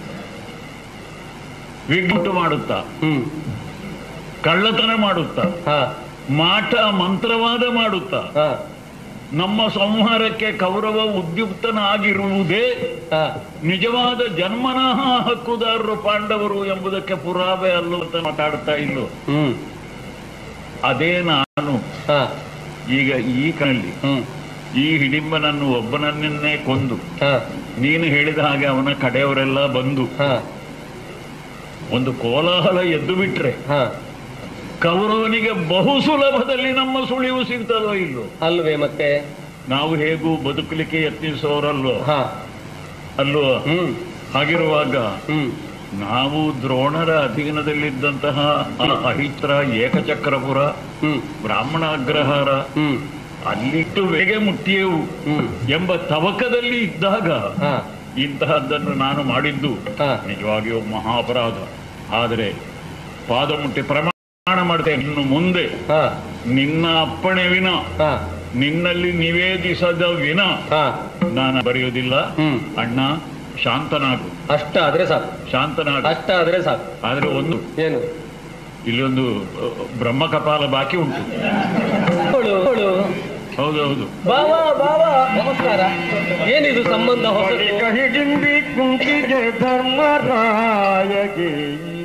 ವಿಘ್ನುಂಟು ಮಾಡುತ್ತಾ ಹ್ಮ್ ಕಳ್ಳತನ ಮಾಡುತ್ತಾ ಹಾ ಮಾಟ ಮಂತ್ರವಾದ ಮಾಡುತ್ತಾ ಹಾ ನಮ್ಮ ಸಂಹಾರಕ್ಕೆ ಕೌರವ ಉದ್ಯುಕ್ತನಾಗಿರುವುದೇ ಹಾ ನಿಜವಾದ ಜನ್ಮನಃ ಹಕ್ಕುದಾರರು ಪಾಂಡವರು ಎಂಬುದಕ್ಕೆ ಪುರಾವೆ ಅಲ್ಲೋ ಅಂತ ಮಾತಾಡ್ತಾ ಇಲ್ಲೋ ಹ್ಮ್ ಅದೇ ನಾನು ಹಾ ಈಗ ಈ ಕಣ್ಣಲ್ಲಿ ಹ್ಮ್ ಈ ಹಿಡಿಂಬನನ್ನು ಒಬ್ಬನನ್ನೇ ಕೊಂದು ಹಾ ನೀನು ಹೇಳಿದ ಹಾಗೆ ಅವನ ಕಡೆಯವರೆಲ್ಲ ಬಂದು ಹಾ ಒಂದು ಕೋಲಾಹಲ ಎದ್ದು ಬಿಟ್ರೆ ಹಾ ಕೌರವನಿಗೆ ಬಹು ಸುಲಭದಲ್ಲಿ ನಮ್ಮ ಸುಳಿವು ಸಿಗ್ತದೋ ಇಲ್ಲೋ ಅಲ್ವೇ ಮತ್ತೆ ನಾವು ಹೇಗೂ ಬದುಕಲಿಕ್ಕೆ ಯತ್ನಿಸೋರಲ್ವೋ ಹಾ ಅಲ್ವೋ ಹ್ಮ್ ಹಾಗಿರುವಾಗ ಹ್ಮ್ ನಾವು ದ್ರೋಣರ ಅಧೀನದಲ್ಲಿದ್ದಂತಹ ಆ ಅಹಿತ್ರ ಏಕಚಕ್ರಪುರ ಹ್ಮ್ ಬ್ರಾಹ್ಮಣ ಅಗ್ರಹಾರ ಹ್ಮ್ ಅಲ್ಲಿಟ್ಟು ವೇಗೆ ಮುಟ್ಟಿಯೆವು ಹ್ಮ್ ಎಂಬ ತವಕದಲ್ಲಿ ಇದ್ದಾಗ ಹಾ ಇಂತಹದ್ದನ್ನು ನಾನು ಮಾಡಿದ್ದು ಹಾ. ನಿಜವಾಗಿಯೂ ಮಹಾ ಅಪರಾಧ ಆದರೆ ಪಾದ ಮುಟ್ಟಿ ಪ್ರಮಾಣ ಮಾಡ್ತೇನೆ ಇನ್ನು ಮುಂದೆ ಹಾ ನಿನ್ನ ಅಪ್ಪಣೆ ವಿನ ಹಾ ನಿನ್ನಲ್ಲಿ ನಿವೇದಿಸದ ವಿನ ಹಾ ನಾನು ಬರೆಯುವುದಿಲ್ಲ ಹ್ಮ್ ಅಣ್ಣ ಶಾಂತನಾಗು ಅಷ್ಟ ಆದ್ರೆ ಸಾಕು ಶಾಂತನಾಗು ಅಷ್ಟ ಆದ್ರೆ ಸಾಕು ಆದ್ರೆ ಒಂದು ಏನು ಇಲ್ಲೊಂದು ಅಹ್, ಬ್ರಹ್ಮಕಪಾಲ ಬಾಕಿ ಉಂಟು ಅವಳು ಅವಳು ಹೌದೌದು ಬಾವಾ ಬಾವಾ ನಮಸ್ಕಾರ ಏನಿದು ಸಂಬಂಧ ಹೊಸದು ಹಿಡಿಂಬಿ ಕುಂತಿಗೆ ಧರ್ಮರಾಯಗೆ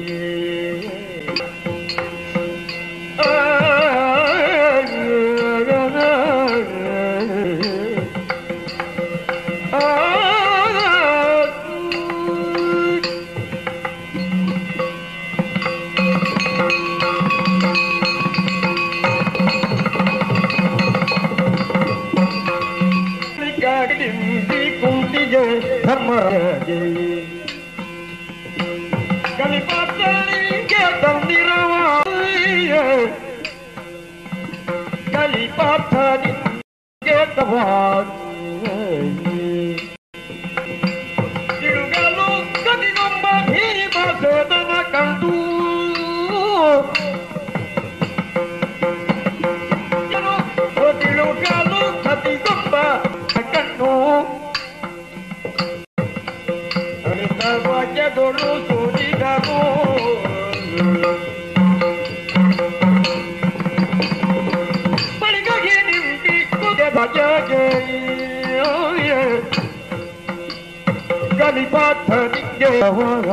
ಹಿಡಿಂಬಿ ಕುಂತಿಗೆ ಧರ್ಮರಾಯಗೆ ಕಲಿಪಾತನಿಗೆ ತಂದಿರುವ ಕಲಿಪಾತನಿಗೆ ತಿರುಗಲು ಕದಿನೊಬ್ಬ ಭೀಮಸೇನನ ಕಂಡು ತಿಳುಗಲು ಕದಿಗೊಬ್ಬ ಕಣ್ಣು ಭಾಗ್ಯದೊಳು ಸೂರಿದನು ಬಳಿಗಾಗಿ ನಿಂತಿ ಕುದೆ ಭಜಗೆ ಬಲಿಪಾಠ ನಿತ್ಯವರ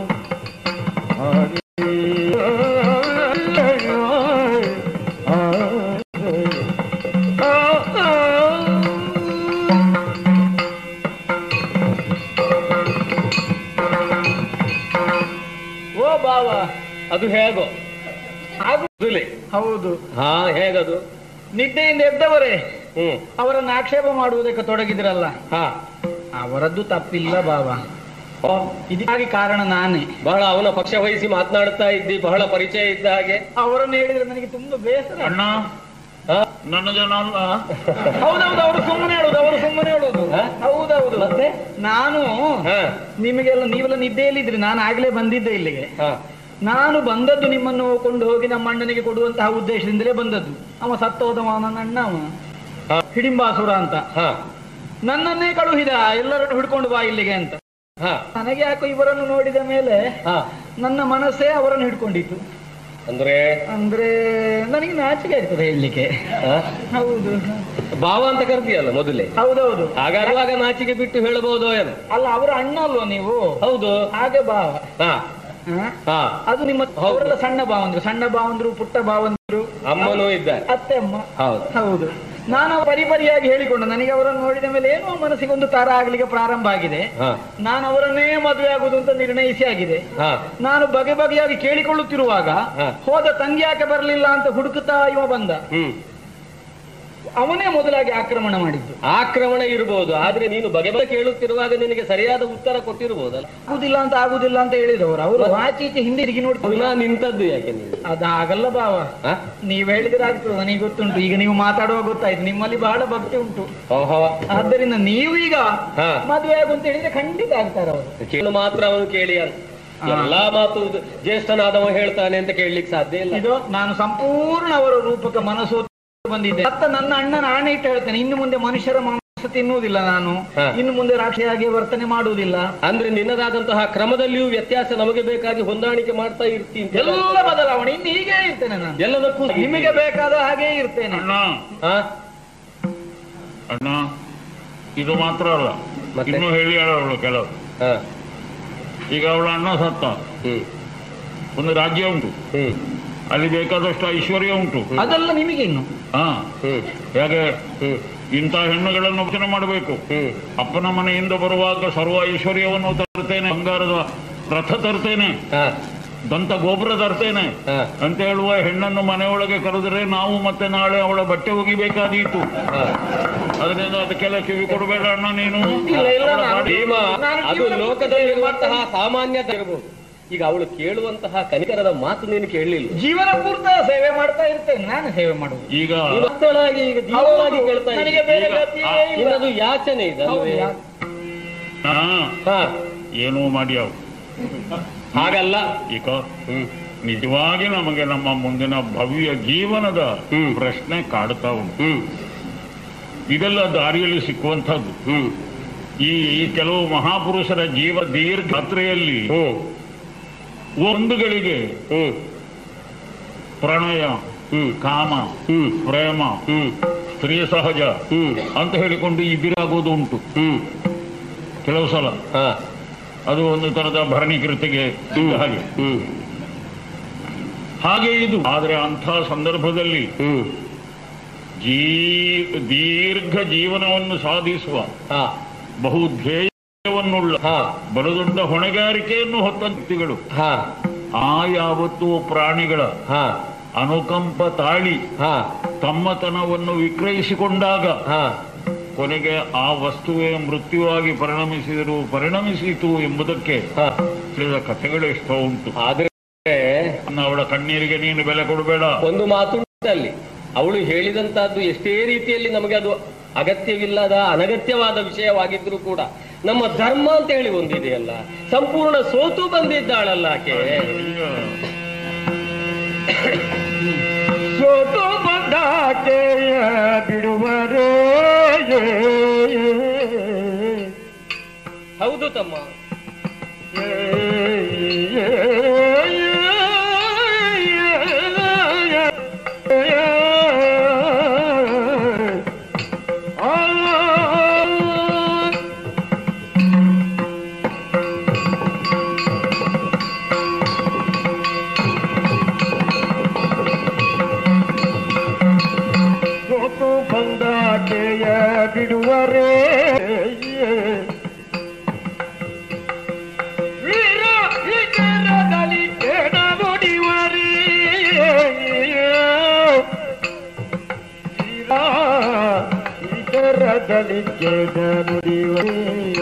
ಓ ಬಾವ ಅದು ಹೇಗೋ ಆಗುದಿಲ್ಲ ಹೌದು ಹಾ ಹೇಗದು ನಿದ್ದೆಯಿಂದ ಎದ್ದವರೇ ಹ್ಮ್ ಅವರನ್ನು ಆಕ್ಷೇಪ ಮಾಡುವುದಕ್ಕೆ ತೊಡಗಿದ್ರಲ್ಲ ಹಾ ಅವರದ್ದು ತಪ್ಪಿಲ್ಲ ಬಾವ ಓ, ಇದಕ್ಕಾಗಿ ಕಾರಣ ನಾನೇ ಬಹಳ ಅವನ ಪಕ್ಷ ವಹಿಸಿ ಮಾತನಾಡ್ತಾ ಇದ್ದಿ ಬಹಳ ಪರಿಚಯ ಇದ್ದ ಹಾಗೆ ಅವರನ್ನು ಹೇಳಿದ್ರೆ ನನಗೆ ತುಂಬಾ ಬೇಸರ ಅಣ್ಣ ಹಾ? ನನ್ನ ಜನ ಅಲ್ಲ ಹೌದೌದು ಅವರು ಸುಮ್ಮನೆ ಹೇಳುದು ಅವರು ಸುಮ್ಮನೆ ಹೇಳುದು ಹಾ? ಹೌದೌದು ಮತ್ತೆ? ನಾನು ಹಾ ನಿಮಗೆಲ್ಲ ನೀವೆಲ್ಲ ನಿದ್ದೆಯಲ್ಲಿದ್ರಿ ನಾನು ಆಗ್ಲೇ ಬಂದಿದ್ದೆ ಇಲ್ಲಿಗೆ ಹಾ ನಾನು ಬಂದದ್ದು ನಿಮ್ಮನ್ನು ಕೊಂಡು ಹೋಗಿ ನಮ್ಮ ಅಣ್ಣನಿಗೆ ಕೊಡುವಂತಹ ಉದ್ದೇಶದಿಂದಲೇ ಬಂದದ್ದು ಅವ ಸತ್ತ ಹೋದವ ನನ್ನ ಅಣ್ಣ ಅವ ಹಾ. ಹಿಡಿಂಬಾಸುರ ಅಂತ ಹಾ ನನ್ನನ್ನೇ ಕಳುಹಿದ ಎಲ್ಲರನ್ನು ಹಿಡ್ಕೊಂಡು ಬಾ ಇಲ್ಲಿಗೆ ಅಂತ ಹಾ ನನಗೆ ಯಾಕೋ ಇವರನ್ನು ನೋಡಿದ ಮೇಲೆ ಹಾ ನನ್ನ ಮನಸ್ಸೇ ಅವರನ್ನು ಹಿಡ್ಕೊಂಡಿತ್ತು ಅಂದ್ರೆ ಅಂದ್ರೆ ನನಗೆ ನಾಚಿಕೆ ಆಗ್ತದೆ ಹೇಳಲಿಕ್ಕೆ ಹಾ? ಹೌದು ಭಾವ ಅಂತ ಕರ್ತೀಯಲ್ಲ ಮೊದಲೇ ಹೌದೌದು ಹಾಗಾಗುವಾಗ ನಾಚಿಕೆ ಬಿಟ್ಟು ಹೇಳಬಹುದೋ ಏನೋ ಅಲ್ಲ ಅವರ ಅಣ್ಣ ಅಲ್ವಾ ನೀವು ಹೌದು ಹಾಗೆ ಭಾವ ಹಾ ಹ? ಹಾ ಅದು ನಿಮ್ಮ ಅವರೆಲ್ಲ ಸಣ್ಣ ಭಾವಂದ್ರು ಸಣ್ಣ ಭಾವಂದ್ರು ಪುಟ್ಟ ಭಾವಂದ್ರು ಅಮ್ಮನೂ ಇದ್ದಾರೆ ಅತ್ತೆ ಅಮ್ಮ ಹೌದು ಹೌದು ನಾನು ಪರಿಪರಿಯಾಗಿ ಹೇಳಿಕೊಂಡು ನನಗೆ ಅವರನ್ನು ನೋಡಿದ ಮೇಲೆ ಏನೋ ಮನಸ್ಸಿಗೆ ಒಂದು ತರ ಆಗ್ಲಿಕ್ಕೆ ಪ್ರಾರಂಭ ಆಗಿದೆ ಹಾ ನಾನು ಅವರನ್ನೇ ಮದುವೆ ಆಗುದು ಅಂತ ನಿರ್ಣಯಿಸಿ ಆಗಿದೆ ಹಾ ನಾನು ಬಗೆ ಬಗೆಯಾಗಿ ಕೇಳಿಕೊಳ್ಳುತ್ತಿರುವಾಗ ಹಾ. ಹೋದ ತಂಗಿ ಯಾಕೆ ಬರಲಿಲ್ಲ ಅಂತ ಹುಡುಕುತ್ತಾ ಇವ ಬಂದ ಹ್ಮ್ ಅವನೇ ಮೊದಲಾಗಿ ಆಕ್ರಮಣ ಮಾಡಿದ್ದು ಆಕ್ರಮಣ ಇರಬಹುದು ಆದ್ರೆ ನೀನು ಬಗೆ ಬಗೆ ಕೇಳುತ್ತಿರುವಾಗ ನಿನಗೆ ಸರಿಯಾದ ಉತ್ತರ ಕೊಟ್ಟಿರಬಹುದಲ್ಲ ಆಗುದಿಲ್ಲ ಅಂತ ಆಗುದಿಲ್ಲ ಅಂತ ಹೇಳಿದವರು ಅವರು ಆಚೀಚೆ ಹಿಂದೆ ತಿರುಗಿ ನೋಡಿ ಪುನಃ ನಿಂತದ್ದು ಯಾಕೆ ನೀನು ಅದಾಗಲ್ಲ ಭಾವ ಹಾ? ನೀವ್ ಹೇಳಿದ್ರೆ ಆಗ್ತದೆ ನನಗೆ ಗೊತ್ತುಂಟು ಈಗ ನೀವು ಮಾತಾಡುವಾಗ ಗೊತ್ತಾಯ್ತು ನಿಮ್ಮಲ್ಲಿ ಬಹಳ ಭಕ್ತಿ ಉಂಟು ಓಹೋ ಆದ್ದರಿಂದ ನೀವು ಈಗ ಹಾ. ಮದುವೆ ಆಗು ಅಂತ ಹೇಳಿದ್ರೆ ಖಂಡಿತ ಆಗ್ತಾರೆ ಅವರು ಕೇಳು ಮಾತ್ರ ಅವನು ಕೇಳಿ ಅಂತ ಎಲ್ಲಾ ಮಾತು ಜ್ಯೇಷ್ಠನಾದವ ಹೇಳ್ತಾನೆ ಅಂತ ಕೇಳಲಿಕ್ಕೆ ಸಾಧ್ಯ ಇಲ್ಲ ಇದು ನಾನು ಸಂಪೂರ್ಣ ಅವರ ರೂಪಕ ಮನಸ್ಸು ಬಂದಿದ್ದೆ ಅತ್ತ ನನ್ನ ಅಣ್ಣನ ಆಣೆ ಇಟ್ಟು ಹೇಳ್ತೇನೆ ಇನ್ನು ಮುಂದೆ ಮನುಷ್ಯರ ಮಾಂಸ ತಿನ್ನುವುದಿಲ್ಲ ನಾನು ಹಾ. ಇನ್ನು ಮುಂದೆ ರಾಕ್ಷಿಯಾಗಿ ವರ್ತನೆ ಮಾಡುವುದಿಲ್ಲ ಅಂದ್ರೆ ನಿನ್ನದಾದಂತಹ ಕ್ರಮದಲ್ಲಿಯೂ ವ್ಯತ್ಯಾಸ ನಮಗೆ ಬೇಕಾಗಿ ಹೊಂದಾಣಿಕೆ ಮಾಡ್ತಾ ಇರ್ತೀನಿ ಎಲ್ಲ ಬದಲಾವಣೆ ಇನ್ನು ಹೀಗೆ ಇರ್ತೇನೆ ನಾನು ಎಲ್ಲದಕ್ಕೂ ನಿಮಗೆ ಬೇಕಾದ ಹಾಗೆ ಇರ್ತೇನೆ ಅಣ್ಣ ಹಾ? ಅಣ್ಣ ಇದು ಮಾತ್ರ ಅಲ್ಲ ಮತ್ತೆ? ಇನ್ನು ಹೇಳಿ ಅವಳು ಕೆಲವು ಹಾ. ಈಗ ಅವಳ ಅಣ್ಣ ಸತ್ತ ಹ್ಮ್ ಒಂದು ರಾಜ್ಯ ಉಂಟು ಹ್ಮ್ ಅಲ್ಲಿ ಬೇಕಾದಷ್ಟು ಐಶ್ವರ್ಯ ಉಂಟು ಅದೆಲ್ಲ ನಿಮಗೆ ಇನ್ನು ಹಾ ಹ್ಮ್ ಹೇಗೆ ಹ್ಮ್ ಇಂಥ ಹೆಣ್ಣುಗಳನ್ನು ಯೋಚನೆ ಮಾಡಬೇಕು ಹ್ಮ್ ಅಪ್ಪನ ಮನೆಯಿಂದ ಬರುವಾಗ ಸರ್ವ ಐಶ್ವರ್ಯವನ್ನು ತರ್ತೇನೆ ಬಂಗಾರದ ರಥ ತರ್ತೇನೆ ಹಾ ದಂತ ಗೋಪುರ ತರ್ತೇನೆ ಹಾ ಅಂತ ಹೇಳುವ ಹೆಣ್ಣನ್ನು ಮನೆಯೊಳಗೆ ಕರೆದರೆ ನಾವು ಮತ್ತೆ ನಾಳೆ ಅವಳ ಬಟ್ಟೆ ಒಗಿಬೇಕಾದೀತು ಹಾ ಅದರಿಂದ ಅದಕ್ಕೆಲ್ಲ ಕಿವಿ ಕೊಡಬೇಡ ಅಣ್ಣ ನೀನು ಇಲ್ಲ, ಇಲ್ಲ, ಅವಳ ನಾನು- ಗಾಡಿ- ಭೀಮ ನಾನು ಅದು ಜೀವನ ಲೋಕದಲ್ಲಿರುವಂತಹ ಸಾಮಾನ್ಯತೆ ಇರಬಹುದು ಈಗ ಅವಳು ಕೇಳುವಂತಹ ಕನಿಕರದ ಮಾತು ನೀನು ಕೇಳಲಿಲ್ಲ ಜೀವನ ಪೂರ್ತ ಸೇವೆ ಮಾಡ್ತಾ ಇರ್ತೇನೆ ನಾನು ಸೇವೆ ಮಾಡುವುದು ಈಗ ನೀನು ಮಕ್ಕಳಾಗಿ ಈಗ ಜೀವನಾಗಿ ಹೌದು, ಕೇಳ್ತಾ ನನಗೆ ಇದ್ದೀಯ. ಬೇರೆ ಈಗ ಗತಿಯೇ ಆ- ಇಲ್ಲ. ನಿನ್ನದು ಯಾಚನೆ ಹೌದು, ಇದಲ್ವೇ ಯಾ- ಹಾ ಹಾ ಏನೂ ಮಾಡಿ ಅವು ಹಾಗಲ್ಲ ಈಗ ಹ್ಮ್ ನಿಜವಾಗಿ ನಮಗೆ ನಮ್ಮ ಮುಂದಿನ ಭವ್ಯ ಜೀವನದ ಹ್ಮ್. ಪ್ರಶ್ನೆ ಕಾಡ್ತಾ ಉಂಟು ಹ್ಮ್ ಇದೆಲ್ಲ ದಾರಿಯಲ್ಲಿ ಸಿಕ್ಕುವಂಥದ್ದು ಹ್ಮ್ ಈ ಈ ಕೆಲವು ಮಹಾಪುರುಷರ ಜೀವ ದೀರ್ಘ ಯಾತ್ರೆಯಲ್ಲಿ ಹ್ಮ್ ಒಂದು ಗಳಿಗೆ ಹ್ಮ್ ಪ್ರಣಯ ಹ್ಮ್ ಕಾಮ ಹ್ಮ್ ಪ್ರೇಮ ಹ್ಮ್ ಸ್ತ್ರೀ ಸಹಜ ಹ್ಮ್ ಅಂತ ಹೇಳಿಕೊಂಡು ಇದಿರಾಗೋದು ಉಂಟು ಹ್ಮ್ ಕೆಲವು ಸಲ ಹಾ ಅದು ಒಂದು ತರದ ಭರಣಿ ಕೃತಿಗೆ ಇದ್ದ ಹಾಗೆ ಹ್ಮ್ ಹಾಗೆ ಇದು ಆದರೆ ಅಂಥ ಸಂದರ್ಭದಲ್ಲಿ ಹ್ಮ್ ಜೀ ದೀರ್ಘ ಜೀವನವನ್ನು ಸಾಧಿಸುವ ಹಾ ಬಹು ಧ್ಯೇಯವನ್ನುಳ್ಳ ಹಾ ಬಲುದೊಡ್ಡ ಹೊಣೆಗಾರಿಕೆಯನ್ನು ಹೊತ್ತ ವ್ಯಕ್ತಿಗಳು ಹಾ ಆ ಯಾವತ್ತೂ ಪ್ರಾಣಿಗಳ ಹಾ ಅನುಕಂಪ ತಾಳಿ ಹಾ ತಮ್ಮತನವನ್ನು ವಿಕ್ರಯಿಸಿಕೊಂಡಾಗ ಹಾ ಕೊನೆಗೆ ಆ ವಸ್ತುವೇ ಮೃತ್ಯುವಾಗಿ ಪರಿಣಮಿಸಿದರು ಪರಿಣಮಿಸಿತು ಎಂಬುದಕ್ಕೆ ಹಾ ತಿಳಿದ ಕಥೆಗಳು ಎಷ್ಟೋ ಉಂಟು ಆದ್ರೆ ಅನ್ನ ಅವಳ ಕಣ್ಣೀರಿಗೆ ನೀನು ಬೆಲೆ ಕೊಡಬೇಡ ಒಂದು ಮಾತು ಅಲ್ಲಿ ಅವಳು ಹೇಳಿದಂತಹದ್ದು ಎಷ್ಟೇ ರೀತಿಯಲ್ಲಿ ನಮಗೆ ಅದು ಅಗತ್ಯವಿಲ್ಲದ ಅನಗತ್ಯವಾದ ವಿಷಯವಾಗಿದ್ರು ಕೂಡ ನಮ್ಮ ಧರ್ಮ ಅಂತ ಹೇಳಿ ಒಂದಿದೆಯಲ್ಲ ಸಂಪೂರ್ಣ ಸೋತು ಬಂದಿದ್ದಾಳಲ್ಲ ಆಕೆ ಸೋತು ಬಂದಾಕೆಯ ಬಿಡುವರೇ ಹೌದು ತಮ್ಮ ಕೈಯ ಬಿಡುವರೇ ವೀರ ವಿಜಯದಲ್ಲಿ ಕೇಡ ನುಡಿವರೇ ವೀರ ವಿಜಯದಲ್ಲಿ ಕೇಡ ನುಡಿವರೇ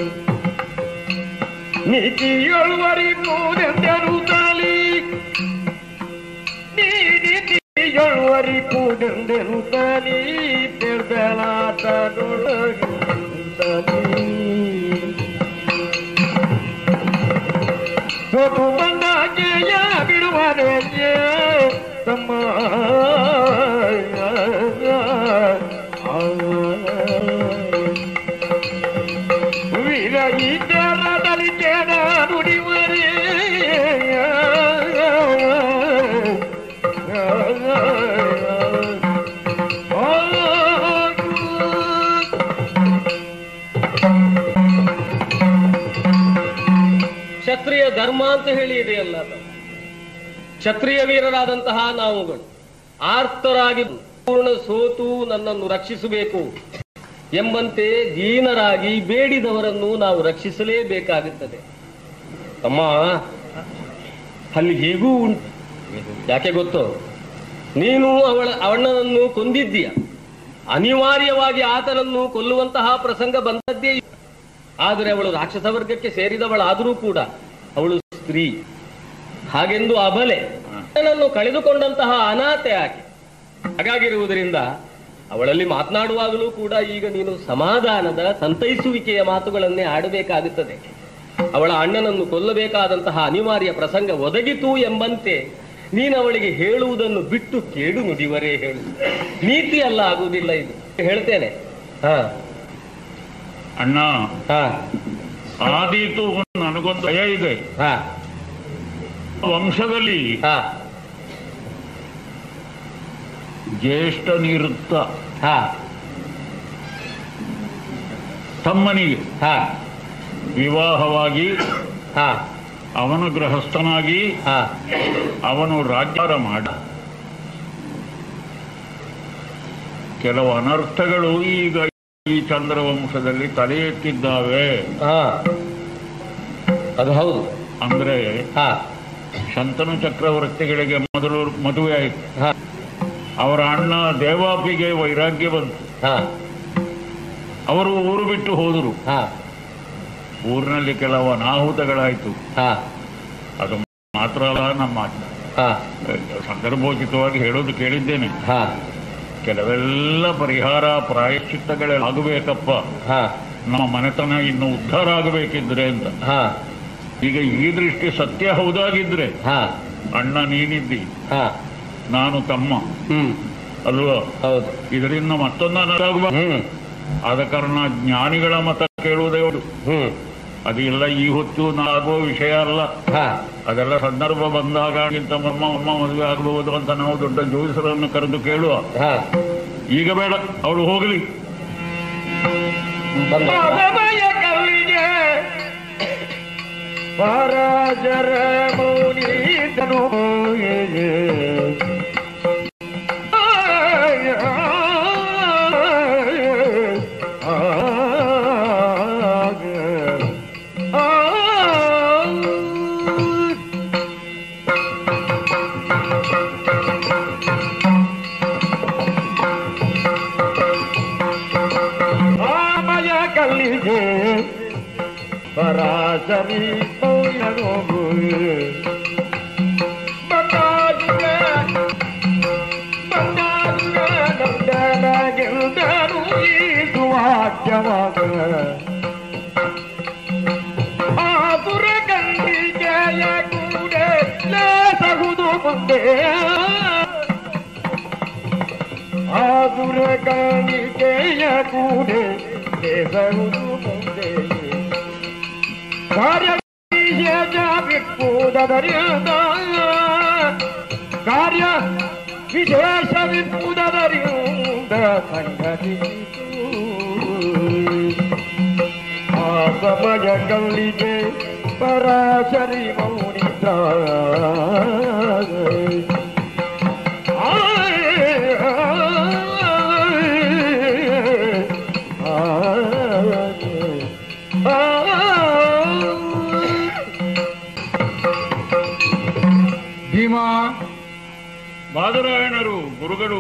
ನೀತಿಯೊಳುವರಿ ಮೂದೆಂದರು ತಾಲಿ ನೀಡಿ ನೀತಿಯೊಳುವರಿ ಕೂದೆಂದರು ತಾಲಿ ತೆಳ್ದಲಾಟದೊಳಗಿ ಸೋತು ಬಂದಾಗೆಯ ಬಿಡುವರೆ ತಮ್ಮ ವೀರ ಈ ತೆರದಲ್ಲಿ ಕೇಡ ನುಡಿವರೇ ಕ್ಷತ್ರಿಯ ಧರ್ಮ ಅಂತ ಹೇಳಿ ಇದೆಯಲ್ಲ ಅದು. ಕ್ಷತ್ರಿಯ ವೀರರಾದಂತಹ ನಾವುಗಳು ಆರ್ತರಾಗಿ ಪೂರ್ಣ ಸೋತು ನನ್ನನ್ನು ರಕ್ಷಿಸಬೇಕು ಎಂಬಂತೆ ದೀನರಾಗಿ ಬೇಡಿದವರನ್ನು ನಾವು ರಕ್ಷಿಸಲೇಬೇಕಾಗುತ್ತದೆ ಅಮ್ಮ ಅಲ್ಲಿ ಹೀಗೂ ಉಂಟು ಯಾಕೆ ಗೊತ್ತೋ ನೀನು ಅವಳ ಅವಣ್ಣನನ್ನು ಕೊಂದಿದ್ದೀಯ ಅನಿವಾರ್ಯವಾಗಿ ಆತನನ್ನು ಕೊಲ್ಲುವಂತಹ ಪ್ರಸಂಗ ಬಂದದ್ದೇ ಇಲ್ಲ. ಆದರೆ ಅವಳು ರಾಕ್ಷಸ ವರ್ಗಕ್ಕೆ ಸೇರಿದವಳಾದರೂ ಕೂಡ ಅವಳು ಸ್ತ್ರೀ ಹಾಗೆಂದು ಅಬಲೆ ಅವಳನ್ನು ಕಳೆದುಕೊಂಡಂತಹ ಅನಾಥೆ ಆಕೆ ಹಾಗಾಗಿರುವುದರಿಂದ ಅವಳಲ್ಲಿ ಮಾತನಾಡುವಾಗಲೂ ಕೂಡ ಈಗ ನೀನು ಸಮಾಧಾನದ ಸಂತೈಸುವಿಕೆಯ ಮಾತುಗಳನ್ನೇ ಆಡಬೇಕಾಗುತ್ತದೆ ಅವಳ ಅಣ್ಣನನ್ನು ಕೊಲ್ಲಬೇಕಾದಂತಹ ಅನಿವಾರ್ಯ ಪ್ರಸಂಗ ಒದಗಿತು ಎಂಬಂತೆ ನೀನು ಅವಳಿಗೆ ಹೇಳುವುದನ್ನು ಬಿಟ್ಟು ಕೇಡು ನುಡಿವರೇ ಹೇಳು ನೀತಿ ಅಲ್ಲ ಆಗುವುದಿಲ್ಲ ಇದು ಹೇಳ್ತೇನೆ ಹಾ ಅಣ್ಣ ಹಾ ಆದೀತು ನನಗೊಂದು ಭಯ ಇದೆ ಹಾ ವಂಶದಲ್ಲಿ ಹಾ ಜ್ಯೇಷ್ಠ ನಿವೃತ್ತ ಹಾ ತಮ್ಮನಿಗೆ ಹಾ ವಿವಾಹವಾಗಿ ಹಾ ಅವನು ಗೃಹಸ್ಥನಾಗಿ ಹಾ ಅವನು ರಾಜ್ಯಾರ ಮಾಡ ಕೆಲವು ಅನರ್ಥಗಳು ಈಗ ಈ ಚಂದ್ರವಂಶದಲ್ಲಿ ತಲೆ ಎತ್ತಿದ್ದಾವೆ ಹಾ ಅದು ಹೌದು ಅಂದ್ರೆ ಹಾ ಶಂತನು ಚಕ್ರವರ್ತಿಗಳಿಗೆ ಮೊದಲು ಮದುವೆ ಆಯಿತು ಹಾ ಅವರ ಅಣ್ಣ ದೇವಾಪಿಗೆ ವೈರಾಗ್ಯ ಬಂತು ಹಾ ಅವರು ಊರು ಬಿಟ್ಟು ಹೋದರು ಹಾ ಊರಿನಲ್ಲಿ ಕೆಲವು ಅನಾಹುತಗಳಾಯಿತು ಹಾ ಅದು ಮಾತ್ರ ಅಲ್ಲ ನಮ್ಮ ಹಾ ಸಂದರ್ಭೋಚಿತವಾಗಿ ಹೇಳೋದು ಕೇಳಿದ್ದೇನೆ ಹಾ ಕೆಲವೆಲ್ಲ ಪರಿಹಾರ ಪ್ರಾಯಶ್ಚಿತ್ತಗಳೆಲ್ಲ ಆಗಬೇಕಪ್ಪ ಹಾ ನಮ್ಮ ಮನೆತನ ಇನ್ನು ಉದ್ಧಾರ ಆಗಬೇಕಿದ್ರೆ ಅಂತ ಹಾ ಈಗ ಈ ದೃಷ್ಟಿ ಸತ್ಯ ಹೌದಾಗಿದ್ರೆ ಹಾ ಅಣ್ಣ ನೀನಿದ್ದಿ ಹಾ ನಾನು ತಮ್ಮ ಹ್ಮ್ ಅಲ್ವಾ ಹೌದು ಇದರಿಂದ ಮತ್ತೊಂದು ಅನಾಗುವ ಹ್ಮ್ ಆದ ಕಾರಣ ಜ್ಞಾನಿಗಳ ಮತ ಕೇಳುವುದೇ ಹೌದು ಹ್ಮ್ ಅದೆಲ್ಲ ಈ ಹೊತ್ತು ಆಗುವ ವಿಷಯ ಅಲ್ಲ ಹಾ ಅದೆಲ್ಲ ಸಂದರ್ಭ ಬಂದಾಗ ಇಂಥ ಅಮ್ಮ ಅಮ್ಮ ಮದುವೆ ಆಗಬಹುದು ಅಂತ ನಾವು ದೊಡ್ಡ ಜೋಯಿಸರನ್ನು ಕರೆದು ಕೇಳುವ ಹಾ ಈಗ ಬೇಡ ಅವಳು ಹೋಗಲಿ ಬಂದ ಪಾದಮಯ ಕಲ್ಲಿಗೆ ಪರಾಜರ ಮೌನಿದನು ರಾಮಯ ಕಲ್ಲಿಗೆ ಪರಾಸರಿ ಮೌನನು ಬಂದಾದುವೆ ಬಂದಾದುವೆ ನಂದನಗೆಲ್ದರು ಈ ಸುವಾಕ್ಯವಾಗ ಆತುರ ಕಂಡಿಗೆಯ ಕೂಡೆ ಲೇಸಗುದು ಮುಂದೆ ಆದುರ ಕಾಣಿಕೆಯ ಕೂಡೆ ಲೇಸಗುದು ಮುಂದೆ ಕಾರ್ಯ ವಿಪುದರಿಂದ ಕಾರ್ಯ ವಿಶೇಷ ವಿಪುದರಿಂದ ಸಂಘಟಿಸಿತು ಆ ಸಮಯ ಕಲ್ಲಿಗೆ ಪರಾಶರಿ ಮೌನಿತ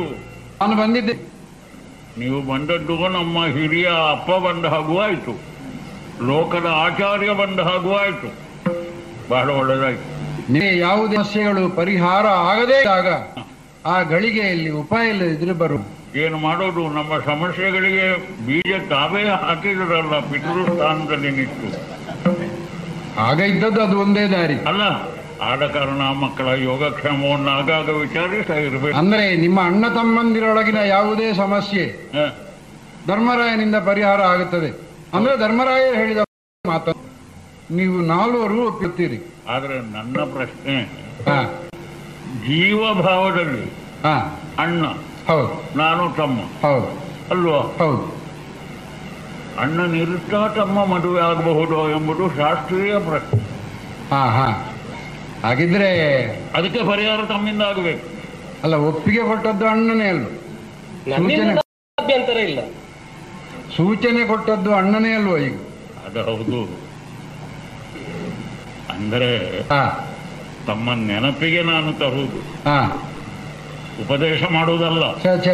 ನಾನು ಬಂದಿದ್ದೆ ನೀವು ಬಂದದ್ದು ನಮ್ಮ ಹಿರಿಯ ಅಪ್ಪ ಬಂದ ಹಾಗೂ ಆಯ್ತು ಲೋಕದ ಆಚಾರ್ಯ ಬಂದ ಹಾಗೂ ಆಯ್ತು ಬಹಳ ಒಳ್ಳೆದಾಯ್ತು ನಿಮಗೆ ಯಾವುದೇ ಸಮಸ್ಯೆಗಳು ಪರಿಹಾರ ಆಗದೇ ಇದ್ದಾಗ ಆ ಗಳಿಗೆಯಲ್ಲಿ ಉಪಾಯ ಇಲ್ಲದಿದ್ರೆ ಬರು ಏನು ಮಾಡೋದು ನಮ್ಮ ಸಮಸ್ಯೆಗಳಿಗೆ ಬೀಜ ತಾವೇ ಹಾಕಿದ್ರಲ್ಲ ಪಿತೃ ಸ್ಥಾನದಲ್ಲಿ ನಿಂತು ಆಗ ಇದ್ದದ್ದು ಅದು ಒಂದೇ ದಾರಿ ಅಲ್ಲ ಆದ ಕಾರಣ ಮಕ್ಕಳ ಯೋಗಕ್ಷೇಮವನ್ನು ಆಗಾಗ ವಿಚಾರಿಸ್ತಾ ಇರಬೇಕು ಅಂದ್ರೆ ನಿಮ್ಮ ಅಣ್ಣ ತಮ್ಮಂದಿರೊಳಗಿನ ಯಾವುದೇ ಸಮಸ್ಯೆ ಹ. ಧರ್ಮರಾಯನಿಂದ ಪರಿಹಾರ ಆಗುತ್ತದೆ ಅಂದ್ರೆ ಧರ್ಮರಾಯ ಹೇಳಿದ ಮಾತ ನೀವು ನಾಲ್ವರು ಒಪ್ಪುತ್ತೀರಿ ಆದ್ರೆ ನನ್ನ ಪ್ರಶ್ನೆ ಹಾ ಜೀವಭಾವದಲ್ಲಿ ಹಾ ಅಣ್ಣ ಹೌದು ನಾನು ತಮ್ಮ ಹೌದು ಅಲ್ವಾ ಹೌದು ಅಣ್ಣನಿರುತ್ತಾ ತಮ್ಮ ಮದುವೆ ಆಗಬಹುದು ಎಂಬುದು ಶಾಸ್ತ್ರೀಯ ಪ್ರಶ್ನೆ ಹಾ ಹಾ ಹಾಗಿದ್ರೆ ಅದಕ್ಕೆ ಪರಿಹಾರ ತಮ್ಮಿಂದ ಆಗಬೇಕು ಅಲ್ಲ ಒಪ್ಪಿಗೆ ಕೊಟ್ಟದ್ದು ಅಣ್ಣನೇ ಅಲ್ವ ನನ್ನಿಂದ ಅಭ್ಯಂತರ ಇಲ್ಲ ಸೂಚನೆ ಕೊಟ್ಟದ್ದು ಅಣ್ಣನೇ ಅಲ್ವ ಈಗ ಅದು ಹೌದು ಅಂದರೆ ಹಾ ತಮ್ಮ ನೆನಪಿಗೆ ನಾನು ತರುವುದು ಹಾ ಉಪದೇಶ ಮಾಡುವುದಲ್ಲ ಛೇ ಛೇ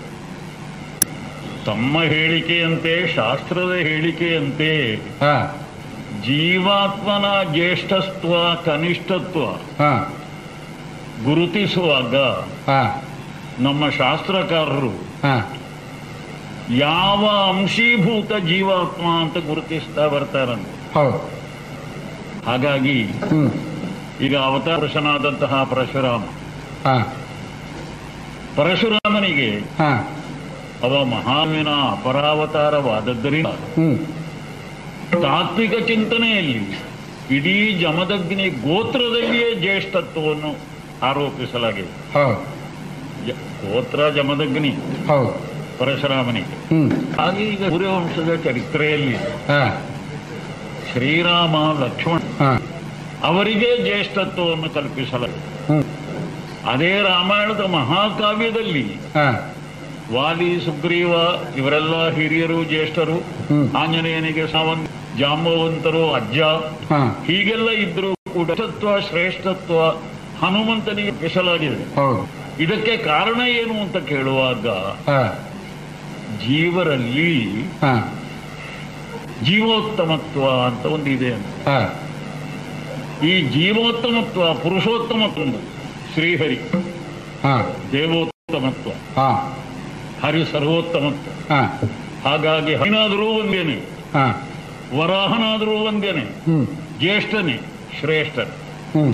ತಮ್ಮ ಹೇಳಿಕೆಯಂತೆ ಶಾಸ್ತ್ರದ ಹೇಳಿಕೆಯಂತೆ ಹಾ ಜೀವಾತ್ಮನ ಜ್ಯೇಷ್ಠತ್ವ ಕನಿಷ್ಠತ್ವ ಹಾ ಗುರುತಿಸುವಾಗ ಹಾ ನಮ್ಮ ಶಾಸ್ತ್ರಕಾರರು ಹಾ ಯಾವ ಅಂಶೀಭೂತ ಜೀವಾತ್ಮ ಅಂತ ಗುರುತಿಸ್ತಾ ಬರ್ತಾರಂತೆ ಹೌದು ಹಾಗಾಗಿ ಹ್ಮ್ ಈಗ ಅವತಾರಶನಾದಂತಹ ಪರಶುರಾಮ ಹಾ ಪರಶುರಾಮನಿಗೆ ಹಾ ಅವ ಮಹಾವಿನ ಅಪರಾವತಾರವಾದದ್ದರಿಂದ ಹ್ಮ್ ತಾತ್ವಿಕ ಚಿಂತನೆಯಲ್ಲಿ ಇಡೀ ಜಮದಗ್ನಿ ಗೋತ್ರದಲ್ಲಿಯೇ ಜ್ಯೇಷ್ಠತ್ವವನ್ನು ಆರೋಪಿಸಲಾಗಿದೆ ಹೌದು ಜ- ಗೋತ್ರ ಜಮದಗ್ನಿ ಹೌದು ಪರಶುರಾಮನಿಗೆ ಹ್ಮ್ ಹಾಗೆ ಈಗ ಸೂರ್ಯವಂಶದ ಚರಿತ್ರೆಯಲ್ಲಿ ಹಾ ಶ್ರೀರಾಮ ಲಕ್ಷ್ಮಣ ಹಾ ಅವರಿಗೆ ಜ್ಯೇಷ್ಠತ್ವವನ್ನು ಕಲ್ಪಿಸಲಾಗಿದೆ ಹ್ಮ್ ಅದೇ ರಾಮಾಯಣದ ಮಹಾಕಾವ್ಯದಲ್ಲಿ ಹಾ ವಾಲಿ ಸುಗ್ರೀವ ಇವರೆಲ್ಲ ಹಿರಿಯರು ಜ್ಯೇಷ್ಠರು ಹ್ಮ್. ಆಂಜನೇಯನಿಗೆ ಸಾವನ್ ಜಾಂಬವಂತರು ಅಜ್ಜ ಹಾ ಹೀಗೆಲ್ಲ ಇದ್ರೂ ಕೂಡ ಶ್ರೇಷ್ಠತ್ವ ಶ್ರೇಷ್ಠತ್ವ ಹನುಮಂತನಿಗೆ ಕಲ್ಪಿಸಲಾಗಿದೆ ಹೌದು ಇದಕ್ಕೆ ಕಾರಣ ಏನು ಅಂತ ಕೇಳುವಾಗ ಹಾ ಜೀವರಲ್ಲಿ ಹಾ ಜೀವೋತ್ತಮತ್ವ ಅಂತ ಒಂದು ಇದೆ ಅಂತ ಹಾ ಈ ಜೀವೋತ್ತಮತ್ವ ಪುರುಷೋತ್ತಮತ್ವ ಒಂದು ಶ್ರೀಹರಿ ಹಾ ದೇವೋತ್ತಮತ್ವ ಹಾ ಹರಿ ಸರ್ವೋತ್ತಮತ್ವ ಹಾ ಹಾಗಾಗಿ ಹರಿನಾದರೂ ಒಂದೇನೆ ಹಾ ವರಾಹನಾದರೂ ಒಂದೇನೆ ಹ್ಮ್ ಜ್ಯೇಷ್ಠನೇ ಶ್ರೇಷ್ಠನೇ ಹ್ಮ್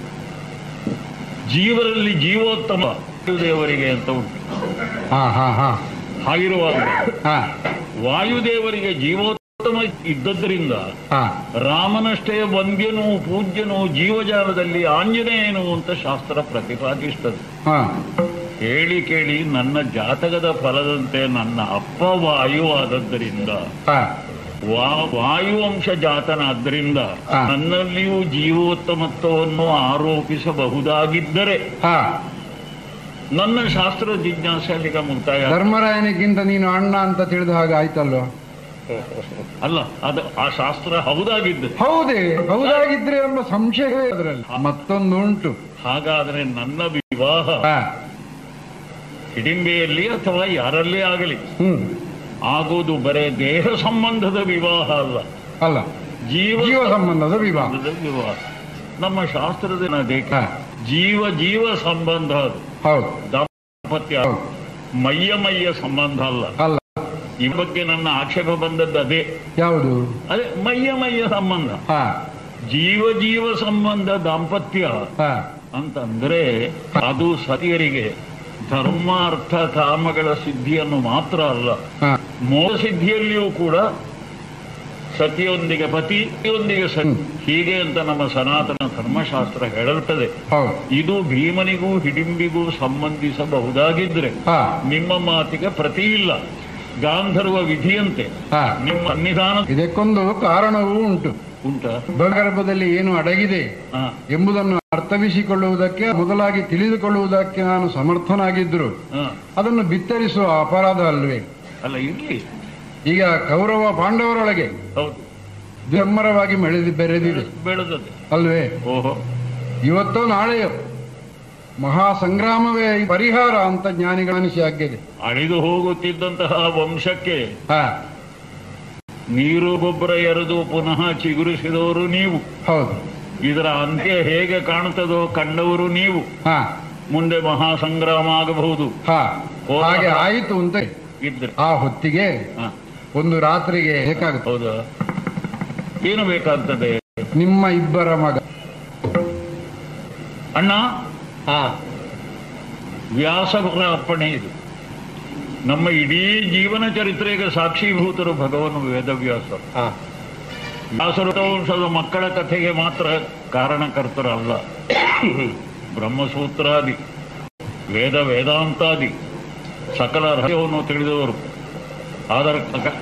ಜೀವರಲ್ಲಿ ಜೀವೋತ್ತಮ ದೇವರಿಗೆ ಅಂತ ಉಂಟು ಹಾ ಹಾ ಹಾ ಹಾಗಿರುವಾಗ ಹಾ ವಾಯುದೇವರಿಗೆ ಜೀವೋತ್ತಮ ಇದ್ದದ್ದರಿಂದ ಹಾ ರಾಮನಷ್ಟೇ ವಂದ್ಯನು ಪೂಜ್ಯನು ಜೀವಜಾಲದಲ್ಲಿ ಆಂಜನೇಯನು ಅಂತ ಶಾಸ್ತ್ರ ಪ್ರತಿಪಾದಿಸ್ತದೆ ಹಾ ಕೇಳಿ ಕೇಳಿ ನನ್ನ ಜಾತಕದ ಫಲದಂತೆ ನನ್ನ ಅಪ್ಪ ವಾಯುವಾದದ್ದರಿಂದ ಹಾ ವಾ- ವಾಯುವಂಶ ಜಾತನಾದ್ದರಿಂದ ಹಾ. ನನ್ನಲ್ಲಿಯೂ ಜೀವೋತ್ತಮತ್ವವನ್ನು ಆರೋಪಿಸಬಹುದಾಗಿದ್ದರೆ ಹಾ ನನ್ನ ಶಾಸ್ತ್ರ ಜಿಜ್ಞಾಸೆ ಅಲ್ಲಿಗ ಮುಕ್ತಾಯ ಧರ್ಮರಾಯನಿಗಿಂತ ನೀನು ಅಣ್ಣ ಅಂತ ತಿಳಿದ ಹಾಗೆ ಆಯ್ತಲ್ವ ಅಲ್ಲ ಅದು ಆ ಶಾಸ್ತ್ರ ಹೌದಾಗಿದ್ದರೆ ಹೌದೇ ಹೌದಾಗಿದ್ರೆ ಎಂಬ ಸಂಶಯವೇ ಅದರಲ್ಲಿ ಮತ್ತೊಂದು ಉಂಟು ಹಾಗಾದರೆ ನನ್ನ ವಿವಾಹ ಹಾ ಹಿಡಿಂಬೆಯಲ್ಲಿ ಅಥವಾ ಯಾರಲ್ಲೇ ಆಗಲಿ ಹ್ಮ್ ಆಗುವುದು ಬರೇ ದೇಹ ಸಂಬಂಧದ ವಿವಾಹ ಅಲ್ಲ ಅಲ್ಲ ಜೀವ ಜೀವ ಸಂಬಂಧದ ವಿವಾಹ ಸಂಬಂಧದ ವಿವಾಹ ನಮ್ಮ ಶಾಸ್ತ್ರದ ದೇಶ ಹಾ ಜೀವ ಜೀವ ಸಂಬಂಧ ಅದು ಹೌದು ದಾಂಪತ್ಯ ಹೌದು ಮೈಯ ಮೈಯ ಸಂಬಂಧ ಅಲ್ಲ ಅಲ್ಲ ಈ ಬಗ್ಗೆ ನನ್ನ ಆಕ್ಷೇಪ ಬಂದದ್ದು ಅದೇ ಯಾವುದು ಅದೇ ಮೈಯ ಮೈಯ ಸಂಬಂಧ ಹಾ ಜೀವ ಜೀವ ಸಂಬಂಧ ದಾಂಪತ್ಯ ಹಾ ಅಂತಂದ್ರೆ ಅದು ಸತಿಯರಿಗೆ ಧರ್ಮ ಅರ್ಥ ಕಾಮಗಳ ಸಿದ್ಧಿಯನ್ನು ಮಾತ್ರ ಅಲ್ಲ ಹಾ ಮೋಹ ಸಿದ್ಧಿಯಲ್ಲಿಯೂ ಕೂಡ ಸತಿಯೊಂದಿಗೆ ಪತಿಯೊಂದಿಗೆ ಸತಿ ಹೀಗೆ ಅಂತ ನಮ್ಮ ಸನಾತನ ಧರ್ಮಶಾಸ್ತ್ರ ಹೇಳಲ್ಪದೆ ಹೌದು ಇದು ಭೀಮನಿಗೂ ಹಿಡಿಂಬಿಗೂ ಸಂಬಂಧಿಸಬಹುದಾಗಿದ್ರೆ ಹಾ ನಿಮ್ಮ ಮಾತಿಗೆ ಪ್ರತಿ ಇಲ್ಲ ಗಾಂಧರ್ವ ವಿಧಿಯಂತೆ ಹಾ ನಿಮ್ಮ ಸನ್ನಿಧಾನ ಇದಕ್ಕೊಂದು ಕಾರಣವೂ ಉಂಟು ಉಂಟ ಭಗರ್ಭದಲ್ಲಿ ಏನು ಅಡಗಿದೆ ಹಾ ಎಂಬುದನ್ನು ಅರ್ಥವಿಸಿಕೊಳ್ಳುವುದಕ್ಕೆ ಮೊದಲಾಗಿ ತಿಳಿದುಕೊಳ್ಳುವುದಕ್ಕೆ ನಾನು ಸಮರ್ಥನಾಗಿದ್ದರು ಹಾ ಅದನ್ನು ಬಿತ್ತರಿಸುವ ಅಪರಾಧ ಅಲ್ವೇ ಅಲ್ಲ ಇರ್ಲಿ ಈಗ ಕೌರವ ಪಾಂಡವರೊಳಗೆ ಹೌದು ಧರ್ಮರವಾಗಿ ಬೆಳೆದಿ ಬೆರೆದಿದೆ ಬೆಳೆದದೆ ಅಲ್ವೇ ಓಹೋ ಇವತ್ತೋ ನಾಳೆಯೋ ಮಹಾ ಸಂಗ್ರಾಮವೇ ಪರಿಹಾರ ಅಂತ ಜ್ಞಾನಿಗಳ ಅನಿಸಿಯಾಗಿದೆ ಅಳಿದು ಹೋಗುತ್ತಿದ್ದಂತಹ ವಂಶಕ್ಕೆ ಹಾ ನೀರು ಗೊಬ್ಬರ ಎರೆದು ಪುನಃ ಚಿಗುರಿಸಿದವರು ನೀವು ಹೌದು ಇದರ ಅಂತ್ಯ ಹೇಗೆ ಕಾಣುತ್ತದೋ ಕಂಡವರು ನೀವು ಹಾ ಮುಂದೆ ಮಹಾ ಸಂಗ್ರಾಮ ಆಗಬಹುದು ಹಾ ಹಾಗೆ ಆಯಿತು ಅಂತ ಇದ್ರೆ ಆ ಹೊತ್ತಿಗೆ ಹ, ಒಂದು ರಾತ್ರಿಗೆ ಬೇಕಾಗುತ್ತೆ ಹೌದಾ ಏನು ಬೇಕಾಗ್ತದೆ ನಿಮ್ಮ ಇಬ್ಬರ ಮಗ ಅಣ್ಣ ಹಾ ವ್ಯಾಸರ ಅಪ್ಪಣೆ ಇದು ನಮ್ಮ ಇಡೀ ಜೀವನ ಚರಿತ್ರೆಗೆ ಸಾಕ್ಷೀಭೂತರು ಭಗವನ್ ವೇದವ್ಯಾಸರು ಹಾ ವ್ಯಾಸರ ವಂಶದ ಮಕ್ಕಳ ಕಥೆಗೆ ಮಾತ್ರ ಕಾರಣಕರ್ತರಲ್ಲ ಬ್ರಹ್ಮಸೂತ್ರಾದಿ ವೇದ ವೇದಾಂತಾದಿ ಸಕಲ ರಹಸ್ಯವನ್ನು ತಿಳಿದವರು ಆದರ ಕ-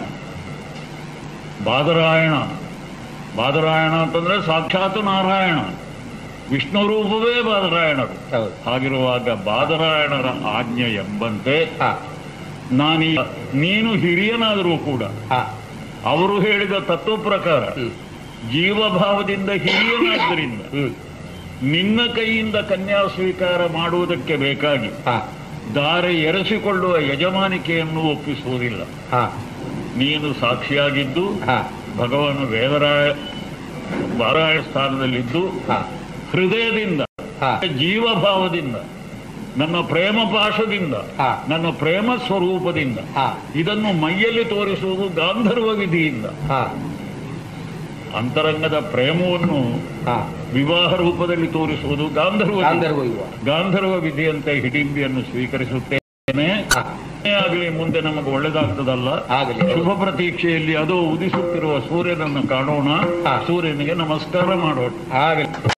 ಬಾದರಾಯಣ ಬಾದರಾಯಣ ಅಂತಂದ್ರೆ ಸಾಕ್ಷಾತ್ ನಾರಾಯಣ ವಿಷ್ಣು ರೂಪವೇ ಬಾದರಾಯಣರು ಹೌದು ಹಾಗಿರುವಾಗ ಬಾದರಾಯಣರ ಆಜ್ಞೆ ಎಂಬಂತೆ ಹಾ ನಾನೀ ನೀನು ಹಿರಿಯನಾದರೂ ಕೂಡ ಹಾ ಅವರು ಹೇಳಿದ ತತ್ವ ಪ್ರಕಾರ ಹ್ಮ್. ಜೀವಭಾವದಿಂದ ಹಿರಿಯನಾದ್ದರಿಂದ ಹ್ಮ್ ನಿನ್ನ ಕೈಯಿಂದ ಕನ್ಯಾ ಸ್ವೀಕಾರ ಮಾಡುವುದಕ್ಕೆ ಬೇಕಾಗಿ ಹಾ ದಾರೆ ಎರಸಿಕೊಳ್ಳುವ ಯಜಮಾನಿಕೆಯನ್ನು ಒಪ್ಪಿಸುವುದಿಲ್ಲ ಹಾ ನೀನು ಸಾಕ್ಷಿಯಾಗಿದ್ದು ಹಾ ಭಗವನ್ ವೇದರಾಯ ಬಾರಾಯ ಸ್ಥಾನದಲ್ಲಿದ್ದು ಹಾ ಹೃದಯದಿಂದ ಹಾ ಜೀವಭಾವದಿಂದ ನನ್ನ ಪ್ರೇಮ ಪಾಶದಿಂದ ಹಾ. ನನ್ನ ಪ್ರೇಮ ಸ್ವರೂಪದಿಂದ ಹಾ ಇದನ್ನು ಮೈಯಲ್ಲಿ ತೋರಿಸುವುದು ಗಾಂಧರ್ವ ವಿಧಿಯಿಂದ ಹಾ ಅಂತರಂಗದ ಪ್ರೇಮವನ್ನು ಹಾ ವಿವಾಹ ರೂಪದಲ್ಲಿ ತೋರಿಸುವುದು ಗಾಂಧರ್ವ ವಿಧಿ. ಗಾಂಧರ್ವ ಯುವ ಗಾಂಧರ್ವ ವಿಧಿಯಂತೆ ಹಿಡಿಂಬಿಯನ್ನು ಸ್ವೀಕರಿಸುತ್ತೇನೆ ಹಾ ಆಗಲಿ ಮುಂದೆ ನಮಗೆ ಒಳ್ಳೆದಾಗ್ತದಲ್ಲ ಆಗಲಿ ಶುಭ ಪ್ರತೀಕ್ಷೆಯಲ್ಲಿ ಅದು ಉದಿಸುತ್ತಿರುವ ಸೂರ್ಯನನ್ನು ಕಾಣೋಣ ಹಾ. ಸೂರ್ಯನಿಗೆ ನಮಸ್ಕಾರ ಮಾಡೋಣ ಆಗಲಿ